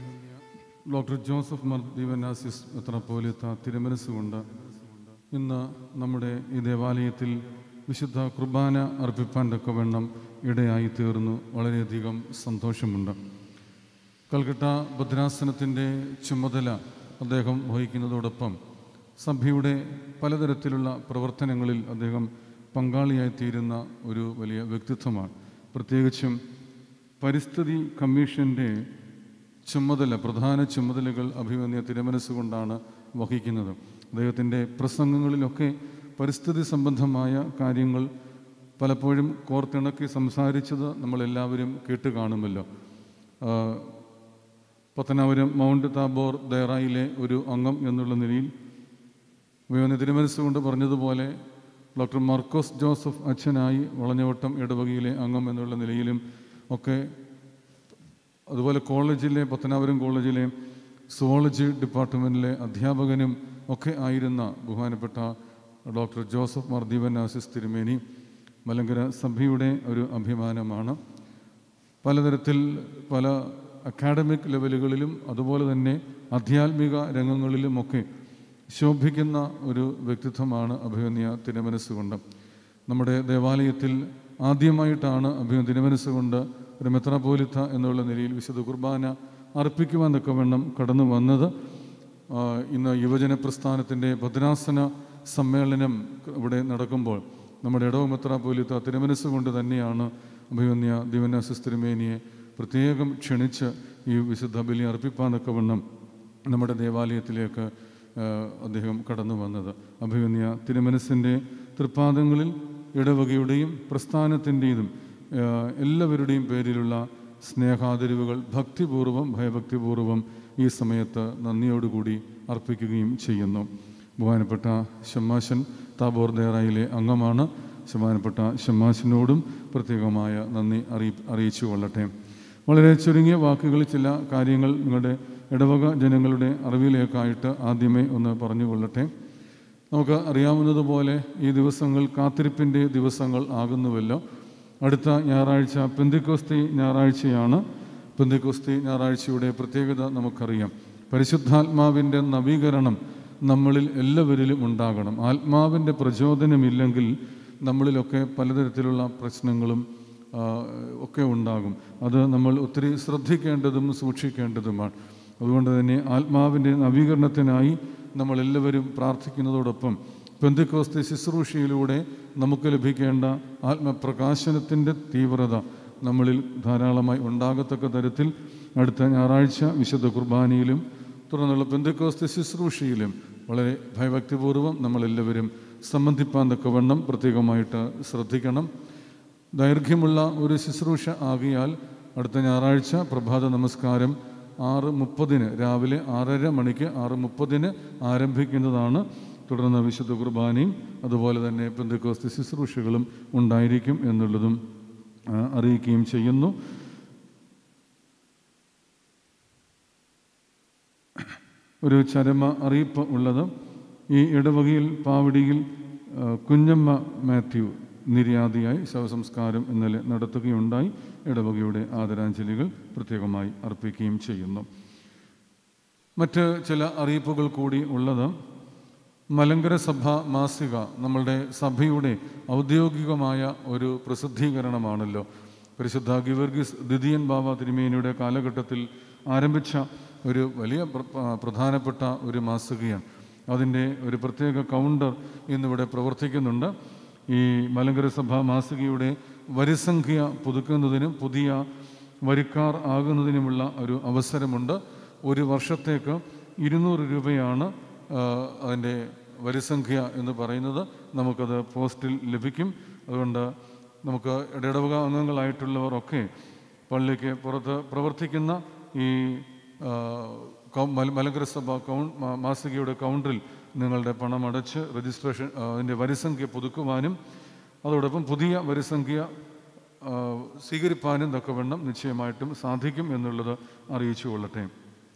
ഡോക്ടർ ജോസഫ് മർ ദീവനാസിസ് മെത്രാപ്പോലിത്ത തിരുമനസ്സുകൊണ്ട് ഇന്ന് നമ്മുടെ ഈ ദേവാലയത്തിൽ വിശുദ്ധ കുർബാന അർപ്പിപ്പാൻ തക്കവണ്ണം ഇടയായി തീർന്നു വളരെയധികം സന്തോഷമുണ്ട് കൽക്കട്ട ഭദ്രാസനത്തിൻ്റെ ചുമതല അദ്ദേഹം വഹിക്കുന്നതോടൊപ്പം സഭയുടെ പലതരത്തിലുള്ള പ്രവർത്തനങ്ങളിൽ അദ്ദേഹം പങ്കാളിയായിത്തീരുന്ന ഒരു വലിയ വ്യക്തിത്വമാണ് പ്രത്യേകിച്ചും പരിസ്ഥിതി കമ്മീഷൻ്റെ ചുമതല പ്രധാന ചുമതലകൾ അഭിമന്യ തിരുമനസ്സുകൊണ്ടാണ് വഹിക്കുന്നത് അദ്ദേഹത്തിൻ്റെ പ്രസംഗങ്ങളിലൊക്കെ പരിസ്ഥിതി സംബന്ധമായ കാര്യങ്ങൾ പലപ്പോഴും കോർത്തിണക്കി സംസാരിച്ചത് നമ്മളെല്ലാവരും കേട്ട് കാണുമല്ലോ ആ, പത്തനാപുരം മൗണ്ട് താബോർ ദയറായിലെ ഒരു അംഗം എന്നുള്ള നിലയിൽ വിവന തിരുമനസ്സുകൊണ്ട് പറഞ്ഞതുപോലെ ഡോക്ടർ മാർക്കോസ് ജോസഫ് അച്ഛനായി വളഞ്ഞവട്ടം ഇടവകയിലെ അംഗം എന്നുള്ള നിലയിലും ഒക്കെ അതുപോലെ കോളേജിലെ പത്തനാപുരം കോളേജിലെ സുവോളജി ഡിപ്പാർട്ട്മെൻറ്റിലെ അധ്യാപകനും ഒക്കെ ആയിരുന്ന ബഹുമാനപ്പെട്ട ഡോക്ടർ ജോസഫ് മർദീവൻ ആസിസ് തിരുമേനി മലങ്കര സഭയുടെ ഒരു അഭിമാനമാണ് പലതരത്തിൽ പല അക്കാഡമിക് ലെവലുകളിലും അതുപോലെ തന്നെ ആധ്യാത്മിക രംഗങ്ങളിലുമൊക്കെ ശോഭിക്കുന്ന ഒരു വ്യക്തിത്വമാണ് അഭിമന്യ തിരുമനസ്സുകൊണ്ട് നമ്മുടെ ദേവാലയത്തിൽ ആദ്യമായിട്ടാണ് അഭിമന്യ തിരുമനസ്സുകൊണ്ട് ഒരു മെത്രാപോലിത്ത എന്നുള്ള നിലയിൽ വിശുദ്ധ കുർബാന അർപ്പിക്കുവാൻ തക്കവണ്ണം കടന്നു വന്നത് ആ, ഇന്ന് യുവജന പ്രസ്ഥാനത്തിൻ്റെ ഭദ്രാസന സമ്മേളനം ഇവിടെ നടക്കുമ്പോൾ നമ്മുടെ ഇടവ മെത്രാപോലിത്ത തിരുമനസ്സുകൊണ്ട് തന്നെയാണ് അഭിമന്യ ദിവനാസിസ് തിരുമേനിയെ പ്രത്യേകം ക്ഷണിച്ച് ഈ വിശുദ്ധ ബലി അർപ്പിപ്പാൻ തക്കവണ്ണം നമ്മുടെ ദേവാലയത്തിലേക്ക് ആ, അദ്ദേഹം കടന്നു വന്നത് അഭിമന്യ തിരുമനസ്സിൻ്റെ തൃപ്പാദങ്ങളിൽ ഇടവകയുടെയും പ്രസ്ഥാനത്തിൻ്റെതും ആ, എല്ലാവരുടെയും പേരിലുള്ള സ്നേഹാദരവുകൾ ഭക്തിപൂർവം ഭയഭക്തിപൂർവം ഈ സമയത്ത് നന്ദിയോടുകൂടി അർപ്പിക്കുകയും ചെയ്യുന്നു ബഹുമാനപ്പെട്ട ഷമ്മാശൻ താബോർ ദേറായിലെ അംഗമാണ് ബഹുമാനപ്പെട്ട ഷമ്മാശനോടും പ്രത്യേകമായ നന്ദി അറിയി അറിയിച്ചു കൊള്ളട്ടെ വളരെ ചുരുങ്ങിയ വാക്കുകളിൽ ചില കാര്യങ്ങൾ നിങ്ങളുടെ ഇടവക ജനങ്ങളുടെ അറിവിലേക്കായിട്ട് ആദ്യമേ ഒന്ന് പറഞ്ഞുകൊള്ളട്ടെ നമുക്ക് അറിയാവുന്നതുപോലെ ഈ ദിവസങ്ങൾ കാത്തിരിപ്പിൻ്റെ ദിവസങ്ങൾ ആകുന്നുവല്ലോ അടുത്ത ഞായറാഴ്ച പെന്തിക്കോസ്തി ഞായറാഴ്ചയാണ് പെന്തിക്കോസ്തി ഞായറാഴ്ചയുടെ പ്രത്യേകത നമുക്കറിയാം പരിശുദ്ധാത്മാവിൻ്റെ നവീകരണം നമ്മളിൽ എല്ലാവരിലും ഉണ്ടാകണം ആത്മാവിൻ്റെ പ്രചോദനമില്ലെങ്കിൽ നമ്മളിലൊക്കെ പലതരത്തിലുള്ള പ്രശ്നങ്ങളും ആ, ഒക്കെ ഉണ്ടാകും അത് നമ്മൾ ഒത്തിരി ശ്രദ്ധിക്കേണ്ടതും സൂക്ഷിക്കേണ്ടതുമാണ് അതുകൊണ്ട് തന്നെ ആത്മാവിൻ്റെ നവീകരണത്തിനായി നമ്മളെല്ലാവരും പ്രാർത്ഥിക്കുന്നതോടൊപ്പം പെന്തിക്കോസ്തി ശുശ്രൂഷയിലൂടെ നമുക്ക് ലഭിക്കേണ്ട ആത്മപ്രകാശനത്തിൻ്റെ തീവ്രത നമ്മളിൽ ധാരാളമായി ഉണ്ടാകത്തക്ക തരത്തിൽ അടുത്ത ഞായറാഴ്ച വിശുദ്ധ കുർബാനയിലും തുടർന്നുള്ള പെന്തിക്കോസ്തി ശുശ്രൂഷയിലും വളരെ ഭയഭക്തിപൂർവ്വം നമ്മളെല്ലാവരും സംബന്ധിപ്പാൻ തക്കവണ്ണം പ്രത്യേകമായിട്ട് ശ്രദ്ധിക്കണം ദൈർഘ്യമുള്ള ഒരു ശുശ്രൂഷ ആകിയാൽ അടുത്ത ഞായറാഴ്ച പ്രഭാത നമസ്കാരം ആറ് മുപ്പതിന് രാവിലെ ആറര മണിക്ക് ആറ് മുപ്പതിന് ആരംഭിക്കുന്നതാണ് തുടർന്ന് വിശുദ്ധ കുർബാനയും അതുപോലെ തന്നെ പെന്തക്കോസ്തി ശുശ്രൂഷകളും ഉണ്ടായിരിക്കും എന്നുള്ളതും ആ, അറിയിക്കുകയും ചെയ്യുന്നു ഒരു ചരമ അറിയിപ്പ് ഉള്ളത് ഈ ഇടവകയിൽ പാവടിയിൽ ആ, കുഞ്ഞമ്മ മാത്യു നിര്യാതിയായി ശവസംസ്കാരം ഇന്നലെ നടത്തുകയുണ്ടായി ഇടവകയുടെ ആദരാഞ്ജലികൾ പ്രത്യേകമായി അർപ്പിക്കുകയും ചെയ്യുന്നു മറ്റ് ചില അറിയിപ്പുകൾ കൂടി ഉള്ളത് മലങ്കര സഭ മാസിക നമ്മളുടെ സഭയുടെ ഔദ്യോഗികമായ ഒരു പ്രസിദ്ധീകരണമാണല്ലോ പരിശുദ്ധ ഗിവർഗീസ് ദിദിയൻ ബാബ തിരുമേനിയുടെ കാലഘട്ടത്തിൽ ആരംഭിച്ച ഒരു വലിയ പ്ര- ആ, പ്രധാനപ്പെട്ട ഒരു മാസികയാണ് അതിൻ്റെ ഒരു പ്രത്യേക കൗണ്ടർ ഇന്നിവിടെ പ്രവർത്തിക്കുന്നുണ്ട് ഈ മലങ്കര സഭ മാസികയുടെ വരിസംഖ്യ പുതുക്കുന്നതിനും പുതിയ വരിക്കാർ ആകുന്നതിനുമുള്ള ഒരു അവസരമുണ്ട് ഒരു വർഷത്തേക്ക് ഇരുന്നൂറ് രൂപയാണ് ആ, അതിൻ്റെ വരിസംഖ്യ എന്ന് പറയുന്നത് നമുക്കത് പോസ്റ്റിൽ ലഭിക്കും അതുകൊണ്ട് നമുക്ക് ഇടവക അംഗങ്ങളായിട്ടുള്ളവർ ഒക്കെ പള്ളിക്ക് പുറത്ത് പ്രവർത്തിക്കുന്ന ഈ ആ, കൗ- മല- മലങ്കര സഭ കൗൺ മാ- മാസികയുടെ കൗണ്ടറിൽ നിങ്ങളുടെ പണം അടച്ച് രജിസ്ട്രേഷൻ ആ, അതിൻ്റെ വരിസംഖ്യ പുതുക്കുവാനും അതോടൊപ്പം പുതിയ വരിസംഖ്യ ആ, സ്വീകരിപ്പാനും തക്കവണ്ണം നിശ്ചയമായിട്ടും സാധിക്കും എന്നുള്ളത് അറിയിച്ചു കൊള്ളട്ടെ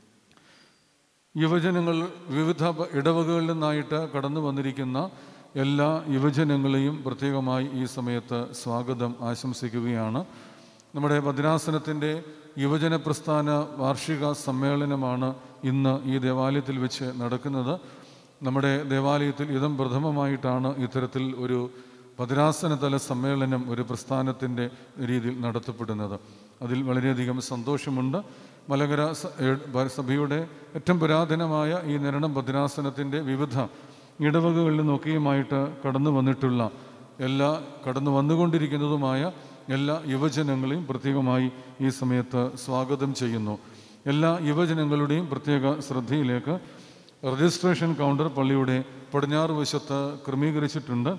യുവജനങ്ങൾ വിവിധ പ- ഇടവകകളിൽ നിന്നായിട്ട് കടന്നു വന്നിരിക്കുന്ന എല്ലാ യുവജനങ്ങളെയും പ്രത്യേകമായി ഈ സമയത്ത് സ്വാഗതം ആശംസിക്കുകയാണ് നമ്മുടെ ഭദ്രാസനത്തിൻ്റെ യുവജന പ്രസ്ഥാന വാർഷിക സമ്മേളനമാണ് ഇന്ന് ഈ ദേവാലയത്തിൽ വെച്ച് നടക്കുന്നത് നമ്മുടെ ദേവാലയത്തിൽ ഇതം പ്രഥമമായിട്ടാണ് ഇത്തരത്തിൽ ഒരു ഭദ്രാസനതല സമ്മേളനം ഒരു പ്രസ്ഥാനത്തിൻ്റെ രീതിയിൽ നടത്തപ്പെടുന്നത് അതിൽ വളരെയധികം സന്തോഷമുണ്ട് മലകര സ- ഏ- ഭ- സഭയുടെ ഏറ്റവും പുരാതനമായ ഈ നിരണം ഭദ്രാസനത്തിൻ്റെ വിവിധ ഇടവകകളിൽ നിന്നൊക്കെയുമായിട്ട് കടന്നു വന്നിട്ടുള്ള എല്ലാ കടന്നു വന്നുകൊണ്ടിരിക്കുന്നതുമായ എല്ലാ യുവജനങ്ങളെയും പ്രത്യേകമായി ഈ സമയത്ത് സ്വാഗതം ചെയ്യുന്നു എല്ലാ യുവജനങ്ങളുടെയും പ്രത്യേക ശ്രദ്ധയിലേക്ക് രജിസ്ട്രേഷൻ കൗണ്ടർ പള്ളിയുടെ പടിഞ്ഞാറ് വശത്ത് ക്രമീകരിച്ചിട്ടുണ്ട്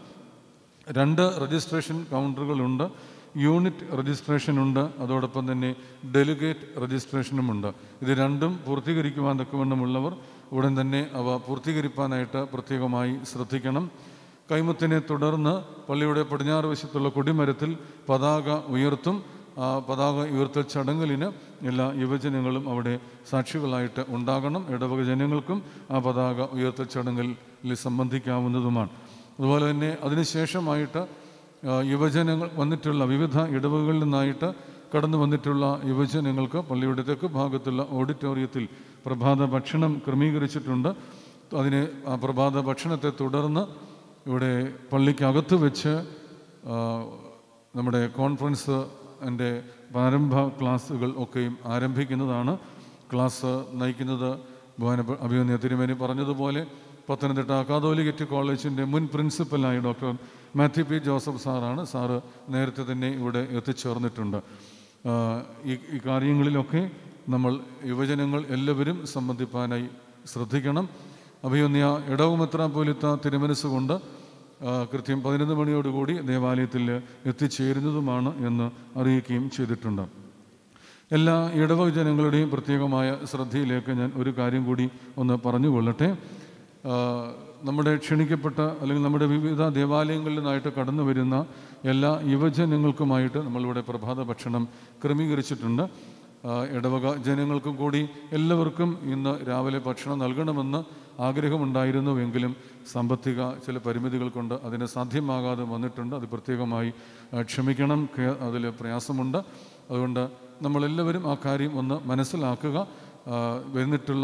രണ്ട് രജിസ്ട്രേഷൻ കൗണ്ടറുകളുണ്ട് യൂണിറ്റ് രജിസ്ട്രേഷൻ ഉണ്ട് അതോടൊപ്പം തന്നെ ഡെലിഗേറ്റ് രജിസ്ട്രേഷനുമുണ്ട് ഇത് രണ്ടും പൂർത്തീകരിക്കുവാൻ തക്കവണ്ണമുള്ളവർ ഉടൻ തന്നെ അവ പൂർത്തീകരിക്കാനായിട്ട് പ്രത്യേകമായി ശ്രദ്ധിക്കണം കൈമുത്തിനെ തുടർന്ന് പള്ളിയുടെ പടിഞ്ഞാറ് വശത്തുള്ള കൊടിമരത്തിൽ പതാക ഉയർത്തും ആ പതാക ഉയർത്തൽ ചടങ്ങിലിന് എല്ലാ യുവജനങ്ങളും അവിടെ സാക്ഷികളായിട്ട് ഉണ്ടാകണം ഇടവക ജനങ്ങൾക്കും ആ പതാക ഉയർത്തൽ ചടങ്ങിൽ സംബന്ധിക്കാവുന്നതുമാണ് അതുപോലെ തന്നെ അതിനുശേഷമായിട്ട് ആ, യുവജനങ്ങൾ വന്നിട്ടുള്ള വിവിധ ഇടവകളിൽ നിന്നായിട്ട് കടന്നു വന്നിട്ടുള്ള യുവജനങ്ങൾക്ക് പള്ളിയുടെ തെക്ക് ഭാഗത്തുള്ള ഓഡിറ്റോറിയത്തിൽ പ്രഭാത ഭക്ഷണം ക്രമീകരിച്ചിട്ടുണ്ട് അതിന് ആ പ്രഭാത ഭക്ഷണത്തെ തുടർന്ന് ഇവിടെ പള്ളിക്കകത്ത് വെച്ച് ആ, നമ്മുടെ കോൺഫറൻസ് എൻ്റെ പ്രാരംഭ ക്ലാസ്സുകൾ ഒക്കെയും ആരംഭിക്കുന്നതാണ് ക്ലാസ് നയിക്കുന്നത് ബഹുമാന അഭിമന്യ തിരുമേനി പറഞ്ഞതുപോലെ പത്തനംതിട്ട കാതോലിക്കറ്റ് കോളേജിൻ്റെ മുൻ പ്രിൻസിപ്പലായ ഡോക്ടർ മാത്യു പി ജോസഫ് സാറാണ് സാറ് നേരത്തെ തന്നെ ഇവിടെ എത്തിച്ചേർന്നിട്ടുണ്ട് ആ, ഈ ഈ കാര്യങ്ങളിലൊക്കെ നമ്മൾ യുവജനങ്ങൾ എല്ലാവരും സംബന്ധിപ്പാനായി ശ്രദ്ധിക്കണം അഭിമന്യ ഇടവുമെത്രാപോലിത്ത തിരുമനസ്സുകൊണ്ട് ആ, കൃത്യം പതിനൊന്ന് മണിയോടുകൂടി ദേവാലയത്തിൽ എത്തിച്ചേരുന്നതുമാണ് എന്ന് അറിയിക്കുകയും ചെയ്തിട്ടുണ്ട് എല്ലാ ഇടവക ജനങ്ങളുടെയും പ്രത്യേകമായ ശ്രദ്ധയിലേക്ക് ഞാൻ ഒരു കാര്യം കൂടി ഒന്ന് പറഞ്ഞുകൊള്ളട്ടെ ആ, നമ്മുടെ ക്ഷണിക്കപ്പെട്ട അല്ലെങ്കിൽ നമ്മുടെ വിവിധ ദേവാലയങ്ങളിൽ നിന്നായിട്ട് കടന്നു വരുന്ന എല്ലാ യുവജനങ്ങൾക്കുമായിട്ട് നമ്മളിവിടെ പ്രഭാത ഭക്ഷണം ക്രമീകരിച്ചിട്ടുണ്ട് ആ, ഇടവക ജനങ്ങൾക്കും കൂടി എല്ലാവർക്കും ഇന്ന് രാവിലെ ഭക്ഷണം നൽകണമെന്ന് ആഗ്രഹമുണ്ടായിരുന്നുവെങ്കിലും സാമ്പത്തിക ചില പരിമിതികൾ കൊണ്ട് അതിന് സാധ്യമാകാതെ വന്നിട്ടുണ്ട് അത് പ്രത്യേകമായി ആ, ക്ഷമിക്കണം അതിൽ പ്രയാസമുണ്ട് അതുകൊണ്ട് നമ്മളെല്ലാവരും ആ കാര്യം ഒന്ന് മനസ്സിലാക്കുക ആ, വന്നിട്ടുള്ള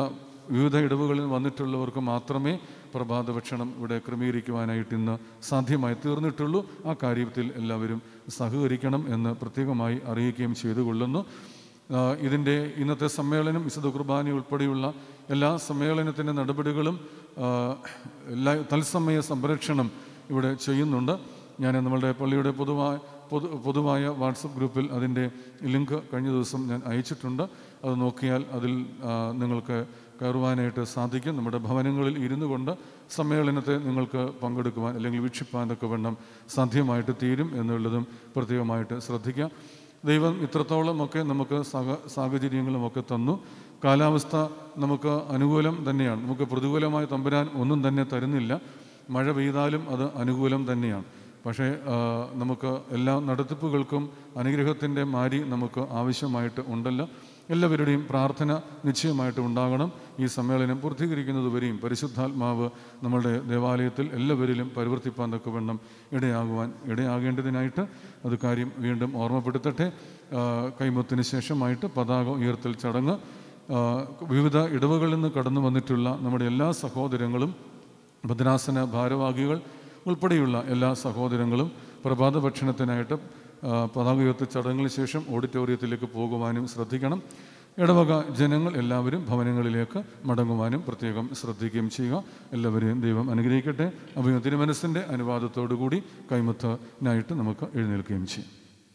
വിവിധ ഇടവുകളിൽ വന്നിട്ടുള്ളവർക്ക് മാത്രമേ പ്രഭാത ഭക്ഷണം ഇവിടെ ക്രമീകരിക്കുവാനായിട്ട് ഇന്ന് സാധ്യമായി തീർന്നിട്ടുള്ളൂ ആ കാര്യത്തിൽ എല്ലാവരും സഹകരിക്കണം എന്ന് പ്രത്യേകമായി അറിയിക്കുകയും ചെയ്തുകൊള്ളുന്നു ആ, ഇതിൻ്റെ ഇന്നത്തെ സമ്മേളനം വിശുദ്ധ കുർബാന ഉൾപ്പെടെയുള്ള എല്ലാ സമ്മേളനത്തിൻ്റെ നടപടികളും ആ, എല്ലാ തത്സമയ സംരക്ഷണം ഇവിടെ ചെയ്യുന്നുണ്ട് ഞാൻ നമ്മളുടെ പള്ളിയുടെ പൊതുവായ പൊതു പൊതുവായ വാട്സപ്പ് ഗ്രൂപ്പിൽ അതിൻ്റെ ലിങ്ക് കഴിഞ്ഞ ദിവസം ഞാൻ അയച്ചിട്ടുണ്ട് അത് നോക്കിയാൽ അതിൽ ആ, നിങ്ങൾക്ക് കയറുവാനായിട്ട് സാധിക്കും നമ്മുടെ ഭവനങ്ങളിൽ ഇരുന്നു കൊണ്ട് സമ്മേളനത്തെ നിങ്ങൾക്ക് പങ്കെടുക്കുവാൻ അല്ലെങ്കിൽ വീക്ഷിപ്പാനൊക്കെ വണ്ണം സാധ്യമായിട്ട് തീരും എന്നുള്ളതും പ്രത്യേകമായിട്ട് ശ്രദ്ധിക്കാം ദൈവം ഇത്രത്തോളമൊക്കെ നമുക്ക് സാഹ സാഹചര്യങ്ങളുമൊക്കെ തന്നു കാലാവസ്ഥ നമുക്ക് അനുകൂലം തന്നെയാണ് നമുക്ക് പ്രതികൂലമായ തമ്പുരാൻ ഒന്നും തന്നെ തരുന്നില്ല മഴ പെയ്താലും അത് അനുകൂലം തന്നെയാണ് പക്ഷേ ആ, നമുക്ക് എല്ലാ നടത്തിപ്പുകൾക്കും അനുഗ്രഹത്തിൻ്റെ മാരി നമുക്ക് ആവശ്യമായിട്ട് ഉണ്ടല്ലോ എല്ലാവരുടെയും പ്രാർത്ഥന നിശ്ചയമായിട്ട് ഉണ്ടാകണം ഈ സമ്മേളനം പൂർത്തീകരിക്കുന്നതുവരെയും പരിശുദ്ധാത്മാവ് നമ്മളുടെ ദേവാലയത്തിൽ എല്ലാവരിലും പരിവർത്തിപ്പാൻ തക്കവണ്ണം ഇടയാകുവാൻ ഇടയാകേണ്ടതിനായിട്ട് അത് കാര്യം വീണ്ടും ഓർമ്മപ്പെടുത്തട്ടെ ആ, കൈമുത്തിന് ശേഷമായിട്ട് പതാക ഉയർത്തൽ ചടങ്ങ് ആ, വിവിധ ഇടവകളിൽ നിന്ന് കടന്നു വന്നിട്ടുള്ള നമ്മുടെ എല്ലാ സഹോദരങ്ങളും ഭദ്രാസന ഭാരവാഹികൾ ഉൾപ്പെടെയുള്ള എല്ലാ സഹോദരങ്ങളും പ്രഭാത ഭക്ഷണത്തിനായിട്ട് ആ, പതാക ഉയർത്തി ചടങ്ങിന് ശേഷം ഓഡിറ്റോറിയത്തിലേക്ക് പോകുവാനും ശ്രദ്ധിക്കണം ഇടവക ജനങ്ങൾ എല്ലാവരും ഭവനങ്ങളിലേക്ക് മടങ്ങുവാനും പ്രത്യേകം ശ്രദ്ധിക്കുകയും ചെയ്യുക എല്ലാവരെയും ദൈവം അനുഗ്രഹിക്കട്ടെ അപ്പോൾ തിരുമനസ്സിൻ്റെ അനുവാദത്തോടു കൂടി കൈമുത്തനായിട്ട് നമുക്ക് എഴുന്നേൽക്കുകയും ചെയ്യും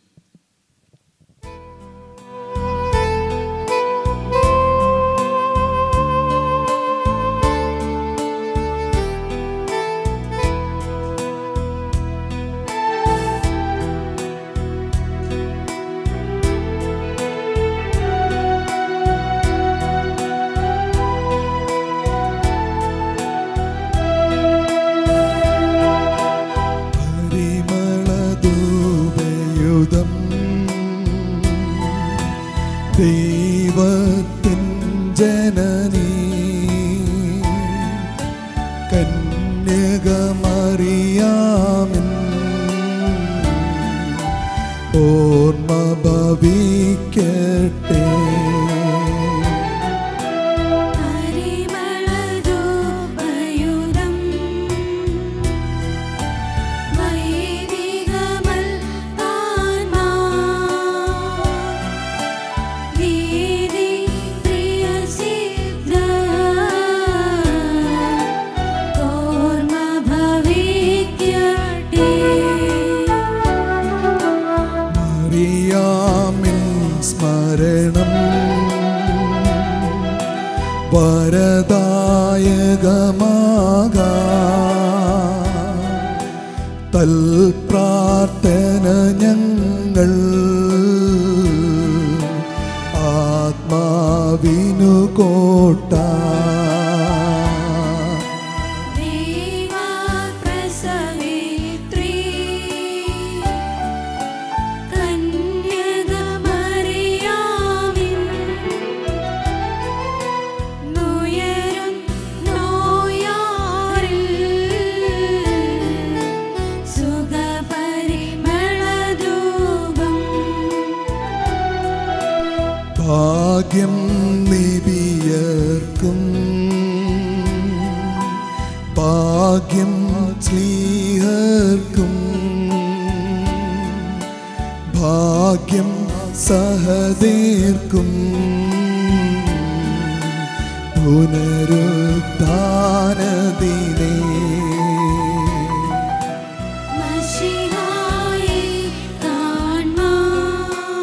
പരിമളധൂപയുധം ദൈവത്തിൻ ജനനീ കന്യകമറിയാമിൻ ഓർമ്മ ഭവിക്കട്ടെ പരിമളധൂപയുധം വൈദികമൽ ആത്മാ വീതി പ്രിയസിദ്ധ ഓർമ്മ ഭവിക്കട്ടെ മറിയാമിൻ സ്മരണം വരദായകമാക തൽപ്രാർത്ഥന ഞങ്ങൾ ആത്മാവിനു കോട്ട ദേവാപ്രസവേത്രീ കന്യകമറിയാമിൻ നുയരും നോയാറിൽ സുഖപരിമളധൂപം ഭാഗ്യം നിബിയർക്കും ഭാഗ്യം സ്ലീഹർക്കും ഭാഗ്യം സഹദേർക്കും പുനരുദ്ധാനദിനേ മഷിഹായെ കാൺമാൻ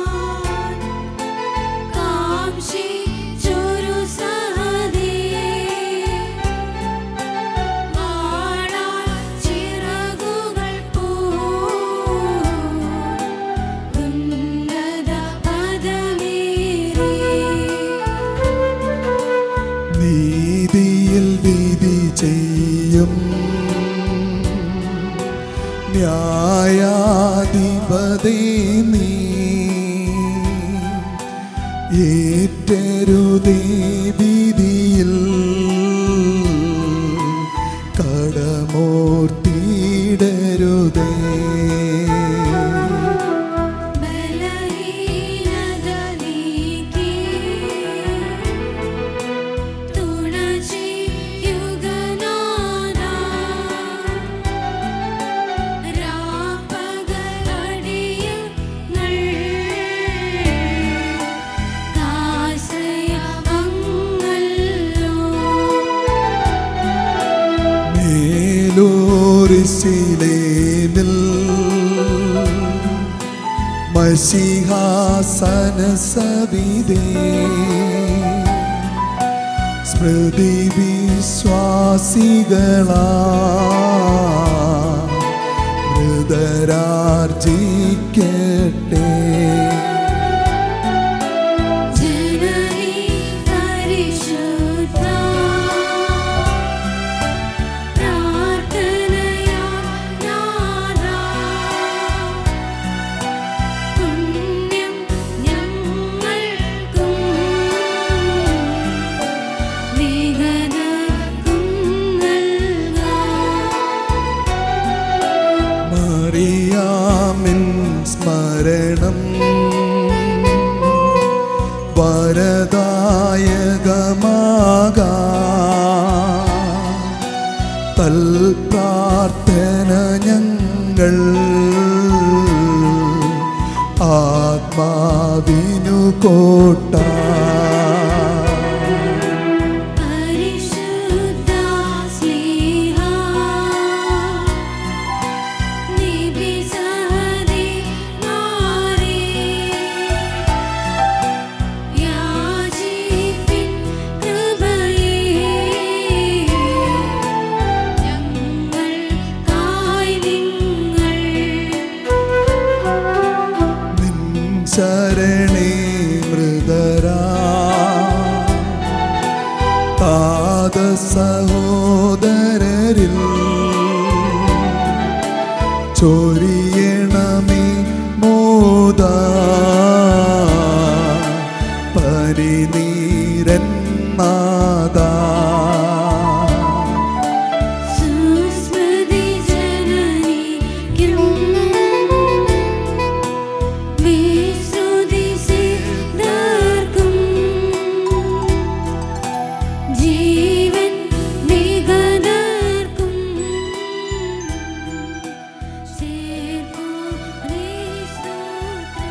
കാംക്ഷിച്ചൊരു സഹദേ വാളാൽ ചിറകുകൾ പൂ ഉന്നത പദമേറി നീതിയിൽ വിധി ചെയ്യും ന്യായാധിപതേ നീ ഏറ്റരുതേ വിധിയിൽ കടമോർത്തിടരുതേ ബലഹീനത നീക്കി തുണ യോറിശിലേമിൽ മഷിഹാസന സവിതേ സ്മൃതി വിശ്വാസികളാ മൃതരാർജിക്കട്ടെ ജനനി പരിശുദ്ധ പ്രാർത്ഥനയാ നാദാ പുണ്യം ഞങ്ങൾക്കും വിഗതർക്കും നൽകാം മറിയാമിൻ സ്മരണം വരദായകമാകാ തൽ പ്രാർത്ഥന ഞങ്ങൾ ആത്മാവിനു കോട്ട പരിശുദ്ധ സ്നേഹ നിബിസഹദി മാറി യാചിപ്പിൻ കൃപയേ ഞങ്ങൾക്കായി നിങ്ങൾ ശരണേ മൃതരാ താത സഹോദരരിൽ ചൊരിയണമേ മോദ പരിനീരൻ നാദാ സുസ്മൃതി ജനനിക്കും വിശ്രുതി സിദ്ധർക്കും ജീവൻ വിഗതർക്കും ചേർക്കോരേ സ്തോത്രം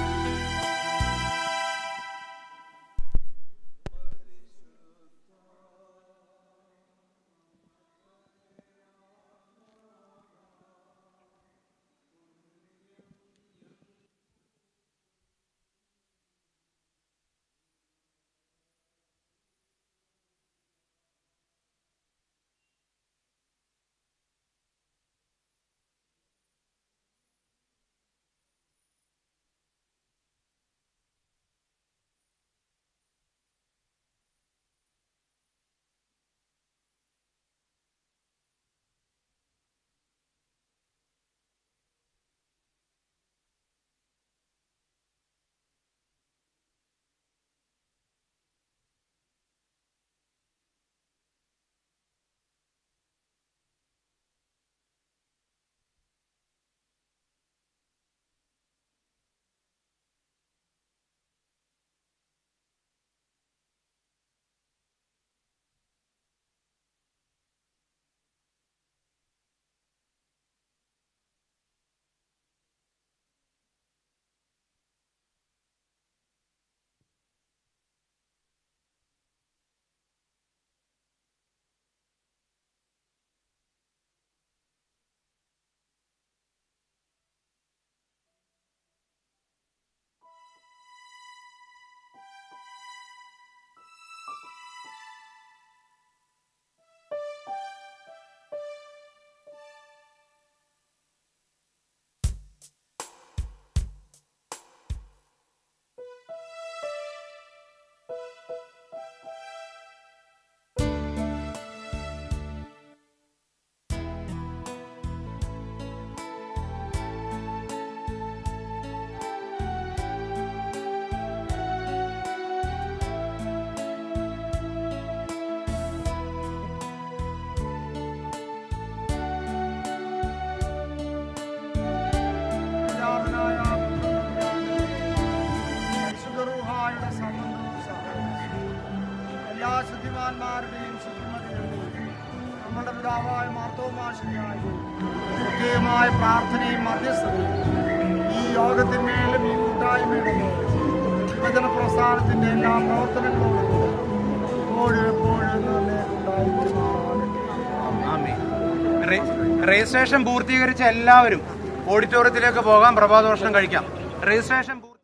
പരിശുദ്ധ സംബന്ധവും സഹകരണവും എല്ലാ ശുദ്ധിമാന്മാരുടെയും ശുദ്ധിമതികളുടെയും നമ്മുടെ പിതാവായ മാർത്തോമാശിയായും മുഖ്യമായ പ്രാർത്ഥനയും മധ്യസ്ഥതയും ഈ യോഗത്തിന്മേലും ഈ കൂട്ടായ്മയുടെ മേലും വിഭജന പ്രസ്ഥാനത്തിന്റെ എല്ലാ പ്രവർത്തനങ്ങളോടും കൂടെ ഇപ്പോഴും എപ്പോഴും തന്നെ ഉണ്ടായിരിക്കുമാറാകട്ടെ ആമേൻ. റേ- രജിസ്ട്രേഷൻ പൂർത്തീകരിച്ച എല്ലാവരും ഓഡിറ്റോറിയത്തിലേക്ക് പോകാം പ്രഭാതോഷണം കഴിക്കാം രജിസ്ട്രേഷൻ പൂ-